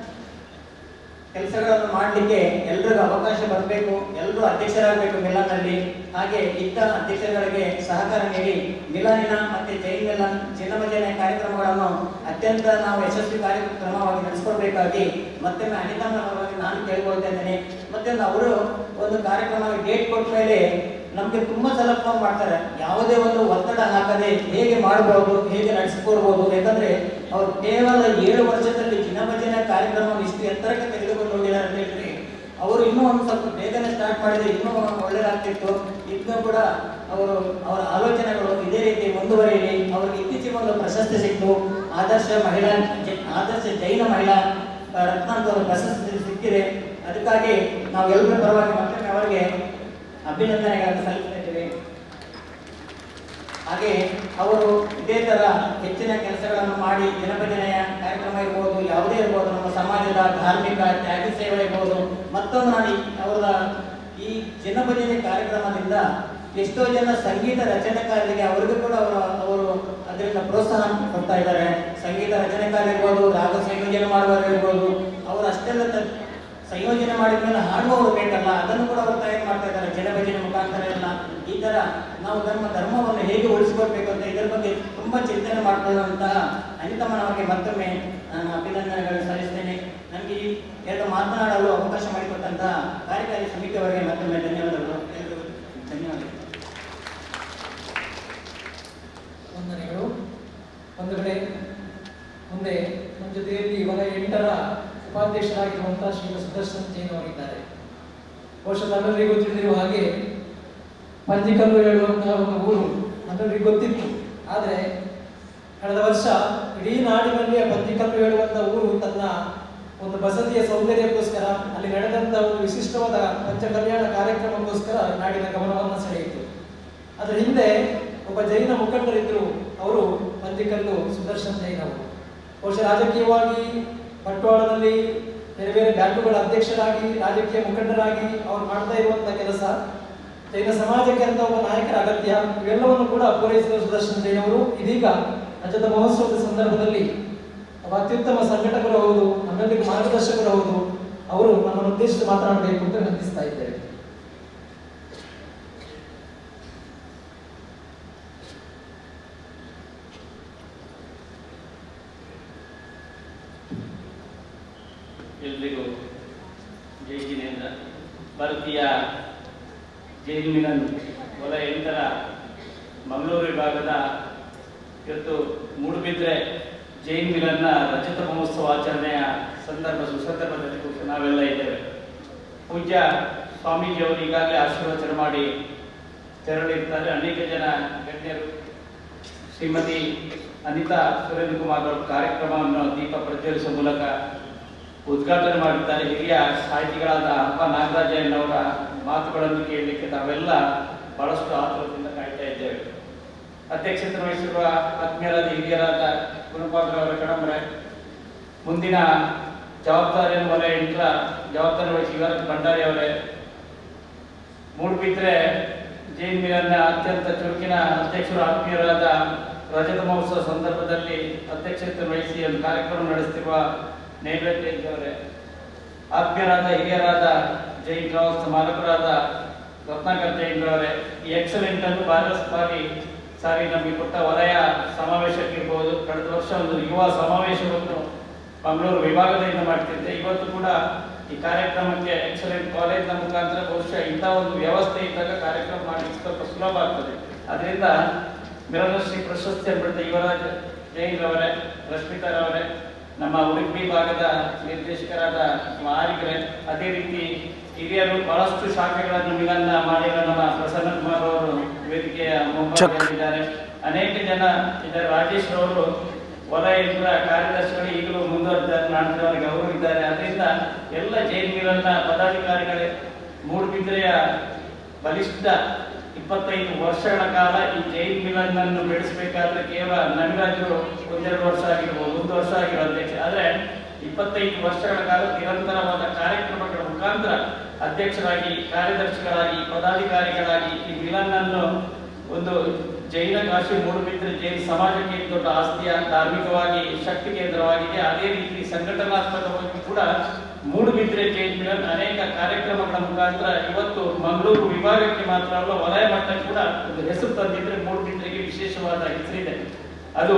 ಕೆಲಸಗಳನ್ನು ಮಾಡಲಿಕ್ಕೆ ಎಲ್ರಿಗೂ ಅವಕಾಶ ಬರಬೇಕು ಎಲ್ಲರೂ ಅಧ್ಯಕ್ಷರಾಗಬೇಕು ಮಿಲಾನ್ನಲ್ಲಿ ಹಾಗೆ ಇದ್ದ ಅಧ್ಯಕ್ಷರುಗಳಿಗೆ ಸಹಕಾರ ನೀಡಿ ಮಿಲಾನಿನ ಮತ್ತೆ ಜೈನ್ ಮಿಲಾನ್ ಚಿನ್ನಭಜನೆ ಕಾರ್ಯಕ್ರಮಗಳನ್ನು ಅತ್ಯಂತ ನಾವು ಯಶಸ್ವಿ ಕಾರ್ಯಕ್ರಮವಾಗಿ ನಡೆಸ್ಕೊಳ್ಬೇಕಾಗಿ ಮತ್ತೊಮ್ಮೆ ಅನಿತಾ ಪರವಾಗಿ ನಾನು ಕೇಳ್ಕೊಳ್ತಾ ಇದ್ದೇನೆ ಮತ್ತೆ ಅವರು ಒಂದು ಕಾರ್ಯಕ್ರಮ ಡೇಟ್ ಕೊಟ್ಟ ಮೇಲೆ ನಮಗೆ ತುಂಬಾ ಸಲ ಫೋನ್ ಮಾಡ್ತಾರೆ ಯಾವುದೇ ಒಂದು ಒತ್ತಡ ಹಾಕದೆ ಹೇಗೆ ಮಾಡಬಹುದು ಹೇಗೆ ನಡೆಸಿಕೊಡ್ಬೋದು ಯಾಕಂದ್ರೆ ಅವರು ಕೇವಲ ಏಳು ವರ್ಷದಲ್ಲಿ ಚಿನ್ನಭಜನೆ ಕಾರ್ಯಕ್ರಮವನ್ನು ಇಷ್ಟು ಎತ್ತರಕ್ಕೆ ತೆಗೆದುಕೊಂಡು ಹೋಗಿದ್ದಾರೆ ಅಂತ ಹೇಳಿದ್ರೆ ಅವರು ಇನ್ನೂ ಒಂದು ಸ್ವಲ್ಪ ಬೇಗನೆ ಸ್ಟಾರ್ಟ್ ಮಾಡಿದ್ರೆ ಇನ್ನೂ ಒಳ್ಳೆಯದಾಗ್ತಿತ್ತು ಇನ್ನೂ ಕೂಡ ಅವರು ಅವರ ಆಲೋಚನೆಗಳು ಇದೇ ರೀತಿ ಮುಂದುವರಿಯಲಿ ಅವರಿಗೆ ಇತ್ತೀಚೆಗೆ ಒಂದು ಪ್ರಶಸ್ತಿ ಸಿಕ್ತು ಆದರ್ಶ ಮಹಿಳಾ ಜೈ- ಆದರ್ಶ ಜೈನ ಮಹಿಳಾ ಆ, ರತ್ನ ಅಂತ ಒಂದು ಪ್ರಶಸ್ತಿ ಸಿಕ್ಕಿದೆ ಅದಕ್ಕಾಗಿ ನಾವು ಎಲ್ಲರ ಪರವಾಗಿ ಮತ್ತೊಮ್ಮೆ ಅವರಿಗೆ ಅಭಿನಂದನೆಗಳನ್ನು ಸಲ್ಲಿಸುತ್ತಿದ್ದೇವೆ ಹಾಗೆ ಅವರು ಇದೇ ತರ ಹೆಚ್ಚಿನ ಕೆಲಸಗಳನ್ನು ಮಾಡಿ ದಿನಭಜನೆಯ ಕಾರ್ಯಕ್ರಮ ಇರ್ಬೋದು ಯಾವುದೇ ಇರ್ಬೋದು ನಮ್ಮ ಸಮಾಜದ ಧಾರ್ಮಿಕ ತ್ಯಾಗ ಸೇವೆ ಇರ್ಬೋದು ಮತ್ತೊಂದು ನಾನು ಈ- ಅವರ ಈ ದಿನಭಜನೆ ಕಾರ್ಯಕ್ರಮದಿಂದ ಎಷ್ಟೋ ಜನ ಸಂಗೀತ ರಚನೆಕಾರರಿಗೆ ಅವರಿಗೂ ಕೂಡ ಅವರು ಅವರು ಅದರಿಂದ ಪ್ರೋತ್ಸಾಹ ಕೊಡ್ತಾ ಇದ್ದಾರೆ ಸಂಗೀತ ರಚನೆಕಾರ ಇರ್ಬೋದು ರಾಗ ಸಂಯೋಜನೆ ಮಾಡುವವರು ಇರ್ಬೋದು ಅವರು ಅಷ್ಟೆಲ್ಲ ತ- ಸಂಯೋಜನೆ ಮಾಡಿದ ಮೇಲೆ ಹಾಡುವವರು ಬೇಕಲ್ಲ ಅದನ್ನು ಕೂಡ ಅವರು ತಯಾರು ಮಾಡ್ತಾ ಇದ್ದಾರೆ ಜನಭಜನೆ ಮುಖಾಂತರ ಎಲ್ಲ ಈ ತರ ನಾವು ನಮ್ಮ ಧರ್ಮವನ್ನು ಹೇಗೆ ಉಳಿಸಿಕೊಳ್ಬೇಕು ಅಂತ ಇದರ ಬಗ್ಗೆ ತುಂಬಾ ಚಿಂತನೆ ಮಾಡ್ಕೊಳ್ಳುವಂತಹ ಅನಿತಮ್ಮನವರಿಗೆ ಮತ್ತೊಮ್ಮೆ ನಾನು ಅಭಿನಂದನೆಗಳನ್ನು ಸಲ್ಲಿಸ್ತೇನೆ ನನಗೆ ಈ ಎರಡು ಮಾತನಾಡಲು ಅವಕಾಶ ಮಾಡಿಕೊಟ್ಟಂತಹ ಕಾರ್ಯಕಾರಿ ಸಮಿತಿಯವರಿಗೆ ಮತ್ತೊಮ್ಮೆ ಧನ್ಯವಾದಗಳು ಎಲ್ರಿಗೂ ಧನ್ಯವಾದಗಳು ವಂದನೆಗಳು ಒಂದು ಕಡೆ ಮುಂದೆ ನಮ್ಮ ಜೊತೆಯಲ್ಲಿ ವಲಯ ಎಂಟರ ಉಪಾಧ್ಯಕ್ಷರಾಗಿರುವಂತಹ ಶ್ರೀ ಸುದರ್ಶನ್ ಜೈನ್ ಅವರಿದ್ದಾರೆ ಬಹುಶಃ ನಮ್ಮೆಲ್ಲರಿಗೂ ತಿಳಿದಿರುವ ಹಾಗೆ ಪಂಜಿಕಲ್ಲು ಹೇಳುವಂತಹ ಒಂದು ಊರು ನಮ್ಮೆಲ್ಲರಿಗೂ ಗೊತ್ತಿತ್ತು ಆದರೆ ಕಳೆದ ವರ್ಷ ಇಡೀ ನಾಡಿನಲ್ಲಿ ಪಂಜಿಕಲ್ಲು ಹೇಳುವಂತಹ ಊರು ತನ್ನ ಒಂದು ಬಸದಿಯ ಸೌಂದರ್ಯಕ್ಕೋಸ್ಕರ ಅಲ್ಲಿ ನಡೆದಂತಹ ಒಂದು ವಿಶಿಷ್ಟವಾದ ಪಂಚಕಲ್ಯಾಣ ಕಾರ್ಯಕ್ರಮಕ್ಕೋಸ್ಕರ ನಾಡಿನ ಗಮನವನ್ನು ಸೆಳೆಯಿತು ಅದರ ಹಿಂದೆ ಒಬ್ಬ ಜೈನ ಮುಖಂಡರಿದ್ದರು ಅವರು ಪಂಜಿಕಲ್ಲು ಸುದರ್ಶನ್ ಜೈನ್ ಅವರು ಬಹುಶಃ ರಾಜಕೀಯವಾಗಿ ಬಂಟ್ವಾಳದಲ್ಲಿ ಬೇರೆ ಬೇರೆ ಬ್ಯಾಂಕುಗಳ ಅಧ್ಯಕ್ಷರಾಗಿ ರಾಜಕೀಯ ಮುಖಂಡರಾಗಿ ಅವರು ಮಾಡ್ತಾ ಇರುವಂತಹ ಕೆಲಸ ಜೈನ ಸಮಾಜಕ್ಕೆ ಅಂತ ಒಬ್ಬ ನಾಯಕರ ಅಗತ್ಯ ಇವೆಲ್ಲವನ್ನು ಕೂಡ ಪೂರೈಸಿದ ಸುದರ್ಶನ್ ಜೈನ್ ಅವರು ಇದೀಗ ರಜತ ಮಹೋತ್ಸವದ ಸಂದರ್ಭದಲ್ಲಿ ಒಬ್ಬ ಅತ್ಯುತ್ತಮ ಸಂಘಟಕರು ಹೌದು ನಮ್ಮೆಲ್ಲರಿಗೂ ಮಾರ್ಗದರ್ಶಕರು ಹೌದು ಅವರು ನಮ್ಮನ್ನು ಉದ್ದೇಶಿಸಿ ಮಾತನಾಡಬೇಕು ಅಂತ ವಿನಂತಿಸ್ತಾ ಇದ್ದೇವೆ ಎಲ್ರಿಗೂ ಜೈ ಜಿನೇಂದ್ರ ಭಾರತೀಯ ಜೈನ್ ಮಿಲನ್ ವಲಯ ಎಂಟರ ಮಂಗಳೂರು ವಿಭಾಗದ ಇವತ್ತು ಮೂಡುಬಿದ್ರೆ ಜೈನ್ ಮಿಲನ್ನ ರಜತ ಮಹೋತ್ಸವ ಆಚರಣೆಯ ಸಂದರ್ಭ ಸುಸಂದರ್ಭದಲ್ಲಿ ಕೂತು ನಾವೆಲ್ಲ ಇದ್ದೇವೆ ಪೂಜ್ಯ ಸ್ವಾಮೀಜಿಯವರು ಈಗಾಗಲೇ ಆಶೀರ್ವಚನ ಮಾಡಿ ತೆರಳಿರ್ತಾರೆ ಅನೇಕ ಜನ ಗಣ್ಯರು ಶ್ರೀಮತಿ ಅನಿತಾ ಸುರೇಂದ್ರ ಕುಮಾರ್ ಅವರು ಕಾರ್ಯಕ್ರಮವನ್ನು ದೀಪ ಪ್ರಜ್ವಲಿಸುವ ಮೂಲಕ ಉದ್ಘಾಟನೆ ಮಾಡಿದ್ದಾರೆ ಹಿರಿಯ ಸಾಹಿತಿಗಳಾದ ಅಪ್ಪ ನಾಗರಾಜಯ್ಯನವರ ಮಾತುಗಳನ್ನು ಕೇಳಲಿಕ್ಕೆ ನಾವೆಲ್ಲ ಬಹಳಷ್ಟು ಆತುರದಿಂದ ಕಾಯ್ತಾ ಇದ್ದೇವೆ ಅಧ್ಯಕ್ಷತೆ ವಹಿಸಿರುವ ಆತ್ಮೀಯರಾದ ಹಿರಿಯರಾದ ಗುರುಪಾತ್ರವರ ಕಡಂಬರೆ ಮುಂದಿನ ಜವಾಬ್ದಾರಿಯನ್ನು ವಲಯ ಎಂಟರ ಜವಾಬ್ದಾರಿ ವಹಿಸಿ ಯುವರಾಜ್ ಭಂಡಾರಿ ಅವರೇ ಮೂಡುಬಿದ್ರೆ ಜೈನ್ ಮಿಲನ್ನ ಅತ್ಯಂತ ಚುರುಕಿನ ಅಧ್ಯಕ್ಷರು ಆತ್ಮೀಯರಾದ ರಜತ ಮಹೋತ್ಸವ ಸಂದರ್ಭದಲ್ಲಿ ಅಧ್ಯಕ್ಷತೆ ವಹಿಸಿ ಒಂದು ಕಾರ್ಯಕ್ರಮ ನಡೆಸುತ್ತಿರುವ ನೈವೇದ್ಯ ಅವರೇ ಆತ್ಮೀಯರಾದ ಹಿರಿಯರಾದ ಜೈನ್ ಟ್ರಾವೆಲ್ಸ್ ಮಾಲಕರಾದ ರತ್ನಾಕರ್ ಜೈನ್ ಅವರೇ ಈ ಎಕ್ಸಲೆಂಟ್ ಅನ್ನು ಬಾರಿ ಸಾರಿ ನಮಗೆ ಕೊಟ್ಟ ವಲಯ ಸಮಾವೇಶಕ್ಕಿರ್ಬೋದು ಕಳೆದ ವರ್ಷ ಒಂದು ಯುವ ಸಮಾವೇಶವನ್ನು ಮಂಗಳೂರು ವಿಭಾಗದಿಂದ ಮಾಡ್ತಿದ್ದೆ ಇವತ್ತು ಕೂಡ ಈ ಕಾರ್ಯಕ್ರಮಕ್ಕೆ ಎಕ್ಸಲೆಂಟ್ ಕಾಲೇಜ್ನ ಮುಖಾಂತರ ಬಹುಶಃ ಇಂಥ ಒಂದು ವ್ಯವಸ್ಥೆ ಇದ್ದಾಗ ಕಾರ್ಯಕ್ರಮ ಮಾಡಲಿಕ್ಕೆ ಸ್ವಲ್ಪ ಸುಲಭ ಆಗ್ತದೆ ಅದರಿಂದ ಮಿರನಶ್ರೀ ಪ್ರಶಸ್ತಿಯನ್ನು ಪಡೆದ ಯುವರಾಜ್ ಜೈನ್ ರವರೇ ರಶ್ಮಿತಾರವರೇ ನಮ್ಮ ಉಡುಪಿ ಭಾಗದ ನಿರ್ದೇಶಕರಾದ ಆರಿಗರೆ ಅದೇ ರೀತಿ ಹಿರಿಯರು ಬಹಳಷ್ಟು ಶಾಖೆಗಳನ್ನು ಮಿಲನ್ನ ಮಾಡಿರೋ ನಮ್ಮ ಪ್ರಸನ್ನ ಕುಮಾರ್ ಅವರು ವೇದಿಕೆಯ ಮುಂಭಾಗದಲ್ಲಿದ್ದಾರೆ ಅನೇಕ ಜನ ಇದ್ದಾರೆ ರಾಜೇಶ್ ಅವರು ವಲಯದ ಕಾರ್ಯದರ್ಶಿಗಳು ಈಗಲೂ ಮುಂದುವರೆದಿದ್ದಾರೆ ನಾಡಿದವರಿಗೆ ಅವರು ಇದ್ದಾರೆ ಅದರಿಂದ ಎಲ್ಲ ಜೈನ್ ಮಿಲನ್ನ ಪದಾಧಿಕಾರಿಗಳೇ ಮೂಡುಬಿದ್ರೆಯ ಬಲಿಷ್ಠ ಇಪ್ಪತ್ತೈದು ವರ್ಷಗಳ ಕಾಲ ಈ ಜೈನ್ ಮಿಲನ್ ಅನ್ನು ಬೆಳೆಸಬೇಕಾದ್ರೆ ಕೇವಲ ನವಿರಾಜರು ಒಂದೆರಡು ವರ್ಷ ಆಗಿರ್ಬೋದು ಒಂದು ವರ್ಷ ಆಗಿರೋ ಅಧ್ಯಕ್ಷ ಆದ್ರೆ ಇಪ್ಪತ್ತೈದು ವರ್ಷಗಳ ಕಾಲ ನಿರಂತರವಾದ ಕಾರ್ಯಕ್ರಮಗಳ ಮುಖಾಂತರ ಅಧ್ಯಕ್ಷರಾಗಿ ಕಾರ್ಯದರ್ಶಿಗಳಾಗಿ ಪದಾಧಿಕಾರಿಗಳಾಗಿ ಈ ಮಿಲನ್ ಅನ್ನು ಒಂದು ಜೈನ ಕಾಶಿ ಮೂಡುಬಿದ್ರೆ ಜೈನ್ ಸಮಾಜಕ್ಕೆ ಇದು ದೊಡ್ಡ ಆಸ್ತಿಯ ಧಾರ್ಮಿಕವಾಗಿ ಶಕ್ತಿ ಕೇಂದ್ರವಾಗಿದೆ ಅದೇ ರೀತಿ ಸಂಘಟನಾತ್ಮಕವಾಗಿ ಕೂಡ ಮೂಡುಬಿದ್ರೆ ಜೈನ್ ಮಿಲನ್ ಅನೇಕ ಕಾರ್ಯಕ್ರಮಗಳ ಮುಖಾಂತರ ಇವತ್ತು ಮಂಗಳೂರು ವಿಭಾಗಕ್ಕೆ ಮಾತ್ರ ಅಲ್ಲ ವಲಯ ಮಟ್ಟಕ್ಕೆ ಕೂಡ ಒಂದು ಹೆಸರು ತಂದಿದ್ರೆ ಮೂಡುಬಿದ್ರೆಗೆ ವಿಶೇಷವಾದ ಹೆಸರಿದೆ ಅದು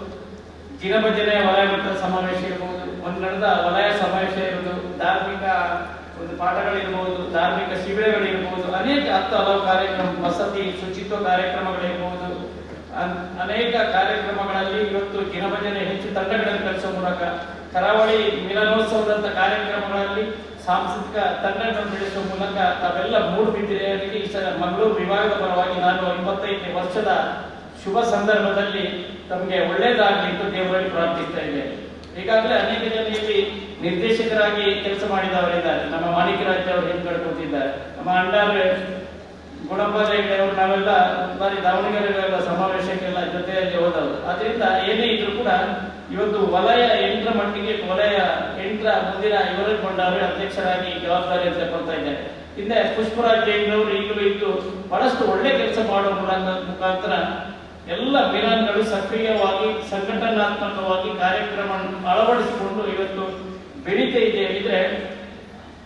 ದಿನಭಜನೆ ವಲಯ ಮಟ್ಟದ ಸಮಾವೇಶ ಇರಬಹುದು ಒಂದು ನಡೆದ ವಲಯ ಸಮಾವೇಶ ಇರುವುದು ಧಾರ್ಮಿಕ ಒಂದು ಪಾಠಗಳಿರ್ಬೋದು ಧಾರ್ಮಿಕ ಶಿಬಿರಗಳಿರ್ಬೋದು ಅನೇಕ ಹತ್ತು ಹಲವು ಕಾರ್ಯಕ್ರಮ ವಸತಿ ಶುಚಿತ್ವ ಕಾರ್ಯಕ್ರಮಗಳಿರ್ಬೋದು ಅನ್- ಅನೇಕ ಕಾರ್ಯಕ್ರಮಗಳಲ್ಲಿ ಇವತ್ತು ದಿನಭಜನೆ ಹೆಚ್ಚು ತಂಡಗಳನ್ನು ಕಲಿಸುವ ಮೂಲಕ ಕರಾವಳಿ ಮಿಲನೋತ್ಸವದಂತ ಕಾರ್ಯಕ್ರಮಗಳಲ್ಲಿ ಸಾಂಸ್ಕೃತಿಕ ತಂಡಗಳನ್ನು ಬೆಳೆಸುವ ಮೂಲಕ ತಾವೆಲ್ಲ ಮೂಡುಬಿದ್ರೆಯವರಿಗೆ ಈ ಸಲ ಮಂಗಳೂರು ವಿಭಾಗದ ಪರವಾಗಿ ನಾನು ಇಪ್ಪತ್ತೈದನೇ ವರ್ಷದ ಶುಭ ಸಂದರ್ಭದಲ್ಲಿ ತಮಗೆ ಒಳ್ಳೆಯದಾಗಲಿ ಎಂದು ದೇವರಲ್ಲಿ ಪ್ರಾರ್ಥಿಸ್ತಾ ಇದ್ದೇನೆ ಈಗಾಗಲೇ ಅನೇಕ ಜನ ಇಲ್ಲಿ ನಿರ್ದೇಶಕರಾಗಿ ಕೆಲಸ ಮಾಡಿದವರಿದ್ದಾರೆ ನಮ್ಮ ಮಾಣಿಕರಾಜ್ ಅವರು ಹಿಂದ್ಗಡೆ ಕೂತಿದ್ದಾರೆ ನಮ್ಮ ಅಂಡಾರ್ ಗುಣಪಾಲಯವರು ನಾವೆಲ್ಲ ಒಂದು ಬಾರಿ ದಾವಣಗೆರೆಗೆಲ್ಲ ಸಮಾವೇಶಕ್ಕೆಲ್ಲ ಜೊತೆಯಲ್ಲಿ ಹೋದವರು ಅದರಿಂದ ಏನೇ ಇದ್ರೂ ಕೂಡ ಇವತ್ತು ವಲಯ ಎಂಟರ ಮಟ್ಟಿಗೆ ವಲಯ ಎಂಟರ ಮುಂದಿನ ಇವರೇ ಕೊಂಡವರು ಅಧ್ಯಕ್ಷರಾಗಿ ಜವಾಬ್ದಾರಿ ಅಂತ ಕೊಡ್ತಾ ಇದ್ದಾರೆ ಹಿಂದೆ ಪುಷ್ಪರಾಜ್ ಜೈನ್ ಅವರು ಈಗಲೂ ಇದ್ದು ಬಹಳಷ್ಟು ಒಳ್ಳೆ ಕೆಲಸ ಮಾಡುವ ಮೂಲಕ- ಮುಖಾಂತರ ಎಲ್ಲ ಮಿಲನ್ಗಳು ಸಕ್ರಿಯವಾಗಿ ಸಂಘಟನಾತ್ಮಕವಾಗಿ ಕಾರ್ಯಕ್ರಮ ಅಳವಡಿಸಿಕೊಂಡು ಇವತ್ತು ಬೆಳೀತಾ ಇದೆ ಇದ್ರೆ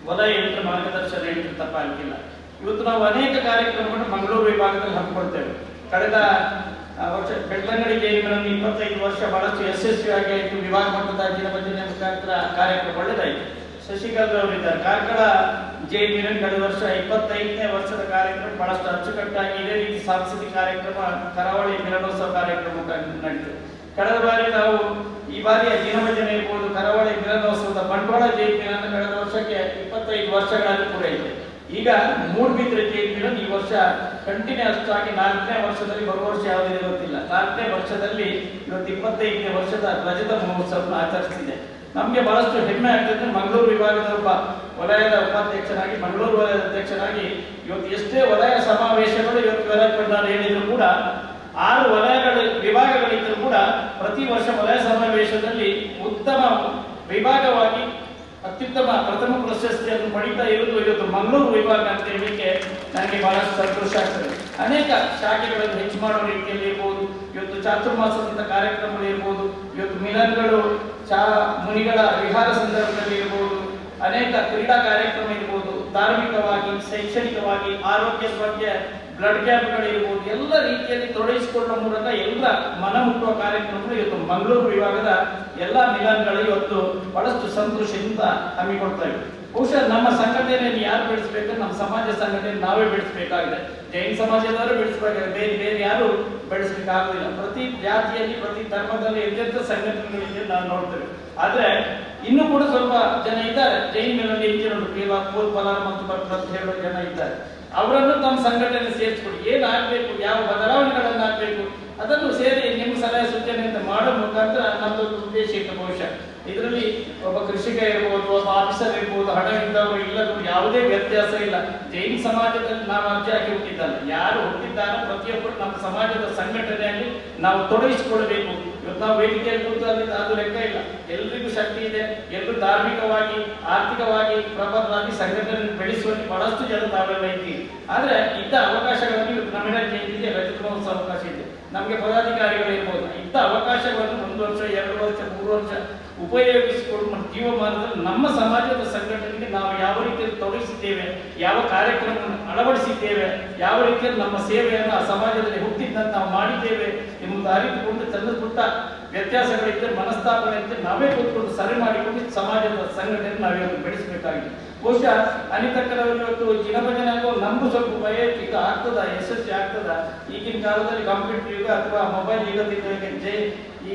ವಲಯ ಎಂಟರ ಮಾರ್ಗದರ್ಶನ ಎಂಟರ ತಪ್ಪಾಗಿಲ್ಲ ಇವತ್ತು ನಾವು ಅನೇಕ ಕಾರ್ಯಕ್ರಮಗಳನ್ನು ಮಂಗಳೂರು ವಿಭಾಗದಲ್ಲಿ ಹಮ್ಮಿಕೊಳ್ತೇವೆ ಕಳೆದ ಆ, ವರ್ಷ ಬೆಳ್ತಂಗಡಿ ಜೈಲಿನಲ್ಲಿ ಇಪ್ಪತ್ತೈದು ವರ್ಷ ಬಹಳಷ್ಟು ಯಶಸ್ವಿಯಾಗಿ ಆಯಿತು ವಿಭಾಗ ಮಟ್ಟದ ದಿನಭಜನೆ ಮುಖಾಂತರ ಕಾರ್ಯಕ್ರಮ ಒಳ್ಳೆದಾಯಿತು ಶಶಿಕಾಂತ್ ಅವರಿದ್ದಾರೆ ಕಾರ್ಕಳ ಜೈಲಿನಲ್ಲಿ ಕಳೆದ ವರ್ಷ ಇಪ್ಪತ್ತೈದನೇ ವರ್ಷದ ಕಾರ್ಯಕ್ರಮ ಬಹಳಷ್ಟು ಅಚ್ಚುಕಟ್ಟಾಗಿ ಇದೇ ರೀತಿ ಸಾಂಸ್ಕೃತಿಕ ಕಾರ್ಯಕ್ರಮ ಕರಾವಳಿ ಮಿಲನೋತ್ಸವ ಕಾರ್ಯಕ್ರಮ ನಡೀತು ಕಳೆದ ಬಾರಿ ನಾವು ಈ ಬಾರಿಯ ದಿನಭಜನೆ ಇರ್ಬೋದು ಕರಾವಳಿ ಮಿಲನೋತ್ಸವದ ಬಂಟ್ವಾಳ ಜಯಂತಿಯನ್ನು ಕಳೆದ ವರ್ಷಕ್ಕೆ ಇಪ್ಪತ್ತೈದು ವರ್ಷಗಳಲ್ಲಿ ಪೂರೈಸಿದೆ ಈಗ ಮೂಡ್ಬಿದ್ರೆ ಜಯಂತಿಯನ್ನು ಈ ವರ್ಷ ಕಂಟಿನ್ಯೂಸ್ ಆಗಿ ನಾಲ್ಕನೇ ವರ್ಷದಲ್ಲಿ ಬರುವ ವರ್ಷ ಯಾವುದಿದೆ ಗೊತ್ತಿಲ್ಲ ನಾಲ್ಕನೇ ವರ್ಷದಲ್ಲಿ ಇವತ್ತು ಇಪ್ಪತ್ತೈದನೇ ವರ್ಷದ ರಜತ ಮಹೋತ್ಸವವನ್ನು ಆಚರಿಸ್ತಿದೆ ನಮಗೆ ಬಹಳಷ್ಟು ಹೆಮ್ಮೆ ಆಗ್ತದೆ ಮಂಗಳೂರು ವಿಭಾಗದ ಒಬ್ಬ ವಲಯದ ಉಪಾಧ್ಯಕ್ಷನಾಗಿ ಮಂಗಳೂರು ವಲಯದ ಅಧ್ಯಕ್ಷನಾಗಿ ಇವತ್ತು ಎಷ್ಟೇ ವಲಯ ಸಮಾವೇಶಗಳು ಇವತ್ತು ವಲಯ ಭಂಡಾರ ಹೇಳಿದ್ರು ಕೂಡ ಆರು ವಲಯಗಳ ವಿಭಾಗಗಳಿದ್ದರೂ ಕೂಡ ಪ್ರತಿ ವರ್ಷ ವಲಯ ಸಮಾವೇಶದಲ್ಲಿ ಉತ್ತಮ ವಿಭಾಗವಾಗಿ ಅತ್ಯುತ್ತಮ ಪ್ರಥಮ ಪ್ರಶಸ್ತಿಯನ್ನು ಪಡೀತಾ ಇರುವುದು ಇವತ್ತು ಮಂಗಳೂರು ವಿಭಾಗ ಅಂತ ಹೇಳಲಿಕ್ಕೆ ನನಗೆ ಬಹಳಷ್ಟು ಸಂತೋಷ ಆಗ್ತದೆ ಅನೇಕ ಶಾಖೆಗಳನ್ನು ಹೆಚ್ಚು ಮಾಡುವ ರೀತಿಯಲ್ಲಿ ಇರ್ಬೋದು ಇವತ್ತು ಚಾತುರ್ಮಾಸದಂತ ಕಾರ್ಯಕ್ರಮಗಳು ಇರ್ಬೋದು ಇವತ್ತು ಮಿಲನ್ಗಳು ಚಾ ಮುನಿಗಳ ವಿಹಾರ ಸಂದರ್ಭದಲ್ಲಿ ಇರ್ಬೋದು ಅನೇಕ ಕ್ರೀಡಾ ಕಾರ್ಯಕ್ರಮ ಇರ್ಬೋದು ಧಾರ್ಮಿಕವಾಗಿ ಶೈಕ್ಷಣಿಕವಾಗಿ ಆರೋಗ್ಯದ ಬಗ್ಗೆ ಬ್ಲಡ್ ಕ್ಯಾಂಪ್ಗಳಿರ್ಬೋದು ಎಲ್ಲ ರೀತಿಯಲ್ಲಿ ತೊಡಗಿಸಿಕೊಳ್ಳುವ ಮೂಲಕ ಎಲ್ಲ ಮನ ಮುಟ್ಟುವ ಕಾರ್ಯಕ್ರಮಗಳು ಇವತ್ತು ಮಂಗಳೂರು ವಿಭಾಗದ ಎಲ್ಲ ಮಿಲನ್ಗಳು ಇವತ್ತು ಬಹಳಷ್ಟು ಸಂತೋಷದಿಂದ ಹಮ್ಮಿಕೊಳ್ತಾ ಇವೆ ಬಹುಶಃ ನಮ್ಮ ಸಂಘಟನೆಯನ್ನು ಯಾರು ಬೆಳೆಸಬೇಕು ನಮ್ಮ ಸಮಾಜ ಸಂಘಟನೆ ನಾವೇ ಬೆಳೆಸಬೇಕಾಗಿದೆ ಜೈನ ಸಮಾಜದವರು ಬೆಳೆಸಬೇಕಾಗಿದೆ ಬೇರೆ ಬೇರೆ ಯಾರು ಬೆಳೆಸಬೇಕಾಗುದಿಲ್ಲ ಪ್ರತಿ ಜಾತಿಯಲ್ಲಿ ಪ್ರತಿ ಧರ್ಮದಲ್ಲಿ ಎಂತೆಂಥ ಸಂಘಟನೆಗಳಿದೆ ನಾವು ನೋಡ್ತೇವೆ ಆದ್ರೆ ಇನ್ನೂ ಕೂಡ ಸ್ವಲ್ಪ ಜನ ಇದ್ದಾರೆ ಜೈನ್ ಮೇಲೆ ಹೆಚ್ಚಿನ ಕೇವಲ ಪೂಲ್ ಫಲಾರ ಮತ್ತು ಭಟ್ರು ಅಂತ ಹೇಳುವ ಜನ ಇದ್ದಾರೆ ಅವರನ್ನು ತಮ್ಮ ಸಂಘಟನೆ ಸೇರಿಸ್ಕೊಡಿ ಏನು ಆಗ್ಬೇಕು ಯಾವ ಬದಲಾವಣೆಗಳನ್ನು ಆಗ್ಬೇಕು ಅದನ್ನು ಸೇರಿ ನಿಮ್ಮ ಸಲಹೆ ಸೂಚನೆ ಅಂತ ಮಾಡೋ ಮುಖಾಂತರ ನಮ್ಮದು ಉದ್ದೇಶ ಇತ್ತು ಬಹುಶಃ ಇದರಲ್ಲಿ ಒಬ್ಬ ಕೃಷಿಕ ಇರ್ಬೋದು ಒಬ್ಬ ಆಫೀಸರ್ ಇರ್ಬೋದು ಹಣ ಇದ್ದವರು ಇಲ್ಲದವರು ಯಾವುದೇ ವ್ಯತ್ಯಾಸ ಇಲ್ಲ ಜೈನ ಸಮಾಜದಲ್ಲಿ ನಾವು ಅರ್ಜಿ ಹಾಕಿ ಹುಟ್ಟಿದ್ದಲ್ಲ ಯಾರು ಹುಟ್ಟಿದ್ದಾರೋ ಪ್ರತಿಯೊಬ್ಬರು ನಮ್ಮ ಸಮಾಜದ ಸಂಘಟನೆಯಲ್ಲಿ ನಾವು ತೊಡಗಿಸಿಕೊಳ್ಬೇಕು ಇವತ್ತು ನಾವು ವೇದಿಕೆಯಲ್ಲಿ ಕೂತಲ್ಲಿ ಅದು ಲೆಕ್ಕ ಇಲ್ಲ ಎಲ್ರಿಗೂ ಶಕ್ತಿ ಇದೆ ಎಲ್ಲರೂ ಧಾರ್ಮಿಕವಾಗಿ ಆರ್ಥಿಕವಾಗಿ ಪ್ರಬಲವಾಗಿ ಸಂಘಟನೆ ಬೆಳೆಸುವಲ್ಲಿ ಬಹಳಷ್ಟು ಜನ ತಾವೆಲ್ಲ ಇದ್ದೀವಿ ಆದ್ರೆ ಇದ್ದ ಅವಕಾಶಗಳನ್ನು ಇವತ್ತು ನಮ್ಮೆಲ್ಲ ಜಯಂತಿಗೆ ರಜತ ಮಹೋತ್ಸವ ಅವಕಾಶ ಇದೆ ನಮಗೆ ಪದಾಧಿಕಾರಿಗಳು ಇರ್ಬೋದು ಇಂಥ ಅವಕಾಶಗಳನ್ನು ಒಂದು ವರ್ಷ ಎರಡು ವರ್ಷ ಮೂರು ವರ್ಷ ಉಪಯೋಗಿಸಿಕೊಂಡು ನಮ್ಮ ಜೀವಮಾನದಲ್ಲಿ ನಮ್ಮ ಸಮಾಜದ ಸಂಘಟನೆಗೆ ನಾವು ಯಾವ ರೀತಿಯಲ್ಲಿ ತೊಡಗಿಸಿದ್ದೇವೆ ಯಾವ ಕಾರ್ಯಕ್ರಮವನ್ನು ಅಳವಡಿಸಿದ್ದೇವೆ ಯಾವ ರೀತಿಯಲ್ಲಿ ನಮ್ಮ ಸೇವೆಯನ್ನು ಆ ಸಮಾಜದಲ್ಲಿ ಹುಟ್ಟಿದ್ದಂತೆ ನಾವು ಮಾಡಿದ್ದೇವೆ ಎಂಬುದು ಅರಿತುಕೊಂಡು ಸಣ್ಣ ಪುಟ್ಟ ವ್ಯತ್ಯಾಸಗಳಿದ್ದರೆ ಮನಸ್ತಾಪನೆ ಇದ್ದರೆ ನಾವೇ ಕೂತ್ಕೊಂಡು ಸರಿ ಮಾಡಿಕೊಂಡು ಸಮಾಜದ ಸಂಘಟನೆ ನಾವಿವತ್ತು ಬೆಳೆಸಬೇಕಾಗಿದೆ ಬಹುಶಃ ಅನಿತಕ್ಕರವರು ಇವತ್ತು ಜಿನಭಜನೆ ಆಗೋ ನಮಗೂ ಸ್ವಲ್ಪ ಭಯ ಇತ್ತು ಈಗ ಆಗ್ತದ ಯಶಸ್ವಿ ಆಗ್ತದ ಈಗಿನ ಕಾಲದಲ್ಲಿ ಕಂಪ್ಯೂಟರ್ ಯುಗ ಅಥವಾ ಮೊಬೈಲ್ ಯುಗದಿಂದ ಜೈ ಈ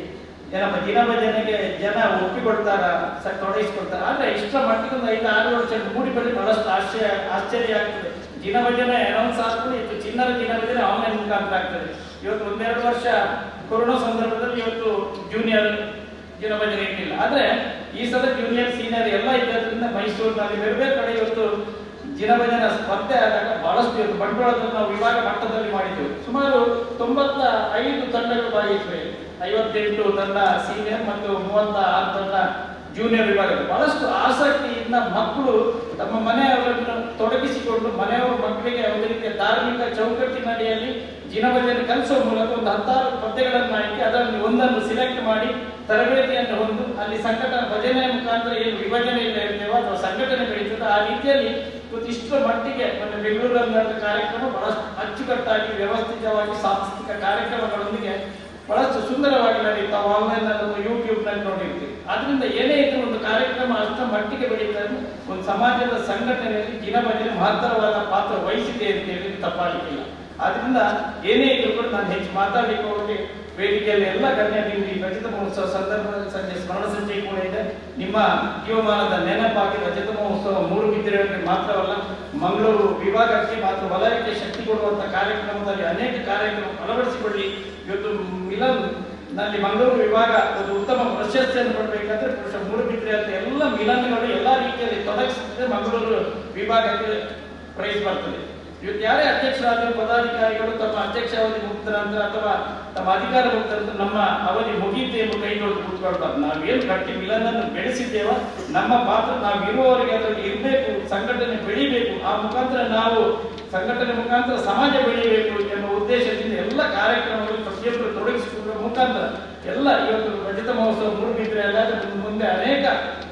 ಏನಪ್ಪ ದಿನಭಜನೆಗೆ ಜನ ಒಪ್ಪಿಕೊಡ್ತಾರ ಸ ತೊಡಗಿಸ್ಕೊಡ್ತಾರ ಆದ್ರೆ ಇಷ್ಟರ ಮಟ್ಟಿಗೆ ಒಂದು ಐದು ಆರು ವರ್ಷ ಮೂಡಿ ಬಳಿ ಬಹಳಷ್ಟು ಆಶ್ಚರ್ಯ ಆಶ್ಚರ್ಯ ಆಗ್ತದೆ ದಿನಭಜನೆ ಅನೌನ್ಸ್ ಆದ್ಮೇಲೆ ಇವತ್ತು ಚಿನ್ನದ ದಿನಭಜನೆ ಆನ್ಲೈನ್ ಮುಖಾಂತರ ಆಗ್ತದೆ ಇವತ್ತು ಒಂದೆರಡು ವರ್ಷ ಕೊರೋನಾ ಸಂದರ್ಭದಲ್ಲಿ ಇವತ್ತು ಜೂನಿಯರ್ ದಿನಭಜನೆ ಇರಲಿಲ್ಲ ಆದ್ರೆ ಈ ಸಲ ಜೂನಿಯರ್ ಸೀನಿಯರ್ ಎಲ್ಲ ಇದ್ದದ್ರಿಂದ ಮೈಸೂರಿನಲ್ಲಿ ಬೇರೆ ಬೇರೆ ಕಡೆ ಇವತ್ತು ದಿನಭಜನ ಸ್ಪರ್ಧೆ ಆದಾಗ ಬಹಳಷ್ಟು ಇವತ್ತು ಬಂಟ್ವಾಳದಲ್ಲಿ ನಾವು ವಿಭಾಗ ಮಟ್ಟದಲ್ಲಿ ಮಾಡಿದ್ದೆವು ಸುಮಾರು ತೊಂಬತ್ತ ಐದು ತಂಡಗಳು ಭಾಗಿಸಿವೆ ಐವತ್ತೆಂಟು ತಂಡ ಸೀನಿಯರ್ ಮತ್ತು ಮೂವತ್ತ ಆರು ತಂಡ ಜೂನಿಯರ್ ವಿಭಾಗದಲ್ಲಿ ಬಹಳಷ್ಟು ಆಸಕ್ತಿಯಿಂದ ಮಕ್ಕಳು ತಮ್ಮ ಮನೆಯವರನ್ನು ತೊಡಗಿಸಿಕೊಂಡು ಮನೆಯವರ ಮಕ್ಕಳಿಗೆ ಒಂದು ರೀತಿಯ ಧಾರ್ಮಿಕ ಚೌಕಟ್ಟಿನಡಿಯಲ್ಲಿ ದಿನಭಜನೆ ಕಲಿಸುವ ಮೂಲಕ ಒಂದು ಹತ್ತಾರು ಪದ್ಯಗಳನ್ನು ಆಯ್ಕೆ ಅದರಲ್ಲಿ ಒಂದನ್ನು ಸಿಲೆಕ್ಟ್ ಮಾಡಿ ತರಬೇತಿಯನ್ನು ಹೊಂದು ಅಲ್ಲಿ ಸಂಘಟನೆ ಭಜನೆ ಮುಖಾಂತರ ಏನು ವಿಭಜನೆಯಿಂದ ಇರ್ತೇವೋ ಅಥವಾ ಸಂಘಟನೆ ಬೆಳೀತದೆ ಆ ರೀತಿಯಲ್ಲಿ ಇವತ್ತು ಇಷ್ಟರ ಮಟ್ಟಿಗೆ ಮೊನ್ನೆ ಬೆಂಗಳೂರಲ್ಲಿ ನಡೆದ ಕಾರ್ಯಕ್ರಮ ಬಹಳಷ್ಟು ಅಚ್ಚುಕಟ್ಟಾಗಿ ವ್ಯವಸ್ಥಿತವಾಗಿ ಸಾಂಸ್ಕೃತಿಕ ಕಾರ್ಯಕ್ರಮಗಳೊಂದಿಗೆ ಬಹಳಷ್ಟು ಸುಂದರವಾಗಿ ನಡೆಯುತ್ತೆ ಆನ್ಲೈನ್ ಅಥವಾ ಯೂಟ್ಯೂಬ್ ನಲ್ಲಿ ನೋಡಿರ್ತೀವಿ ಆದ್ರಿಂದ ಏನೇ ಇದ್ರೂ ಒಂದು ಕಾರ್ಯಕ್ರಮ ಅಷ್ಟ ಮಟ್ಟಿಗೆ ಬೆಳೀತಾ ಇದ್ರೆ ಒಂದು ಸಮಾಜದ ಸಂಘಟನೆಯಲ್ಲಿ ದಿನಭಜನೆ ಮಹತ್ತರವಾದ ಪಾತ್ರ ವಹಿಸಿದೆ ಅಂತ ಹೇಳಿ ತಪ್ಪಾಗಲಿಕ್ಕಿಲ್ಲ ಆದ್ರಿಂದ ಏನೇ ಇದ್ರೂ ಕೂಡ ನಾನು ಹೆಚ್ಚು ಮಾತಾಡಲಿಕ್ಕೆ ಹೋಗಿ ವೇದಿಕೆಯಲ್ಲಿ ಎಲ್ಲ ಗಣ್ಯ ನಿಮ್ಗೆ ಈ ರಜತ ಮಹೋತ್ಸವ ಸಂದರ್ಭದಲ್ಲಿ ಸಂಜೆ ಸ್ಮರಣ ಸಂಜೆ ಕೂಡ ಇದೆ ನಿಮ್ಮ ಜೀವಮಾನದ ನೆನಪಾಗಿ ರಜತ ಮಹೋತ್ಸವ ಮೂರು ಬಿದ್ದಿರೋರಿಗೆ ಮಾತ್ರವಲ್ಲ ಮಂಗಳೂರು ವಿಭಾಗಕ್ಕೆ ಮಾತ್ರ ವಲಯಕ್ಕೆ ಶಕ್ತಿ ಕೊಡುವಂತ ಕಾರ್ಯಕ್ರಮದಲ್ಲಿ ಅನೇಕ ಕಾರ್ಯಕ್ರಮ ಅಳವಡಿಸಿಕೊಳ್ಳಿ ಇವತ್ತು ಮಿಲನ್ ನಲ್ಲಿ ಮಂಗಳೂರು ವಿಭಾಗ ಒಂದು ಉತ್ತಮ ಪ್ರಶಸ್ತಿಯನ್ನು ಪಡಬೇಕಾದ್ರೆ ಬಹುಶಃ ಮೂರು ಬಿದ್ದರೆ ಅಂತ ಎಲ್ಲ ಮಿಲನ್ಗಳು ಎಲ್ಲಾ ರೀತಿಯಲ್ಲಿ ತೊಡಗಿಸಿದ್ರೆ ಮಂಗಳೂರು ವಿಭಾಗಕ್ಕೆ ಪ್ರೈಸ್ ಬರ್ತದೆ ಇವತ್ತು ಯಾರೇ ಅಧ್ಯಕ್ಷರಾದರೂ ಪದಾಧಿಕಾರಿಗಳು ತಮ್ಮ ಅಧ್ಯಕ್ಷ ಅವಧಿ ಮುಗಿದ ನಂತರ ಅಥವಾ ತಮ್ಮ ಅಧಿಕಾರ ಮುಗಿದ ನಂತರ ನಮ್ಮ ಅವಧಿ ಮುಗಿಯುತ್ತೆ ಎಂಬ ಕೈಗೊಳ್ಳು ಕೂತ್ಕೊಳ್ಬಾರ್ದು ನಾವೇನು ಗಟ್ಟಿ ಮಿಲನನ್ನು ಬೆಳೆಸಿದ್ದೇವ ನಮ್ಮ ಪಾತ್ರ ನಾವು ಇರುವವರೆಗೆ ಅದರಲ್ಲಿ ಇರಬೇಕು ಸಂಘಟನೆ ಬೆಳಿಬೇಕು ಆ ಮುಖಾಂತರ ನಾವು ಸಂಘಟನೆ ಮುಖಾಂತರ ಸಮಾಜ ಬೆಳೆಯಬೇಕು ಎಂಬ ಉದ್ದೇಶದಿಂದ ಎಲ್ಲ ಕಾರ್ಯಕ್ರಮಗಳು ಪ್ರತಿಯೊಬ್ಬರು ತೊಡಗಿಸಿಕೊಳ್ಳುವ ಮುಖಾಂತರ ಎಲ್ಲ ಇವತ್ತು ರಜತ ಮಹೋತ್ಸವ ಮೂರು ಬಿದ್ದರೆ ಅಲ್ಲಾದ್ರೆ ಮುಂದೆ ಅನೇಕ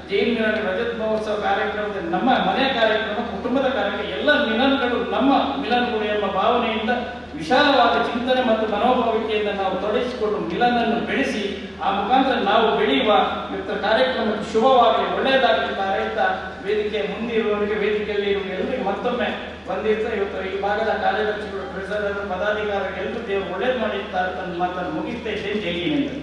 ಜೈನ್ ಮಿಲನ ರಜತ್ ಮಹೋತ್ಸವ ಕಾರ್ಯಕ್ರಮದಲ್ಲಿ ನಮ್ಮ ಮನೆಯ ಕಾರ್ಯಕ್ರಮ ಕುಟುಂಬದ ಕಾರ್ಯಕ್ರಮ ಎಲ್ಲ ಮಿಲನ್ಗಳು ನಮ್ಮ ಮಿಲನ್ಗಳು ಎಂಬ ಭಾವನೆಯಿಂದ ವಿಶಾಲವಾದ ಚಿಂತನೆ ಮತ್ತು ಮನೋಭಾವಿಕೆಯಿಂದ ನಾವು ತೊಡಗಿಸಿಕೊಂಡು ಮಿಲನನ್ನು ಬೆಳೆಸಿ ಆ ಮುಖಾಂತರ ನಾವು ಬೆಳೆಯುವ ಇವತ್ತು ಕಾರ್ಯಕ್ರಮ ಶುಭವಾಗಲಿ ಒಳ್ಳೆಯದಾಗಲಿ ಅಂತ ಹಾರೈಸ್ತಾ ವೇದಿಕೆ ಮುಂದಿರುವವರಿಗೆ ವೇದಿಕೆಯಲ್ಲಿ ಇರುವ ಎಲ್ಲರಿಗೆ ಮತ್ತೊಮ್ಮೆ ಬಂದಿರ್ತಾ ಇವತ್ತು ಈ ಭಾಗದ ಕಾರ್ಯದರ್ಶಿಗಳು ಟ್ರೆಸರರ್ ಪದಾಧಿಕಾರಿಗಳು ಎಲ್ಲರೂ ದೇವರು ಒಳ್ಳೇದು ಮಾಡಿರ್ತಾರೆ ಅಂತ ಮಾತನ್ನು ಮುಗಿಸ್ತಾ ಇದ್ದೇನೆ ಜೈ ಹಿಂದ್.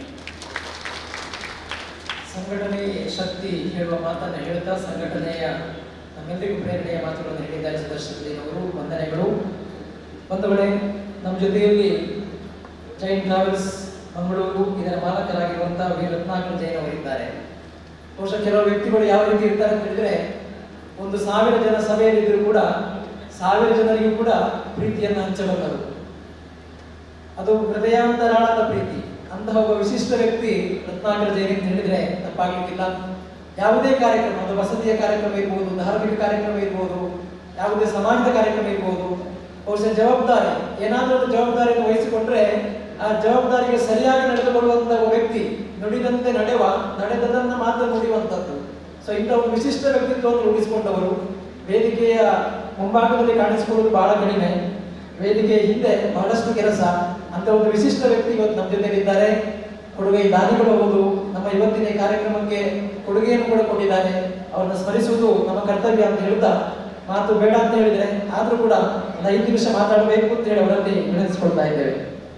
ಸಂಘಟನೆ ಶಕ್ತಿ ಹೇಳುವ ಮಾತನ್ನು ಹೇಳ್ತಾ ಸಂಘಟನೆಯ ನಮ್ಮೆಲ್ಲರಿಗೂ ಪ್ರೇರಣೆಯ ಮಾತುಗಳನ್ನು ಹೇಳಿದ್ದಾರೆ ಸುದರ್ಶನ್ ಅವರು ವಂದನೆಗಳು ಬಂಧುಗಳೇ ನಮ್ಮ ಜೊತೆಯಲ್ಲಿ ಜೈನ್ ಟ್ರಾವೆಲ್ಸ್ ಮಂಗಳೂರು ಇದರ ಮಾಲಕರಾಗಿರುವಂತಹ ವಿ ರತ್ನಾಕರ್ ಜೈನ್ ಅವರಿದ್ದಾರೆ ಬಹುಶಃ ಕೆಲವು ವ್ಯಕ್ತಿಗಳು ಯಾವ ರೀತಿ ಇರ್ತಾರೆ ಅಂತ ಹೇಳಿದ್ರೆ ಒಂದು ಸಾವಿರ ಜನ ಸಭೆಯಲ್ಲಿದ್ದರೂ ಕೂಡ ಸಾವಿರ ಜನರಿಗೂ ಕೂಡ ಪ್ರೀತಿಯನ್ನು ಹಂಚಬಲ್ಲರು ಅದು ಹೃದಯಾಂತರಾಳದ ಪ್ರೀತಿ ಅಂತಹ ಒಬ್ಬ ವಿಶಿಷ್ಟ ವ್ಯಕ್ತಿ ರತ್ನಾಕರ ಜೈನ್ ಅಂತ ಹೇಳಿದ್ರೆ ತಪ್ಪಾಗಲಿಕ್ಕಿಲ್ಲ ಯಾವುದೇ ಕಾರ್ಯಕ್ರಮ ಅದು ವಸತಿಯ ಕಾರ್ಯಕ್ರಮ ಇರ್ಬೋದು ಧಾರ್ಮಿಕ ಕಾರ್ಯಕ್ರಮ ಇರ್ಬೋದು ಯಾವುದೇ ಸಮಾಜದ ಕಾರ್ಯಕ್ರಮ ಇರ್ಬೋದು ಬಹುಶಃ ಜವಾಬ್ದಾರಿ ಏನಾದರೂ ಒಂದು ಜವಾಬ್ದಾರಿಯನ್ನು ವಹಿಸಿಕೊಂಡ್ರೆ ಆ ಜವಾಬ್ದಾರಿಗೆ ಸರಿಯಾಗಿ ನಡೆದುಕೊಳ್ಳುವಂತಹ ಒಬ್ಬ ವ್ಯಕ್ತಿ ನುಡಿದಂತೆ ನಡೆವ ನಡೆದದನ್ನು ಮಾತ್ರ ನುಡಿಯುವಂಥದ್ದು ಸೊ ಇಂಥ ಒಂದು ವಿಶಿಷ್ಟ ವ್ಯಕ್ತಿತ್ವವನ್ನು ರೂಢಿಸಿಕೊಂಡವರು ವೇದಿಕೆಯ ಮುಂಭಾಗದಲ್ಲಿ ಕಾಣಿಸಿಕೊಳ್ಳುವುದು ಬಹಳ ಕಡಿಮೆ ವೇದಿಕೆಯ ಹಿಂದೆ ಬಹಳಷ್ಟು ಕೆಲಸ ಅಂತ ಒಂದು ವಿಶಿಷ್ಟ ವ್ಯಕ್ತಿ ಇವತ್ತು ನಮ್ಮ ಜೊತೆಲಿದ್ದಾರೆ ಕೊಡುಗೆ ದಾನಿಗಳು ಹೌದು ನಮ್ಮ ಇವತ್ತಿನ ಈ ಕಾರ್ಯಕ್ರಮಕ್ಕೆ ಕೊಡುಗೆಯನ್ನು ಕೂಡ ಕೊಟ್ಟಿದ್ದಾರೆ ಅವರನ್ನು ಸ್ಮರಿಸುವುದು ನಮ್ಮ ಕರ್ತವ್ಯ ಅಂತ ಹೇಳ್ತಾ ಮಾತು ಬೇಡ ಅಂತ ಹೇಳಿದ್ರೆ ಆದ್ರೂ ಕೂಡ ಒಂದು ಐದು ನಿಮಿಷ ಮಾತಾಡಬೇಕು ಅಂತ ಹೇಳಿ ಅವರಲ್ಲಿ ವಿನಂತಿಸಿಕೊಳ್ತಾ ಇದ್ದೇವೆ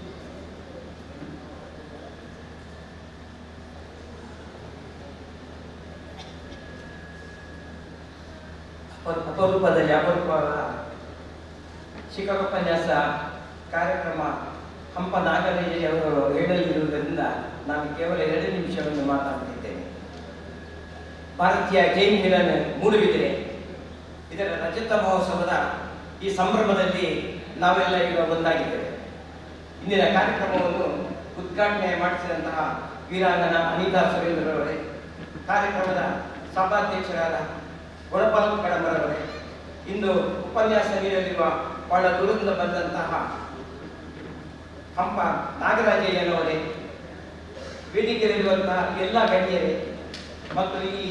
ಅಪ- ಅಪರೂಪದಲ್ಲಿ ಅಪರೂಪವಾದ ಶಿಖರೋಪನ್ಯಾಸ ಕಾರ್ಯಕ್ರಮ ಹಂಪ ನಾಗರಾಜವರು ಹೇಳಲಿರುವುದರಿಂದ ನಾನು ಕೇವಲ ಎರಡು ನಿಮಿಷವನ್ನು ಮಾತನಾಡುತ್ತಿದ್ದೇನೆ ಭಾರತೀಯ ಜೈನ್ ಮಿಲನ್ ಮೂಡುಬಿದಿರೆ ಇದರ ರಜತ ಮಹೋತ್ಸವದ ಈ ಸಂಭ್ರಮದಲ್ಲಿ ನಾವೆಲ್ಲ ಈಗ ಒಂದಾಗಿದ್ದೇವೆ ಇಂದಿನ ಕಾರ್ಯಕ್ರಮವನ್ನು ಉದ್ಘಾಟನೆ ಮಾಡಿಸಿದಂತಹ ವೀರಾಂಗನ ಅನಿತಾ ಸುರೇಂದ್ರರವರೇ ಕಾರ್ಯಕ್ರಮದ ಸಭಾಧ್ಯಕ್ಷರಾದ ಗುಣಪಾಲ್ ಕಡಂಬರವರೇ ಇಂದು ಉಪನ್ಯಾಸ ನೀಡಲಿರುವ ಬಹಳ ದೂರದಿಂದ ಬಂದಂತಹ ಹಂಪ ನಾಗರಾಜಯ್ಯನವರೇ ವೇದಿಕೆಯಲ್ಲಿರುವಂತಹ ಎಲ್ಲ ಗಣ್ಯರೇ ಮತ್ತು ಈ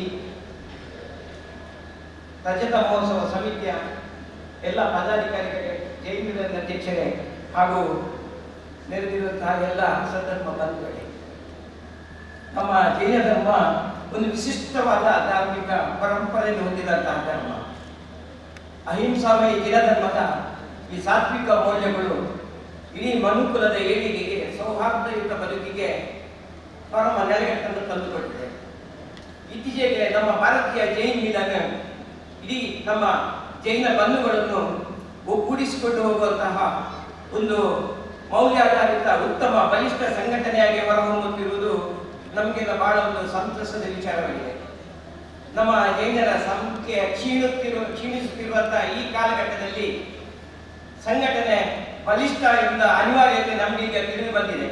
ರಜತ ಮಹೋತ್ಸವ ಸಮಿತಿಯ ಎಲ್ಲ ಪದಾಧಿಕಾರಿಗಳೇ ಜೈನ್ ಮಿಲನ್ ಅಧ್ಯಕ್ಷರೇ ಹಾಗೂ ನೆರೆದಿರುವಂತಹ ಎಲ್ಲ ಸಧರ್ಮ ಬಂಧುಗಳೇ ನಮ್ಮ ಜೈನ ಧರ್ಮ ಒಂದು ವಿಶಿಷ್ಟವಾದ ಧಾರ್ಮಿಕ ಪರಂಪರೆಯನ್ನು ಹೊಂದಿದಂತಹ ಧರ್ಮ ಅಹಿಂಸಾಮಯ ಜಿನ ಧರ್ಮದ ಈ ಸಾತ್ವಿಕ ಮೌಲ್ಯಗಳು ಇಡೀ ಮನುಕುಲದ ಏಳಿಗೆಗೆ ಸೌಹಾರ್ದಯುತ ಬದುಕಿಗೆ ಪರಮ ನೆಲೆಗಟ್ಟನ್ನು ತಂದುಕೊಟ್ಟಿದೆ ಇತ್ತೀಚೆಗೆ ನಮ್ಮ ಭಾರತೀಯ ಜೈನ್ ಮಿಲನ ಇಡೀ ನಮ್ಮ ಜೈನ ಬಂಧುಗಳನ್ನು ಒಗ್ಗೂಡಿಸಿಕೊಂಡು ಹೋಗುವಂತಹ ಒಂದು ಮೌಲ್ಯಾಧಾರಿತ ಉತ್ತಮ ಬಲಿಷ್ಠ ಸಂಘಟನೆಯಾಗಿ ಹೊರಹೊಮ್ಮುತ್ತಿರುವುದು ನಮಗೆಲ್ಲ ಬಹಳ ಒಂದು ಸಂತಸದ ವಿಚಾರವಾಗಿದೆ ನಮ್ಮ ಜೈನರ ಸಂಖ್ಯೆ ಕ್ಷೀಣುತ್ತಿರುವ ಕ್ಷೀಣಿಸುತ್ತಿರುವಂತಹ ಈ ಕಾಲಘಟ್ಟದಲ್ಲಿ ಸಂಘಟನೆ ಬಲಿಷ್ಠ ಎಂಬ ಅನಿವಾರ್ಯತೆ ನಮಗೀಗ ತಿಳಿದು ಬಂದಿದೆ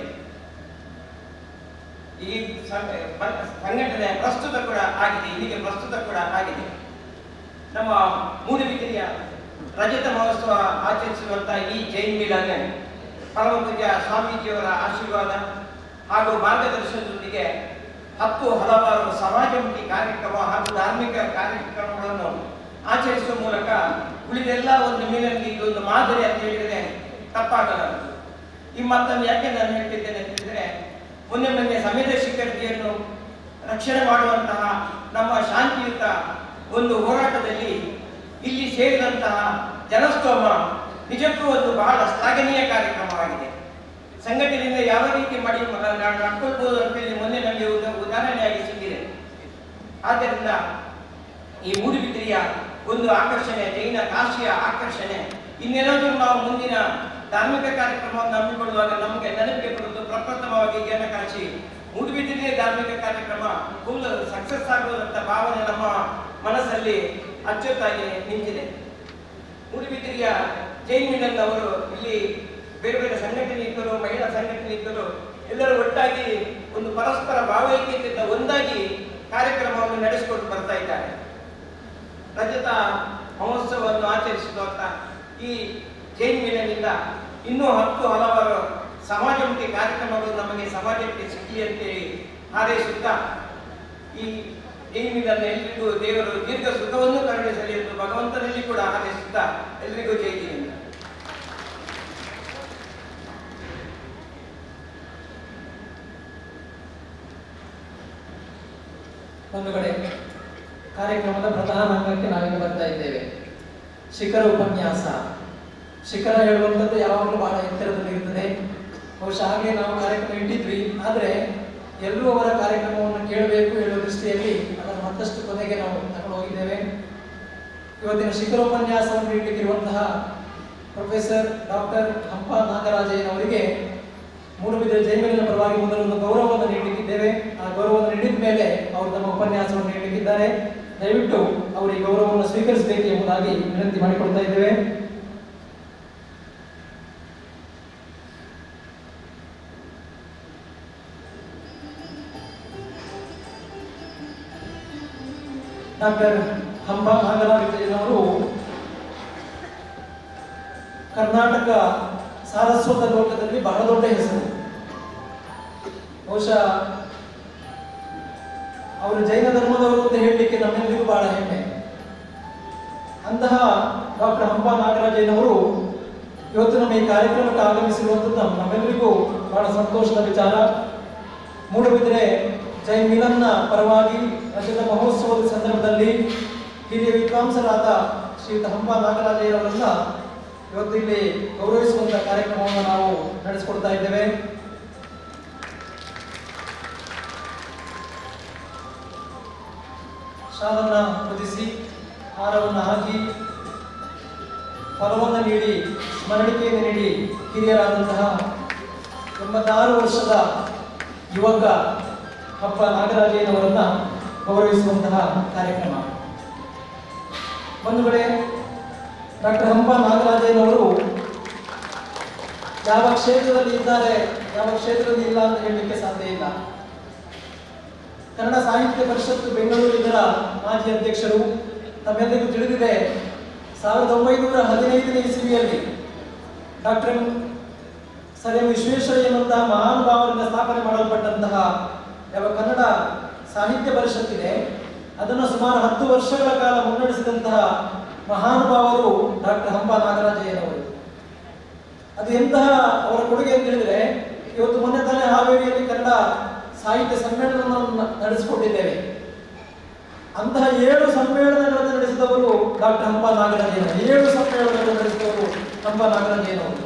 ಈ ಸಂ- ಬ- ಸಂಘಟನೆ ಪ್ರಸ್ತುತ ಕೂಡ ಆಗಿದೆ ಇಲ್ಲಿಗೆ ಪ್ರಸ್ತುತ ಕೂಡ ಆಗಿದೆ ನಮ್ಮ ಮೂಡುಬಿದಿರೆಯ ರಜತ ಮಹೋತ್ಸವ ಆಚರಿಸುವಂತಹ ಈ ಜೈನ್ ಮಿಲನ್ ಪರಮ ಪೂಜ್ಯ ಸ್ವಾಮೀಜಿಯವರ ಆಶೀರ್ವಾದ ಹಾಗೂ ಮಾರ್ಗದರ್ಶನದೊಂದಿಗೆ ಹತ್ತು ಹಲವಾರು ಸಮಾಜಮುಖಿ ಕಾರ್ಯಕ್ರಮ ಹಾಗೂ ಧಾರ್ಮಿಕ ಕಾರ್ಯಕ್ರಮಗಳನ್ನು ಆಚರಿಸುವ ಮೂಲಕ ಉಳಿದೆಲ್ಲ ಒಂದು ಮೀನಲ್ಲಿ ಇದೊಂದು ಮಾದರಿ ಅಂತ ಹೇಳಿದರೆ ತಪ್ಪಾಗಲಾರದು ಈ ಮಾತನ್ನು ಯಾಕೆ ನಾನು ಹೇಳ್ತಿದ್ದೇನೆ ಅಂತ ಹೇಳಿದ್ರೆ ಮೊನ್ನೆ ಮೊನ್ನೆ ಸಮೀರ ಶಿಖರ್ಜಿಯನ್ನು ರಕ್ಷಣೆ ಮಾಡುವಂತಹ ನಮ್ಮ ಶಾಂತಿಯುತ ಒಂದು ಹೋರಾಟದಲ್ಲಿ ಇಲ್ಲಿ ಸೇರಿದಂತಹ ಜನಸ್ತೋಮ ನಿಜಕ್ಕೂ ಒಂದು ಬಹಳ ಶ್ಲಾಘನೀಯ ಕಾರ್ಯಕ್ರಮವಾಗಿದೆ ಸಂಘಟನೆಯಿಂದ ಯಾವ ರೀತಿ ಮಾಡಿ ಮ- ನ- ನಡ್ಕೊಳ್ಬೋದು ಅಂತೇಳಿ ಮೊನ್ನೆ ನಮಗೆ ಒಂದು ಉದಾಹರಣೆಯಾಗಿ ಸಿಕ್ಕಿದೆ ಆದ್ದರಿಂದ ಈ ಮೂಡುಬಿದಿರೆಯ ಒಂದು ಆಕರ್ಷಣೆ ಜೈನ ಕಾಶಿಯ ಆಕರ್ಷಣೆ ಇನ್ನೇನಾದರೂ ನಾವು ಮುಂದಿನ ಧಾರ್ಮಿಕ ಕಾರ್ಯಕ್ರಮವನ್ನು ಹಮ್ಮಿಕೊಳ್ಳುವಾಗ ನಮಗೆ ನೆನಪಿಗೆ ಬರುವುದು ಪ್ರಪ್ರಥಮವಾಗಿ ಜ್ಞಾನ ಕಾಶಿ ಮೂಡುಬಿದಿರೆಯ ಧಾರ್ಮಿಕ ಕಾರ್ಯಕ್ರಮ ಫುಲ್ ಸಕ್ಸಸ್ ಆಗುವುದಂತ ಭಾವನೆ ನಮ್ಮ ಮನಸ್ಸಲ್ಲಿ ಅಚ್ಚೊತ್ತಾಗಿ ನಿಂತಿದೆ ಮೂಡುಬಿದಿರೆಯ ಜೈನ್ ಮಿಲನ್ ಅವರು ಇಲ್ಲಿ ಬೇರೆ ಬೇರೆ ಸಂಘಟನೆ ಇದ್ದರು ಮಹಿಳಾ ಸಂಘಟನೆ ಇದ್ದರು ಎಲ್ಲರೂ ಒಟ್ಟಾಗಿ ಒಂದು ಪರಸ್ಪರ ಭಾವೈಕ್ಯತೆಯಿಂದ ಒಂದಾಗಿ ಕಾರ್ಯಕ್ರಮವನ್ನು ನಡೆಸಿಕೊಂಡು ಬರ್ತಾ ಇದ್ದಾರೆ ರಜತ ಮಹೋತ್ಸವವನ್ನು ಆಚರಿಸುವಂತ ಈ ಜೈನ್ ಮಿಲನ್ನಿಂದ ಇನ್ನೂ ಹತ್ತು ಹಲವಾರು ಸಮಾಜಮುಖಿ ಕಾರ್ಯಕ್ರಮಗಳು ನಮಗೆ ಸಮಾಜಕ್ಕೆ ಸಿಗಲಿ ಅಂತೇಳಿ ಹಾರೈಸುತ್ತಾ ಈ ಜೈಮಿಲನ್ನು ಎಲ್ರಿಗೂ ದೇವರು ದೀರ್ಘ ಸುಖವನ್ನು ಕರುಣಿಸಲಿ ಎಂದು ಭಗವಂತನಲ್ಲಿ ಕೂಡ ಹಾರೈಸುತ್ತಾ ಎಲ್ರಿಗೂ ಜೈ ಜೀವಿಂದ ಒಂದು ಕಡೆ ಕಾರ್ಯಕ್ರಮದ ಪ್ರಧಾನ ಅಂಗಕ್ಕೆ ನಾವೀಗ ಬರ್ತಾ ಇದ್ದೇವೆ ಶಿಖರ ಉಪನ್ಯಾಸ ಶಿಖರ ಹೇಳುವಂಥದ್ದು ಯಾವಾಗಲೂ ಬಹಳ ಎತ್ತರದಲ್ಲಿ ಇರ್ತದೆ ಬಹುಶಃ ಹಾಗೆ ನಾವು ಕಾರ್ಯಕ್ರಮ ಇಟ್ಟಿದ್ವಿ ಆದರೆ ಎಲ್ಲರೂ ಅವರ ಕಾರ್ಯಕ್ರಮವನ್ನು ಕೇಳಬೇಕು ಹೇಳುವ ದೃಷ್ಟಿಯಲ್ಲಿ ಅದನ್ನು ಮತ್ತಷ್ಟು ಕೊನೆಗೆ ನಾವು ತಗೊಂಡು ಹೋಗಿದ್ದೇವೆ ಇವತ್ತಿನ ಶಿಖರ ಉಪನ್ಯಾಸವನ್ನು ನೀಡಲಿಕ್ಕಿರುವಂತಹ ಪ್ರೊಫೆಸರ್ ಡಾಕ್ಟರ್ ಹಂಪ ನಾಗರಾಜಯ್ಯನವರಿಗೆ ಮೂಡುಬಿದಿರೆ ಜೈಮಿನ ಪರವಾಗಿ ಮೊದಲು ಒಂದು ಗೌರವವನ್ನು ನೀಡಲಿಕ್ಕಿದ್ದೇವೆ ಆ ಗೌರವವನ್ನು ನೀಡಿದ ಮೇಲೆ ಅವರು ತಮ್ಮ ಉಪನ್ಯಾಸವನ್ನು ನೀಡಲಿಕ್ಕಿದ್ದಾರೆ ದಯವಿಟ್ಟು ಅವರು ಈ ಗೌರವವನ್ನು ಸ್ವೀಕರಿಸಬೇಕು ಎಂಬುದಾಗಿ ವಿನಂತಿ ಮಾಡಿಕೊಳ್ತಾ ಇದ್ದೇವೆ ಡಾಕ್ಟರ್ ಹಂಪ ನಾಗರಾಜಯ್ಯನವರು ಕರ್ನಾಟಕ ಸಾರಸ್ವತ ಲೋಕದಲ್ಲಿ ಬಹಳ ದೊಡ್ಡ ಹೆಸರು ಬಹುಶಃ ಅವರು ಜೈನ ಧರ್ಮದವರು ಅಂತ ಹೇಳಲಿಕ್ಕೆ ನಮ್ಮೆಲ್ಲರಿಗೂ ಬಹಳ ಹೆಮ್ಮೆ ಅಂತಹ ಡಾಕ್ಟರ್ ಹಂಪ ನಾಗರಾಜಯ್ಯನವರು ಇವತ್ತು ನಮ್ಮ ಈ ಕಾರ್ಯಕ್ರಮಕ್ಕೆ ಆಗಮಿಸಿರುವಂಥದ್ದು ನಮ್ಮ- ನಮ್ಮೆಲ್ಲರಿಗೂ ಬಹಳ ಸಂತೋಷದ ವಿಚಾರ ಮೂಡುಬಿದಿರೆ ಜೈನ್ ಮಿಲನ್ನ ಪರವಾಗಿ ರಜತ ಮಹೋತ್ಸವದ ಸಂದರ್ಭದಲ್ಲಿ ಹಿರಿಯ ವಿದ್ವಾಂಸರಾದ ಶ್ರೀಯುತ ಹಂಪ ನಾಗರಾಜಯ್ಯವರನ್ನ ಇವತ್ತು ಇಲ್ಲಿ ಗೌರವಿಸುವಂತ ಕಾರ್ಯಕ್ರಮವನ್ನು ನಾವು ನಡೆಸಿಕೊಡ್ತಾ ಇದ್ದೇವೆ ಶಾಲನ್ನ ಹೊದಿಸಿ ಹಾರವನ್ನು ಹಾಕಿ ಫಲವನ್ನು ನೀಡಿ ಸ್ಮರಣಿಕೆಯನ್ನು ನೀಡಿ ಹಿರಿಯರಾದಂತಹ ಎಂಬತ್ತಾರು ವರ್ಷದ ಯುವಕ ಹಬ್ಬ ನಾಗರಾಜಯ್ಯನವರನ್ನ ಗೌರವಿಸುವಂತಹ ಕಾರ್ಯಕ್ರಮ ಒಂದು ಕಡೆ ಡಾಕ್ಟರ್ ಹಂಪ ನಾಗರಾಜಯ್ಯನವರು ಯಾವ ಕ್ಷೇತ್ರದಲ್ಲಿ ಇದ್ದಾರೆ ಯಾವ ಕ್ಷೇತ್ರದಲ್ಲಿ ಇಲ್ಲ ಅಂತ ಹೇಳಲಿಕ್ಕೆ ಸಾಧ್ಯ ಇಲ್ಲ ಕನ್ನಡ ಸಾಹಿತ್ಯ ಪರಿಷತ್ತು ಬೆಂಗಳೂರು ಇದರ ಮಾಜಿ ಅಧ್ಯಕ್ಷರು ತಮ್ಮೆಲ್ಲರಿಗೂ ತಿಳಿದಿದೆ ಸಾವಿರದ ಒಂಬೈನೂರ ಹದಿನೈದನೇ ಇಸವಿಯಲ್ಲಿ ಡಾಕ್ಟರ್ ಸರ್ ಎಂ ವಿಶ್ವೇಶ್ವರಯ್ಯನಂತಹ ಮಹಾನುಭಾವರಿಂದ ಸ್ಥಾಪನೆ ಮಾಡಲ್ಪಟ್ಟಂತಹ ಯಾವ ಕನ್ನಡ ಸಾಹಿತ್ಯ ಪರಿಷತ್ತಿದೆ ಅದನ್ನು ಸುಮಾರು ಹತ್ತು ವರ್ಷಗಳ ಕಾಲ ಮುನ್ನಡೆಸಿದಂತಹ ಮಹಾನುಭಾವರು ಡಾಕ್ಟರ್ ಹಂಪ ನಾಗರಾಜಯ್ಯನವರು ಅದು ಎಂತಹ ಅವರ ಕೊಡುಗೆ ಅಂತ ಹೇಳಿದ್ರೆ ಇವತ್ತು ಮೊನ್ನೆ ತಾನೇ ಹಾವೇರಿಯಲ್ಲಿ ಕನ್ನಡ ಸಾಹಿತ್ಯ ಸಮ್ಮೇಳನವನ್ನು ನ- ನಡೆಸಿಕೊಟ್ಟಿದ್ದೇವೆ ಅಂತಹ ಏಳು ಸಮ್ಮೇಳನಗಳನ್ನು ನಡೆಸಿದವರು ಡಾಕ್ಟರ್ ಹಂಪ ನಾಗರಾಜಯ್ಯನವರು ಏಳು ಸಮ್ಮೇಳನಗಳನ್ನು ನಡೆಸಿದವರು ಹಂಪ ನಾಗರಾಜಯ್ಯನವರು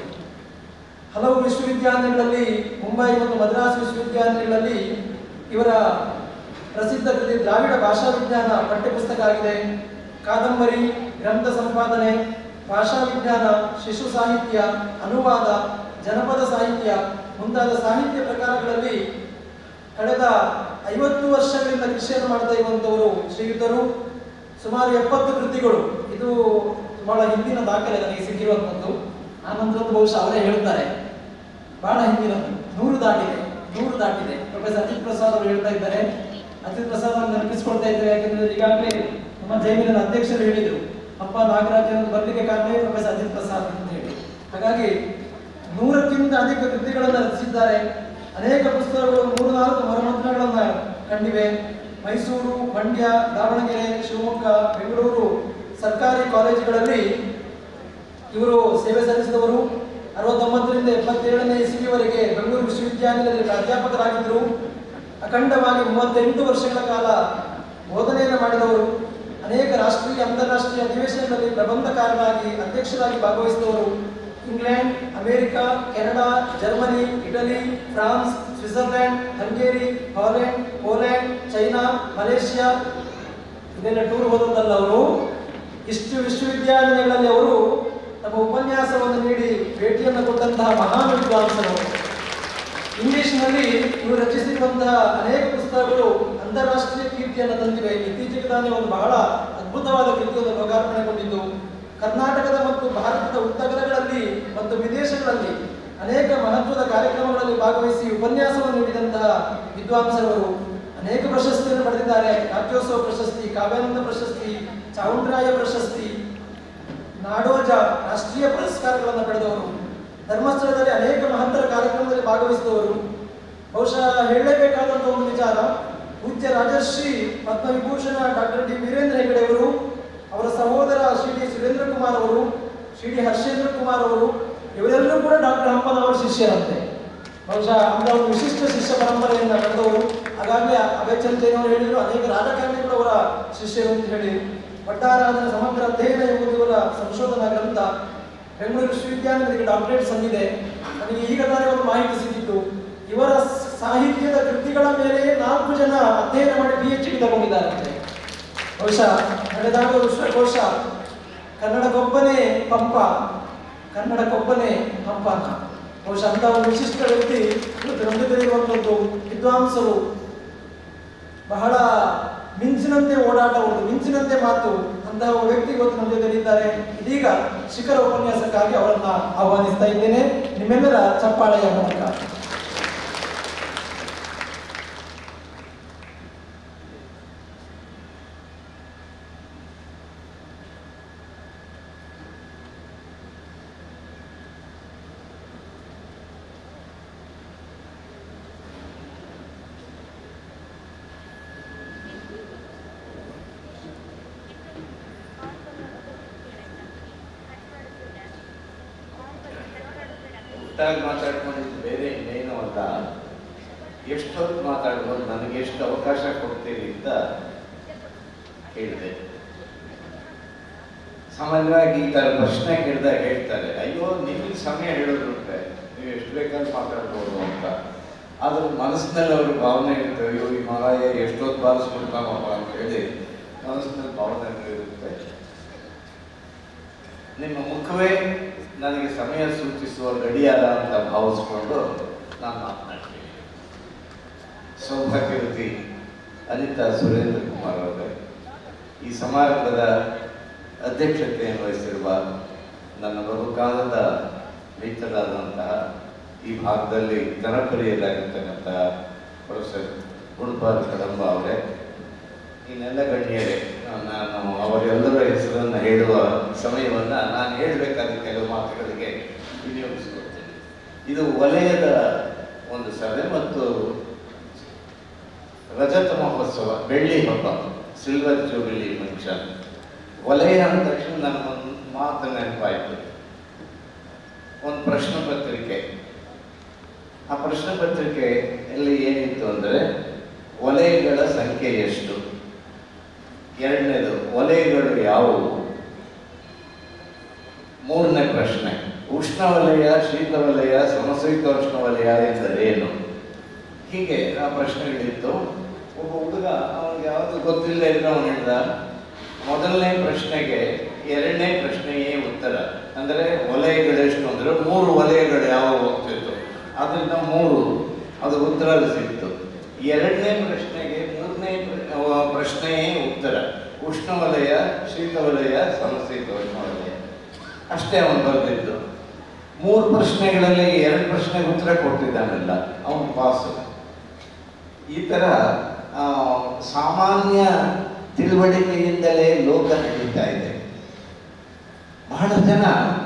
ಹಲವು ವಿಶ್ವವಿದ್ಯಾಲಯಗಳಲ್ಲಿ ಮುಂಬೈ ಮತ್ತು ಮದ್ರಾಸ್ ವಿಶ್ವವಿದ್ಯಾಲಯಗಳಲ್ಲಿ ಇವರ ಪ್ರಸಿದ್ಧ ಕೃತಿ ದ್ರಾವಿಡ ಭಾಷಾ ವಿಜ್ಞಾನ ಪಠ್ಯಪುಸ್ತಕ ಆಗಿದೆ ಕಾದಂಬರಿ ಗ್ರಂಥ ಸಂಪಾದನೆ ಭಾಷಾ ವಿಜ್ಞಾನ ಶಿಶು ಸಾಹಿತ್ಯ ಅನುವಾದ ಜನಪದ ಸಾಹಿತ್ಯ ಮುಂತಾದ ಸಾಹಿತ್ಯ ಪ್ರಕಾರಗಳಲ್ಲಿ ಕಳೆದ ಐವತ್ತು ವರ್ಷಗಳಿಂದ ಕೃಷಿಯನ್ನು ಮಾಡ್ತಾ ಇರುವಂತವರು ಶ್ರೀಯುತರು ಸುಮಾರು ಎಪ್ಪತ್ತು ಕೃತಿಗಳು ಇದು ಬಹಳ ಹಿಂದಿನ ದಾಖಲೆ ನನಗೆ ಸಿಕ್ಕಿರುವಂಥದ್ದು ಆ ನಂತರ ಬಹುಶಃ ಅವರೇ ಹೇಳ್ತಾರೆ ಬಹಳ ಹಿಂದಿನದ್ದು ನೂರು ದಾಟಿದೆ ನೂರು ದಾಟಿದೆ ಪ್ರೊಫೆಸರ್ ಅಜಿತ್ ಪ್ರಸಾದ್ ಅವರು ಹೇಳ್ತಾ ಇದ್ದಾರೆ ಅಜಿತ್ ಪ್ರಸಾದ್ ಅವರು ನೆನಪಿಸ್ಕೊಳ್ತಾ ಇದ್ದಾರೆ ಯಾಕಂದ್ರೆ ಈಗಾಗಲೇ ನಮ್ಮ ಜೈಮಿನ ಅಧ್ಯಕ್ಷರು ಹೇಳಿದರು ಅಪ್ಪ ನಾಗರಾಜನ್ ಬರ್ಲಿಕ್ಕೆ ಕಾರಣ ಪ್ರೊಫೆಸರ್ ಅಜಿತ್ ಪ್ರಸಾದ್ ಅಂತ ಹೇಳಿ ಹಾಗಾಗಿ ನೂರಕ್ಕಿಂತ ಅಧಿಕ ಕೃತಿಗಳನ್ನು ರಚಿಸಿದ್ದಾರೆ ಅನೇಕ ಪುಸ್ತಕಗಳು ಮೂರು ನಾಲ್ಕು ಮರುಮಂತ್ರಗಳನ್ನ ಕಂಡಿವೆ ಮೈಸೂರು ಮಂಡ್ಯ ದಾವಣಗೆರೆ ಶಿವಮೊಗ್ಗ ಬೆಂಗಳೂರು ಸರ್ಕಾರಿ ಕಾಲೇಜುಗಳಲ್ಲಿ ಇವರು ಸೇವೆ ಸಲ್ಲಿಸಿದವರು ಅರವತ್ತೊಂಬತ್ತರಿಂದ ಎಪ್ಪತ್ತೇಳನೇ ಇಸವಿಯವರೆಗೆ ಬೆಂಗಳೂರು ವಿಶ್ವವಿದ್ಯಾಲಯದಲ್ಲಿ ಪ್ರಾಧ್ಯಾಪಕರಾಗಿದ್ದರು ಅಖಂಡವಾಗಿ ಮೂವತ್ತೆಂಟು ವರ್ಷಗಳ ಕಾಲ ಬೋಧನೆಯನ್ನು ಮಾಡಿದವರು ಅನೇಕ ರಾಷ್ಟ್ರೀಯ ಅಂತಾರಾಷ್ಟ್ರೀಯ ಅಧಿವೇಶನಗಳಲ್ಲಿ ಪ್ರಬಂಧಕಾರರಾಗಿ ಅಧ್ಯಕ್ಷರಾಗಿ ಭಾಗವಹಿಸಿದವರು England America Canada Germany Italy France Switzerland Hungary Holland Poland China Malaysia ಇದೆಲ್ಲ ಟೂರ್ ಹೋದದ್ದಲ್ಲ ಅವರು ಇಷ್ಟು ವಿಶ್ವವಿದ್ಯಾಲಯಗಳಲ್ಲಿ ಅವರು ತಮ್ಮ ಉಪನ್ಯಾಸವನ್ನು ನೀಡಿ ಭೇಟಿಯನ್ನು ಕೊಟ್ಟಂತಹ ಮಹಾನ್ ವಿದ್ವಾಂಸರು ಇಂಗ್ಲಿಷ್ನಲ್ಲಿ ಇವರು ರಚಿಸಿರುವಂತಹ ಅನೇಕ ಪುಸ್ತಕಗಳು ಅಂತಾರಾಷ್ಟ್ರೀಯ ಕೀರ್ತಿಯನ್ನು ತಂದಿವೆ ಇತ್ತೀಚೆಗೆ ತಾನೇ ಒಂದು ಬಹಳ ಅದ್ಭುತವಾದ ಕೃತಿಯನ್ನು ಲೋಕಾರ್ಪಣೆಗೊಂಡಿದ್ದು ಕರ್ನಾಟಕದ ಮತ್ತು ಭಾರತದ ಉತ್ತಗರಗಳಲ್ಲಿ ಮತ್ತು ವಿದೇಶಗಳಲ್ಲಿ ಅನೇಕ ಮಹತ್ವದ ಕಾರ್ಯಕ್ರಮಗಳಲ್ಲಿ ಭಾಗವಹಿಸಿ ಉಪನ್ಯಾಸವನ್ನು ನೀಡಿದಂತಹ ವಿದ್ವಾಂಸರವರು ಅನೇಕ ಪ್ರಶಸ್ತಿಯನ್ನು ಪಡೆದಿದ್ದಾರೆ ರಾಜ್ಯೋತ್ಸವ ಪ್ರಶಸ್ತಿ ಕಾವ್ಯಾನಂದ ಪ್ರಶಸ್ತಿ ಚಾವುಂಡರಾಯ ಪ್ರಶಸ್ತಿ ನಾಡೋಜ ರಾಷ್ಟ್ರೀಯ ಪುರಸ್ಕಾರಗಳನ್ನು ಪಡೆದವರು ಧರ್ಮಸ್ಥಳದಲ್ಲಿ ಅನೇಕ ಮಹತ್ತರ ಕಾರ್ಯಕ್ರಮದಲ್ಲಿ ಭಾಗವಹಿಸಿದವರು ಬಹುಶಃ ಹೇಳಲೇಬೇಕಾದಂತಹ ಒಂದು ವಿಚಾರ ಪೂಜ್ಯ ರಾಜಶ್ರೀ ಪದ್ಮವಿಭೂಷಣ ಡಾಕ್ಟರ್ ಡಿ ವೀರೇಂದ್ರ ಹೆಗಡೆ ಅವರು ಅವರ ಸಹೋದರ ಶ್ರೀ ಡಿ ಸುರೇಂದ್ರ ಕುಮಾರ್ ಅವರು ಶ್ರೀ ಡಿ ಹರ್ಷೇಂದ್ರ ಕುಮಾರ್ ಅವರು ಇವರೆಲ್ಲರೂ ಕೂಡ ಡಾಕ್ಟರ್ ಹಂಪನ್ ಅವರ ಶಿಷ್ಯರಂತೆ ಬಹುಶಃ ಅಂತ ಒಂದು ವಿಶಿಷ್ಟ ಶಿಷ್ಯ ಪರಂಪರೆಯಿಂದ ನಡೆದವರು ಹಾಗಾಗಿ ಅಭಯಚಂದ್ ಜೈನ್ ಅವರು ಹೇಳಿದ್ರು ಅನೇಕ ರಾಜಕಾರಣಿಗಳು ಅವರ ಶಿಷ್ಯರು ಅಂತ ಹೇಳಿ ಒಟ್ಟಾರೆ ಅದರ ಸಮಗ್ರ ಅಧ್ಯಯನ ಎಂಬುದು ಇವರ ಸಂಶೋಧನಾ ಗ್ರಂಥ ಬೆಂಗಳೂರು ವಿಶ್ವವಿದ್ಯಾಲಯದಲ್ಲಿ ಡಾಕ್ಟರೇಟ್ ಸಂದಿದೆ ನನಗೆ ಈಗ ತಾನೇ ಒಂದು ಮಾಹಿತಿ ಸಿಕ್ಕಿತ್ತು ಇವರ ಸಾಹಿತ್ಯದ ಕೃತಿಗಳ ಮೇಲೆ ನಾಲ್ಕು ಜನ ಅಧ್ಯಯನ ಮಾಡಿ ಪಿ ಎಚ್ ಡಿ ತಗೊಂಡಿದ್ದಾರಂತೆ ಬಹುಶಃ ನಡೆದಾಗ ವಿಶ್ವಕೋಶ ಕನ್ನಡಕ್ಕೊಬ್ಬನೇ ಪಂಪ ಕನ್ನಡಕ್ಕೊಬ್ಬನೇ ಹಂಪನ ಬಹುಶಃ ಅಂತ ಒಂದು ವಿಶಿಷ್ಟ ವ್ಯಕ್ತಿ ಇವತ್ತು ನಮ್ಮದಲ್ಲಿರುವಂಥದ್ದು ವಿದ್ವಾಂಸರು ಬಹಳ ಮಿಂಚಿನಂತೆ ಓಡಾಟ ಉಂಟು ಮಿಂಚಿನಂತೆ ಮಾತು ಅಂತಹ ಒಬ್ಬ ವ್ಯಕ್ತಿ ಇವತ್ತು ನಮ್ಮ ಜೊತೆಲಿದ್ದಾರೆ ಇದೀಗ ಶಿಖರ ಉಪನ್ಯಾಸಕ್ಕಾಗಿ ಅವರನ್ನ ಆಹ್ವಾನಿಸ್ತಾ ಇದ್ದೇನೆ ನಿಮ್ಮೆಲ್ಲರ ಚಪ್ಪಾಳೆಯ ಮೂಲಕ ಒಟ್ಟಾಗಿ ಮಾತಾಡ್ಕೊಂಡಿದ್ದು ಬೇರೆ ಇನ್ನೇನು ಅಲ್ಲ ಎಷ್ಟೊತ್ತು ಮಾತಾಡ್ಬೋದು ನನಗೆ ಎಷ್ಟು ಅವಕಾಶ ಕೊಡ್ತೀರಿ ಅಂತ ಹೇಳಿದೆ ಸಾಮಾನ್ಯವಾಗಿ ಈ ಥರ ಪ್ರಶ್ನೆ ಕೇಳಿದಾಗ ಹೇಳ್ತಾರೆ ಅಯ್ಯೋ ನಿಮಗೆ ಸಮಯ ಹೇಳೋದುಂಟೆ ನೀವು ಎಷ್ಟು ಬೇಕಾದ್ರೂ ಮಾತಾಡ್ಬೋದು ಅಂತ ಆದ್ರೆ ಮನಸ್ಸಿನಲ್ಲಿ ಅವ್ರ ಭಾವನೆ ಇರುತ್ತೆ ಅಯ್ಯೋ ಈ ಮಹಾರಾಯ ಎಷ್ಟೊತ್ತು ಬಾರಿಸ್ಬಿಡ್ತಾನಪ್ಪ ಅಂತ ಹೇಳಿ ಮನಸ್ಸಿನಲ್ಲಿ ಭಾವನೆ ಇರುತ್ತೆ ನಿಮ್ಮ ಮುಖವೇ ನನಗೆ ಸಮಯ ಸೂಚಿಸುವ ಗಡಿಯಾರ ಅಂತ ಭಾವಿಸ್ಕೊಂಡು ನಾನು ಮಾತನಾಡ್ತೀನಿ ಸೌಭಾಗ್ಯವತಿ ಅನಿತಾ ಸುರೇಂದ್ರ ಕುಮಾರ್ ಅವರೇ ಈ ಸಮಾರಂಭದ ಅಧ್ಯಕ್ಷತೆಯನ್ನು ವಹಿಸಿರುವ ನನ್ನ ಬಹುಕಾಲದ ಮಿತ್ರರಾದಂತಹ ಈ ಭಾಗದಲ್ಲಿ ಜನಪ್ರಿಯರಾಗಿರ್ತಕ್ಕಂತಹ ಪ್ರೊಫೆಸರ್ ಗುಣಪಾಲ್ ಕದಂಬ ಅವರೇ ಇನ್ನೆಲ್ಲ ಗಣ್ಯರೇ ನಾನು ಅವರೆಲ್ಲರ ಹೆಸರನ್ನು ಹೇಳುವ ಸಮಯವನ್ನು ನಾನು ಹೇಳಬೇಕಾದ ಕೆಲವು ಮಾತುಗಳಿಗೆ ವಿನಿಯೋಗಿಸಿಕೊಡ್ತೇನೆ ಇದು ವಲಯದ ಒಂದು ಸಭೆ ಮತ್ತು ರಜತ ಮಹೋತ್ಸವ ಬೆಳ್ಳಿ ಹಬ್ಬ ಸಿಲ್ವರ್ ಜೂಬಿಲಿ ಫಂಕ್ಷನ್ ವಲಯ ಅಂದ ತಕ್ಷಣ ನನಗೊಂದು ಮಾತು ನೆನಪಾಯಿತು ಒಂದು ಪ್ರಶ್ನೆ ಪತ್ರಿಕೆ ಆ ಪ್ರಶ್ನೆ ಪತ್ರಿಕೆ ಅಲ್ಲಿ ಏನಿತ್ತು ಅಂದರೆ ವಲಯಗಳ ಸಂಖ್ಯೆ ಎಷ್ಟು ಎರಡನೇದು ವಲಯಗಳು ಯಾವುವು ಮೂರನೇ ಪ್ರಶ್ನೆ ಉಷ್ಣವಲಯ ಶೀತವಲಯ ಸಮಶೀತೋಷ್ಣ ವಲಯ ಎಂದರೇನು ಹೀಗೆ ಆ ಪ್ರಶ್ನೆಗಳಿತ್ತು ಒಬ್ಬ ಹುಡುಗ ಅವನಿಗೆ ಯಾವುದು ಗೊತ್ತಿಲ್ಲದೆ ಇದ್ರೆ ಅವನು ಹೇಳಿದ ಮೊದಲನೇ ಪ್ರಶ್ನೆಗೆ ಎರಡನೇ ಪ್ರಶ್ನೆಯೇ ಉತ್ತರ ಅಂದರೆ ವಲಯಗಳೆಷ್ಟು ಅಂದರೆ ಮೂರು ವಲಯಗಳು ಯಾವ ಹೋಗ್ತಿತ್ತು ಅದರಿಂದ ಮೂರು ಅದು ಉತ್ತರ ಸಿಕ್ತು ಎರಡನೇ ಪ್ರಶ್ನೆಗೆ ಮೂರನೇ ಪ್ರ- ಪ್ರಶ್ನೆಯೇ ಉತ್ತರ ಉಷ್ಣವಲಯ ಶೀತವಲಯ ಸಮಶೀತೋಷ್ಣ ವಲಯ ಅಷ್ಟೇ ಅವನು ಬರೆದಿದ್ದು ಮೂರು ಪ್ರಶ್ನೆಗಳಲ್ಲಿ ಎರಡು ಪ್ರಶ್ನೆಗೆ ಉತ್ತರ ಕೊಟ್ಟಿದ್ದಾನಲ್ಲ ಅವನು ಪಾಸು ಈ ಥರ ಆ, ಸಾಮಾನ್ಯ ತಿಳುವಳಿಕೆಯಿಂದಲೇ ಲೋಕ ನಡೀತಾ ಇದೆ ಬಹಳ ಜನ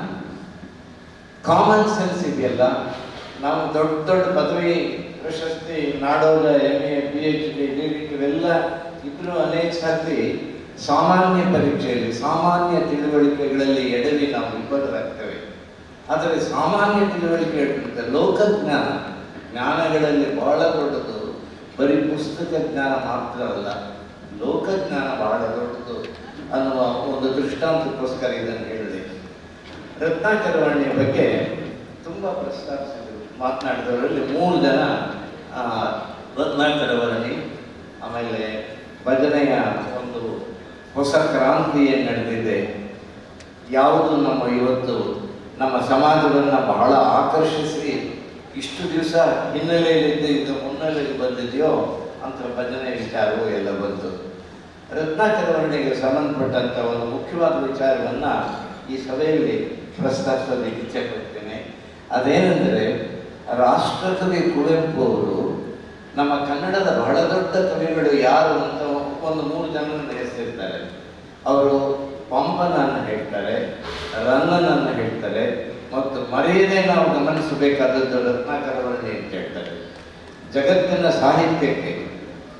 ಕಾಮನ್ ಸೆನ್ಸ್ ಇದೆಯಲ್ಲ ನಾವು ದೊಡ್ಡ ದೊಡ್ಡ ಪದವಿ ಪ್ರಶಸ್ತಿ ನಾಡೋದ M A P H D D ಇವೆಲ್ಲ ಇದ್ರೂ ಅನೇಕ ಸರ್ತಿ ಸಾಮಾನ್ಯ ಪರೀಕ್ಷೆಯಲ್ಲಿ ಸಾಮಾನ್ಯ ತಿಳುವಳಿಕೆಗಳಲ್ಲಿ ಎಡವಿ ನಾವು ವಿಫಲರಾಗ್ತೇವೆ ಆದರೆ ಸಾಮಾನ್ಯ ತಿಳುವಳಿಕೆ ಹೇಳ್ಬಿಡುತ್ತೆ ಲೋಕಜ್ಞಾನ ಜ್ಞಾನಗಳಲ್ಲಿ ಬಹಳ ದೊಡ್ಡದು ಬರೀ ಪುಸ್ತಕ ಜ್ಞಾನ ಮಾತ್ರ ಅಲ್ಲ ಲೋಕಜ್ಞಾನ ಬಹಳ ದೊಡ್ಡದು ಅನ್ನುವ ಒಂದು ದೃಷ್ಟಾಂತಕ್ಕೋಸ್ಕರ ಇದನ್ನು ಹೇಳಿದೆ ರತ್ನಾಕರವರ್ಣಿಯ ಬಗ್ಗೆ ತುಂಬ ಪ್ರಸ್ತಾಪಿಸಿದರು ಮಾತನಾಡಿದವರಲ್ಲಿ ಮೂರು ಜನ ಆ, ರತ್ನಾಕರವರ್ಣಿ ಆಮೇಲೆ ಭಜನೆಯ ಒಂದು ಹೊಸ ಕ್ರಾಂತಿ ಏನು ನಡೆದಿದೆ ಯಾವುದು ನಮ್ಮ ಇವತ್ತು ನಮ್ಮ ಸಮಾಜವನ್ನು ಬಹಳ ಆಕರ್ಷಿಸಿ ಇಷ್ಟು ದಿವಸ ಹಿನ್ನೆಲೆಯಲ್ಲಿದ್ದು ಇದು ಮುನ್ನೆಲೆಗೆ ಬಂದಿದೆಯೋ ಅಂತ ಭಜನೆ ವಿಚಾರವೂ ಎಲ್ಲ ಬಂತು ರತ್ನಾಕರವರ್ಣಿಗೆ ಸಂಬಂಧಪಟ್ಟಂಥ ಒಂದು ಮುಖ್ಯವಾದ ವಿಚಾರವನ್ನು ಈ ಸಭೆಯಲ್ಲಿ ಪ್ರಸ್ತಾಪಿಸೋದಕ್ಕೆ ಇಚ್ಛೆ ಪಡ್ತೇನೆ ಅದೇನೆಂದರೆ ರಾಷ್ಟ್ರಕವಿ ಕುವೆಂಪು ಅವರು ನಮ್ಮ ಕನ್ನಡದ ಬಹಳ ದೊಡ್ಡ ಕವಿಗಳು ಯಾರು ಅಂತ ಒಂದು ಮೂರು ಜನರನ್ನು ಹೆಸರಿರ್ತಾರೆ ಅವರು ಪಂಪನನ್ನು ಹೇಳ್ತಾರೆ ರನ್ನನನ್ನು ಹೇಳ್ತಾರೆ ಮತ್ತು ಮರೆಯದೆ ನಾವು ಗಮನಿಸಬೇಕಾದದ್ದು ರತ್ನಾಕರವರ್ಣಿ ಅಂತ ಹೇಳ್ತಾರೆ ಜಗತ್ತಿನ ಸಾಹಿತ್ಯಕ್ಕೆ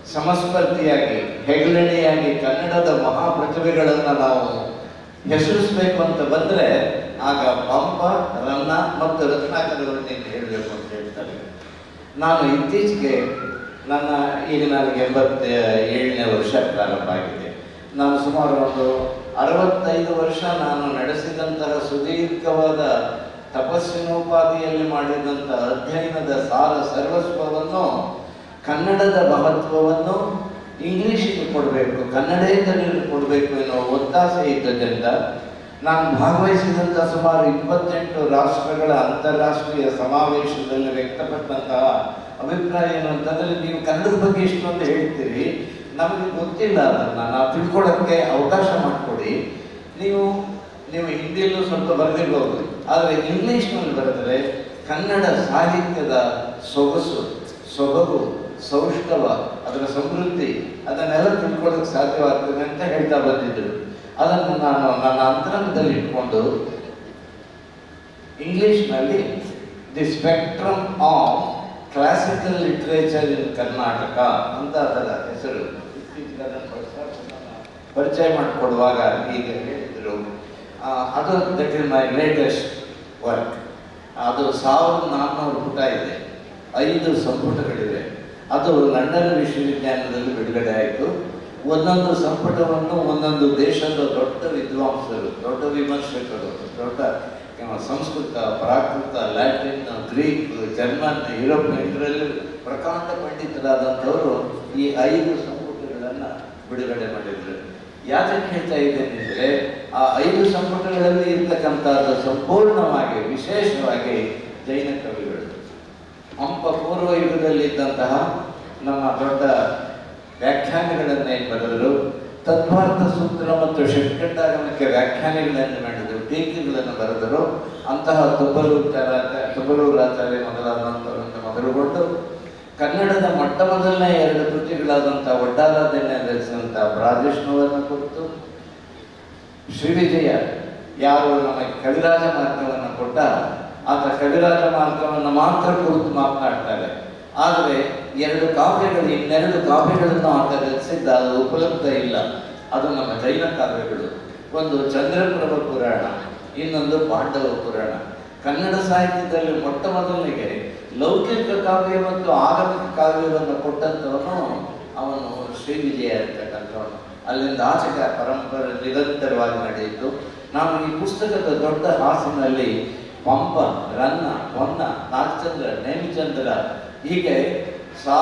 ಸಮಸ್ಪರ್ಧಿಯಾಗಿ ಹೆಗ್ಗಣಿಯಾಗಿ ಕನ್ನಡದ ಮಹಾಪ್ರತಿಭೆಗಳನ್ನು ನಾವು ಹೆಸರಿಸಬೇಕು ಅಂತ ಬಂದರೆ ಆಗ ಪಂಪ ರನ್ನ ಮತ್ತು ರತ್ನಾಕರವರನ್ನ ಹೇಳಬೇಕು ಅಂತ ಹೇಳ್ತಾರೆ ನಾನು ಇತ್ತೀಚೆಗೆ ನನ್ನ ಈಗ ನನಗೆ ಎಂಬತ್ತ ಏಳನೇ ವರ್ಷ ಪ್ರಾರಂಭ ಆಗಿದೆ ನಾನು ಸುಮಾರು ಒಂದು ಅರವತ್ತೈದು ವರ್ಷ ನಾನು ನಡೆಸಿದಂತಹ ಸುದೀರ್ಘವಾದ ತಪಸ್ಸಿನೋಪಾದಿಯಲ್ಲಿ ಮಾಡಿದಂಥ ಅಧ್ಯಯನದ ಸಾರ ಸರ್ವಸ್ವವನ್ನು ಕನ್ನಡದ ಮಹತ್ವವನ್ನು ಇಂಗ್ಲಿಷಿಗೆ ಕೊಡಬೇಕು ಕನ್ನಡೇತರರಿಗೆ ಕೊಡಬೇಕು ಎನ್ನುವ ಒತ್ತಾಸೆ ಇದ್ದದರಿಂದ ನಾನು ಭಾಗವಹಿಸಿದಂಥ ಸುಮಾರು ಇಪ್ಪತ್ತೆಂಟು ರಾಷ್ಟ್ರಗಳ ಅಂತಾರಾಷ್ಟ್ರೀಯ ಸಮಾವೇಶದಲ್ಲಿ ವ್ಯಕ್ತಪಟ್ಟಂತಹ ಅಭಿಪ್ರಾಯ ಏನು ಅಂತಂದ್ರೆ ನೀವು ಕನ್ನಡದ ಬಗ್ಗೆ ಇಷ್ಟೊಂದು ಹೇಳ್ತೀರಿ ನಮಗೆ ಗೊತ್ತಿಲ್ಲ ಅದನ್ನು ನಾವು ತಿಳ್ಕೊಳ್ಳೋಕ್ಕೆ ಅವಕಾಶ ಮಾಡಿಕೊಡಿ ನೀವು ನೀವು ಹಿಂದಿಯಲ್ಲೂ ಸ್ವಲ್ಪ ಬರೆದಿರ್ಬೋದು ಆದರೆ ಇಂಗ್ಲೀಷ್ನಲ್ಲಿ ಬರೆದರೆ ಕನ್ನಡ ಸಾಹಿತ್ಯದ ಸೊಗಸು ಸೊಬಗು ಸೌಷ್ಠವ ಅದರ ಸಮೃದ್ಧಿ ಅದನ್ನೆಲ್ಲ ತಿಳ್ಕೊಳ್ಳೋಕೆ ಸಾಧ್ಯವಾಗ್ತದೆ ಅಂತ ಹೇಳ್ತಾ ಬಂದಿದ್ದರು ಅದನ್ನು ನಾನು ನನ್ನ ಅಂತರಂಗದಲ್ಲಿ ಇಟ್ಕೊಂಡು ಇಂಗ್ಲಿಷ್ನಲ್ಲಿ the spectrum of classical literature in Karnataka ಅಂತ ಅದರ ಹೆಸರು ಇತ್ತೀಚೆಗೆ ಅದನ್ನು ಪ್ರಸ್ತಾಪ- ಪರಿಚಯ ಮಾಡಿಕೊಡುವಾಗ ಈಗ ಹೇಳಿದರು ಅದು that is my latest work ಅದು ಸಾವಿರದ ನಾನ್ನೂರು ಪುಟ ಇದೆ ಐದು ಸಂಪುಟಗಳಿವೆ ಅದು ಲಂಡನ್ ವಿಶ್ವವಿದ್ಯಾಲಯದಲ್ಲಿ ಬಿಡುಗಡೆ ಆಯಿತು ಒಂದೊಂದು ಸಂಪುಟವನ್ನು ಒಂದೊಂದು ದೇಶದ ದೊಡ್ಡ ವಿದ್ವಾಂಸರು ದೊಡ್ಡ ವಿಮರ್ಶಕರು ದೊಡ್ಡ ಆ, Sanskrit Prakrit Latin Greek German Europe ಇದರಲ್ಲಿ ಪ್ರಕಾಂಡ ಪಂಡಿತರಾದಂಥವರು ಈ ಐದು ಸಂಪುಟಗಳನ್ನು ಬಿಡುಗಡೆ ಮಾಡಿದ್ರು ಯಾತಕ್ಕೆ ಹೇಳ್ತಾ ಇದ್ದೇನೆ ಅಂದರೆ ಆ ಐದು ಸಂಪುಟಗಳಲ್ಲಿ ಇರ್ತಕ್ಕಂಥದ್ದು ಸಂಪೂರ್ಣವಾಗಿ ವಿಶೇಷವಾಗಿ ಜೈನ ಕವಿಗಳು ಹಂಪ ಪೂರ್ವ ಯುಗದಲ್ಲಿ ಇದ್ದಂತಹ ನಮ್ಮ ದೊಡ್ಡ ವ್ಯಾಖ್ಯಾನಗಳನ್ನೇ ಬರೆದರು ತತ್ವಾರ್ಥ ಸೂತ್ರ ಮತ್ತು ಷಟ್ಕಂಡಾಗಮಕ್ಕೆ ವ್ಯಾಖ್ಯಾನಗಳನ್ನು ಮಾಡಿದರು ಟೀಕೆಗಳನ್ನು ಬರೆದರು ಅಂತಹ ತುಬ್ಬಲೂರಾಚಾರ್ಯ ತುಬ್ಬಲೂರಾಚಾರ್ಯ ಮೊದಲಾದಂಥವರನ್ನು ಮೊದಲುಗೊಂಡು ಕನ್ನಡದ ಮೊಟ್ಟ ಮೊದಲನೇ ಎರಡು ಕೃತಿಗಳಾದಂಥ ಒಡ್ಡಾರಾಧನೆ ನಡೆಸಿದಂಥ ಬ್ರಾಜೇಶ್ನವರನ್ನು ಕುರಿತು ಶ್ರೀವಿಜಯ ಯಾರು ನಮಗೆ ಕವಿರಾಜ ಮಾರ್ಗವನ್ನು ಕೊಟ್ಟ ಆತ ಕವಿರಾಜ ಮಾರ್ಗವನ್ನು ಮಾತ್ರ ಕುರಿತು ಮಾತನಾಡ್ತಾರೆ ಆದರೆ ಎರಡು ಕಾವ್ಯಗಳು ಇನ್ನೆರಡು ಕಾವ್ಯಗಳನ್ನು ಆತ ರಚಿಸಿದ್ದ ಅದು ಉಪಲಬ್ಧ ಇಲ್ಲ ಅದು ನಮ್ಮ ಜೈನ ಕಾವ್ಯಗಳು ಒಂದು ಚಂದ್ರಪ್ರಭ ಪುರಾಣ ಇನ್ನೊಂದು ಪಾಂಡವ ಪುರಾಣ ಕನ್ನಡ ಸಾಹಿತ್ಯದಲ್ಲಿ ಮೊಟ್ಟ ಮೊದಲನಿಗೆ ಲೌಕಿಕ ಕಾವ್ಯ ಮತ್ತು ಆಗಮಿಕ ಕಾವ್ಯವನ್ನು ಕೊಟ್ಟಂಥವನು ಅವನು ಶ್ರೀ ವಿಜಯ ಅಂತಕ್ಕಂಥವನು ಅಲ್ಲಿಂದ ಆಚೆಗ ಪರಂಪರೆ ನಿರಂತರವಾಗಿ ನಡೆಯಿತು ನಾವು ಈ ಪುಸ್ತಕದ ದೊಡ್ಡ ಹಾಸಿನಲ್ಲಿ ಪಂಪ ರನ್ನ ಹೊನ್ನ ನಾಗಚಂದ್ರ ನೇಮಿಚಂದ್ರ ಹೀಗೆ ಸಾ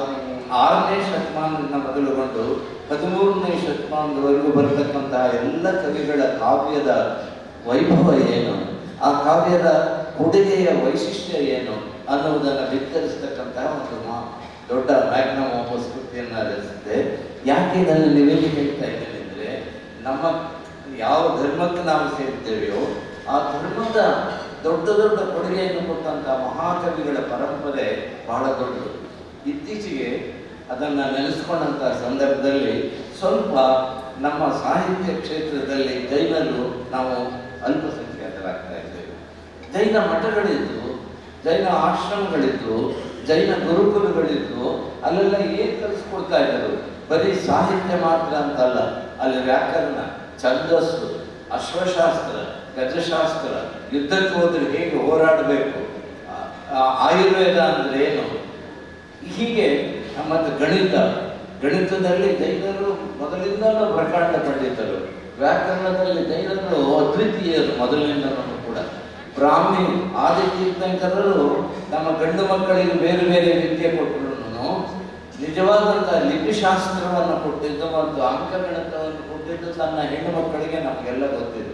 ಆರನೇ ಶತಮಾನದಿಂದ ಮೊದಲುಗೊಂಡು ಹದಿಮೂರನೇ ಶತಮಾನದವರೆಗೂ ಬರತಕ್ಕಂತಹ ಎಲ್ಲ ಕವಿಗಳ ಕಾವ್ಯದ ವೈಭವ ಏನು ಆ ಕಾವ್ಯದ ಕೊಡುಗೆಯ ವೈಶಿಷ್ಟ್ಯ ಏನು ಅನ್ನುವುದನ್ನು ಬಿತ್ತರಿಸ್ತಕ್ಕಂತಹ ಒಂದು ಮಾ ದೊಡ್ಡ ಮ್ಯಾಗ್ನಮ್ ಆಪಸ್ ಕೃತಿಯನ್ನು ರಚಿಸಿದೆ ಯಾಕೆ ಇದನ್ನು ನಿವೇದಿ ಹೇಳ್ತಾ ಇದ್ದೇನೆ ಅಂದರೆ ನಮ್ಮ ಯಾವ ಧರ್ಮಕ್ಕೆ ನಾವು ಸೇರ್ತೇವೆಯೋ ಆ ಧರ್ಮದ ದೊಡ್ಡ ದೊಡ್ಡ ಕೊಡುಗೆಯನ್ನು ಕೊಟ್ಟಂತಹ ಮಹಾಕವಿಗಳ ಪರಂಪರೆ ಬಹಳ ದೊಡ್ಡದು ಇತ್ತೀಚೆಗೆ ಅದನ್ನು ನೆನೆಸ್ಕೊಂಡಂತಹ ಸಂದರ್ಭದಲ್ಲಿ ಸ್ವಲ್ಪ ನಮ್ಮ ಸಾಹಿತ್ಯ ಕ್ಷೇತ್ರದಲ್ಲಿ ಜೈನರು ನಾವು ಅಲ್ಪಸಂಖ್ಯಾತರಾಗ್ತಾ ಇದ್ದೇವೆ ಜೈನ ಮಠಗಳಿದ್ದು ಜೈನ ಆಶ್ರಮಗಳಿದ್ದು ಜೈನ ಗುರುಕುಲಗಳಿದ್ದು ಅಲ್ಲೆಲ್ಲ ಏನು ಕಲಿಸ್ಕೊಡ್ತಾ ಇದ್ದರು ಬರೀ ಸಾಹಿತ್ಯ ಮಾತ್ರ ಅಂತಲ್ಲ ಅಲ್ಲಿ ವ್ಯಾಕರಣ ಛಂದಸ್ಸು ಅಶ್ವಶಾಸ್ತ್ರ ಗಜಶಾಸ್ತ್ರ ಯುದ್ಧಕ್ಕೆ ಹೋದ್ರೆ ಹೇಗೆ ಹೋರಾಡಬೇಕು ಆ- ಆ ಆಯುರ್ವೇದ ಅಂದ್ರೆ ಏನು ಹೀಗೆ ಮತ್ತು ಗಣಿತ ಗಣಿತದಲ್ಲಿ ಜೈನರು ಮೊದಲಿಂದಲೂ ಪ್ರಕಾಂಡ ಪಂಡಿತರು ವ್ಯಾಕರಣದಲ್ಲಿ ಜೈನರು ಅದ್ವಿತೀಯರು ಮೊದಲಿನಿಂದಲೂ ಕೂಡ ಬ್ರಾಹ್ಮಿ ಆದಿತೀರ್ಥಂಕರರು ನಮ್ಮ ಗಂಡು ಮಕ್ಕಳಿಗೆ ಬೇರೆ ಬೇರೆ ವಿದ್ಯೆ ಕೊಟ್ಟರು ನಿಜವಾದಂಥ ಲಿಪಿಶಾಸ್ತ್ರವನ್ನು ಕೊಟ್ಟಿದ್ದು ಮತ್ತು ಅಂಕಗಣಿತವನ್ನು ಕೊಟ್ಟಿದ್ದು ತನ್ನ ಹೆಣ್ಣು ಮಕ್ಕಳಿಗೆ ನಮಗೆಲ್ಲ ಗೊತ್ತಿದೆ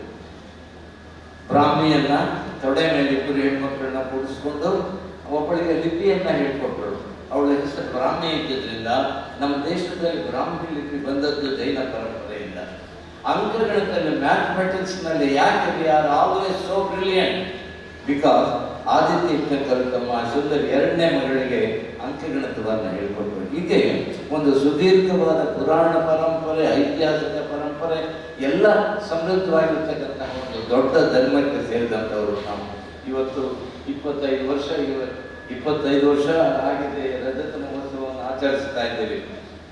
ಬ್ರಾಹ್ಮಿಯನ್ನ ತೊಡೆ ಮೇಲೆ ಇಬ್ಬರು ಹೆಣ್ಮಕ್ಳನ್ನ ಕೂಡಿಸ್ಕೊಂಡು ಒಬ್ಬಳಿಗೆ ಲಿಪಿಯನ್ನ ಹೇಳ್ಕೊಟ್ರು ಅವಳ ಹೆಸರು ಬ್ರಾಹ್ಮಿ ಇದ್ದಿದ್ರಿಂದ ನಮ್ಮ ದೇಶದಲ್ಲಿ ಬ್ರಾಹ್ಮಿ ಲಿಪಿ ಬಂದದ್ದು ಜೈನ ಪರಂಪರೆಯಿಂದ ಅಂಕಗಣಿತದಲ್ಲಿ ಮ್ಯಾಥಮೆಟಿಕ್ಸ್ ನಲ್ಲಿ ಯಾಕೆ we are always so brilliant because Aditya ತಮ್ಮ ಸುಂದರ ಎರಡನೇ ಮಗಳಿಗೆ ಅಂಕಗಣಿತವನ್ನು ಹೇಳ್ಕೊಟ್ರು ಹೀಗೆ ಒಂದು ಸುದೀರ್ಘವಾದ ಪುರಾಣ ಪರಂಪರೆ ಐತಿಹಾಸಿಕ ಪರಂಪರೆ ಎಲ್ಲ ಸಮೃದ್ಧವಾಗಿರ್ತಕ್ಕಂತಹ ಒಂದು ದೊಡ್ಡ ಧರ್ಮಕ್ಕೆ ಸೇರಿದಂಥವರು ನಾವು ಇವತ್ತು ಇಪ್ಪತ್ತೈದು ವರ್ಷ ಇವ ಇಪ್ಪತ್ತೈದು ವರ್ಷ ಆಗಿದೆ ರಜತ ಮಹೋತ್ಸವವನ್ನು ಆಚರಿಸ್ತಾ ಇದ್ದೀವಿ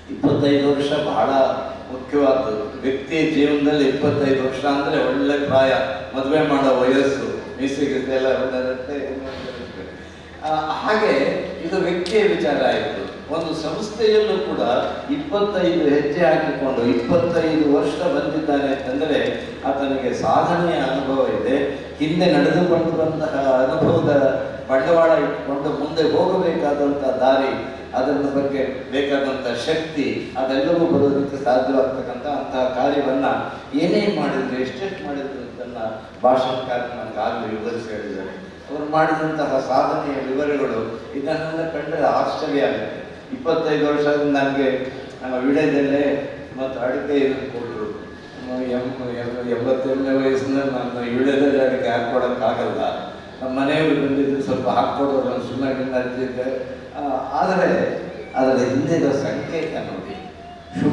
ಇಪ್ಪತ್ತೈದು ವರ್ಷ ಬಹಳ ಮುಖ್ಯವಾದದ್ದು ವ್ಯಕ್ತಿಯ ಜೀವನದಲ್ಲಿ ಇಪ್ಪತ್ತೈದು ವರ್ಷ ಅಂದರೆ ಒಳ್ಳೆ ಪ್ರಾಯ ಮದುವೆ ಮಾಡೋ ವಯಸ್ಸು ಮೀಸೆಗೆ ಎಲ್ಲ ಒಂದರಂತೆ ಇನ್ನೊಂದರಂತೆ. ಆ, ಹಾಗೆ ಇದು ವ್ಯಕ್ತಿಯ ವಿಚಾರ ಆಯಿತು ಒಂದು ಸಂಸ್ಥೆಯಲ್ಲೂ ಕೂಡ ಇಪ್ಪತ್ತೈದು ಹೆಜ್ಜೆ ಹಾಕಿಕೊಂಡು ಇಪ್ಪತ್ತೈದು ವರ್ಷ ಬಂದಿದ್ದಾನೆ ಅಂತಂದರೆ ಆತನಿಗೆ ಸಾಧನೆಯ ಅನುಭವ ಇದೆ ಹಿಂದೆ ನಡೆದುಕೊಂಡು ಬಂತಹ ಅನುಭವದ ಬಂಡವಾಳ ಇಟ್ಕೊಂಡು ಮುಂದೆ ಹೋಗಬೇಕಾದಂಥ ದಾರಿ ಅದರ ಬಗ್ಗೆ ಬೇಕಾದಂಥ ಶಕ್ತಿ ಅದೆಲ್ಲವೂ ಬರೋದಕ್ಕೆ ಸಾಧ್ಯವಾಗ್ತಕ್ಕಂಥ ಅಂತಹ ಕಾರ್ಯವನ್ನ ಏನೇನು ಮಾಡಿದ್ರು ಎಷ್ಟೆಷ್ಟು ಮಾಡಿದ್ರು ಅಂತನ್ನ ಭಾಷಣಕಾರ ನನಗೆ ಆಗಲೇ ವಿವರಿಸಿ ಹೇಳಿದ್ದಾರೆ ಅವರು ಮಾಡಿದಂತಹ ಸಾಧನೆಯ ವಿವರಗಳು ಇದನ್ನೆಲ್ಲ ಕಂಡ್ರೆ ಆಶ್ಚರ್ಯ ಆಗುತ್ತೆ ಇಪ್ಪತ್ತೈದು ವರ್ಷದಿಂದ ನನಗೆ ನಮ್ಮ ವಿಡಯದಲ್ಲೇ ಮತ್ತು ಅಡಿಕೆ ಇದನ್ನು ಕೊಟ್ಟರು ಎಂಬತ್ತೆರಡನೇ ವಯಸ್ಸಿನಲ್ಲಿ ನಾನು ವಿಡಯದಲ್ಲಿ ಅಡಿಕೆ ಹಾಕ್ಕೊಡೋಕ್ಕಾಗಲ್ಲ ನಮ್ಮ ಮನೆಯವರು ಬಂದಿದ್ದು ಸ್ವಲ್ಪ ಹಾಕ್ಕೊಡೋರು ನಾನು ಸುಮ್ಮನೆ ಅಂತಿದ್ದೆ ಆ, ಆದರೆ ಅದರ ಹಿಂದಿನ ಸಂಕೇತ ನೋಡಿ ಶುಭ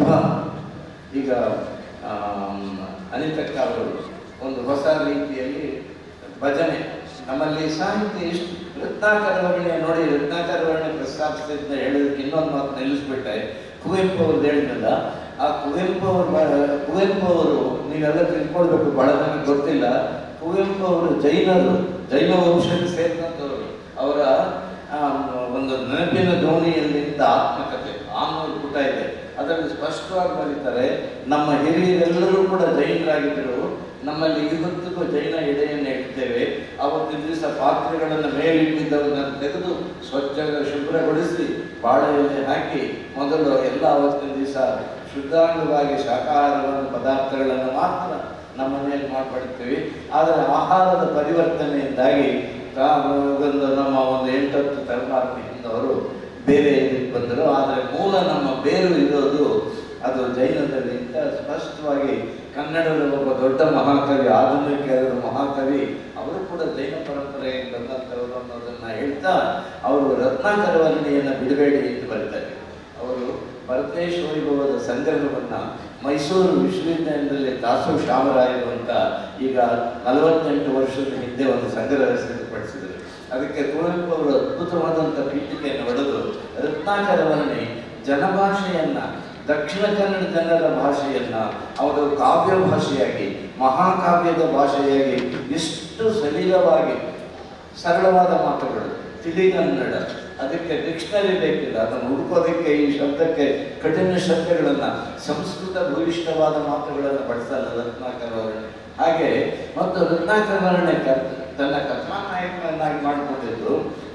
ಈಗ ಆಮ್, ಅನಿತಕ್ಕ ಅವರು ಒಂದು ಹೊಸ ರೀತಿಯಲ್ಲಿ ಭಜನೆ ನಮ್ಮಲ್ಲಿ ಸಾಹಿತ್ಯ ಎಷ್ಟು ರತ್ನಾಕರ ವರ್ಣೆ ನೋಡಿ ರತ್ನಾಕರ ವರ್ಣೆ ಪ್ರಸ್ತಾಪಿಸಿದ್ನ ಹೇಳೋದಕ್ಕೆ ಇನ್ನೊಂದು ಮಾತು ನಿಲ್ಲಿಸ್ಬಿಟ್ಟೆ ಕುವೆಂಪು ಅವ್ರದ್ದು ಹೇಳಿದ್ನಲ್ಲ ಆ ಕುವೆಂಪು ಅವ್ರ ಬ- ಕುವೆಂಪು ಅವರು ನೀವೆಲ್ಲ ತಿಳ್ಕೊಳ್ಬೇಕು ಬಹಳ ನನಗೆ ಗೊತ್ತಿಲ್ಲ ಕುವೆಂಪು ಅವರು ಜೈನರು ಜೈನ ವಂಶಕ್ಕೆ ಸೇರಿದಂಥವರು ಅವರ ಆ, ಒಂದು ನೆನಪಿನ ದೋಣಿಯಲ್ಲಿದ್ದ ಆತ್ಮಕಥೆ ಆನ್ನೂರು ಪುಟ ಇದೆ ಅದರಲ್ಲಿ ಸ್ಪಷ್ಟವಾಗಿ ಬರೀತಾರೆ ನಮ್ಮ ಹಿರಿಯರೆಲ್ಲರೂ ಕೂಡ ಜೈನರಾಗಿದ್ದರು ನಮ್ಮಲ್ಲಿ ಇವತ್ತಿಗೂ ಜೈನ ಎಡೆಯನ್ನು ಇಡ್ತೇವೆ ಅವತ್ತಿನ ದಿವಸ ಪಾತ್ರೆಗಳನ್ನು ಮೇಲಿಟ್ಟಿದ್ದವನ್ನ ತೆಗೆದು ಸ್ವಚ್ಛ ಶುಭ್ರಗೊಳಿಸಿ ಬಾಳೆ ಎಲೆ ಹಾಕಿ ಮೊದಲು ಎಲ್ಲ ಅವತ್ತಿನ ದಿವಸ ಶುದ್ಧಾಂಗವಾಗಿ ಶಾಕಾಹಾರವನ್ನು ಪದಾರ್ಥಗಳನ್ನು ಮಾತ್ರ ನಮ್ಮ ಮನೆಯಲ್ಲಿ ಮಾಡ್ಬಿಡ್ತೀವಿ ಆದರೆ ಆಹಾರದ ಪರಿವರ್ತನೆಯಿಂದಾಗಿ ತಾ- ಒಂದು ನಮ್ಮ ಒಂದು ಎಂಟತ್ತು ತಲೆಮಾರಿನಿಂದವರು ಬೇರೆ ಇದಕ್ಕೆ ಬಂದರು ಆದರೆ ಮೂಲ ನಮ್ಮ ಬೇರು ಇರೋದು ಅದು ಜೈನದಲ್ಲಿ ಅಂತ ಸ್ಪಷ್ಟವಾಗಿ ಕನ್ನಡದ ಒಬ್ಬ ದೊಡ್ಡ ಮಹಾಕವಿ ಆಧುನಿಕ ಮಹಾಕವಿ ಅವರು ಕೂಡ ಜೈನ ಪರಂಪರೆಯಿಂದ ಬಂದಂಥವರು ಅನ್ನೋದನ್ನ ಹೇಳ್ತಾ ಅವರು ರತ್ನಾಕರ ವರ್ಣಿಯನ್ನು ಬಿಡಬೇಡಿ ಅಂತ ಬರೀತಾರೆ ಅವರು ಭರತೇಶ್ ವೈಭವದ ಸಂಗ್ರಹವನ್ನ ಮೈಸೂರು ವಿಶ್ವವಿದ್ಯಾಲಯದಲ್ಲಿ ದಾಸು ಶಾಮರಾಯರು ಅಂತ ಈಗ ನಲವತ್ತೆಂಟು ವರ್ಷದ ಹಿಂದೆ ಒಂದು ಸಂಗ್ರಹ ಸಿದ್ಧಪಡಿಸಿದರು ಅದಕ್ಕೆ ಕುವೆಂಪು ಅವರು ಅದ್ಭುತವಾದಂಥ ಪೀಠಿಕೆಯನ್ನು ಹೊಡೆದು ರತ್ನಾಕರ ವರ್ಣಿ ಜನಭಾಷೆಯನ್ನ ದಕ್ಷಿಣ ಕನ್ನಡ ಜನರ ಭಾಷೆಯನ್ನ ಅವರು ಕಾವ್ಯ ಭಾಷೆಯಾಗಿ ಮಹಾಕಾವ್ಯದ ಭಾಷೆಯಾಗಿ ಎಷ್ಟು ಸಲೀಲವಾಗಿ ಸರಳವಾದ ಮಾತುಗಳು ತಿಳಿಗನ್ನಡ ಅದಕ್ಕೆ ಡಿಕ್ಷನರಿ ಬೇಕಿಲ್ಲ ಅದನ್ನು ಹುಡುಕೋದಕ್ಕೆ ಈ ಶಬ್ದಕ್ಕೆ ಕಠಿಣ ಶಬ್ದಗಳನ್ನು ಸಂಸ್ಕೃತ ಭೂಯಿಷ್ಠವಾದ ಮಾತುಗಳನ್ನು ಬಳಸಲ್ಲ ರತ್ನಾಕರ ವರ್ಣೆ ಹಾಗೆ ಮತ್ತು ರತ್ನಾಕರ ವರ್ಣೆ ಕ- ತನ್ನ ಕಥಾನಾಯಕನನ್ನಾಗಿ ಮಾಡಿಕೊಂಡಿದ್ದು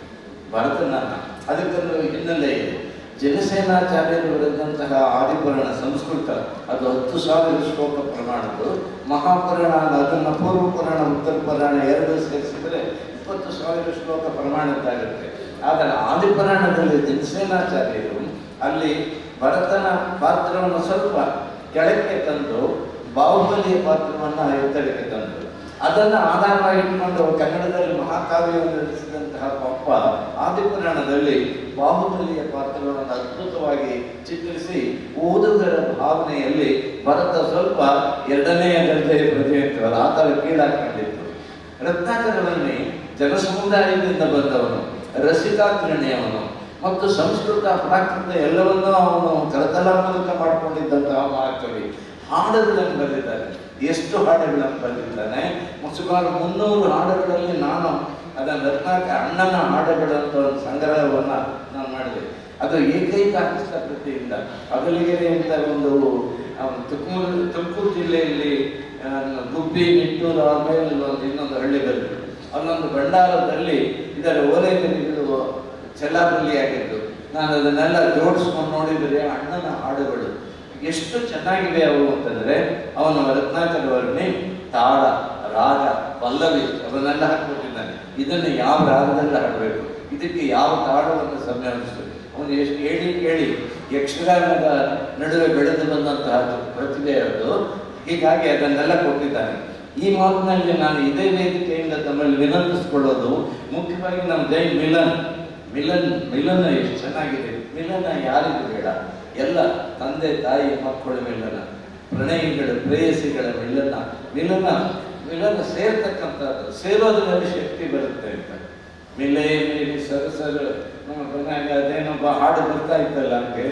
ಭರತನನ್ನ ಅದಕ್ಕೊಂದು ಹಿನ್ನೆಲೆ ಇದೆ ಜನಸೇನಾಚಾರ್ಯರು ಬರೆದಂತಹ ಆದಿಪುರಾಣ ಸಂಸ್ಕೃತ ಅದು ಹತ್ತು ಸಾವಿರ ಶ್ಲೋಕ ಪ್ರಮಾಣದ್ದು ಮಹಾಪುರಾಣ ಅದನ್ನು ಪೂರ್ವ ಪುರಾಣ ಉತ್ತರ ಪುರಾಣ ಎರಡು ಸೇರಿಸಿದರೆ ಇಪ್ಪತ್ತು ಸಾವಿರ ಶ್ಲೋಕ ಪ್ರಮಾಣದ್ದಾಗುತ್ತೆ ಆದರೆ ಆದಿಪುರಾಣದಲ್ಲಿ ಜನಸೇನಾಚಾರ್ಯರು ಅಲ್ಲಿ ಭರತನ ಪಾತ್ರವನ್ನು ಸ್ವಲ್ಪ ಕೆಳಕ್ಕೆ ತಂದು ಬಾಹುಬಲಿಯ ಪಾತ್ರವನ್ನು ಎತ್ತರಕ್ಕೆ ತಂದರು ಅದನ್ನು ಆಧಾರವಾಗಿ ಇಟ್ಕೊಂಡು ಕನ್ನಡದಲ್ಲಿ ಮಹಾಕಾವ್ಯವನ್ನು ರಚಿಸಿದಂತಹ ಪಪ್ಪ ಆದಿಪುರಾಣದಲ್ಲಿ ಬಾಹುಬಲಿಯ ಪಾತ್ರವನ್ನು ಅದ್ಭುತವಾಗಿ ಚಿತ್ರಿಸಿ ಓದುಗರ ಭಾವನೆಯಲ್ಲಿ ಭರತ ಸ್ವಲ್ಪ ಎರಡನೆಯ ದರ್ಜೆಯ ಪ್ರಜೆ ಅಂತೀವಲ್ಲ ಆ ಥರ ಕೀಳಾಕೊಂಡಿತ್ತು ರತ್ನಾಕರವನ್ನೇ ಜನಸಮುದಾಯದಿಂದ ಬಂದವನು ರಸಿಕಾಗ್ರಣಿಯವನು ಮತ್ತು ಸಂಸ್ಕೃತ ಪ್ರಾಕೃತ ಎಲ್ಲವನ್ನೂ ಅವನು ಕರತಲ ಮೂಲಕ ಮಾಡಿಕೊಂಡಿದ್ದಂತಹ ಮಹಾಕವಿ ಹಾಡುಗಳನ್ನು ಬರೆದಿದ್ದಾನೆ ಎಷ್ಟು ಹಾಡುಗಳನ್ನು ಬರೆದಿದ್ದಾನೆ ಸುಮಾರು ಮುನ್ನೂರು ಹಾಡುಗಳಲ್ಲಿ ನಾನು ಅದನ್ನು ರತ್ನಾಕ ಅಣ್ಣನ ಹಾಡುಗಳಂತ ಒಂದು ಸಂಗ್ರಹವನ್ನು ನಾನು ಮಾಡಿದೆ ಅದು ಏಕೈಕ ಹಸ್ತಪ್ರತಿಯಿಂದ ಅಗಲಿಗೆರೆ ಅಂತ ಒಂದು ಆ, ತುಮಕೂರು ತುಮಕೂರು ಜಿಲ್ಲೆಯಲ್ಲಿ ಆ, ಗುಬ್ಬಿ ನಿಟ್ಟೂರು ಆಮೇಲೆ ಒಂದು ಇನ್ನೊಂದು ಹಳ್ಳಿ ಬಂತು ಅಲ್ಲೊಂದು ಭಂಡಾರದಲ್ಲಿ ಇದರ ಓಲೆಗರಿಗಳು ಚೆಲ್ಲಾಬಲ್ಲಿಯಾಗಿದ್ದು ನಾನು ಅದನ್ನೆಲ್ಲ ಜೋಡಿಸ್ಕೊಂಡು ನೋಡಿದರೆ ಅಣ್ಣನ ಹಾಡುಗಳು ಎಷ್ಟು ಚೆನ್ನಾಗಿವೆ ಅವು ಅಂತಂದ್ರೆ ಅವನು ರತ್ನಾಕರ ವರ್ಣಿ ತಾಳ ರಾಗ ಪಲ್ಲವಿ ಅವನ್ನೆಲ್ಲ ಹಾಕ್ಬಿಟ್ಟಿದ್ದಾನೆ ಇದನ್ನು ಯಾವ ರಾಗದಲ್ಲಿ ಹಾಡಬೇಕು ಇದಕ್ಕೆ ಯಾವ ತಾಳವನ್ನು ಸಂಯೋಜಿಸಬೇಕು ಅವನು ಎಷ್ಟು ಹೇಳಿ ಕೇಳಿ ಯಕ್ಷಗಾನದ ನಡುವೆ ಬೆಳೆದು ಬಂದಂತಹ ಪ್ರತಿಭೆ ಅದು ಹೀಗಾಗಿ ಅದನ್ನೆಲ್ಲ ಕೊಟ್ಟಿದ್ದಾನೆ ಈ ಮಾತಿನಲ್ಲಿ ನಾನು ಇದೇ ವೇದಿಕೆಯಿಂದ ತಮ್ಮಲ್ಲಿ ವಿನಂತಿಸ್ಕೊಳ್ಳೋದು ಮುಖ್ಯವಾಗಿ ನಮ್ಮ ಜೈ ಮಿಲನ್ ಮಿಲನ್ ಮಿಲನ ಎಷ್ಟು ಚೆನ್ನಾಗಿದೆ ಮಿಲನ ಯಾರಿಗೂ ಬೇಡ ಎಲ್ಲ ತಂದೆ ತಾಯಿ ಮಕ್ಕಳ ಮಿಲನ ಪ್ರಣಯಿಗಳ ಪ್ರೇಯಸಿಗಳ ಮಿಲನ ಮಿಲನ ಮಿಲನ ಸೇರ್ತಕ್ಕಂಥದ್ದು ಸೇರೋದ್ರಲ್ಲಿ ಶಕ್ತಿ ಬರುತ್ತೆ ಅಂತ ಮಿಲೆ ಮೀರಿ ಸರಸರು ನಮ್ಮ ಕೊನೆಗೆ ಅದೇನೊಬ್ಬ ಹಾಡು ಬರ್ತಾ ಇತ್ತಲ್ಲ ಹಂಗೆ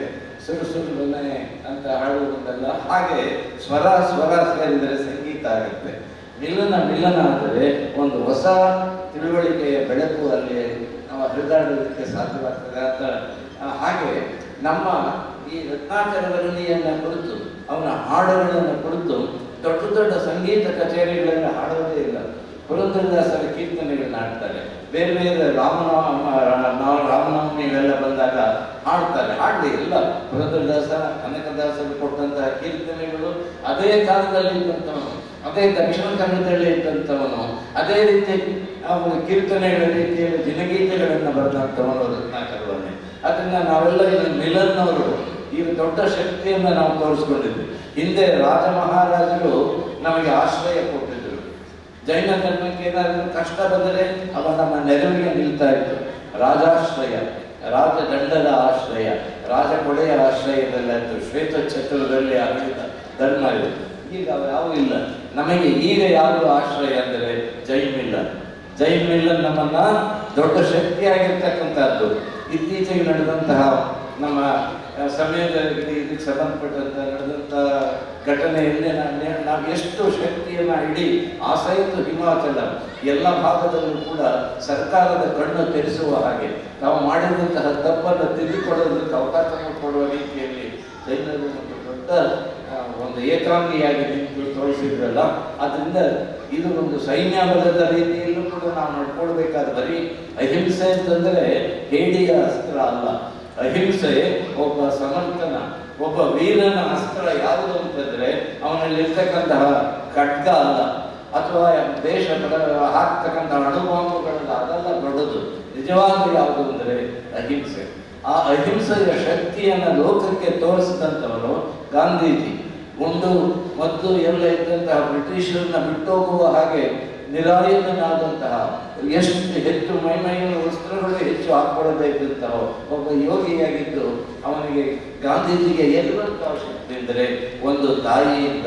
ಸುರು ಸುರುನೆ ಅಂತ ಹಾಡುವುದಲ್ಲ ಹಾಗೆ ಸ್ವರ ಸ್ವರ ಸೇರಿದರೆ ಸಂಗೀತ ಆಗುತ್ತೆ ಮಿಲನ ಮಿಲನ ಅಂದರೆ ಒಂದು ಹೊಸ ತಿಳುವಳಿಕೆಯ ಬೆಳಕು ಅಲ್ಲಿ ನಾವು ಹರಿದಾಡೋದಕ್ಕೆ ಸಾಧ್ಯವಾಗ್ತದೆ ಅಂತ ಆ, ಹಾಗೆ ನಮ್ಮ ಈ ರತ್ನಾಕರವರಣಿಯನ್ನು ಕುರಿತು ಅವನ ಹಾಡುಗಳನ್ನು ಕುರಿತು ದೊಡ್ಡ ದೊಡ್ಡ ಸಂಗೀತ ಕಚೇರಿಗಳನ್ನು ಹಾಡೋದೇ ಇಲ್ಲ ಪುರಂದರದಾಸರ ಕೀರ್ತನೆಗಳನ್ನ ಹಾಡ್ತಾರೆ ಬೇರೆ ಬೇರೆ ರಾಮನಾಮ ನಾವು ರಾಮನವಮಿ ಇವೆಲ್ಲ ಬಂದಾಗ ಹಾಡ್ತಾರೆ ಹಾಡಲಿ ಇಲ್ಲ ಪುರಂದರದಾಸ ಕನಕದಾಸರು ಕೊಟ್ಟಂತಹ ಕೀರ್ತನೆಗಳು ಅದೇ ಕಾಲದಲ್ಲಿ ಇದ್ದಂಥವನು ಅದೇ ದಕ್ಷಿಣ ಕನ್ನಡದಲ್ಲಿ ಇದ್ದಂಥವನು ಅದೇ ರೀತಿ ಅವನು ಕೀರ್ತನೆಗಳ ರೀತಿಯಲ್ಲಿ ದಿನಗೀತೆಗಳನ್ನು ಬರೆದಂಥವನು ರತ್ನಾಕರವನ್ನೇ ಅದನ್ನ ನಾವೆಲ್ಲ ಇಲ್ಲಿ ಮಿಲನ್ನವರು ಈ ದೊಡ್ಡ ಶಕ್ತಿಯನ್ನು ನಾವು ತೋರಿಸ್ಕೊಂಡಿದ್ವಿ ಹಿಂದೆ ರಾಜ ಮಹಾರಾಜರು ನಮಗೆ ಆಶ್ರಯ ಕೊಟ್ಟಿದ್ರು ಜೈನ ಧರ್ಮಕ್ಕೆ ಏನಾದರೂ ಕಷ್ಟ ಬಂದರೆ ಅವ ನಮ್ಮ ನೆರವಿಗೆ ನಿಲ್ತಾ ಇತ್ತು ರಾಜಾಶ್ರಯ ರಾಜದಂಡದ ಆಶ್ರಯ ರಾಜ ಕೊಡೆಯ ಆಶ್ರಯದಲ್ಲಾಯ್ತು ಶ್ವೇತ ಛತ್ರದಲ್ಲಿ ಆಡಳಿತ ಧರ್ಮ ಇದು ಈಗ ಅವು ಯಾವೂ ಇಲ್ಲ ನಮಗೆ ಈಗ ಯಾವುದು ಆಶ್ರಯ ಅಂದರೆ ಜೈನ್ ಮಿಲ್ಲನ್ ಜೈನ್ ಮಿಲ್ಲನ್ ನಮ್ಮನ್ನ ದೊಡ್ಡ ಶಕ್ತಿಯಾಗಿರ್ತಕ್ಕಂಥದ್ದು ಇತ್ತೀಚೆಗೆ ನಡೆದಂತಹ ನಮ್ಮ ಆ, ಸಮಯದಲ್ಲಿ ಇದಕ್ಕೆ ಸಂಬಂಧಪಟ್ಟಂತ ನಡೆದಂತ ಘಟನೆಯಲ್ಲಿ ನಾನು ನಾವು ಎಷ್ಟು ಶಕ್ತಿಯನ್ನ ಇಡೀ ಆಸೈತು ಹಿಮಾಚಲ ಎಲ್ಲ ಭಾಗದಲ್ಲೂ ಕೂಡ ಸರ್ಕಾರದ ಕಣ್ಣು ತೆರೆಸುವ ಹಾಗೆ ನಾವು ಮಾಡಿದಂತಹ ತಪ್ಪನ್ನು ತಿದ್ದುಕೊಳ್ಳೋದಕ್ಕೆ ಅವಕಾಶ ಕೊಡುವ ರೀತಿಯಲ್ಲಿ ಜೈನರು ಒಂದು ದೊಡ್ಡ ಆ, ಒಂದು ಏಕಾಂಗಿಯಾಗಿ ನಿಂತು ತೋರಿಸಿದ್ರಲ್ಲ ಅದರಿಂದ ಇದು ಒಂದು ಸೈನ್ಯ ಬಲದ ರೀತಿಯಲ್ಲೂ ಕೂಡ ನಾವು ನಡ್ಕೊಳ್ಬೇಕಾದ ಬರೀ ಅಹಿಂಸೆ ಅಂತಂದ್ರೆ ಹೇಡಿಯ ಅಸ್ತ್ರ ಅಲ್ಲ ಅಹಿಂಸೆ ಒಬ್ಬ ಸಮರ್ಥನ ಒಬ್ಬ ವೀರನ ಅಸ್ತ್ರ ಯಾವುದು ಅಂತಂದ್ರೆ ಅವನಲ್ಲಿರ್ತಕ್ಕಂತಹ ಖಡ್ಗ ಅಲ್ಲ ಅಥವಾ ದೇಶ ಬಡ- ಹಾಕ್ತಕ್ಕಂತಹ ಅಣುಬಾಂಬುಗಳಲ್ಲ ಅದೆಲ್ಲ ದೊಡ್ಡದು ನಿಜವಾದ ಯಾವುದು ಅಂದರೆ ಅಹಿಂಸೆ ಆ ಅಹಿಂಸೆಯ ಶಕ್ತಿಯನ್ನು ಲೋಕಕ್ಕೆ ತೋರಿಸಿದಂಥವನು ಗಾಂಧೀಜಿ ಉಂಡು ಮತ್ತು ಎಲ್ಲ ಇದ್ದಂತಹ ಬ್ರಿಟಿಷರನ್ನ ಬಿಟ್ಟೋಗುವ ಹಾಗೆ ನಿರಾಯುಧನಾದಂತಹ ಎಷ್ಟು ಹೆಚ್ಚು ಮೈಮೈಯ ವಸ್ತ್ರಗಳು ಹೆಚ್ಚು ಹಾಕೊಳ್ಳದೇ ಇದ್ದಂತಹ ಒಬ್ಬ ಯೋಗಿಯಾಗಿದ್ದು ಅವನಿಗೆ ಗಾಂಧೀಜಿಗೆ ಎಲ್ಲಿರುವಂತಹ ಶಕ್ತಿ ಎಂದರೆ ಒಂದು ತಾಯಿಯಿಂದ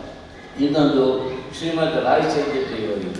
ಇನ್ನೊಂದು ಶ್ರೀಮದ್ ರಾಯಚಂದ್ರಜಿಯವರಿಂದ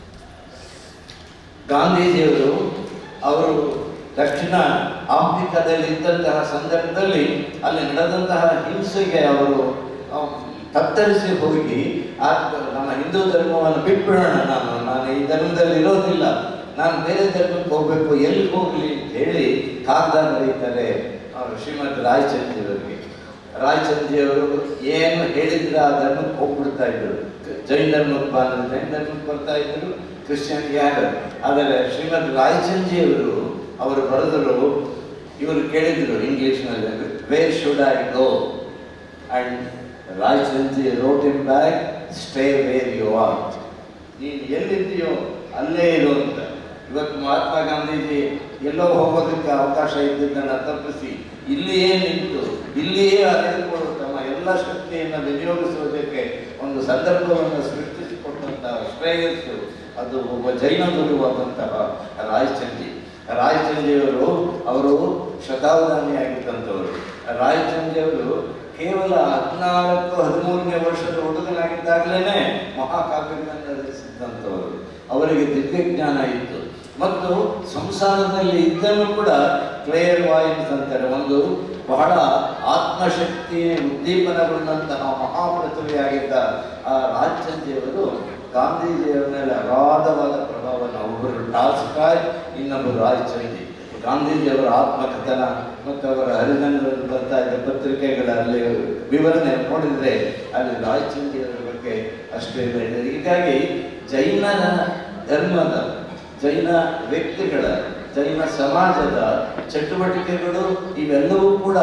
ಗಾಂಧೀಜಿಯವರು ಅವರು ದಕ್ಷಿಣ ಆಫ್ರಿಕಾದಲ್ಲಿ ಇದ್ದಂತಹ ಸಂದರ್ಭದಲ್ಲಿ ಅಲ್ಲಿ ನಡೆದಂತಹ ಹಿಂಸೆಗೆ ಅವರು ಆ, ತತ್ತರಿಸಿ ಹೋಗಿ ಆ ನಮ್ಮ ಹಿಂದೂ ಧರ್ಮವನ್ನು ಬಿಟ್ಬಿಡೋಣ ನಾನು ನಾನು ಈ ಧರ್ಮದಲ್ಲಿ ಇರೋದಿಲ್ಲ ನಾನು ಬೇರೆ ಧರ್ಮಕ್ಕೆ ಹೋಗ್ಬೇಕು ಎಲ್ಲಿಗೆ ಹೋಗ್ಲಿ ಅಂತ ಹೇಳಿ ಕಾಗದ ಬರೀತಾರೆ ಅವರು ಶ್ರೀಮದ್ ರಾಯಚಂದ್ರವರಿಗೆ ರಾಯಚಂದ್ರಿಯವರು ಏನು ಹೇಳಿದ್ರೆ ಆ ಧರ್ಮಕ್ಕೆ ಹೋಗ್ಬಿಡ್ತಾ ಇದ್ರು ಜೈನ ಧರ್ಮಕ್ಕೆ ಬಂದ್ರೆ ಜೈನ ಧರ್ಮಕ್ಕೆ ಬರ್ತಾ ಇದ್ರು ಕ್ರಿಶ್ಚಿಯನ್ ಯಾರು ಆದರೆ ಶ್ರೀಮದ್ ರಾಯಚಂದ್ರಿಯವರು ಅವರು ಬರೆದರು ಇವರು ಕೇಳಿದ್ರು ಇಂಗ್ಲಿಷ್ನಲ್ಲಿ where should I go and Rayachandri wrote in back stay where you are ನೀನು ಎಲ್ಲಿದ್ದೀಯೋ ಅಲ್ಲೇ ಇರು ಅಂತ ಇವತ್ತು ಮಹಾತ್ಮ ಗಾಂಧೀಜಿ ಎಲ್ಲೋ ಹೋಗೋದಕ್ಕೆ ಅವಕಾಶ ಇದ್ದದ್ದನ್ನು ತಪ್ಪಿಸಿ ಇಲ್ಲಿಯೇ ನಿಂತು ಇಲ್ಲಿಯೇ ಅರಿದುಕೊಳ್ಳುವ ತಮ್ಮ ಎಲ್ಲ ಶಕ್ತಿಯನ್ನು ವಿನಿಯೋಗಿಸುವುದಕ್ಕೆ ಒಂದು ಸಂದರ್ಭವನ್ನು ಸೃಷ್ಟಿಸಿಕೊಟ್ಟಂತಹ ಶ್ರೇಯಸ್ಸು ಅದು ಒಬ್ಬ ಜೈನ ಗುರುವಾದಂತಹ ರಾಯಚಂದ್ರಿ ರಾಯಚಂದ್ರಿಯವರು ಅವರು ಶತಾವಧಾನಿಯಾಗಿದ್ದಂಥವರು ರಾಯಚಂದ್ರಿಯವರು ಕೇವಲ ಹದಿನಾಲ್ಕು ಹದಿಮೂರನೇ ವರ್ಷದ ಹುಡುಗನಾಗಿದ್ದಾಗಲೇ ಮಹಾಕಾವ್ಯಗಳನ್ನು ರಚಿಸಿದಂಥವರು ಅವರಿಗೆ ದಿವ್ಯಜ್ಞಾನ ಇತ್ತು ಮತ್ತು ಸಂಸಾರದಲ್ಲಿ ಇದ್ದನ್ನು ಕೂಡ ಕ್ಲೇಯರ್ ವಾಯಿನ್ಸ್ ಅಂತಾರೆ ಒಂದು ಬಹಳ ಆತ್ಮಶಕ್ತಿ ಉದ್ದೀಪನಗೊಂಡಂತಹ ಮಹಾಪ್ರತಿಭೆಯಾಗಿದ್ದ ಆ ರಾಜಚಂದ್ರಿಯವರು ಗಾಂಧೀಜಿಯವರ ಮೇಲೆ ಅಗಾಧವಾದ ಪ್ರಭಾವವನ್ನು ಒಬ್ಬರು ಟಾಲ್ಸ್ಕಾಯ್ ಇನ್ನೊಬ್ಬರು ರಾಯಚಂದ್ರಿ ಗಾಂಧೀಜಿಯವರ ಆತ್ಮಕಥನ ಮತ್ತು ಅವರ ಹರಿಜನರಲ್ಲಿ ಬರ್ತಾ ಇದ್ದ ಪತ್ರಿಕೆಗಳಲ್ಲಿ ವಿವರಣೆ ನೋಡಿದರೆ ಅಲ್ಲಿ ರಾಯಚಂದ್ರಿಯವರ ಬಗ್ಗೆ ಅಷ್ಟೇ ಇದೆ ಹೀಗಾಗಿ ಜೈನನ ಧರ್ಮದ ಜೈನ ವ್ಯಕ್ತಿಗಳ ಜೈನ ಸಮಾಜದ ಚಟುವಟಿಕೆಗಳು ಇವೆಲ್ಲವೂ ಕೂಡ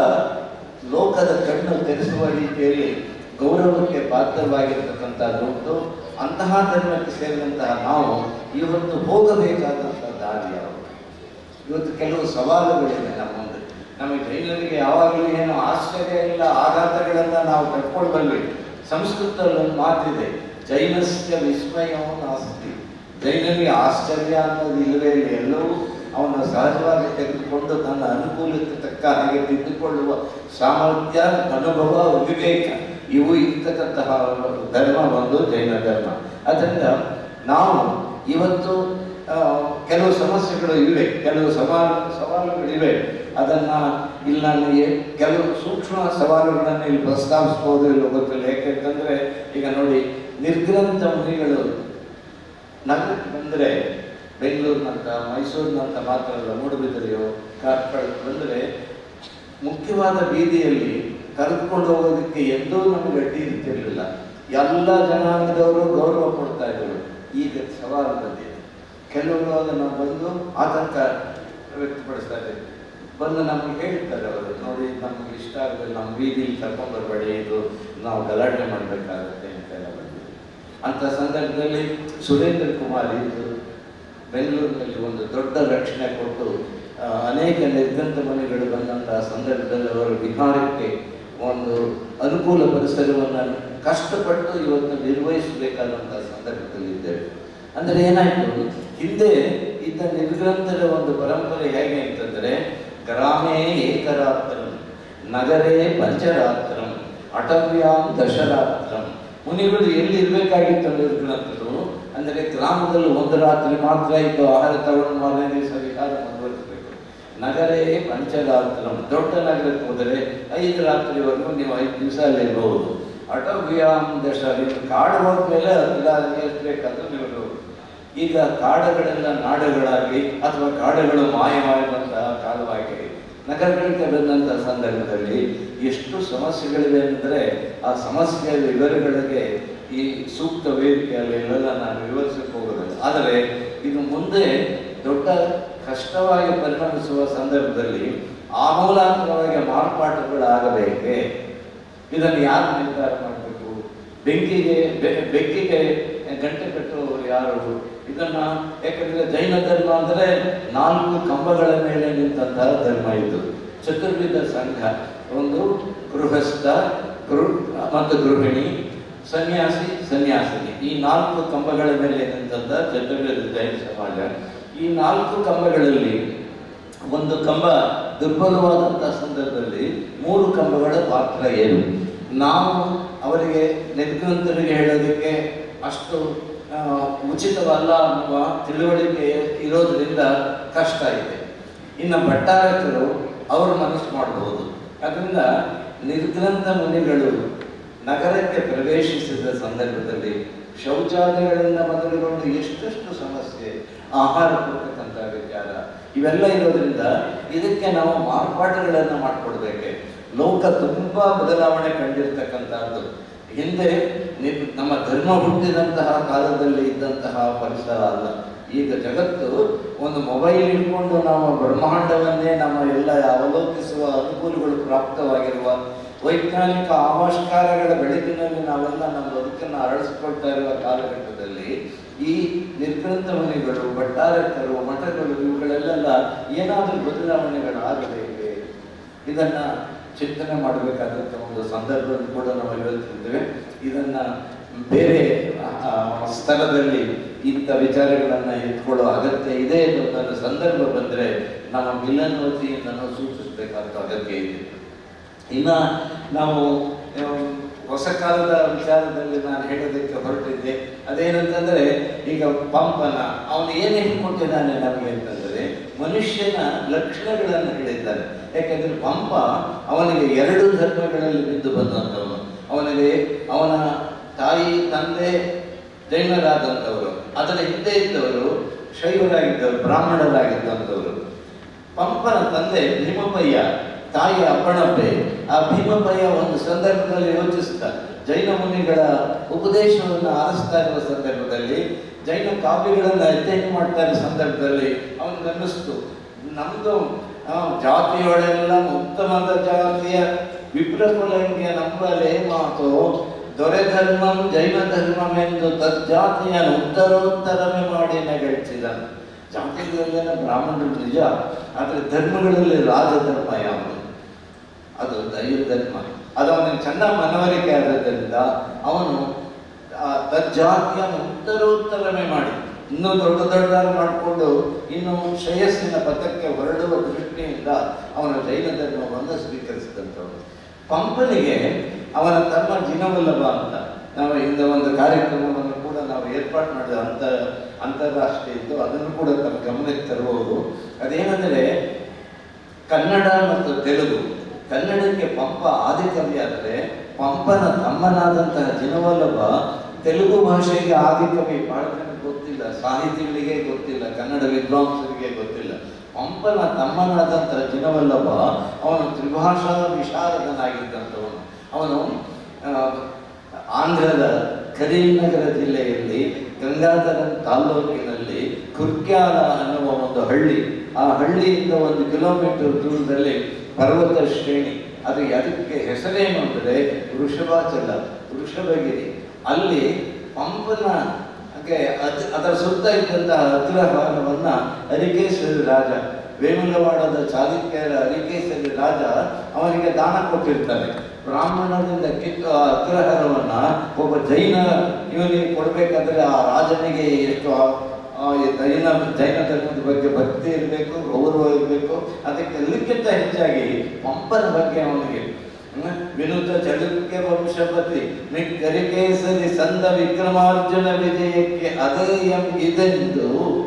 ಲೋಕದ ಕಣ್ಣು ತೆರೆಸುವ ರೀತಿಯಲ್ಲಿ ಗೌರವಕ್ಕೆ ಪಾತ್ರವಾಗಿರ್ತಕ್ಕಂಥದ್ದು ಉಂಟು ಅಂತಹ ಧರ್ಮಕ್ಕೆ ಸೇರಿದಂತಹ ನಾವು ಇವತ್ತು ಹೋಗಬೇಕಾದಂತಹ ದಾರಿ ಯಾವುದು ಇವತ್ತು ಕೆಲವು ಸವಾಲುಗಳಿವೆ ನಮ್ಮ ಮುಂದೆ ನಮಗೆ ಜೈನರಿಗೆ ಯಾವಾಗಲೂ ಏನು ಆಶ್ಚರ್ಯ ಇಲ್ಲ ಆಘಾತಗಳನ್ನು ನಾವು ತಕ್ಕೊಳ್ಬಲ್ವಿ ಸಂಸ್ಕೃತದಲ್ಲಿ ಒಂದು ಮಾತಿದೆ ಜೈನಸ್ಯ ವಿಸ್ಮಯವೂ ನಾಸ್ತಿ ಜೈನನಿಗೆ ಆಶ್ಚರ್ಯ ಅನ್ನೋದು ಇಲ್ಲವೇ ಇಲ್ಲ ಎಲ್ಲವೂ ಅವನ ಸಹಜವಾಗಿ ತೆಗೆದುಕೊಂಡು ತನ್ನ ಅನುಕೂಲಕ್ಕೆ ತಕ್ಕ ಹಾಗೆ ತಿದ್ದುಕೊಳ್ಳುವ ಸಾಮರ್ಥ್ಯ ಅನುಭವ ವಿವೇಕ ಇವು ಇರ್ತಕ್ಕಂತಹ ಧರ್ಮ ಒಂದು ಜೈನ ಧರ್ಮ ಅದರಿಂದ ನಾವು ಇವತ್ತು ಆ, ಕೆಲವು ಸಮಸ್ಯೆಗಳು ಇವೆ ಕೆಲವು ಸವಾಲು ಸವಾಲುಗಳಿವೆ ಅದನ್ನ ಇಲ್ಲಿ ನಾನು ಎ- ಕೆಲವು ಸೂಕ್ಷ್ಮ ಸವಾಲುಗಳನ್ನು ಇಲ್ಲಿ ಪ್ರಸ್ತಾವಿಸ್ಬೋದು ಇಲ್ಲೋ ಗೊತ್ತಿಲ್ಲ ಯಾಕೆಂತಂದ್ರೆ ಈಗ ನೋಡಿ ನಿರ್ಗ್ರಂಥ ಮುನಿಗಳು ನಗರಕ್ಕೆ ಬಂದರೆ ಬೆಂಗಳೂರಿನಂತ ಮೈಸೂರಿನಂತ ಮಾತ್ರ ಅಲ್ಲ ಮೂಡುಬಿದಿರೆಯೋ ಕಾರ್ಕಳ ಬಂದರೆ ಮುಖ್ಯವಾದ ಬೀದಿಯಲ್ಲಿ ಕರೆದುಕೊಂಡು ಹೋಗೋದಕ್ಕೆ ಎಂದೂ ನಮಗೆ ಅಡ್ಡಿ ಇರ್ತಿರ್ಲಿಲ್ಲ ಎಲ್ಲ ಜನಾಂಗದವರು ಗೌರವ ಕೊಡ್ತಾ ಇದ್ರು ಈಗ ಸವಾಲು ಬಂದಿದೆ ಕೆಲವರು ಅದನ್ನು ಬಂದು ಆತಂಕ ವ್ಯಕ್ತಪಡಿಸ್ತಾ ಇದ್ದಾರೆ ಬಂದು ನಮಗೆ ಹೇಳ್ತಾರೆ ಅವರು ನೋಡಿ ನಮ್ಗೆ ಇಷ್ಟ ಆಗಲ್ಲ ನಮ್ಮ ಬೀದಿಲಿ ಕರ್ಕೊಂಡು ಬರಬೇಡಿ ಇದು ನಾವು ಗಲಾಟೆ ಮಾಡಬೇಕಾಗುತ್ತೆ ಅಂತ ಎಲ್ಲ ಬಂದಿದೆ ಅಂಥ ಸಂದರ್ಭದಲ್ಲಿ ಸುರೇಂದ್ರ ಕುಮಾರ್ ಇದ್ದು ಬೆಂಗಳೂರಿನಲ್ಲಿ ಒಂದು ದೊಡ್ಡ ರಕ್ಷಣೆ ಕೊಟ್ಟು ಆ, ಅನೇಕ ನಿರ್ಗಂತ ಮನೆಗಳು ಬಂದಂತಹ ಸಂದರ್ಭದಲ್ಲಿ ಅವರ ವಿಹಾರಕ್ಕೆ ಒಂದು ಅನುಕೂಲ ಪರಿಸರವನ್ನು ಕಷ್ಟಪಟ್ಟು ಇವತ್ತು ನಿರ್ವಹಿಸಬೇಕಾದಂತಹ ಸಂದರ್ಭದಲ್ಲಿ ಇದ್ದೇವೆ ಅಂದರೆ ಏನಾಯ್ತು ಹಿಂದೆ ಇದ್ದ ನಿರ್ಗ್ರಂಥದ ಒಂದು ಪರಂಪರೆ ಹೇಗೆ ಅಂತಂದರೆ ಗ್ರಾಮೇ ಏಕರಾತ್ರಂ ನಗರೇ ಪಂಚರಾತ್ರಂ ಅಟವ್ಯಾಂ ದಶರಾತ್ರಂ ಮುನಿಗಳು ಎಲ್ಲಿ ಇರಬೇಕಾಗಿತ್ತು ನಿರ್ಗ್ರಂಥರು ಅಂದರೆ ಗ್ರಾಮದಲ್ಲಿ ಒಂದು ರಾತ್ರಿ ಮಾತ್ರ ಇದ್ದು ಆಹಾರ ತಗೊಂಡು ಮಾರನೇ ದಿವಸ ವಿಹಾರ ಮುಂದುವರಿಸಬೇಕು ನಗರೇ ಪಂಚರಾತ್ರಂ ದೊಡ್ಡ ನಗರಕ್ಕೆ ಹೋದರೆ ಐದು ರಾತ್ರಿವರೆಗೂ ನೀವು ಐದು ದಿವಸ ಅಲ್ಲಿ ಇರಬಹುದು ಅಟವ್ಯಾಂ ದಶ ನೀವು ಕಾಡು ಹೋದ್ಮೇಲೆ ಹತ್ತು ಎಷ್ಟು ಬೇಕಾದ್ರೂ ನೀವು ಇರ್ಬೋದು. ಈಗ ಕಾಡುಗಳೆಲ್ಲ ನಾಡುಗಳಾಗಿ ಅಥವಾ ಕಾಡುಗಳು ಮಾಯವಾಗುವಂತಹ ಕಾಲವಾಗಿ ನಗರಗಳಿಗೆ ಬಂದಂತಹ ಸಂದರ್ಭದಲ್ಲಿ ಎಷ್ಟು ಸಮಸ್ಯೆಗಳಿವೆ ಅಂದರೆ ಆ ಸಮಸ್ಯೆಯ ವಿವರಗಳಿಗೆ ಈ ಸೂಕ್ತ ವೇದಿಕೆಯಲ್ಲಿ ಇವೆಲ್ಲ ನಾನು ವಿವರಿಸಕ್ಕೆ ಹೋಗೋದಿಲ್ಲ ಆದರೆ ಇದು ಮುಂದೆ ದೊಡ್ಡ ಕಷ್ಟವಾಗಿ ಪರಿಣಮಿಸುವ ಸಂದರ್ಭದಲ್ಲಿ ಆಮೂಲಾಂತರವಾಗಿ ಮಾರ್ಪಾಟುಗಳಾಗಬೇಕೆ ಇದನ್ನು ಯಾರು ನಿರ್ಧಾರ ಮಾಡಬೇಕು ಬೆಂಕಿಗೆ ಬೆ- ಬೆಂಕಿಗೆ ಗಂಟೆ ಕಟ್ಟುವವರು ಯಾರು ಇದನ್ನ ಯಾಕಂದ್ರೆ ಜೈನ ಧರ್ಮ ಅಂದ್ರೆ ನಾಲ್ಕು ಕಂಬಗಳ ಮೇಲೆ ನಿಂತಹ ಧರ್ಮ ಇದು ಚತುರ್ವಿಧ ಸಂಘ ಒಂದು ಗೃಹಸ್ಥ ಗೃಹ ಮತ್ತು ಗೃಹಿಣಿ ಸನ್ಯಾಸಿ ಸನ್ಯಾಸಿನಿ ಈ ನಾಲ್ಕು ಕಂಬಗಳ ಮೇಲೆ ನಿಂತಹ ಚತುರ್ವಿಧ ಜೈನ ಸಮಾಜ ಈ ನಾಲ್ಕು ಕಂಬಗಳಲ್ಲಿ ಒಂದು ಕಂಬ ದುರ್ಬಲವಾದಂತಹ ಸಂದರ್ಭದಲ್ಲಿ ಮೂರು ಕಂಬಗಳ ಪಾತ್ರ ಏನು ನಾವು ಅವರಿಗೆ ನಿರ್ಗಂತರಿಗೆ ಹೇಳೋದಕ್ಕೆ ಅಷ್ಟು ಆ, ಉಚಿತವಲ್ಲ ಅನ್ನುವ ತಿಳುವಳಿಕೆ ಇರೋದ್ರಿಂದ ಕಷ್ಟ ಇದೆ ಇನ್ನು ಭಟ್ಟಾರಕರು ಅವರು ಮನಸ್ಸು ಮಾಡಬಹುದು ಅದರಿಂದ ನಿರ್ಗ್ರಂಥ ಮುನಿಗಳು ನಗರಕ್ಕೆ ಪ್ರವೇಶಿಸಿದ ಸಂದರ್ಭದಲ್ಲಿ ಶೌಚಾಲಯಗಳಿಂದ ಮೊದಲುಗೊಂಡು ಎಷ್ಟೆಷ್ಟು ಸಮಸ್ಯೆ ಆಹಾರ ಕೊಡ್ತಕ್ಕಂಥ ವಿಚಾರ ಇವೆಲ್ಲ ಇರೋದ್ರಿಂದ ಇದಕ್ಕೆ ನಾವು ಮಾರ್ಪಾಟುಗಳನ್ನು ಮಾಡಿಕೊಡ್ಬೇಕೆ ಲೋಕ ತುಂಬಾ ಬದಲಾವಣೆ ಕಂಡಿರ್ತಕ್ಕಂಥದ್ದು ಹಿಂದೆ ನಿ- ನಮ್ಮ ಧರ್ಮ ಹುಟ್ಟಿದಂತಹ ಕಾಲದಲ್ಲಿ ಇದ್ದಂತಹ ಪರಿಸರ ಅಲ್ಲ ಈಗ ಜಗತ್ತು ಒಂದು ಮೊಬೈಲ್ ಇಟ್ಕೊಂಡು ನಾವು ಬ್ರಹ್ಮಾಂಡವನ್ನೇ ನಮ್ಮ ಎಲ್ಲ ಅವಲೋಕಿಸುವ ಅನುಕೂಲಗಳು ಪ್ರಾಪ್ತವಾಗಿರುವ ವೈಜ್ಞಾನಿಕ ಆವಿಷ್ಕಾರಗಳ ಬೆಳಕಿನಲ್ಲಿ ನಾವೆಲ್ಲ ನಮ್ಮ ಬದುಕನ್ನು ಅರಳಿಸ್ಕೊಳ್ತಾ ಇರುವ ಕಾಲಘಟ್ಟದಲ್ಲಿ ಈ ನಿರ್ಗ್ರಂಥ ಮನೆಗಳು ಭಟ್ಟಾರಕರು ಮಠಗಳು ಇವುಗಳೆಲ್ಲ ಏನಾದರೂ ಬದಲಾವಣೆಗಳು ಆಗಬೇಕೆ ಇದನ್ನ ಚಿಂತನೆ ಮಾಡಬೇಕಾದಂಥ ಒಂದು ಸಂದರ್ಭವನ್ನು ಕೂಡ ನಾವು ಹೇಳ್ತಿದ್ದೇವೆ ಇದನ್ನ ಬೇರೆ ಆ, ಸ್ಥಳದಲ್ಲಿ ಇಂಥ ವಿಚಾರಗಳನ್ನು ಎತ್ಕೊಳ್ಳೋ ಅಗತ್ಯ ಇದೆ ಅನ್ನೋ ಸಂದರ್ಭ ಬಂದರೆ ನಮ್ಮ ಮಿಲನ್ ವತಿಯಿಂದ ನಾವು ಸೂಚಿಸಬೇಕಾದ ಅಗತ್ಯ ಇದೆ ಇನ್ನು ನಾವು ಆ, ಹೊಸ ಕಾಲದ ವಿಚಾರದಲ್ಲಿ ನಾನು ಹೇಳೋದಕ್ಕೆ ಹೊರಟಿದ್ದೆ ಅದೇನಂತಂದ್ರೆ ಈಗ ಪಂಪನ ಅವನು ಏನು ಹೇಳ್ಕೊಟ್ಟಿದ್ದಾನೆ ನಮಗೆ ಅಂತಂದ್ರೆ ಮನುಷ್ಯನ ಲಕ್ಷಣಗಳನ್ನು ಹೇಳಿದ್ದಾನೆ ಯಾಕಂದ್ರೆ ಪಂಪ ಅವನಿಗೆ ಎರಡು ಧರ್ಮಗಳಲ್ಲಿ ಬಿದ್ದು ಬಂದಂಥವನು ಅವನಿಗೆ ಅವನ ತಾಯಿ ತಂದೆ ಜೈನರಾದಂಥವರು ಅದರ ಹಿಂದೆ ಇದ್ದವರು ಶೈವರಾಗಿದ್ದವರು ಬ್ರಾಹ್ಮಣರಾಗಿದ್ದಂಥವರು ಪಂಪನ ತಂದೆ ಭೀಮಪ್ಪಯ್ಯ ತಾಯಿ ಅಪ್ಪಣಪ್ಪೆ ಆ ಭೀಮಪ್ಪಯ್ಯ ಒಂದು ಸಂದರ್ಭದಲ್ಲಿ ಯೋಚಿಸಿದ ಜೈನ ಮುನಿಗಳ ಉಪದೇಶವನ್ನು ಆರಿಸ್ತಾ ಇರುವ ಸಂದರ್ಭದಲ್ಲಿ ಜೈನ ಕಾವ್ಯಗಳನ್ನು ಅಧ್ಯಯನ ಮಾಡ್ತಾ ಇರೋ ಸಂದರ್ಭದಲ್ಲಿ ಅವನಿಗೆ ಅನ್ನಿಸ್ತು ನಮ್ದು ಆ, ಜಾತಿಯೊಳೆಲ್ಲ ಉತ್ತಮದ ಜಾತಿಯ ವಿಪ್ರಕುಲಂಗೆ ನಂಬಲೇ ಮಾತು ದೊರೆ ಧರ್ಮಂ ಜೈನ ಧರ್ಮವೆಂದು ತಜ್ಜಾತಿಯ ಉತ್ತರೋತ್ತರವೇ ಮಾಡಿ ನೆಗಳಿಸಿದನು ಜಾತಿಗಳಲ್ಲೆಲ್ಲ ಬ್ರಾಹ್ಮಣರು ನಿಜ ಆದರೆ ಧರ್ಮಗಳಲ್ಲಿ ರಾಜಧರ್ಮ ಯಾವುದು ಅದು ದೈವ ಧರ್ಮ ಅದು ಅವನಿಗೆ ಚೆನ್ನಾಗಿ ಮನವರಿಕೆ ಆದದ್ದರಿಂದ ಅವನು ಆ ತಜ್ಜಾತಿಯನ್ನು ಉತ್ತರೋತ್ತರವೇ ಮಾಡಿ ಇನ್ನೂ ದೊಡ್ಡ ದೊಡ್ಡದಾಗಿ ಮಾಡಿಕೊಂಡು ಇನ್ನು ಶ್ರೇಯಸ್ಸಿನ ಪಥಕ್ಕೆ ಹೊರಡುವ ದೃಷ್ಟಿಯಿಂದ ಅವನ ಜೈನ ಧರ್ಮವನ್ನು ಸ್ವೀಕರಿಸಿದಂಥವನು ಪಂಪನಿಗೆ ಅವನ ತಮ್ಮ ಜಿನವಲ್ಲಭ ಅಂತ ನಾವು ಇಂದ ಒಂದು ಕಾರ್ಯಕ್ರಮವನ್ನು ಕೂಡ ನಾವು ಏರ್ಪಾಡು ಮಾಡಿದ ಅಂತ ಅಂತಾರಾಷ್ಟ್ರೀಯ ಇದ್ದು ಅದನ್ನು ಕೂಡ ತಮ್ಮ ಗಮನಕ್ಕೆ ತರಬಹುದು ಅದೇನೆಂದರೆ ಕನ್ನಡ ಮತ್ತು ತೆಲುಗು ಕನ್ನಡಕ್ಕೆ ಪಂಪ ಆದಿಕವಿ ಆದರೆ ಪಂಪನ ತಮ್ಮನಾದಂತಹ ಜಿನವಲ್ಲಭ ತೆಲುಗು ಭಾಷೆಗೆ ಆದಿಕವಿ ಬಹಳ ಜನಕ್ಕೆ ಗೊತ್ತಿಲ್ಲ ಸಾಹಿತಿಗಳಿಗೆ ಗೊತ್ತಿಲ್ಲ ಕನ್ನಡ ವಿದ್ವಾಂಸರಿಗೆ ಗೊತ್ತಿಲ್ಲ ಪಂಪನ ತಮ್ಮನಾದಂತಹ ಜಿನವಲ್ಲಭ ಅವನು ತ್ರಿಭಾಷಾ ವಿಶಾರದನಾಗಿದ್ದಂಥವನು ಅವನು ಆ, ಆಂಧ್ರದ ಕರೀಂನಗರ ಜಿಲ್ಲೆಯಲ್ಲಿ ಗಂಗಾಧರ ತಾಲ್ಲೂಕಿನಲ್ಲಿ ಕುರ್ಕ್ಯಾಲ ಅನ್ನುವ ಒಂದು ಹಳ್ಳಿ ಆ ಹಳ್ಳಿಯಿಂದ ಒಂದು ಕಿಲೋಮೀಟರ್ ದೂರದಲ್ಲಿ ಪರ್ವತ ಶ್ರೇಣಿ ಅದು ಅದಕ್ಕೆ ಹೆಸರೇನು ಅಂದರೆ ವೃಷಭಾಚಲ ವೃಷಭಗಿರಿ ಅಲ್ಲಿ ಪಂಪನ ಹಾಗೆ ಅದ್ ಅದರ ಸುತ್ತ ಇದ್ದಂತಹ ಅಗ್ರಹಾರವನ್ನ ಅರಿಕೇಶ್ವರಿ ರಾಜ ವೇಮುಲವಾಡದ ಚಾಲುಕ್ಯರ ಅರಿಕೇಶ್ವರಿ ರಾಜ ಅವನಿಗೆ ದಾನ ಕೊಟ್ಟಿರ್ತಾನೆ ಬ್ರಾಹ್ಮಣರಿಂದ ಕಿತ್ತು ಆ ಅಗ್ರಹಾರವನ್ನ ಒಬ್ಬ ಜೈನ ಇವನಿಗೆ ಕೊಡಬೇಕಾದ್ರೆ ಆ ರಾಜನಿಗೆ ಎಷ್ಟು ಆ- ಆ ಈ ಜೈನ ಜೈನ ಧರ್ಮದ ಬಗ್ಗೆ ಭಕ್ತಿ ಇರಬೇಕು ಗೌರವ ಇರಬೇಕು ಅದಕ್ಕೆ ಎಲ್ಲಕ್ಕಿಂತ ಹೆಚ್ಚಾಗಿ ಪಂಪನ ಬಗ್ಗೆ ಅವನಿಗೆ ಹ್ಮ್, ವಿನುತ ಚಳುಕ್ಯ ವಂಶಪತಿ ಮಿಕ್ಕರಿಕೇಸರಿ ಸಂದ ವಿಕ್ರಮಾರ್ಜುನ ವಿಜಯಕ್ಕೆ ಅದೇ ಎಂ ಇದೆಂದು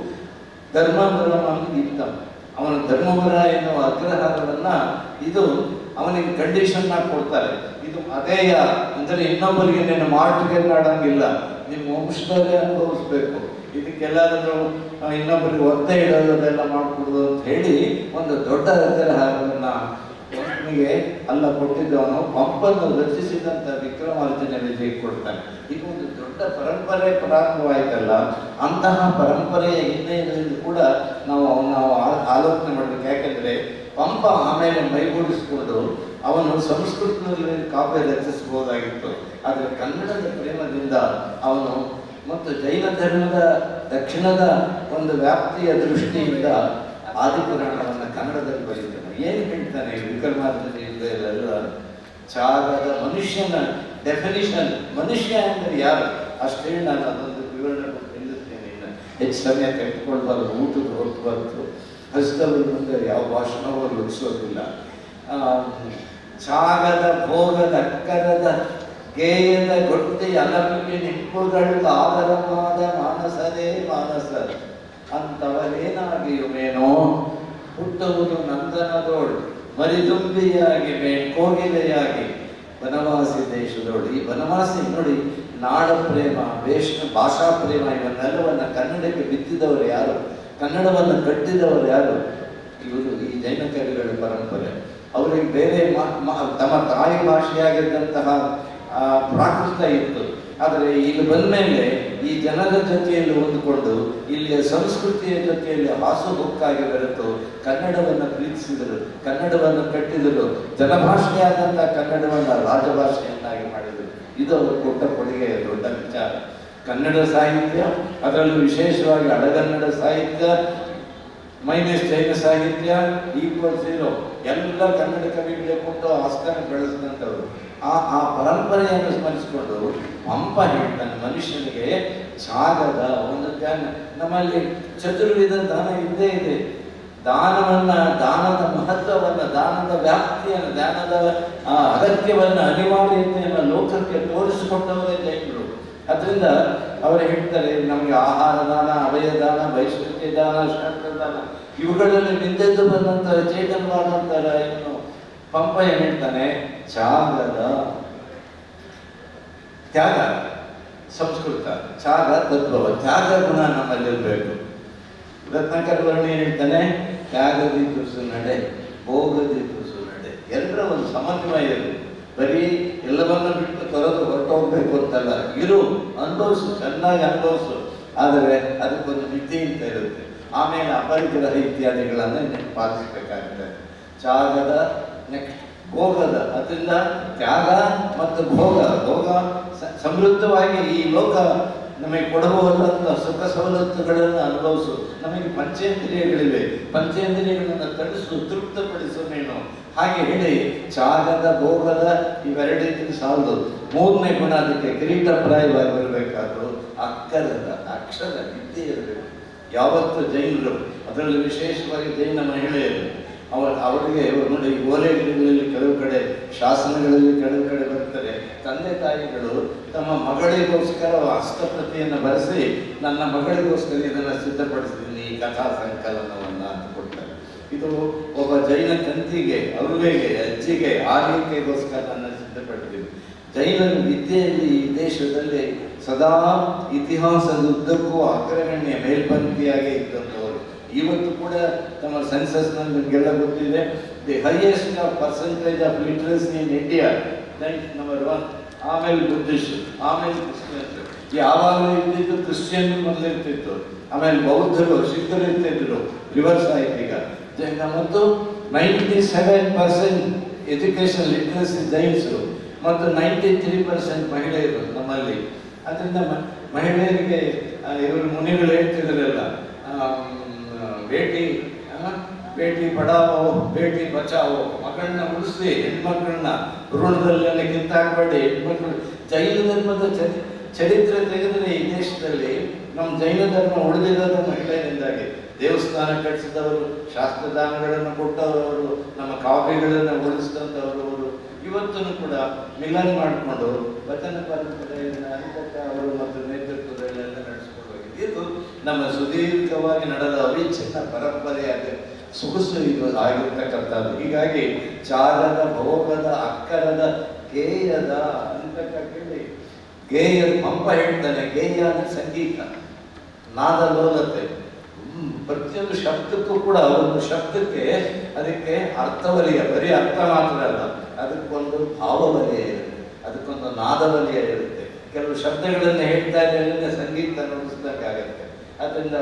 ಧರ್ಮಪುರಂ ಇತ್ತಂ ಅವನ ಧರ್ಮಪುರ ಎನ್ನುವ ಅಗ್ರಹಾರವನ್ನ ಇದು ಅವನಿಗೆ ಕಂಡೀಷನ್ ಆಗಿ ಕೊಡ್ತಾರೆ ಇದು ಅದೇಯ ಅಂದರೆ ಇನ್ನೊಬ್ಬರಿಗೆ ನಿನ್ನ ಮಾರ್ಟ್ಗೆ ನಾಡಂಗಿಲ್ಲ ನಿಮ್ಮ ವಂಶದವರೇ ಅನುಭವಿಸ್ಬೇಕು ಇದಕ್ಕೆಲ್ಲಾದ್ರೂ ಆ, ಇನ್ನೊಬ್ಬರಿಗೆ ಒತ್ತೆ ಇಡೋದೆಲ್ಲ ಮಾಡ್ಕೊಡುದು ಅಂತ ಹೇಳಿ ಒಂದು ದೊಡ್ಡ ಅಗ್ರಹಾರವನ್ನ ಪಂಪನಿಗೆ ಅಲ್ಲ ಕೊಟ್ಟಿದ್ದವನು ಪಂಪನ್ನು ರಚಿಸಿದಂತ ವಿಕ್ರಮಾರ್ಜುನ ವಿಜಯ ಕೊಡ್ತಾನೆ ಇದು ಒಂದು ದೊಡ್ಡ ಪರಂಪರೆ ಪ್ರಾರಂಭವಾಯ್ತಲ್ಲ ಅಂತಹ ಪರಂಪರೆಯ ಹಿನ್ನೆಲೆಯಲ್ಲಿ ಕೂಡ ನಾವು ನಾವು ಆ- ಆಲೋಚನೆ ಮಾಡಬೇಕು ಯಾಕೆಂದ್ರೆ ಪಂಪ ಆಮೇಲೆ ಮೈಗೂಡಿಸಿಕೊಂಡು ಅವನು ಸಂಸ್ಕೃತದಲ್ಲಿ ಕಾವ್ಯ ರಚಿಸಬಹುದಾಗಿತ್ತು ಆದರೆ ಕನ್ನಡದ ಪ್ರೇಮದಿಂದ ಅವನು ಮತ್ತು ಜೈನ ಧರ್ಮದ ದಕ್ಷಿಣದ ಒಂದು ವ್ಯಾಪ್ತಿಯ ದೃಷ್ಟಿಯಿಂದ ಆದಿಪುರಾಣವನ್ನು ಕನ್ನಡದಲ್ಲಿ ಬರೀತಾನೆ ಏನು ಹೇಳ್ತಾನೆ ವಿಕ್ರಮಾರ್ಜುನ ಎಲ್ಲ ಚಾಗದ ಮನುಷ್ಯನ ಡೆಫಿನಿಷನ್ ಮನುಷ್ಯ ಅಂದರೆ ಯಾರು ಅಷ್ಟೇ ನಾನು ಅದೊಂದು ವಿವರಣೆ ಕೊಟ್ಟು ನಿಲ್ಲಿಸ್ತೇನೆ ಇನ್ನು ಹೆಚ್ಚು ಸಮಯ ತೆಗೆದುಕೊಳ್ಬಾರ್ದು ಊಟದ ಹೊತ್ತು ಬಂತು ಹಸ್ತವರು ಮುಂದೆ ಯಾವ ಭಾಷಣವೂ ಲುಕ್ಸೋದಿಲ್ಲ ಆ, ಚಾಗದ ಭೋಗದ ಅಕ್ಕರದ ಗೇಯದ ಗೊಟ್ಟಿ ಅಲಂಬಿ ನಿಪ್ಪುಗಳು ಆದರವಾದ ಮಾನಸದೇ ಮಾನಸ ಅಂತವರೇನಾಗಿಯುವೇನೋ ಹುಟ್ಟುವುದು ನಂದನದೋಳು ಮರಿದುಂಬಿಯಾಗಿ ಮೇ ಕೋಗಿಲೆಯಾಗಿ ಬನವಾಸಿ ದೇಶದೋಳು ಈ ಬನವಾಸಿ ನೋಡಿ ನಾಡ ಪ್ರೇಮ ವೇಷ ಭಾಷಾ ಪ್ರೇಮ ಇವನ್ನೆಲ್ಲವನ್ನ ಕನ್ನಡಕ್ಕೆ ಬಿತ್ತಿದವರು ಯಾರು ಕನ್ನಡವನ್ನು ಕಟ್ಟಿದವರು ಯಾರು ಇವರು ಈ ಜೈನ ಕವಿಗಳ ಪರಂಪರೆ ಅವರಿಗೆ ಬೇರೆ ಮಾ- ಮಾ- ತಮ್ಮ ತಾಯಿ ಭಾಷೆಯಾಗಿದ್ದಂತಹ ಆ, ಪ್ರಾಕೃತ ಇತ್ತು ಆದರೆ ಇಲ್ಲಿ ಬಂದ್ಮೇಲೆ ಈ ಜನರ ಜೊತೆಯಲ್ಲಿ ಹೊಂದಿಕೊಂಡು ಇಲ್ಲಿಯ ಸಂಸ್ಕೃತಿಯ ಜೊತೆಯಲ್ಲಿ ಹಾಸುಹೊಕ್ಕಾಗಿ ಬೆರೆತು ಕನ್ನಡವನ್ನು ಪ್ರೀತಿಸಿದರು ಕನ್ನಡವನ್ನು ಕಟ್ಟಿದರು ಜನಭಾಷೆಯಾದಂತಹ ಕನ್ನಡವನ್ನು ರಾಜಭಾಷೆಯನ್ನಾಗಿ ಮಾಡಿದರು ಇದು ಅವರು ಕೊಟ್ಟ ಕೊಡುಗೆಯ ದೊಡ್ಡ ವಿಚಾರ ಕನ್ನಡ ಸಾಹಿತ್ಯ ಅದರಲ್ಲೂ ವಿಶೇಷವಾಗಿ ಹಳಗನ್ನಡ ಸಾಹಿತ್ಯ ಮೈನಸ್ ಜೈನ ಸಾಹಿತ್ಯ ಈಕ್ವಲ್ ಝೀರೋ ಎಲ್ಲ ಕನ್ನಡ ಕವಿಗಳೇ ಕೊಟ್ಟು ಆಸ್ಥಾನ ಬೆಳೆಸಿದಂಥವ್ರು ಆ ಆ ಪರಂಪರೆಯನ್ನು ಸ್ಮರಿಸಿಕೊಂಡು ಪಂಪ ಹೇಳ್ತಾನೆ ಮನುಷ್ಯನಿಗೆ ತ್ಯಾಗದ ಒಂದು ಧ್ಯಾನ ನಮ್ಮಲ್ಲಿ ಚತುರ್ವಿಧ ದಾನ ಇದ್ದೇ ಇದೆ ದಾನವನ್ನ ದಾನದ ಮಹತ್ವವನ್ನ ದಾನದ ವ್ಯಾಪ್ತಿಯನ್ನು ದಾನದ ಆ, ಅಗತ್ಯವನ್ನ ಅನಿವಾರ್ಯತೆಯನ್ನು ಲೋಕಕ್ಕೆ ತೋರಿಸಿಕೊಟ್ಟವರೇ ಜೈನರು ಅದರಿಂದ ಅವರು ಹೇಳ್ತಾರೆ ನಮಗೆ ಆಹಾರ ದಾನ ಅಭಯ ದಾನ ವೈಶ್ವಿಕ ದಾನ ಶಾಸ್ತ್ರ ದಾನ ಇವುಗಳಲ್ಲಿ ನಿಂದೆದ್ದು ಬಂದಂತಹ ಚೇತನವಾದಂತಹ ಏನು ಪಂಪ ಏನ್ ಹೇಳ್ತಾನೆ ತ್ಯಾಗದ ತ್ಯಾಗ ಸಂಸ್ಕೃತ ತ್ಯಾಗ ತತ್ವವ ತ್ಯಾಗ ಗುಣ ನಮ್ಮಲ್ಲಿರಬೇಕು ರತ್ನಾಕರ ವರ್ಣಿ ಏನ್ ಹೇಳ್ತಾನೆ ತ್ಯಾಗದಿ ತುಸು ನಡೆ ಭೋಗದಿ ತುಸು ನಡೆ ಎಲ್ಲರ ಒಂದು ಸಮನ್ವಯ ಇರು ಬರೀ ಎಲ್ಲವನ್ನ ಬಿಟ್ಟು ತೊರೆದು ಹೊರಟೋಗ್ಬೇಕು ಅಂತಲ್ಲ ಇರು ಅನುಭವಿಸು ಚೆನ್ನಾಗಿ ಅನುಭವಿಸು ಆದರೆ ಅದಕ್ಕೊಂದು ಮಿತಿ ಅಂತ ಇರುತ್ತೆ ಆಮೇಲೆ ಅಪರಿಗ್ರಹ ಇತ್ಯಾದಿಗಳನ್ನು ನೀನು ಪಾಲಿಸಬೇಕಾಗುತ್ತೆ ತ್ಯಾಗದ ನೆಕ್ಸ್ಟ್ ಭೋಗದ ಅದರಿಂದ ತ್ಯಾಗ ಮತ್ತು ಭೋಗ ಭೋಗ ಸ- ಸಮೃದ್ಧವಾಗಿ ಈ ಲೋಕ ನಮಗೆ ಕೊಡಬಹುದಂತ ಸುಖ ಸವಲತ್ತುಗಳನ್ನು ಅನುಭವಿಸು ನಮಗೆ ಪಂಚೇಂದ್ರಿಯಗಳಿವೆ ಪಂಚೇಂದ್ರಿಯಗಳನ್ನು ತಡಿಸು ತೃಪ್ತಪಡಿಸು ನೀನು ಹಾಗೆ ಹೇಳಿ ತ್ಯಾಗದ ಭೋಗದ ಇವೆರಡಿದ್ದು ಸಾಲದು ಮೂರನೇ ಗುಣ ಅದಕ್ಕೆ ಕಿರೀಟಪ್ರಾಯವಾಗಿ ಬರಬೇಕಾದ್ರು ಅಕ್ಕರದ ಅಕ್ಷರ ವಿದ್ಯೆ ಇರಬೇಕು ಯಾವತ್ತು ಜೈನರು ಅದರಲ್ಲಿ ವಿಶೇಷವಾಗಿ ಜೈನ ಮಹಿಳೆಯರು ಅವರ ಅವರಿಗೆ ಇವರು ನೋಡಿ ಓಲೆಗಳಲ್ಲಿ ಕೆಲವು ಕಡೆ ಶಾಸನಗಳಲ್ಲಿ ಕೆಲವು ಕಡೆ ಬರ್ತಾರೆ ತಂದೆ ತಾಯಿಗಳು ತಮ್ಮ ಮಗಳಿಗೋಸ್ಕರ ಹಸ್ತಪ್ರತಿಯನ್ನು ಬರೆಸಿ ನನ್ನ ಮಗಳಿಗೋಸ್ಕರ ಇದನ್ನು ಸಿದ್ಧಪಡಿಸಿದ್ದೀನಿ ಈ ಕಥಾ ಸಂಕಲನವನ್ನು ಅಂತ ಕೊಡ್ತಾರೆ ಇದು ಒಬ್ಬ ಜೈನ ತಂತಿಗೆ ಅರುವೆಗೆ ಅಜ್ಜಿಗೆ ಆರೈಕೆಗೋಸ್ಕರ ನನ್ನ ಸಿದ್ಧಪಡ್ತೀವಿ ಜೈನರು ವಿದ್ಯೆಯಲ್ಲಿ ಈ ದೇಶದಲ್ಲಿ ಸದಾ ಇತಿಹಾಸದ ಉದ್ದಕ್ಕೂ ಅಗ್ರಗಣ್ಯ ಮೇಲ್ಪಂಕ್ತಿಯಾಗಿ ಇದ್ದಂಥವರು ಇವತ್ತು ಕೂಡ ನಮ್ಮ ಸೆನ್ಸಸ್ನಲ್ಲಿ ನಿಮಗೆಲ್ಲ ಗೊತ್ತಿದೆ the highest percentage of literacy in India number one ಆಮೇಲೆ ಬುದ್ಧಿಸ್ಟ್ ಆಮೇಲೆ ಕ್ರಿಶ್ಚಿಯನ್ಸ್ ಯಾವಾಗಲೂ ಇದ್ದಿದ್ದು ಕ್ರಿಶ್ಚಿಯನ್ ಮೊದಲಿರ್ತಿತ್ತು ಆಮೇಲೆ ಬೌದ್ಧರು ಸಿಖ್ಖರು ಇರ್ತಿದ್ರು ರಿವರ್ಸ್ ಆಯ್ತು ಈಗ ಜೈನ ಮತ್ತು ninety seven percent education literacy Jains ಮತ್ತು ನೈಂಟಿ ತ್ರೀ ಪರ್ಸೆಂಟ್ ಮಹಿಳೆಯರು ನಮ್ಮಲ್ಲಿ ಅದರಿಂದ ಮ- ಮಹಿಳೆಯರಿಗೆ ಆ, ಇವರು ಮುನಿಗಳು ಹೇಳ್ತಿದ್ರಲ್ಲ ಆಮ್, ಬೇಟಿ ಆ, ಬೇಟಿ ಪಡಾವೋ ಬೇಟಿ ಬಚಾವೋ ಮಗಳನ್ನ ಉಳಿಸಿ ಹೆಣ್ಮಕ್ಳನ್ನ ಭ್ರೂಣದಲ್ಲಿ ಕಿತ್ತಾಕ್ಬೇಡಿ ಹೆಣ್ಮಕ್ಳು ಜೈನ ಧರ್ಮದ ಚರಿ- ಚರಿತ್ರೆ ತೆಗೆದರೆ ಈ ದೇಶದಲ್ಲಿ ನಮ್ಮ ಜೈನ ಧರ್ಮ ಉಳಿದಿರೋದು ಮಹಿಳೆಯರಿಂದಾಗಿ ದೇವಸ್ಥಾನ ಕಟ್ಟಿಸಿದವರು ಶಾಸ್ತ್ರದಾನಗಳನ್ನು ಕೊಟ್ಟವರು ನಮ್ಮ ಕಾವ್ಯಗಳನ್ನು ಉಳಿಸಿದಂಥವರು ಅವರು ಇವತ್ತೂ ಕೂಡ ಮಿಲನ್ ಮಾಡಿಕೊಂಡು ವಚನ ಪರಂಪರೆಯನ್ನು ಅನಿತಕ್ಕ ಅವರು ಮತ್ತು ನೇತೃತ್ವದಲ್ಲೆಲ್ಲ ನಡೆಸ್ಕೊಂಡು ಹೋಗಿದೆ ಇದು ನಮ್ಮ ಸುದೀರ್ಘವಾಗಿ ನಡೆದ ಅವಿಚ್ಛಿನ್ನ ಪರಂಪರೆಯಾದ ಸೊಗಸು ಇದು ಆಗಿರ್ತಕ್ಕಂಥದ್ದು ಹೀಗಾಗಿ ಚಾರದ ಭೋಗದ ಅಕ್ಕರದ ಗೇಯದ ಅಂತಕ್ಕ ಕೇಳಿ ಗೇಯ ಪಂಪ ಹೇಳ್ತಾನೆ ಗೇಯ ಅಂದ್ರೆ ಸಂಗೀತ ನಾದಲೋಲತೆ ಹ್ಮ್, ಪ್ರತಿಯೊಂದು ಶಬ್ದಕ್ಕೂ ಕೂಡ ಒಂದು ಶಬ್ದಕ್ಕೆ ಅದಕ್ಕೆ ಅರ್ಥವಲಯ ಬರೀ ಅರ್ಥ ಮಾತ್ರ ಅಲ್ಲ ಅದಕ್ಕೊಂದು ಭಾವವಲಯ ಇರುತ್ತೆ ಅದಕ್ಕೊಂದು ನಾದವಲಯ ಇರುತ್ತೆ ಕೆಲವು ಶಬ್ದಗಳನ್ನು ಹೇಳ್ತಾ ಇದ್ದರೆ ಸಂಗೀತ ನುಡಿಸ್ಬೇಕಾಗತ್ತೆ ಅದರಿಂದ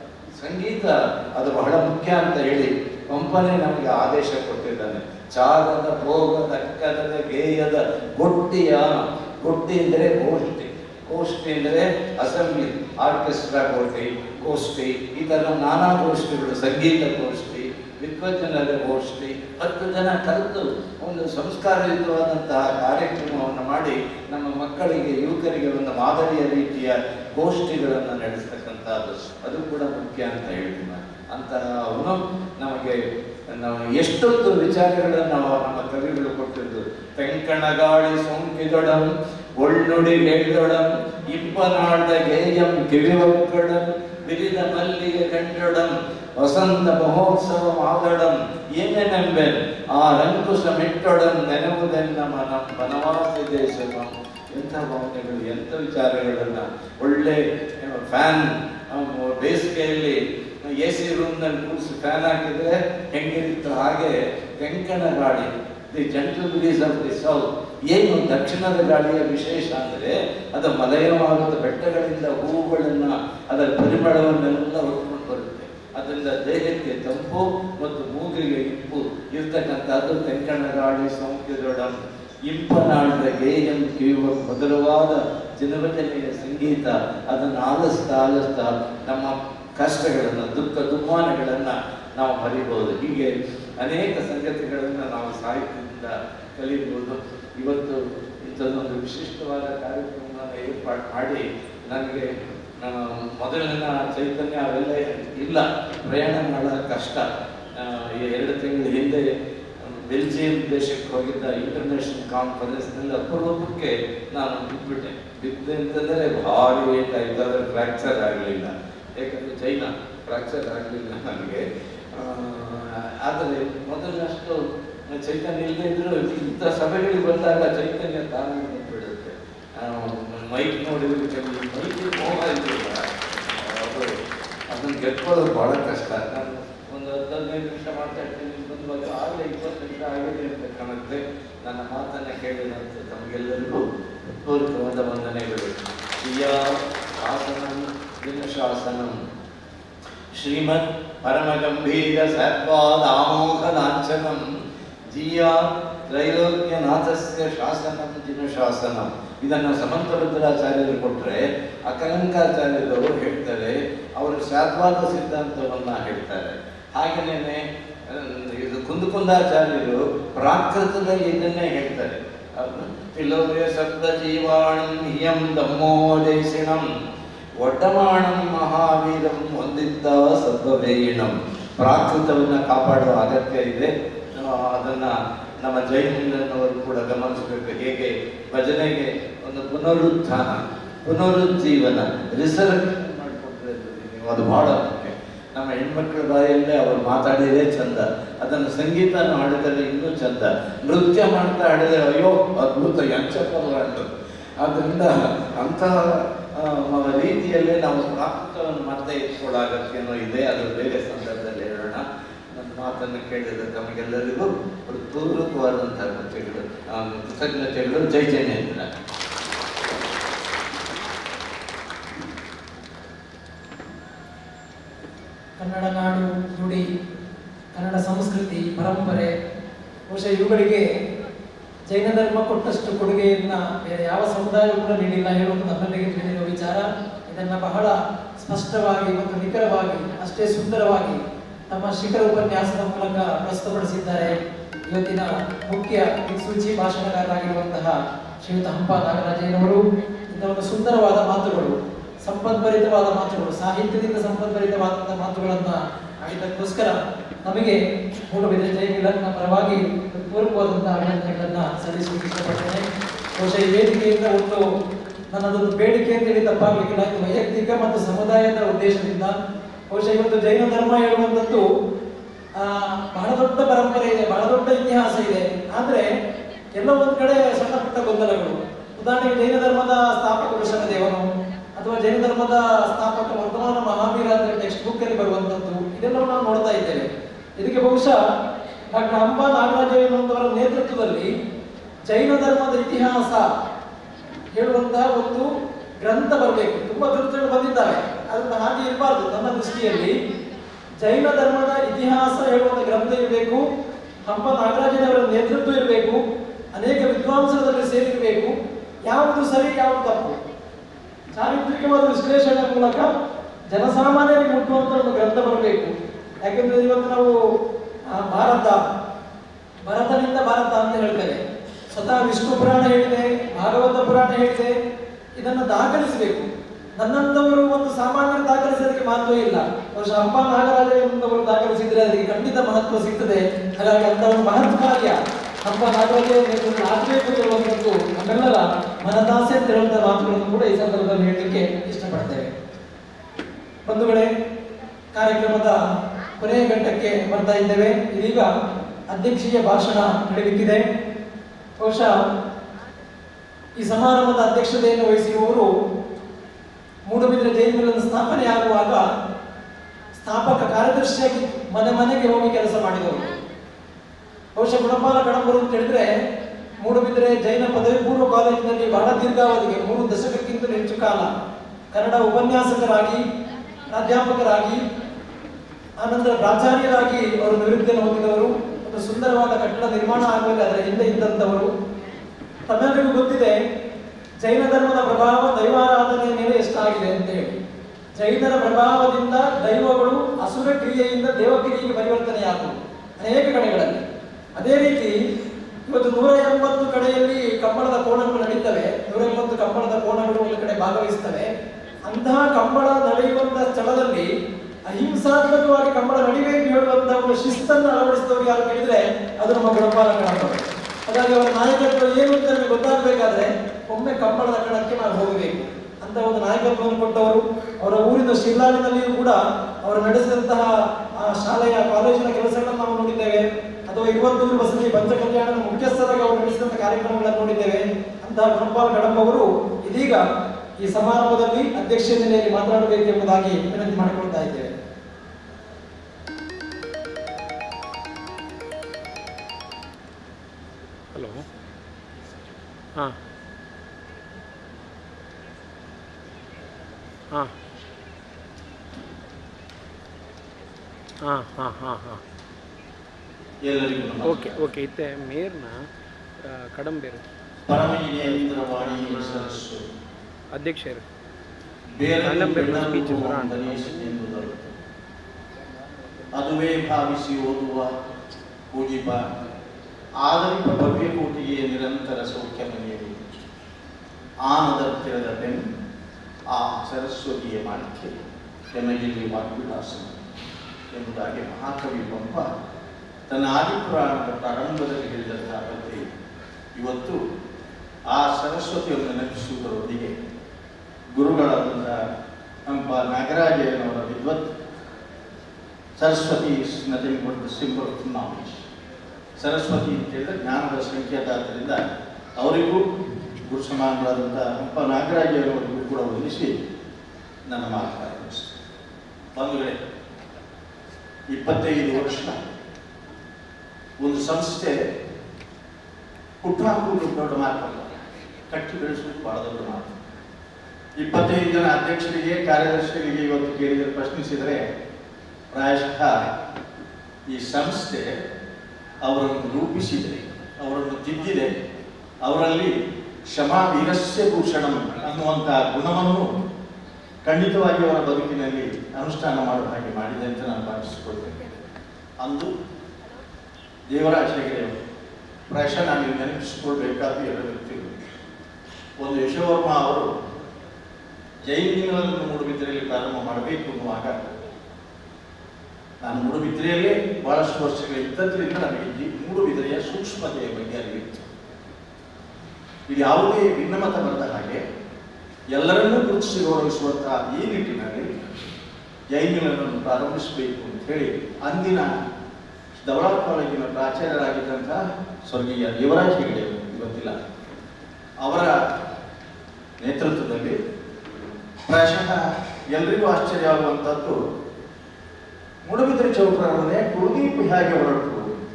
ಸಂಗೀತ ಅದು ಬಹಳ ಮುಖ್ಯ ಅಂತ ಹೇಳಿ ಪಂಪನೇ ನಮಗೆ ಆದೇಶ ಕೊಟ್ಟಿದ್ದಾನೆ ಚಾರದ ಭೋಗದ ಅಕ್ಕರದ ಗೇಯದ ಗೊಟ್ಟಿಯ ಗೊಟ್ಟಿ ಅಂದರೆ ಗೋಷ್ಠಿ ಗೋಷ್ಠಿ ಅಂದರೆ ಅಸೆಂಬ್ಲಿ ಆರ್ಕೆಸ್ಟ್ರಾ ಗೋಷ್ಠಿ ಗೋಷ್ಠಿ ಈ ಥರ ನಾನಾ ಗೋಷ್ಠಿಗಳು ಸಂಗೀತ ಗೋಷ್ಠಿ ವಿದ್ವಜ್ಜನರ ಗೋಷ್ಠಿ ಹತ್ತು ಜನ ಕಲಿತು ಒಂದು ಸಂಸ್ಕಾರಯುತವಾದಂತಹ ಕಾರ್ಯಕ್ರಮವನ್ನು ಮಾಡಿ ನಮ್ಮ ಮಕ್ಕಳಿಗೆ ಯುವಕರಿಗೆ ಒಂದು ಮಾದರಿಯ ರೀತಿಯ ಗೋಷ್ಠಿಗಳನ್ನು ನಡೆಸ್ತಕ್ಕಂಥದ್ದು ಅದು ಕೂಡ ಮುಖ್ಯ ಅಂತ ಹೇಳ್ತೀನಿ ನಾನು. ಅಂತಹ ಅವನು ನಮಗೆ ನಾವು ಎಷ್ಟೊಂದು ವಿಚಾರಗಳನ್ನು ನಾವು ನಮ್ಮ ಕವಿಗಳು ಕೊಟ್ಟಿದ್ದು ತೆಂಕಣಗಾಳಿ ಸೋಂಕಿದೊಡಂ ಒಳ್ಳುಡಿ ಹೇಳಿದೊಡಂ ಇಪ್ಪನಾಳ್ದ ಗೇಯಂ ಕಿವಿವಕ್ಕಡಂ ಬಿರಿದ ಮಲ್ಲಿಗೆ ಕಂಡೊಡಂ ವಸಂತ ಮಹೋತ್ಸವ ಮಾದಡಂ ಏನೇನೆಂಬೆನ್ ಆ ರಂಕುಶ ಮೆಟ್ಟೊಡಂ ನೆನವುದೆನ್ನ ಮನ ಬನವಾಸಿ ದೇಶವ ಎಂಥ ಭಾವನೆಗಳು ಎಂಥ ವಿಚಾರಗಳನ್ನ ಒಳ್ಳೆ ಫ್ಯಾನ್ ಬೇಸಿಗೆಯಲ್ಲಿ ಎ ಸಿ ರೂಮ್ನಲ್ಲಿ ಕೂರಿಸಿ ಫ್ಯಾನ್ ಹಾಕಿದ್ರೆ ಹೆಂಗಿರುತ್ತೋ ಹಾಗೆ ತೆಂಕಣ ಗಾಳಿ the gentle breeze of the south ಏನು ದಕ್ಷಿಣದ ಗಾಳಿಯ ವಿಶೇಷ ಅಂದರೆ ಅದು ಮಲಯವಾದ ಬೆಟ್ಟಗಳಿಂದ ಹೂವುಗಳನ್ನ ಅದರ ಪರಿಮಳವನ್ನೆಲ್ಲ ಹೊತ್ಕೊಂಡು ಬರುತ್ತೆ ಅದರಿಂದ ದೇಹಕ್ಕೆ ತಂಪು ಮತ್ತು ಮೂಗಿಗೆ ಇಂಪು ಇರ್ತಕ್ಕಂಥದ್ದು ತೆಂಕಣ ಗಾಳಿ ಸೌಂಕ್ಯದೊಡಂ ಇಂಪನಾಡಿದ ಗೇಯಂ ಕಿವಿಯುವ ಮಧುರವಾದ ಜನಭಜನೆಯ ಸಂಗೀತ ಅದನ್ನು ಆಲಿಸ್ತಾ ಆಲಿಸ್ತಾ ನಮ್ಮ ಕಷ್ಟಗಳನ್ನು ದುಃಖ ದುಮ್ಮಾನಗಳನ್ನು ನಾವು ಮರಿಬಹುದು ಹೀಗೆ ಅನೇಕ ಸಂಗತಿಗಳನ್ನು ನಾವು ಸಾಹಿತ್ಯದಿಂದ ಕಲಿಬಹುದು ಇವತ್ತು ಇಂಥದ್ದೊಂದು ವಿಶಿಷ್ಟವಾದ ಕಾರ್ಯಕ್ರಮವನ್ನು ಏರ್ಪಾಡು ಮಾಡಿ ನನಗೆ ನಾನು ಮೊದಲಿನ ಚೈತನ್ಯ ಅವೆಲ್ಲ ಇಲ್ಲ ಪ್ರಯಾಣ ಮಾಡೋದು ಕಷ್ಟ ಆ, ಈ ಎರಡು ತಿಂಗಳ ಹಿಂದೆ ಬೆಲ್ಜಿಯಂ ದೇಶಕ್ಕೆ ಹೋಗಿದ್ದ ಇಂಟರ್ನ್ಯಾಷನಲ್ ಕಾನ್ಫರೆನ್ಸ್ನಲ್ಲಿ ಅಪರೂಪಕ್ಕೆ ನಾನು ಬಿದ್ದುಬಿಟ್ಟೆ ಬಿದ್ದೆ ಅಂತಂದರೆ ಭಾರಿ ಏಟಾಯಿತು ಆದರೆ ಫ್ರ್ಯಾಕ್ಚರ್ ಆಗಲಿಲ್ಲ ಯಾಕಂದರೆ ಚೈನಾ ಫ್ರ್ಯಾಕ್ಚರ್ ಆಗಲಿಲ್ಲ ನನಗೆ ಆ, ಆದರೆ ಮೊದಲಷ್ಟು ಚೈತನ್ಯ ಇಲ್ಲದೆ ಇದ್ರೂ ಇಂಥ ಸಭೆಗಳಿಗೆ ಬಂದಾಗ ಚೈತನ್ಯ ತಾನೇ ಬಂದ್ಬಿಡುತ್ತೆ ಮೈಕ್ ನೋಡಿದ್ರೆ ಮೈಕ್ ಮೋಹ ಇದೆಯಲ್ಲ ಅದು ಅದನ್ನು ಗೆದ್ಕೊಳ್ಳೋದು ಭಾಳ ಕಷ್ಟ ನಾನು ಒಂದು ಹತ್ತು ಹದಿನೈದು ನಿಮಿಷ ಮಾತಾಡ್ತೀನಿ ಬಂದು ಬಂದು ಆಗಲೇ ಇಪ್ಪತ್ತು ನಿಮಿಷ ಆಗಿದೆ ಅಂತ ಕಾಣುತ್ತೆ ನನ್ನ ಮಾತನ್ನು ಕೇಳಿದಂತ ತಮಗೆಲ್ಲರಿಗೂ ಪೂರ್ವಕವಾದ ವಂದನೆಗಳು ಶ್ರೀಯ ಶಾಸನಂ ದಿನಶಾಸನಂ ಶ್ರೀಮತ್ ಪರಮಗಂಭೀರ ಸರ್ವಾದಾಮೋಘ ಲಾಂಛನಂ ಜಿಯ ತ್ರೈಲೋಕ್ಯನಾಥಸ್ಯ ಶಾಸನಂ ದಿನಶಾಸನಂ ಇದನ್ನು ಸಮಂತರುದ್ರಾಚಾರ್ಯರು ಕೊಟ್ಟರೆ ಅಕಲಂಕಾಚಾರ್ಯರು ಹೇಳ್ತಾರೆ ಅವರು ಶಾದ್ವಾದ ಸಿದ್ಧಾಂತವನ್ನ ಹೇಳ್ತಾರೆ ಹಾಗೆಯೇ ಇದು ಕುಂದಕುಂದಾಚಾರ್ಯರು ಪ್ರಾಕೃತದಲ್ಲಿ ಇದನ್ನೇ ಹೇಳ್ತಾರೆ ತಿಲೋರ್ಯ ಸಪ್ತ ಜೀವಾಣಂ ಹಿಯಂ ದಮ್ಮೋದೇಶಿಣಂ ಒಡ್ಡಮಾಣಂ ಮಹಾವೀರಂ ಹೊಂದಿದ್ದ ಸದ್ಭವೇಯಿಣಂ ಪ್ರಾಕೃತವನ್ನು ಕಾಪಾಡುವ ಅಗತ್ಯ ಇದೆ ಆ, ಅದನ್ನ ನಮ್ಮ ಜೈನವರು ಕೂಡ ಗಮನಿಸಬೇಕು ಹೇಗೆ ಭಜನೆಗೆ ಒಂದು ಪುನರುತ್ಥಾನ ಪುನರುಜ್ಜೀವನ ರಿಸರ್ವೇಷನ್ ಮಾಡಿಕೊಟ್ರೆ ನೀವು ಅದು ಬಹಳ ಮುಖ್ಯ ನಮ್ಮ ಹೆಣ್ಮಕ್ಳ ಬಾಯಲ್ಲೇ ಅವರು ಮಾತಾಡಿದರೆ ಚಂದ ಅದನ್ನು ಸಂಗೀತನ ಹಾಡಿದರೆ ಇನ್ನೂ ಚಂದ ನೃತ್ಯ ಮಾಡ್ತಾ ಹಾಡಿದರೆ ಅಯ್ಯೋ ಅದ್ಭುತ ಯಂಚಪ್ಪಲ್ಲ ಅಂತ ಆದ್ದರಿಂದ ಅಂತಹ ಆ, ರೀತಿಯಲ್ಲೇ ನಾವು ಪ್ರಾಕೃತವನ್ನು ಮತ್ತೆ ಇಟ್ಕೊಳ್ಳೋ ಅಗತ್ಯನೂ ಇದೆ ಅದು ಬೇರೆ ಸಂದರ್ಭದಲ್ಲಿ ಹೇಳೋಣ ನನ್ನ ಮಾತನ್ನು ಕೇಳಿದ ತಮಗೆಲ್ಲರಿಗೂ ಹೃತ್ಪೂರ್ವಕವಾದಂತಹ ಕೃತ್ಯಗಳು ಆ, ಕೃತಜ್ಞತೆಗಳು ಜೈ ಜೈನೇಂದ್ರ ಕನ್ನಡ ನಾಡು ನುಡಿ ಕನ್ನಡ ಸಂಸ್ಕೃತಿ ಪರಂಪರೆ ಬಹುಶಃ ಇವುಗಳಿಗೆ ಜೈನ ಧರ್ಮ ಕೊಟ್ಟಷ್ಟು ಕೊಡುಗೆಯನ್ನ ಬೇರೆ ಯಾವ ಸಮುದಾಯ ಕೂಡ ನೀಡಿಲ್ಲ ಹೇಳುವುದು ನಮ್ಮೆಲ್ಲರಿಗೆ ತಿಳಿದಿರುವ ವಿಚಾರ ಇದನ್ನ ಬಹಳ ಸ್ಪಷ್ಟವಾಗಿ ಮತ್ತು ನಿಖರವಾಗಿ ಅಷ್ಟೇ ಸುಂದರವಾಗಿ ತಮ್ಮ ಶಿಖರ ಉಪನ್ಯಾಸದ ಮೂಲಕ ಪ್ರಸ್ತುತಪಡಿಸಿದ್ದಾರೆ ಇವತ್ತಿನ ಮುಖ್ಯ ದಿಕ್ಸೂಚಿ ಭಾಷಣಕಾರರಾಗಿರುವಂತಹ ಶ್ರೀಯುತ ಹಂಪ ನಾಗರಾಜಯ್ಯನವರು ಇಂಥ ಒಂದು ಸುಂದರವಾದ ಮಾತುಗಳು ಸಂಪದ್ಭರಿತವಾದ ಮಾತುಗಳು ಸಾಹಿತ್ಯದಿಂದ ಸಂಪದ್ಭರಿತವಾದಂತಹ ಮಾತುಗಳನ್ನ ಆಡಿದ್ದಕ್ಕೋಸ್ಕರ ನಮಗೆ ಮೂಡಬಿದ್ರೆ ಜೈ ಮಿಲನ್ನ ಪರವಾಗಿ ಪೂರ್ವಕವಾದಂತಹ ಅಭಿನಂದನೆಗಳನ್ನ ಸಲ್ಲಿಸಲಿಕ್ಕೆ ಇಷ್ಟಪಡ್ತೇನೆ ಬಹುಶಃ ಈ ವೇದಿಕೆಯಿಂದ ಒಂದು ನನ್ನದೊಂದು ಬೇಡಿಕೆ ಅಂತೇಳಿ ತಪ್ಪಾಗಲಿಕ್ಕಿಲ್ಲ ಇದು ವೈಯಕ್ತಿಕ ಮತ್ತು ಸಮುದಾಯದ ಉದ್ದೇಶದಿಂದ ಬಹುಶಃ ಇವತ್ತು ಜೈನ ಧರ್ಮ ಹೇಳುವಂಥದ್ದು ಆ, ಬಹಳ ದೊಡ್ಡ ಪರಂಪರೆ ಇದೆ ಬಹಳ ದೊಡ್ಡ ಇತಿಹಾಸ ಇದೆ ಆದ್ರೆ ಎಲ್ಲೋ ಒಂದ್ ಕಡೆ ಸಣ್ಣ ಪುಟ್ಟ ಗೊಂದಲಗಳು ಉದಾಹರಣೆಗೆ ಜೈನ ಧರ್ಮದ ಸ್ಥಾಪಕ ವೃಷಭದೇವನು ಅಥವಾ ಜೈನ ಧರ್ಮದ ಸ್ಥಾಪಕ ವರ್ಧಮಾನ ಮಹಾವೀರ ಅಂತ ಟೆಕ್ಸ್ಟ್ ಬುಕ್ ಅಲ್ಲಿ ಬರುವಂತದ್ದು ಇದೆಲ್ಲವೂ ನಾವು ನೋಡ್ತಾ ಇದ್ದೇವೆ ಇದಕ್ಕೆ ಬಹುಶಃ ಡಾಕ್ಟರ್ ಅಂಬಾ ನಾಗರಾಜಯ್ಯನವರ ನೇತೃತ್ವದಲ್ಲಿ ಜೈನ ಧರ್ಮದ ಇತಿಹಾಸ ಹೇಳುವಂತಹ ಒಂದು ಗ್ರಂಥ ಬರಬೇಕು ತುಂಬಾ ಗ್ರಂಥಗಳು ಬಂದಿದ್ದಾವೆ ಅದನ್ನ ಹಾಗೆ ಇರಬಾರ್ದು ನನ್ನ ದೃಷ್ಟಿಯಲ್ಲಿ ಜೈನ ಧರ್ಮದ ಇತಿಹಾಸ ಹೇಳುವಂತ ಗ್ರಂಥ ಇರಬೇಕು ಹಂಪ ನಾಗರಾಜನವರ ನೇತೃತ್ವ ಇರಬೇಕು ಅನೇಕ ವಿದ್ವಾಂಸರಲ್ಲಿ ಸೇರಿರಬೇಕು ಯಾವುದು ಸರಿ ಯಾವುದು ತಪ್ಪು ಚಾರಿತ್ರಿಕವಾದ ವಿಶ್ಲೇಷಣೆ ಮೂಲಕ ಜನಸಾಮಾನ್ಯರಿಗೆ ಮುಟ್ಟುವಂತ ಒಂದು ಗ್ರಂಥ ಬರಬೇಕು ಯಾಕೆಂದ್ರೆ ಇವತ್ತು ನಾವು ಆ, ಭಾರತ ಭರತನಿಂದ ಭಾರತ ಅಂತ ಹೇಳ್ತೇವೆ ಸ್ವತಃ ವಿಷ್ಣು ಪುರಾಣ ಹೇಳಿದೆ ಭಾಗವತ ಪುರಾಣ ಹೇಳಿದೆ ಇದನ್ನು ದಾಖಲಿಸಬೇಕು ನನ್ನಂತವರು ಒಂದು ಸಾಮಾನ್ಯರು ದಾಖಲಿಸೋದಕ್ಕೆ ಮಹತ್ವ ಇಲ್ಲ ಬಹುಶಃ ಹಂಪ ನಾಗರಾಜ ಎಂಬವರು ದಾಖಲಿಸಿದ್ರೆ ಅದಕ್ಕೆ ಖಂಡಿತ ಮಹತ್ವ ಸಿಗ್ತದೆ ಹಾಗಾಗಿ ಅಂತ ಒಂದು ಮಹತ್ ಕಾರ್ಯ ಹಂಪ ನಾಗರಾಜ ಆಗಬೇಕು ಹೇಳುವಂಥದ್ದು ನಮ್ಮೆಲ್ಲರ ಮನದಾಸೆ ಅಂತ ಹೇಳುವಂಥ ಮಾತುಗಳನ್ನು ಕೂಡ ಈ ಸಂದರ್ಭದಲ್ಲಿ ಹೇಳಲಿಕ್ಕೆ ಇಷ್ಟಪಡ್ತೇವೆ ಬಂಧುಗಳೇ ಕಾರ್ಯಕ್ರಮದ ಕೊನೆಯ ಘಟ್ಟಕ್ಕೆ ಬರ್ತಾ ಇದ್ದೇವೆ ಇದೀಗ ಅಧ್ಯಕ್ಷೀಯ ಭಾಷಣ ನಡೆಯಲಿಕ್ಕಿದೆ ಬಹುಶಃ ಈ ಸಮಾರಂಭದ ಅಧ್ಯಕ್ಷತೆಯನ್ನು ವಹಿಸಿರುವವರು ಮೂಡುಬಿದ್ರೆ ಜೈನ್ ಮಿಲನ್ ಸ್ಥಾಪನೆ ಆಗುವಾಗ ಸ್ಥಾಪಕ ಕಾರ್ಯದರ್ಶಿಯಾಗಿ ಮನೆ ಮನೆಗೆ ಹೋಗಿ ಕೆಲಸ ಮಾಡಿದವರು ಬಹುಶಃ ಗುಣಪಾಲ ಕಡಂಬರು ಅಂತ ಹೇಳಿದ್ರೆ ಮೂಡುಬಿದ್ರೆ ಜೈನ ಪದವಿ ಪೂರ್ವ ಕಾಲೇಜಿನಲ್ಲಿ ಬಹಳ ದೀರ್ಘಾವಧಿಗೆ ಮೂರು ದಶಕಕ್ಕಿಂತಲೂ ಹೆಚ್ಚು ಕಾಲ ಕನ್ನಡ ಉಪನ್ಯಾಸಕರಾಗಿ ಪ್ರಾಧ್ಯಾಪಕರಾಗಿ ಆನಂತರ ಪ್ರಾಚಾರ್ಯರಾಗಿ ಅವರು ನಿವೃತ್ತಿಯನ್ನು ಹೊಂದಿದವರು ಒಂದು ಸುಂದರವಾದ ಕಟ್ಟಡ ನಿರ್ಮಾಣ ಆಗುವಾಗ ಅದರ ಹಿಂದೆ ಇದ್ದಂಥವರು ತಮ್ಮೆಲ್ಲರಿಗೂ ಗೊತ್ತಿದೆ ಜೈನ ಧರ್ಮದ ಪ್ರಭಾವ ದೈವಾರಾಧನೆಯ ಮೇಲೆ ಎಷ್ಟಾಗಿದೆ ಅಂತ ಹೇಳಿ ಜೈನರ ಪ್ರಭಾವದಿಂದ ದೈವಗಳು ಅಸುರ ಕ್ರಿಯೆಯಿಂದ ದೇವಕ್ರಿಯೆಗೆ ಪರಿವರ್ತನೆಯಾದವು ಅನೇಕ ಕಡೆಗಳಲ್ಲಿ ಅದೇ ರೀತಿ ಇವತ್ತು ನೂರ ಎಂಬತ್ತು ಕಡೆಯಲ್ಲಿ ಕಂಬಳದ ಕೋಣಗಳು ನಡೀತವೆ ನೂರ ಎಂಬತ್ತು ಕಂಬಳದ ಕೋಣಗಳು ಒಂದು ಕಡೆ ಭಾಗವಹಿಸ್ತವೆ ಅಂತಹ ಕಂಬಳ ನಡೆಯುವಂತಹ ಸ್ಥಳದಲ್ಲಿ ಅಹಿಂಸಾತ್ಮಕವಾಗಿ ಕಂಬಳ ನಡಿಬೇಕು ಹೇಳುವಂತಹ ಒಂದು ಶಿಸ್ತನ್ನು ಅಳವಡಿಸಿದವರು ಯಾರು ಕೇಳಿದ್ರೆ ಅದು ನಮ್ಮ ಗುಣಪಾಲ ಕಣವರು ಹಾಗಾಗಿ ಅವರ ನಾಯಕತ್ವ ಏನು ಅಂತ ನಮಗೆ ಗೊತ್ತಾಗಬೇಕಾದ್ರೆ ಒಮ್ಮೆ ಕಂಬಳದ ಕಣಕ್ಕೆ ನಾವು ಹೋಗಬೇಕು ಅಂತ ಒಂದು ನಾಯಕತ್ವವನ್ನು ಕೊಟ್ಟವರು ಅವರ ಊರಿನ ಶಿಲ್ಲಾಡಿನಲ್ಲಿಯೂ ಕೂಡ ಅವರು ನಡೆಸಿದಂತಹ ಆ ಶಾಲೆಯ ಕಾಲೇಜಿನ ಕೆಲಸಗಳನ್ನು ನಾವು ನೋಡಿದ್ದೇವೆ ಅಥವಾ ಇವತ್ತೂರು ಬಸದಿ ಪಂಚಕಲ್ಯಾಣದ ಮುಖ್ಯಸ್ಥರಾಗಿ ಅವರು ನಡೆಸಿದಂಥ ಕಾರ್ಯಕ್ರಮಗಳನ್ನು ನೋಡಿದ್ದೇವೆ ಅಂತಹ ಗುಣಪಾಲ್ ಕಡಂಬ ಅವರು ಇದೀಗ ಈ ಸಮಾರಂಭದಲ್ಲಿ ಅಧ್ಯಕ್ಷೀಯ ನೆಲೆಯಲ್ಲಿ ಮಾತನಾಡಬೇಕೆಂಬುದಾಗಿ ವಿನಂತಿ ಮಾಡಿಕೊಳ್ತಾ ಇದ್ದೇವೆ ಹಲೋ ಹಾಂ ಹಾಂ ಹಾಂ ಹಾಂ ಹಾಂ ಹಾಂ ಎಲ್ಲರಿಗೂ ನಮಸ್ಕಾರ. ಓಕೆ ಓಕೆ ಇತ್ತೆ ಮೇರ್ನ ಆ, ಕಡಂಬೇರು ಪರಮಜಿನೇಂದ್ರವಾಣಿ ಸರಸ್ಸು ಅಧ್ಯಕ್ಷರು ಬೇರೆ ಕಡಂಬೇರು ಬೆಳ್ಳರು ಸ್ಪೀಚ್ ಎಂಬುದರ ಅದುವೇ ಭಾವಿಸಿ ಓದುವ ಪೂಜಿಪ ಆದರಿಪ ಭವ್ಯಕೋಟಿಗೆ ನಿರಂತರ ಸೌಖ್ಯ ಮನೆಯಲ್ಲಿ ಆನದತ್ತಿರದ ಪೆನ್ ಆ ಸರಸ್ವತಿಯ ಮಾಲಿಕೆ ಎಮಗಿಲ್ಲಿ ವಾಗ್ವಿಲಾಸನ ಎಂಬುದಾಗಿ ಮಹಾಕವಿ ಪಂಪ ತನ್ನ ಆದಿಪುರಾಣದ ಪ್ರಾರಂಭದಲ್ಲಿ ಹೇಳಿದಂತಹ ಕಥೆ ಇವತ್ತು ಆ ಸರಸ್ವತಿಯನ್ನು ನೆನಪಿಸುವುದರೊಂದಿಗೆ ಗುರುಗಳಾದಂಥ ಹಂಪ ನಾಗರಾಜಯ್ಯನವರ ವಿದ್ವತ್ Saraswati is nothing but the symbol of knowledge Saraswati ಅಂತ ಹೇಳಿದ್ರೆ ಜ್ಞಾನದ ಸಂಕೇತ ಆದ್ದರಿಂದ ಅವರಿಗೂ ಗುರು ಸಮಾನರಾದಂಥ ಅಪ್ಪ ನಾಗರಾಜ್ ಅವರಿಗೂ ಕೂಡ ವಂದಿಸಿ ನನ್ನ ಮಾತು ಪ್ರಾರಂಭಿಸ್ತೇನೆ ಬಂಧುಗಳೇ ಇಪ್ಪತ್ತೈದು ವರ್ಷ ಒಂದು ಸಂಸ್ಥೆ ಹುಟ್ಟುಹಾಕುವುದು ದೊಡ್ಡ ಮಾತಲ್ಲ ಕಟ್ಟಿ ಬೆಳೆಸುವುದು ಬಹಳ ದೊಡ್ಡ ಮಾತು ಇಪ್ಪತ್ತೈದು ಜನ ಅಧ್ಯಕ್ಷರಿಗೆ ಕಾರ್ಯದರ್ಶಿಗಳಿಗೆ ಇವತ್ತು ಕೇಳಿದರೆ ಪ್ರಶ್ನಿಸಿದರೆ ಪ್ರಾಯಶಃ ಈ ಸಂಸ್ಥೆ ಅವರನ್ನು ರೂಪಿಸಿದೆ ಅವರನ್ನು ತಿದ್ದಿದೆ ಅವರಲ್ಲಿ ಕ್ಷಮಾ ವೀರಸ್ಯ ಭೂಷಣಂ ಅನ್ನುವಂಥ ಗುಣವನ್ನು ಖಂಡಿತವಾಗಿ ಅವರ ಬದುಕಿನಲ್ಲಿ ಅನುಷ್ಠಾನ ಮಾಡುವ ಹಾಗೆ ಮಾಡಿದೆ ಅಂತ ನಾನು ಭಾವಿಸಿಕೊಳ್ತೇನೆ ಅಂದು ದೇವರಾಜ ಹೆಗಡೆ ಅವರು ಪ್ರಾಯಶಃ ನಾನು ನೆನಪಿಸಿಕೊಳ್ಬೇಕಾದ ಎರಡು ವ್ಯಕ್ತಿಗಳು ಒಂದು ಯಶೋವರ್ಮ ಅವರು ಜೈನಿಗಳನ್ನು ಮೂಡುಬಿದ್ರೆಯಲ್ಲಿ ಪ್ರಾರಂಭ ಮಾಡಬೇಕು ಅನ್ನುವಾಗ ನಾನು ಮೂಡುಬಿದ್ರೆಯಲ್ಲೇ ಬಹಳಷ್ಟು ವರ್ಷಗಳ ಇದ್ದದ್ರಿಂದ ನನಗೆ ಈ ಮೂಡುಬಿದ್ರೆಯ ಸೂಕ್ಷ್ಮತೆಯ ಬಗ್ಗೆ ಅರಿವಿತ್ತು ಇದು ಯಾವುದೇ ಭಿನ್ನಮತ ಬರದ ಹಾಗೆ ಎಲ್ಲರನ್ನೂ ಗುರುತಿಸಿ ಗೌರವಿಸುವಂತಹ ಈ ನಿಟ್ಟಿನಲ್ಲಿ ಜೈಮಿಲನನ್ನು ಪ್ರಾರಂಭಿಸಬೇಕು ಅಂತ ಹೇಳಿ ಅಂದಿನ ದವಳ ಕಾಲೇಜಿನ ಪ್ರಾಚಾರ್ಯರಾಗಿದ್ದಂತಹ ಸ್ವರ್ಗೀಯ ಯುವರಾಜ್ ಹೆಗಡೆ ಅವರು, ಇವತ್ತಿಲ್ಲ ಅವರ ನೇತೃತ್ವದಲ್ಲಿ ಪ್ರಾಯಶಃ ಎಲ್ರಿಗೂ ಆಶ್ಚರ್ಯವಾಗುವಂಥದ್ದು ಮೂಡುಬಿದ್ರೆ ಚೌಕರವನ್ನೇ ಕುಲದೀಪ್ ಹೇಗೆ ಹೊರಟು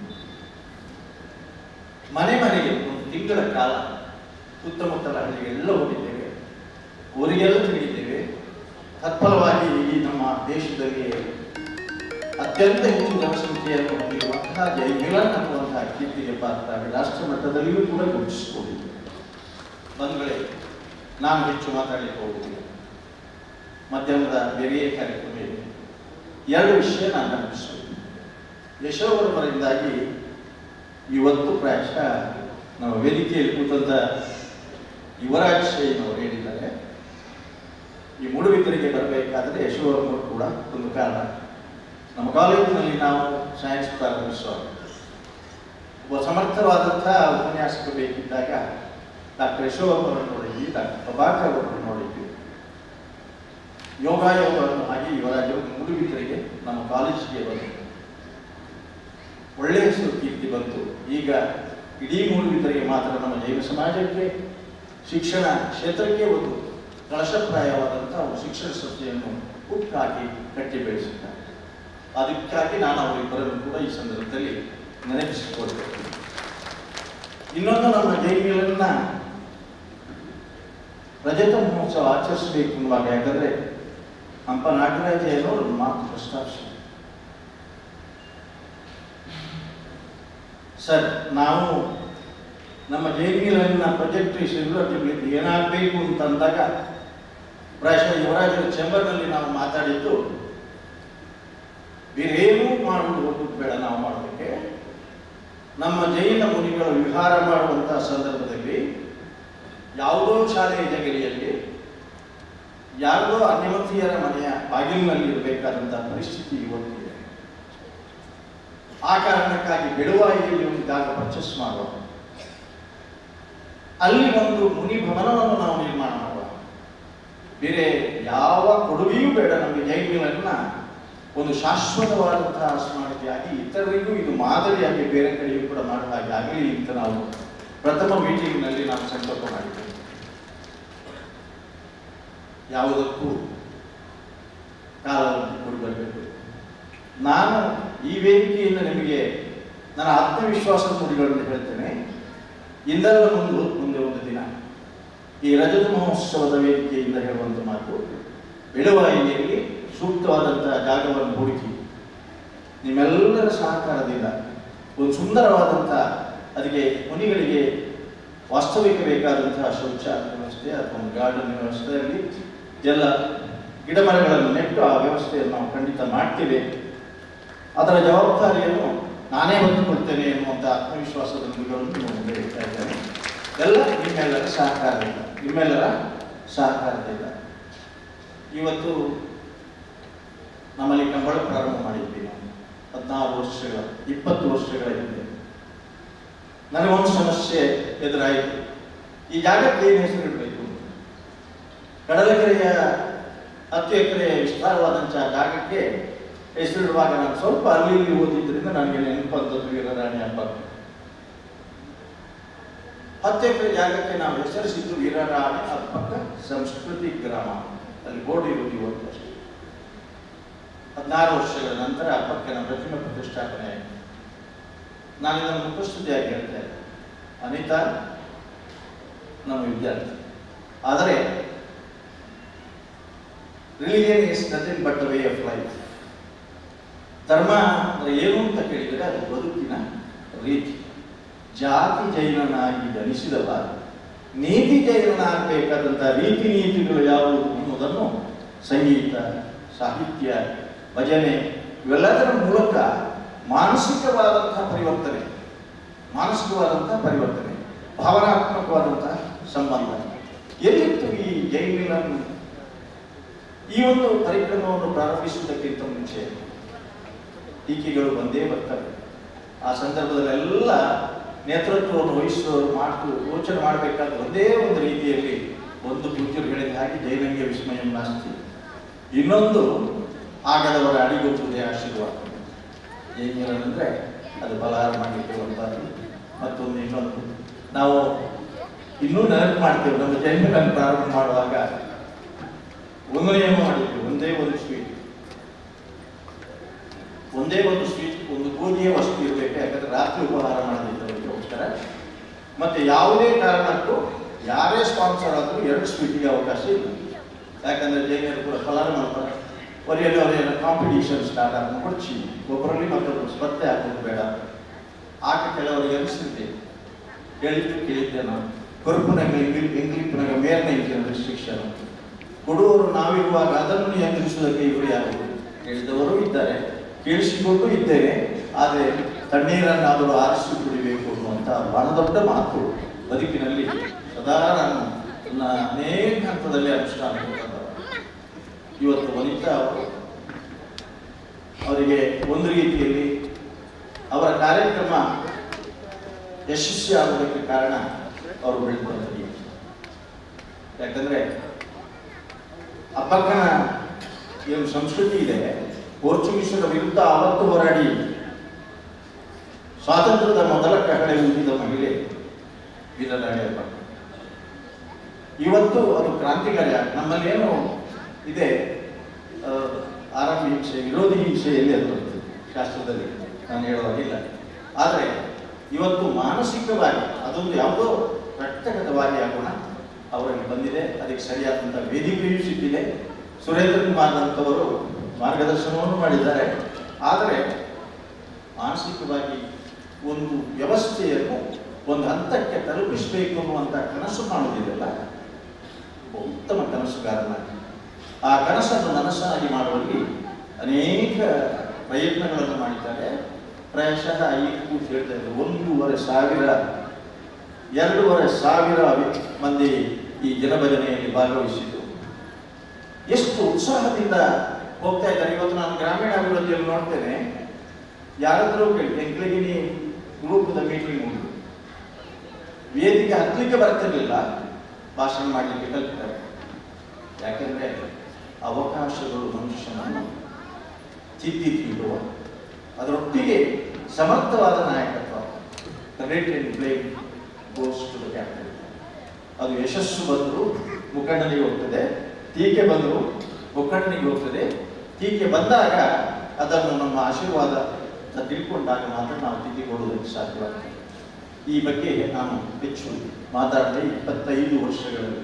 ಮನೆ ಮನೆಗೆ ಒಂದು ತಿಂಗಳ ಕಾಲ ಸುತ್ತಮುತ್ತಲ ಹಳ್ಳಿಗೆ ಎಲ್ಲ ಹೋಗಿದ್ದೇವೆ ಊರಿಗೆಲ್ಲ ತಿರುಗಿದ್ದೇವೆ ತತ್ಫಲವಾಗಿ ಈ ನಮ್ಮ ದೇಶದಲ್ಲಿ ಅತ್ಯಂತ ಹೆಚ್ಚು ಜನಸಂಖ್ಯೆಯನ್ನು ಹೊಂದಿರುವಂತಹ ಜೈಮಿಲನ್ ಅನ್ನುವಂತಹ ಕೀರ್ತಿಗೆ ಪಾತ್ರ ರಾಷ್ಟ್ರ ಮಟ್ಟದಲ್ಲಿಯೂ ಕೂಡ ಗುರುತಿಸಿಕೊಂಡಿದೆ ಬಂಧುಗಳೇ ನಾನು ಹೆಚ್ಚು ಮಾತಾಡಲಿಕ್ಕೆ ಹೋಗುವುದಿಲ್ಲ ಮಧ್ಯಾಹ್ನದ ಬೇರೆಯೇ ಕಾರ್ಯಕ್ರಮ ಇದೆ ಎರಡು ವಿಷಯ ನಾನು ನೆನಪಿಸಬೇಕು ಯಶೋವರ್ಮರಿಂದಾಗಿ ಇವತ್ತು ಪ್ರಾಯಶಃ ನಮ್ಮ ವೇದಿಕೆಯಲ್ಲಿ ಕೂತಂತ ಯುವರಾಜ್ ಶೈನವರು ಹೇಳಿದ್ದಾರೆ ಈ ಮೂಡುಬಿದ್ದರಿಗೆ ಬರಬೇಕಾದ್ರೆ ಯಶೋವರ್ಮರು ಕೂಡ ಒಂದು ಕಾರಣ ನಮ್ಮ ಕಾಲೇಜಿನಲ್ಲಿ ನಾವು ಸೈನ್ಸ್ ಪ್ರಾರಂಭಿಸುವಾಗ ಒಬ್ಬ ಸಮರ್ಥವಾದಂತಹ ಉಪನ್ಯಾಸಕ ಬೇಕಿದ್ದಾಗ ಡಾಕ್ಟರ್ ಯಶೋವರ್ಮರನ್ನು ನೋಡಿದ್ವಿ ಡಾಕ್ಟರ್ ಪ್ರಭಾಕರ್ ಅವರನ್ನು ನೋಡಿದ್ವಿ ಯೋಗಾಯೋಗವನ್ನು ಆಗಿ ಯುವರಾಜ್ ಅವರು ಮೂಡುಬಿದ್ದರಿಗೆ ನಮ್ಮ ಕಾಲೇಜಿಗೆ ಬಂದರು ಒಳ್ಳೆಯ ಹೆಸರು ಕೀರ್ತಿ ಬಂತು ಈಗ ಇಡೀ ಮೂಡುಬಿದ್ದರಿಗೆ ಮಾತ್ರ ನಮ್ಮ ಜೈನ ಸಮಾಜಕ್ಕೆ ಶಿಕ್ಷಣ ಕ್ಷೇತ್ರಕ್ಕೆ ಒಂದು ಕಳಶಪ್ರಾಯವಾದಂತಹ ಒಂದು ಶಿಕ್ಷಣ ಸಂಸ್ಥೆಯನ್ನು ಹುಟ್ಟಾಕಿ ಕಟ್ಟಿ ಬೆಳೆಸಿದ್ದಾರೆ ಅದಕ್ಕಾಗಿ ನಾನು ಅವರಿಬ್ಬರನ್ನು ಕೂಡ ಈ ಸಂದರ್ಭದಲ್ಲಿ ನೆನಪಿಸಿಕೊಳ್ತೇನೆ ಇನ್ನೊಂದು ನಮ್ಮ ಜೈಮಿಲನ್ನ ರಜತ ಮಹೋತ್ಸವ ಆಚರಿಸಬೇಕು ಅನ್ನುವಾಗ ಯಾಕಂದ್ರೆ ಹಂಪ ನಾಗರಾಜಯ್ಯನವರು ಒಂದು ಮಾತು ಪ್ರಸ್ತಾಪಿಸಿ ಸರ್ ನಾವು ನಮ್ಮ ಜೈಮಿಲನ್ನ ಪ್ರೊಜೆಕ್ಟ್ ಶಿಬಿರದಲ್ಲಿ ಏನಾಗಬೇಕು ಅಂತಂದಾಗ ಪ್ರಾಯಶಃ ಯುವರಾಜರ ಚೇಂಬರ್ನಲ್ಲಿ ನಾವು ಮಾತಾಡಿದ್ದು ಬೇರೇನೂ ಮಾಡುವುದು ಹೋಗುದು ಬೇಡ ನಾವು ಮಾಡೋದಕ್ಕೆ ನಮ್ಮ ಜೈನ ಮುನಿಗಳು ವಿಹಾರ ಮಾಡುವಂತಹ ಸಂದರ್ಭದಲ್ಲಿ ಯಾವುದೋ ಶಾಲೆಯ ಜಗಲಿಯಲ್ಲಿ ಯಾರದೋ ಅನ್ಯಮತೀಯರ ಮನೆಯ ಬಾಗಿಲಿನಲ್ಲಿ ಇರಬೇಕಾದಂತಹ ಪರಿಸ್ಥಿತಿ ಇವತ್ತಿದೆ ಆ ಕಾರಣಕ್ಕಾಗಿ ಬೆಳುವಾಯಿಯಲ್ಲಿ ಒಂದು ಜಾಗ ಪರ್ಚೇಸ್ ಮಾಡುವ ಅಲ್ಲಿ ಒಂದು ಮುನಿ ಭವನವನ್ನು ನಾವು ನಿರ್ಮಾಣ ಮಾಡುವ ಬೇರೆ ಯಾವ ಕೊಡುಗೆಯೂ ಬೇಡ ನಮಗೆ ಜೈಮಿಲನ್ನ ಒಂದು ಶಾಶ್ವತವಾದಂತಹ ಸ್ಮಾರಕಿಯಾಗಿ ಇತರರಿಗೂ ಇದು ಮಾದರಿಯಾಗಿ ಬೇರೆ ಕಡೆಯೂ ಕೂಡ ಮಾಡುವ ಹಾಗೆ ಆಗಲಿ ಅಂತ ನಾವು ಪ್ರಥಮ ಮೀಟಿಂಗ್ನಲ್ಲಿ ನಾವು ಸಂಕಲ್ಪ ಮಾಡಿದ್ದೇವೆ ಯಾವುದಕ್ಕೂ ಕಾಲವನ್ನು ಕೂಡಿ ಬರಬೇಕು ನಾನು ಈ ವೇದಿಕೆಯಿಂದ ನಿಮಗೆ ನನ್ನ ಆತ್ಮವಿಶ್ವಾಸದ ನುಡಿಗಳನ್ನು ಹೇಳ್ತೇನೆ ಇಂದಲ್ಲ ಮುಂದೆ ಮುಂದೆ ಒಂದು ದಿನ ಈ ರಜತ ಮಹೋತ್ಸವದ ವೇದಿಕೆಯಿಂದ ಹೇಳುವಂಥ ಮಾತು ಬೆಳುವಾಯಿಯಲ್ಲಿ ಸೂಕ್ತವಾದಂತಹ ಜಾಗವನ್ನು ಹುಡುಕಿ ನಿಮ್ಮೆಲ್ಲರ ಸಹಕಾರದಿಂದ ಒಂದು ಸುಂದರವಾದಂಥ ಅದಕ್ಕೆ ಮುನಿಗಳಿಗೆ ವಾಸ್ತವಿಕ ಬೇಕಾದಂತಹ ಶೌಚಾಲಯ ವ್ಯವಸ್ಥೆ ಅಥವಾ ಒಂದು ಗಾರ್ಡನ್ ವ್ಯವಸ್ಥೆಯಲ್ಲಿ ಎಲ್ಲ ಗಿಡ ಮರಗಳನ್ನು ನೆಟ್ಟು ಆ ವ್ಯವಸ್ಥೆಯನ್ನು ನಾವು ಖಂಡಿತ ಮಾಡ್ತೇವೆ ಅದರ ಜವಾಬ್ದಾರಿಯನ್ನು ನಾನೇ ಹೊತ್ತುಕೊಳ್ತೇನೆ ಎನ್ನುವಂಥ ಆತ್ಮವಿಶ್ವಾಸದ ನುಡಿಗಳನ್ನು ನಿಮ್ಮ ಮುಂದೆ ಇಡ್ತಾ ಇದ್ದೇನೆ ಎಲ್ಲ ನಿಮ್ಮೆಲ್ಲರ ಸಹಕಾರದಿಂದ ನಿಮ್ಮೆಲ್ಲರ ಸಹಕಾರದಿಂದ ಇವತ್ತು ನಮ್ಮಲ್ಲಿ ಕಂಬಳ ಪ್ರಾರಂಭ ಮಾಡಿದ್ವಿ ನಾವು ಹದಿನಾರು ವರ್ಷಗಳ ಇಪ್ಪತ್ತು ವರ್ಷಗಳ ಹಿಂದೆ ನನಗೊಂದು ಸಮಸ್ಯೆ ಎದುರಾಯಿತು ಈ ಜಾಗಕ್ಕೆ ಏನು ಹೆಸರು ಇಡಬೇಕು ಕಡಲಕೆರೆಯ ಹತ್ತು ಎಕರೆ ವಿಸ್ತಾರವಾದಂತಹ ಜಾಗಕ್ಕೆ ಹೆಸರಿಡುವಾಗ ನಾನು ಸ್ವಲ್ಪ ಅಲ್ಲಿ ಇಲ್ಲಿ ಓದಿದ್ರಿಂದ ನನಗೆ ನೆನಪಂತದ್ದು ವೀರರಾಣಿ ಹಬ್ಬ ಹತ್ತು ಎಕರೆ ಜಾಗಕ್ಕೆ ನಾವು ಹೆಸರಿಸಿದ್ದು ವೀರರಾಣಿ ಹಬ್ಬಕ್ಕ ಸಂಸ್ಕೃತಿ ಗ್ರಾಮ ಅಲ್ಲಿ ಬೋರ್ಡ್ ಇರುವುದು ಇವತ್ತು ಅಷ್ಟೇ ಹದಿನಾರು ವರ್ಷಗಳ ನಂತರ ಹಬ್ಬಕ್ಕೆ ನಮ್ಮ ಪ್ರತಿಮೆ ಪ್ರತಿಷ್ಠಾಪನೆ ಆಯಿತು ನಾನು ಇದನ್ನು ಮುಖಸ್ತುತಿಯಾಗಿ ಹೇಳ್ತಾ ಇದ್ದೆ ಅನಿತಾ ನಮ್ಮ ವಿದ್ಯಾರ್ಥಿ ಆದರೆ religion is nothing but way of life ಧರ್ಮ ಅಂದ್ರೆ ಏನು ಅಂತ ಕೇಳಿದರೆ ಅದು ಬದುಕಿನ ರೀತಿ ಜಾತಿ ಜೈನನಾಗಿ ಜನಿಸಿದವ ನೀತಿ ಜೈನನಾಗಬೇಕಾದಂಥ ರೀತಿ ನೀತಿಗಳು ಯಾವುವು ಅನ್ನೋದನ್ನು ಸಂಗೀತ ಸಾಹಿತ್ಯ ಭಜನೆ ಇವೆಲ್ಲದರ ಮೂಲಕ ಮಾನಸಿಕವಾದಂತಹ ಪರಿವರ್ತನೆ ಮಾನಸಿಕವಾದಂತಹ ಪರಿವರ್ತನೆ ಭಾವನಾತ್ಮಕವಾದಂತಹ ಸಂಬಂಧ ಎಲ್ಲಿತ್ತು ಈ ಜೈನ್ ಮಿಲನ್ ಈ ಒಂದು ಕಾರ್ಯಕ್ರಮವನ್ನು ಪ್ರಾರಂಭಿಸುವುದಕ್ಕಿಂತ ಮುಂಚೆ ಟೀಕೆಗಳು ಬಂದೇ ಬರ್ತವೆ ಆ ಸಂದರ್ಭದಲ್ಲೆಲ್ಲ ನೇತೃತ್ವವನ್ನು ವಹಿಸುವವರು ಮಾತು ಯೋಚನೆ ಮಾಡಬೇಕಾದ ಒಂದೇ ಒಂದು ರೀತಿಯಲ್ಲಿ ಒಂದು ಪೂಜ್ಯರು ಹೇಳಿದ ಹಾಗೆ ಜೈನಂಗೆ ವಿಸ್ಮಯಂ ನಾಸ್ತಿ ಇನ್ನೊಂದು ಆಗದವರ ಅಡಿಗೊಪ್ಪುವುದೇ ಆಶೀರ್ವಾದ ಜೈನರಂದ್ರೆ ಅದು ಬಲಾರ ಮಾಡಲಿಕ್ಕೆ ಒಂದಾಗಿ ಮತ್ತೊಂದು ಇನ್ನೊಂದು ನಾವು ಇನ್ನೂ ನೆನಪು ಮಾಡ್ತೇವೆ ನಮ್ಮ ಜೈನಗಳನ್ನು ಪ್ರಾರಂಭ ಮಾಡುವಾಗ ಒಂದು ನಿಯಮ ಮಾಡಿದ್ವಿ ಒಂದೇ ಒಂದು ಸ್ವೀಟ್ ಒಂದೇ ಒಂದು ಸ್ವೀಟ್ ಒಂದು ಗೋಧಿಯ ವಸ್ತು ಇರಬೇಕು ಯಾಕಂದ್ರೆ ರಾತ್ರಿ ಉಪಹಾರ ಮಾಡೋದಕ್ಕೋಸ್ಕರ ಮತ್ತೆ ಯಾವುದೇ ಕಾರಣಕ್ಕೂ ಯಾರೇ ಸ್ಪಾನ್ಸರ್ ಆದರೂ ಎರಡು ಸ್ವೀಟಿಗೆ ಅವಕಾಶ ಇಲ್ಲ ಯಾಕಂದ್ರೆ ಜೈನರು ಕೂಡ ಫಲಾರ ಮಾಡ್ತಾರೆ ಅವರಲ್ಲಿ ಅವರೇನು ಕಾಂಪಿಟೇಷನ್ ಸ್ಟಾರ್ಟ್ ಆಗಿ ಕೊಡ್ಚಿ ಒಬ್ಬರಲ್ಲಿ ಮತ್ತೊಬ್ಬರು ಸ್ಪರ್ಧೆ ಹಾಕೋದು ಬೇಡ ಆಗ ಕೆಲವರಿಗೆ ಅನಿಸಿದ್ದೆ ಕೇಳಿದ್ದು ಕೇಳಿದ್ದೆ ನಾನು ಕೊರುಪುನಾಗ ಇಂಗ್ಲಿ ಇಂಗ್ಲಿಪ್ನಾಗ ಮೇರ್ನ ಇದ್ದೇನೆ ರಿಸ್ಟ್ರಿಕ್ಷನ್ ಕೊಡುವವರು ನಾವಿರುವಾಗ ಅದನ್ನು ನಿಯಂತ್ರಿಸುವುದಕ್ಕೆ ಇವರು ಯಾರು ಹೇಳಿದವರು ಇದ್ದಾರೆ ಕೇಳಿಸಿಕೊಂಡು ಇದ್ದೇನೆ ಆದರೆ ತಣ್ಣೀರನ್ನಾದರೂ ಆರಿಸಿ ಕುಡಿಬೇಕು ಅನ್ನುವಂಥ ಬಹಳ ದೊಡ್ಡ ಮಾತು ಬದುಕಿನಲ್ಲಿ ಸದಾ ನಾನು ನನ್ನ ಅನೇಕ ಹಂತದಲ್ಲಿ ಅನುಷ್ಠಾನ ಕೊಟ್ಟದ್ದು. ಇವತ್ತು ವನಿತಾ ಅವರು ಅವರಿಗೆ ಒಂದು ರೀತಿಯಲ್ಲಿ ಅವರ ಕಾರ್ಯಕ್ರಮ ಯಶಸ್ವಿ ಆಗೋದಕ್ಕೆ ಕಾರಣ ಅವರು ಬೆಳೆದ ರೀತಿ ಯಾಕಂದ್ರೆ ಅಪ್ಪಕ್ಕನ ಏನು ಸಂಸ್ಕೃತಿ ಇದೆ ಪೋರ್ಚುಗೀಸರ ವಿರುದ್ಧ ಅವತ್ತು ಹೋರಾಡಿ ಸ್ವಾತಂತ್ರ್ಯದ ಮೊದಲ ಕಹಳೆ ಊದಿದ ಮಹಿಳೆ ವೀರರಾಣಿ ಅಪ್ಪಕ್ಕ ಇವತ್ತು ಅದು ಕ್ರಾಂತಿಕಾರಿ ನಮ್ಮಲ್ಲಿ ಏನು ಇದೆ ಆ, ಆರಂಭ ಹಿಂಸೆ ವಿರೋಧಿ ಹಿಂಸೆ ಎಲ್ಲಿ ಅದು ಬರ್ತದೆ ಶಾಸ್ತ್ರದಲ್ಲಿ ನಾನು ಹೇಳುವಾಗಿಲ್ಲ ಆದರೆ ಇವತ್ತು ಮಾನಸಿಕವಾಗಿ ಅದೊಂದು ಯಾವುದೋ ರಕ್ತಗತವಾಗಿ ಆಗೋಣ ಅವರಿಗೆ ಬಂದಿದೆ ಅದಕ್ಕೆ ಸರಿಯಾದಂಥ ವೇದಿಕೆಯೂ ಸಿಕ್ಕಿದೆ ಸುರೇಂದ್ರ ಕುಮಾರ್ ಅಂತವರು ಮಾರ್ಗದರ್ಶನವನ್ನು ಮಾಡಿದ್ದಾರೆ ಆದರೆ ಮಾನಸಿಕವಾಗಿ ಒಂದು ವ್ಯವಸ್ಥೆಯನ್ನು ಒಂದು ಹಂತಕ್ಕೆ ತಲುಪಿಸಬೇಕು ಅನ್ನುವಂಥ ಕನಸು ಕಾಣುವುದಿದೆಯಲ್ಲ ಒಬ್ಬ ಉತ್ತಮ ಕನಸುಗಾರನಾಗಿ ಆ ಕನಸನ್ನು ನನಸಾಗಿ ಮಾಡುವಲ್ಲಿ ಅನೇಕ ಪ್ರಯತ್ನಗಳನ್ನು ಮಾಡಿದ್ದಾರೆ ಪ್ರಾಯಶಃ ಈ ಕೂತು ಹೇಳ್ತಾ ಇದ್ದಾರೆ ಒಂದೂವರೆ ಸಾವಿರ ಎರಡೂವರೆ ಸಾವಿರ ವಿ- ಮಂದಿ ಈ ಜನಭಜನೆಯಲ್ಲಿ ಭಾಗವಹಿಸಿದ್ದು ಎಷ್ಟು ಉತ್ಸಾಹದಿಂದ ಹೋಗ್ತಾ ಇದ್ದಾರೆ ಇವತ್ತು ನಾನು ಗ್ರಾಮೀಣ ಅಭಿವೃದ್ಧಿಯಲ್ಲಿ ನೋಡ್ತೇನೆ ಯಾರಾದರೂ ಕೇಳಿ ಎಂಕ್ಲಗಿನಿ ಗ್ರೂಪದ ಮೀಟಿಂಗ್ ಉಂಟು ವೇದಿಕೆ ಹತ್ತಲಿಕ್ಕೆ ಬರ್ತಿರ್ಲಿಲ್ಲ ಭಾಷಣ ಮಾಡಲಿಕ್ಕೆ ಕಲ್ತಿದ್ದಾರೆ ಯಾಕೆಂದ್ರೆ ಅವಕಾಶಗಳು ಮನುಷ್ಯನನ್ನು ತಿದ್ದಿ ತೀಡುವ ಅದರೊಟ್ಟಿಗೆ ಸಮರ್ಥವಾದ ನಾಯಕತ್ವ rate and blame goes to the capital ಅದು ಯಶಸ್ಸು ಬಂದರೂ ಮುಖಂಡನಿಗೆ ಹೋಗ್ತದೆ ಟೀಕೆ ಬಂದರೂ ಮುಖಂಡನಿಗೆ ಹೋಗ್ತದೆ ಟೀಕೆ ಬಂದಾಗ ಅದನ್ನು ನಮ್ಮ ಆಶೀರ್ವಾದ ಅಂತ ತಿಳ್ಕೊಂಡಾಗ ಮಾತ್ರ ನಾವು ತಿದ್ದಿಕೊಳ್ಳುವುದಕ್ಕೆ ಸಾಧ್ಯವಾಗ್ತದೆ ಈ ಬಗ್ಗೆ ನಾನು ಹೆಚ್ಚು ಮಾತಾಡಿದೆ ಇಪ್ಪತ್ತೈದು ವರ್ಷಗಳಲ್ಲಿ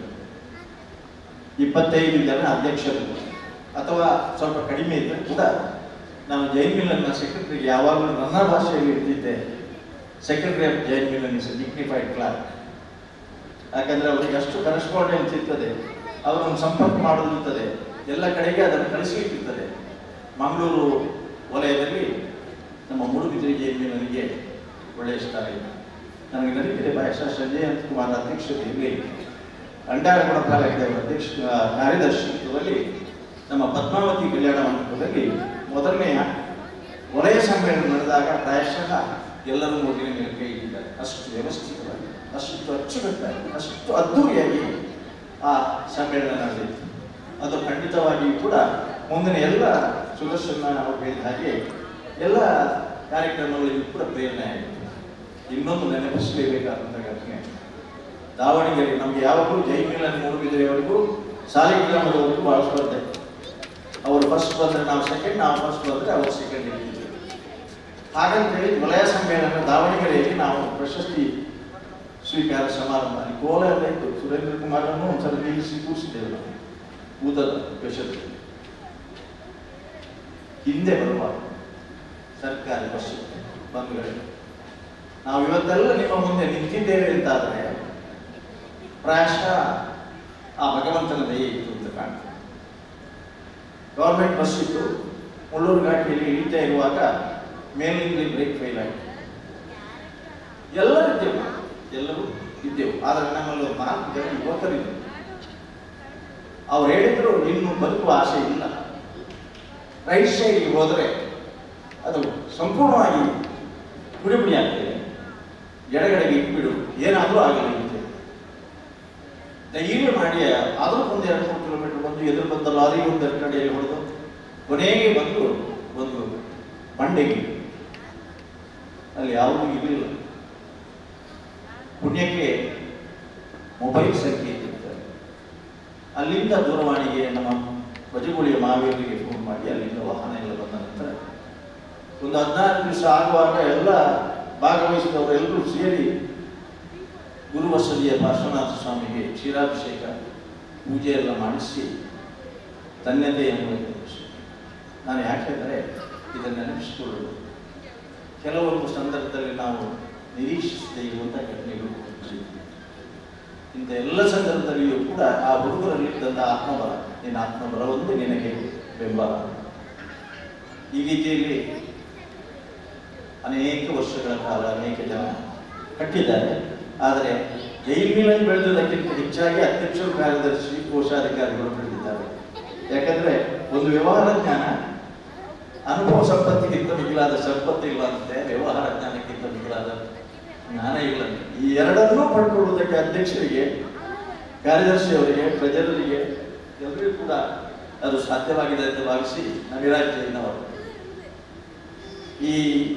ಇಪ್ಪತ್ತೈದು ಜನ ಅಧ್ಯಕ್ಷರು ಅಥವಾ ಸ್ವಲ್ಪ ಕಡಿಮೆ ಇದ್ದರೆ ಕೂಡ ನಾನು ಜೈನ್ ಮಿಲನ್ನ ಸೆಕ್ರೆಟರಿ ಯಾವಾಗಲೂ ನನ್ನ ಭಾಷೆಯಲ್ಲಿ ಇರ್ತಿದ್ದೆ secretary of Jain Milan is dignified clerk ಯಾಕಂದ್ರೆ ಅವರಿಗೆ ಅಷ್ಟು ಕರೆಸ್ಪಾಂಡೆನ್ಸ್ ಇರ್ತದೆ ಅವರನ್ನು ಸಂಪರ್ಕ ಮಾಡೋದಿರ್ತದೆ ಎಲ್ಲ ಕಡೆಗೆ ಅದನ್ನು ಕಳಿಸಲಿಕ್ಕಿರ್ತದೆ ಮಂಗಳೂರು ವಲಯದಲ್ಲಿ ನಮ್ಮ ಮೂಡುಬಿದಿರೆ ಜೈನ್ ಮಿಲನಿಗೆ ಒಳ್ಳೆಯ ಸ್ಥಾನ ಇದೆ ನನಗೆ ನೆನಪಿದೆ ಭಾಷಾ ಸಂಜಯ್ ಅಂತ ಕುಮಾರ್ ಅಧ್ಯಕ್ಷತೆಯಲ್ಲಿ ಅಂಡಾರಗುಣ ಪಾಲಕರ ಅಧ್ಯಕ್ಷ ಆ, ಕಾರ್ಯದರ್ಶಿತ್ವದಲ್ಲಿ ನಮ್ಮ ಪದ್ಮಾವತಿ ಕಲ್ಯಾಣ ಮಂಟಪದಲ್ಲಿ ಮೊದಲನೆಯ ವಲಯ ಸಮ್ಮೇಳನ ನಡೆದಾಗ ಪ್ರಾಯಶಃ ಎಲ್ಲರೂ ಮೋದಿನ ಮೇಲೆ ಕೈ ಇಟ್ಟಿದ್ದಾರೆ ಅಷ್ಟು ವ್ಯವಸ್ಥಿತವಾಗಿ ಅಷ್ಟು ಅಚ್ಚುಕಟ್ಟಾಗಿ ಅಷ್ಟು ಅದ್ಧೂರಿಯಾಗಿ ಆ ಸಮ್ಮೇಳನ ನಡೆದಿತ್ತು ಅದು ಖಂಡಿತವಾಗಿಯೂ ಕೂಡ ಮುಂದಿನ ಎಲ್ಲ ಸುದರ್ಶನ ಅವರು ಹೇಳಿದ ಹಾಗೆ ಎಲ್ಲ ಕಾರ್ಯಕ್ರಮಗಳಿಗೂ ಕೂಡ ಪ್ರೇರಣೆ ಆಯಿತು ಇನ್ನೊಂದು ನೆನಪಿಸಲೇಬೇಕಾದಂಥ ಘಟನೆ ದಾವಣಗೆರೆ ನಮಗೆ ಯಾವಾಗಲೂ ಜೈಮಿಲನ್ ಮೂಡುಬಿದಿರೆಯವರೆಗೂ ಸಾಲಿಗ್ರಾಮದವರೆಗೂ ಭಾಳ ಸ್ಪರ್ಧೆ ಅವರು ಫಸ್ಟ್ ಬಂದರೆ ನಾವು ಸೆಕೆಂಡ್ ನಾವು ಫಸ್ಟ್ ಬಂದರೆ ಅವರು ಸೆಕೆಂಡ್ ಇರ್ತಿದ್ರು ಹಾಗಂತೇಳಿ ವಲಯ ಸಮ್ಮೇಳನ ದಾವಣಗೆರೆಯಲ್ಲಿ ನಾವು ಪ್ರಶಸ್ತಿ ಸ್ವೀಕಾರ ಸಮಾರಂಭ ಅಲ್ಲಿ ಕೋಲಾರ ಇತ್ತು ಸುರೇಂದ್ರ ಕುಮಾರನ್ನು ಒಂದ್ಸಲ ನಿಲ್ಲಿಸಿ ಕೂರಿಸಿದ್ದೇವೆ ನಾವು ಊದದ ವೇಷದಲ್ಲಿ ಹಿಂದೆ ಬರುವಾಗ ಸರ್ಕಾರಿ ಬಸ್ ಬಂಧುಗಳೇ ನಾವು ಇವತ್ತೆಲ್ಲ ನಿಮ್ಮ ಮುಂದೆ ನಿಂತಿದ್ದೇವೆ ಅಂತಾದರೆ ಪ್ರಾಯಶಃ ಆ ಭಗವಂತನ ದಯೆ ಇತ್ತು ಅಂತ ಕಾಣ್ತದೆ ಗೌರ್ಮೆಂಟ್ ಬಸ್ ಇತ್ತು ಮುಳ್ಳೂರು ಘಾಟಿಯಲ್ಲಿ ಇಳಿತಾ ಇರುವಾಗ ಮೇಲಿಂದ ಬ್ರೇಕ್ ಫೇಲ್ ಆಯಿತು ಎಲ್ಲರೂ ಇದ್ದೆವು ಎಲ್ಲರೂ ಇದ್ದೆವು ಆದರೆ ನಮ್ಮಲ್ಲಿ ಒಂದು ನಾಲ್ಕು ಜನ ಯುವಕರಿದ್ದರು ಅವ್ರು ಹೇಳಿದ್ರು ಇನ್ನು ಬದುಕುವ ಆಸೆ ಇಲ್ಲ ರೈಟ್ ಸೈಡ್ಗೆ ಹೋದರೆ ಅದು ಸಂಪೂರ್ಣವಾಗಿ ಪುಡಿ ಪುಡಿ ಆಗ್ತದೆ ಎಡಗಡೆಗೆ ಇಟ್ಬಿಡು ಏನಾದರೂ ಆಗಲಿ ಅಂತ ಧೈರ್ಯ ಮಾಡಿ ಆದರೂ ಒಂದು ಎರಡು ಮೂರು ಕಿಲೋಮೀಟರ್ ಬಂದು ಎದುರು ಬಂದ ಲಾರಿ ಒಂದು ಎರಡು ಕಡೆಯಲ್ಲಿ ಹೊಡೆದು ಕೊನೆಗೆ ಬಂದು ಒಂದು ಬಂಡೆಗೆ ಅಲ್ಲಿ ಯಾವುದೂ ಇರಲಿಲ್ಲ ಪುಣ್ಯಕ್ಕೆ ಮೊಬೈಲ್ ಸಂಖ್ಯೆ ಇಟ್ಟಿರ್ತಾರೆ ಅಲ್ಲಿಂದ ದೂರವಾಣಿಗೆ ನಮ್ಮ ಬಜಗುಳಿಯ ಮಾವೇರಿಗೆ ಫೋನ್ ಮಾಡಿ ಅಲ್ಲಿಂದ ವಾಹನ ಎಲ್ಲ ಬಂದ ನಂತರ ಒಂದು ಹದಿನಾರು ದಿವಸ ಆಗುವಾಗ ಎಲ್ಲ ಭಾಗವಹಿಸಿದವರೆಲ್ಲರೂ ಸೇರಿ ಗುರುವಸದಿಯ ಪಾರ್ಶ್ವನಾಥ ಸ್ವಾಮಿಗೆ ಕ್ಷೀರಾಭಿಷೇಕ ಪೂಜೆ ಎಲ್ಲ ಮಾಡಿಸಿ ಧನ್ಯತೆ ಎಂಬುದು ನಾನು ಯಾಕೆಂದರೆ ಇದನ್ನು ನೆನಪಿಸಿಕೊಳ್ಳಲು ಕೆಲವೊಂದು ಸಂದರ್ಭದಲ್ಲಿ ನಾವು ನಿರೀಕ್ಷಿಸದೇ ಇರುವಂಥ ಘಟನೆಗಳು ನಡೆಯುತ್ತವೆ. ಇಂಥ ಎಲ್ಲ ಸಂದರ್ಭದಲ್ಲಿಯೂ ಕೂಡ ಆ ಹುಡುಗರಲ್ಲಿದ್ದಂಥ ಆತ್ಮಬಲ ನಿನ್ನ ಆತ್ಮಬಲ ಒಂದು ನಿನಗೆ ಬೆಂಬಲ ಈ ರೀತಿಯಲ್ಲಿ ಅನೇಕ ವರ್ಷಗಳ ಕಾಲ ಅನೇಕ ಜನ ಕಟ್ಟಿದ್ದಾರೆ ಆದರೆ ಜೈಲ್ ಮಿಲನ್ ಬೆಳೆದದಕ್ಕಿಂತ ಹೆಚ್ಚಾಗಿ ಅಧ್ಯಕ್ಷರು ಕಾರ್ಯದರ್ಶಿ ಕೋಶಾಧಿಕಾರಿಗಳು ಬೆಳೆದಿದ್ದಾರೆ ಯಾಕಂದ್ರೆ ಒಂದು ವ್ಯವಹಾರ ಜ್ಞಾನ ಅನುಭವ ಸಂಪತ್ತಿಗಿಂತ ಮಿಗಿಲಾದ ಸಂಪತ್ತು ಇಲ್ಲ ಅಂತೆ ವ್ಯವಹಾರ ಜ್ಞಾನಕ್ಕಿಂತ ಮಿಗಿಲಾದ ಜ್ಞಾನ ಇಲ್ಲ ಈ ಎರಡನ್ನೂ ಪಡ್ಕೊಳ್ಳುವುದಕ್ಕೆ ಅಧ್ಯಕ್ಷರಿಗೆ ಕಾರ್ಯದರ್ಶಿಯವರಿಗೆ ಪ್ರಜರಿಗೆ ಎಲ್ಲರಿಗೂ ಕೂಡ ಅದು ಸಾಧ್ಯವಾಗಿದೆ ಅಂತ ಭಾವಿಸಿ ನವಿರಾಜ್ ಜೈನ್ ಅವರು ಈ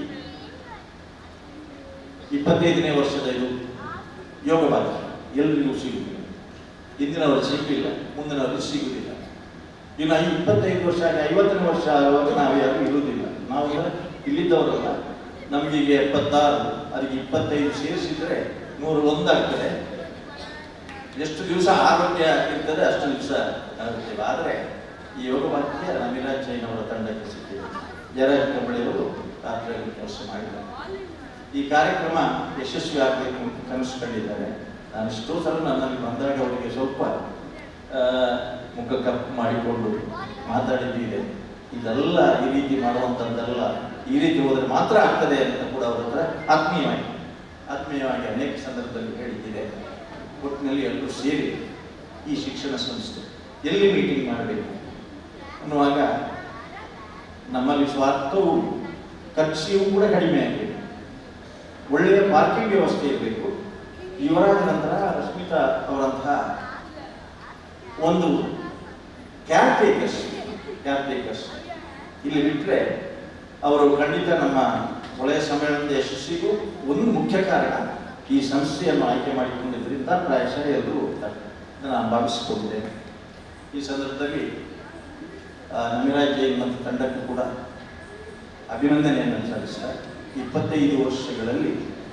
ಇಪ್ಪತ್ತೈದನೇ ವರ್ಷದ ಇದು ಯೋಗ ಭಾಗ್ಯ ಎಲ್ಲರಿಗೂ ಸಿಗುವುದಿಲ್ಲ ಹಿಂದಿನವರು ಸಿಗಲಿಲ್ಲ ಮುಂದಿನವರು ಸಿಗುವುದಿಲ್ಲ ಇನ್ನು ಈ ಇಪ್ಪತ್ತೈದು ವರ್ಷ ಆಗಿ ಐವತ್ತನೇ ವರ್ಷ ಆಗುವಾಗ ನಾವು ಯಾರು ಇರುವುದಿಲ್ಲ ನಾವು ಇಲ್ಲಿದ್ದವರಲ್ಲ ನಮಗೀಗ ಎಪ್ಪತ್ತಾರು ಅದಕ್ಕೆ ಇಪ್ಪತ್ತೈದು ಸೇರಿಸಿದ್ರೆ ನೂರ ಒಂದಾಗ್ತದೆ ಎಷ್ಟು ದಿವಸ ಆರೋಗ್ಯ ಇರ್ತದೆ ಅಷ್ಟು ದಿವಸ ಆಗುತ್ತೇವೆ ಆದರೆ ಈ ಯೋಗ ಭಾಗ್ಯ ನಮಿರಾಜ್ ಜೈನ್ ಅವರ ತಂಡಕ್ಕೆ ಸಿಕ್ಕಿದೆ ಜಯರಾಜ್ ಕಂಬಳಿಯವರು ರಾತ್ರಿ ಕೆಲಸ ಮಾಡಿದ್ದಾರೆ ಈ ಕಾರ್ಯಕ್ರಮ ಯಶಸ್ವಿ ಆಗಬೇಕು ಅಂತ ಕನಸು ಕಂಡಿದ್ದಾರೆ ನಾನು ಎಷ್ಟೋ ಸಲ ನನ್ನಲ್ಲಿ ಬಂದಾಗ ಅವರಿಗೆ ಸ್ವಲ್ಪ ಆ, ಮುಖ ಕಪ್ಪು ಮಾಡಿಕೊಂಡು ಮಾತಾಡಿದ್ದಿದೆ ಇದೆಲ್ಲ ಈ ರೀತಿ ಮಾಡುವಂಥದ್ದೆಲ್ಲ ಈ ರೀತಿ ಹೋದರೆ ಮಾತ್ರ ಆಗ್ತದೆ ಅಂತ ಕೂಡ ಅವರ ಹತ್ರ ಆತ್ಮೀಯವಾಗಿ ಆತ್ಮೀಯವಾಗಿ ಅನೇಕ ಸಂದರ್ಭದಲ್ಲಿ ಹೇಳಿದ್ದಿದೆ ಒಟ್ಟಿನಲ್ಲಿ ಎಲ್ಲರೂ ಸೇರಿ ಈ ಶಿಕ್ಷಣ ಸಂಸ್ಥೆ ಎಲ್ಲಿ ಮೀಟಿಂಗ್ ಮಾಡಬೇಕು ಅನ್ನುವಾಗ ನಮ್ಮಲ್ಲಿ ಸ್ವಾರ್ಥವು ಖರ್ಚಿಯೂ ಕೂಡ ಕಡಿಮೆ ಆಗಬೇಕು ಒಳ್ಳೆಯ ಪಾರ್ಕಿಂಗ್ ವ್ಯವಸ್ಥೆ ಇರಬೇಕು ಯುವರಾಜ ನಂತರ ರಶ್ಮಿತಾ ಅವರಂತಹ ಒಂದು ಕ್ಯಾಬ್ ಟೇಕರ್ಸ್ ಕ್ಯಾಬ್ ಟೇಕರ್ಸ್ ಇಲ್ಲಿ ಬಿಟ್ಟರೆ ಅವರು ಖಂಡಿತ ನಮ್ಮ ವಲಯ ಸಮ್ಮೇಳನದ ಯಶಸ್ಸಿಗೂ ಒಂದು ಮುಖ್ಯ ಕಾರಣ ಈ ಸಂಸ್ಥೆಯನ್ನು ಆಯ್ಕೆ ಮಾಡಿಕೊಂಡಿದ್ದರಿಂದ ಪ್ರಾಯಶಃ ಎಲ್ಲರೂ ಹೋಗ್ತಾರೆ ಅಂತ ನಾನು ಭಾವಿಸಿಕೊಂಡಿದ್ದೇನೆ ಈ ಸಂದರ್ಭದಲ್ಲಿ ಆ, ನಮಿರಾಜ್ ಜೈನ್ ಮತ್ತು ತಂಡಕ್ಕೂ ಕೂಡ ಅಭಿನಂದನೆಯನ್ನು ಸಲ್ಲಿಸ್ತಾರೆ ಇಪ್ಪತ್ತೈದು ವರ್ಷಗಳಲ್ಲಿ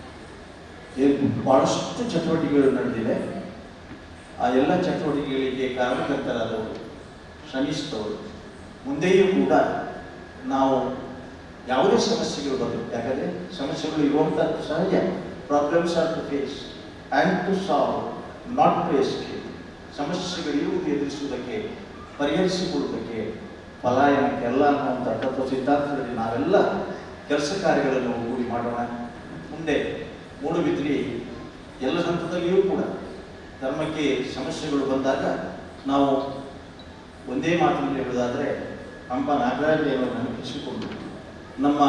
ಏನ್ ಬಹಳಷ್ಟು ಚಟುವಟಿಕೆಗಳು ನಡೆದಿದೆ ಆ ಎಲ್ಲ ಚಟುವಟಿಕೆಗಳಿಗೆ ಕಾರಣಕರ್ತರಾದವರು ಶ್ರಮಿಸಿದವರು ಮುಂದೆಯೂ ಕೂಡ ನಾವು ಯಾವುದೇ ಸಮಸ್ಯೆಗಳು ಬರಲಿ ಯಾಕಂದರೆ ಸಮಸ್ಯೆಗಳು ಇರುವಂಥದ್ದು ಸಹಜ problems are to face and to solve not to escape ಸಮಸ್ಯೆಗಳಿರುವುದು ಎದುರಿಸುವುದಕ್ಕೆ ಪರಿಹರಿಸಿಕೊಳ್ಳುವುದಕ್ಕೆ ಪಲಾಯನಕ್ಕೆ ಎಲ್ಲ ಅನ್ನುವಂಥ ತತ್ವ ಸಿದ್ಧಾಂತದಲ್ಲಿ ನಾವೆಲ್ಲ ಕೆಲಸ ಕಾರ್ಯಗಳನ್ನು ಒಗ್ಗೂಡಿ ಮಾಡೋಣ ಮುಂದೆ ಮೂಡುಬಿದ್ರಿ ಎಲ್ಲ ಹಂತದಲ್ಲಿಯೂ ಕೂಡ ಧರ್ಮಕ್ಕೆ ಸಮಸ್ಯೆಗಳು ಬಂದಾಗ ನಾವು ಒಂದೇ ಮಾತಿನಲ್ಲಿ ಹೇಳುವುದಾದರೆ ಹಂಪ ನಾಗರಾಜರನ್ನು ನೆನಪಿಸಿಕೊಂಡು ನಮ್ಮ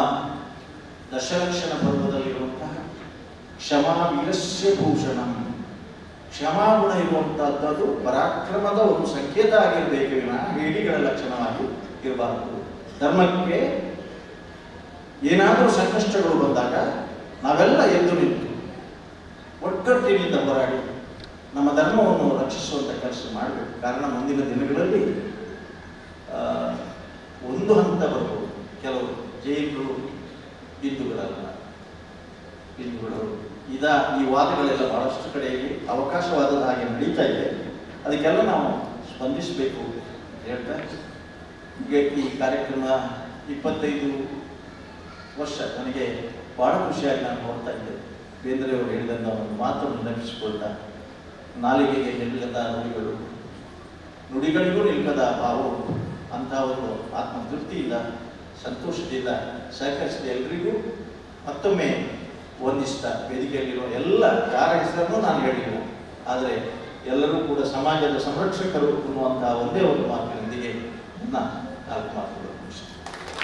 ದಶಲಕ್ಷಣ ಪರ್ವದಲ್ಲಿರುವಂತಹ ಕ್ಷಮಾ ವೀರಸ್ಯ ಭೂಷಣಂ ಕ್ಷಮಾಗುಣ ಇರುವಂತಹದ್ದು ಪರಾಕ್ರಮದ ಒಂದು ಸಂಕೇತ ಆಗಿರಬೇಕು ವಿನ ಹೇಡಿಗಳ ಲಕ್ಷಣವಾಗಿ ಇರಬಾರದು ಧರ್ಮಕ್ಕೆ ಏನಾದರೂ ಸಂಕಷ್ಟಗಳು ಬಂದಾಗ ನಾವೆಲ್ಲ ಎದ್ದು ನಿಂತು ಒಗ್ಗಟ್ಟಿನಿಂದ ಹೋರಾಡಿ ನಮ್ಮ ಧರ್ಮವನ್ನು ರಕ್ಷಿಸುವಂಥ ಕೆಲಸ ಮಾಡಬೇಕು ಕಾರಣ ಮುಂದಿನ ದಿನಗಳಲ್ಲಿ ಆ, ಒಂದು ಹಂತ ಬರ್ಬೋದು ಕೆಲವು ಜೈನರು ಹಿಂದೂಗಳಲ್ಲ ಹಿಂದೂಗಳು ಇದ ಈ ವಾದಗಳೆಲ್ಲ ಬಹಳಷ್ಟು ಕಡೆಯಲ್ಲಿ ಅವಕಾಶವಾದದ ಹಾಗೆ ನಡೀತಾ ಇದೆ ಅದಕ್ಕೆಲ್ಲ ನಾವು ಸ್ಪಂದಿಸಬೇಕು ಅಂತ ಹೇಳ್ತಾ ಈಗ ಈ ಕಾರ್ಯಕ್ರಮ ಇಪ್ಪತ್ತೈದು ವರ್ಷ ನನಗೆ ಬಹಳ ಖುಷಿಯಾಗಿ ನಾನು ನೋಡ್ತಾ ಇದ್ದೆ ಬೇಂದ್ರೆ ಅವರು ಹೇಳಿದಂಥ ಒಂದು ಮಾತನ್ನು ನೆನಪಿಸಿಕೊಳ್ತಾ ನಾಲಿಗೆಗೆ ನಿಲ್ಲದ ನುಡಿಗಳು ನುಡಿಗಳಿಗೂ ನಿಲ್ಕದ ಭಾವವು ಅಂತಹ ಒಂದು ಆತ್ಮತೃಪ್ತಿಯಿಂದ ಸಂತೋಷದಿಂದ ಸಹಕರಿಸಿದ ಎಲ್ರಿಗೂ ಮತ್ತೊಮ್ಮೆ ವಂದಿಸ್ತಾ ವೇದಿಕೆಯಲ್ಲಿರುವ ಎಲ್ಲ ಯಾರ ಹೆಸರನ್ನು ನಾನು ಹೇಳಿಲ್ಲ ಆದರೆ ಎಲ್ಲರೂ ಕೂಡ ಸಮಾಜದ ಸಂರಕ್ಷಕರು ಅನ್ನುವಂತಹ ಒಂದೇ ಒಂದು ಮಾತಿನೊಂದಿಗೆ ನನ್ನ ನಾಲ್ಕು ಮಾತುಗಳು ಮುಗಿಸ್ತೇನೆ.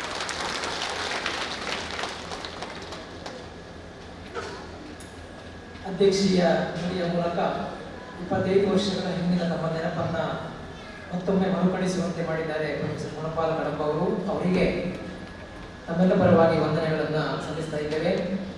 ಅಧ್ಯಕ್ಷೀಯ ನುಡಿಯ ಮೂಲಕ ಇಪ್ಪತ್ತೈದು ವರ್ಷಗಳ ಹಿಂದಿನ ನಮ್ಮ ನೆನಪನ್ನ ಮತ್ತೊಮ್ಮೆ ಮರುಕಳಿಸುವಂತೆ ಮಾಡಿದ್ದಾರೆ ಪ್ರೊಫೆಸರ್ ಗುಣಪಾಲ ಕಡಂಬ ಅವರು ಅವರಿಗೆ ನಮ್ಮೆಲ್ಲ ಪರವಾಗಿ ವಂದನೆಗಳನ್ನು ಸಲ್ಲಿಸ್ತಾ ಇದ್ದೇವೆ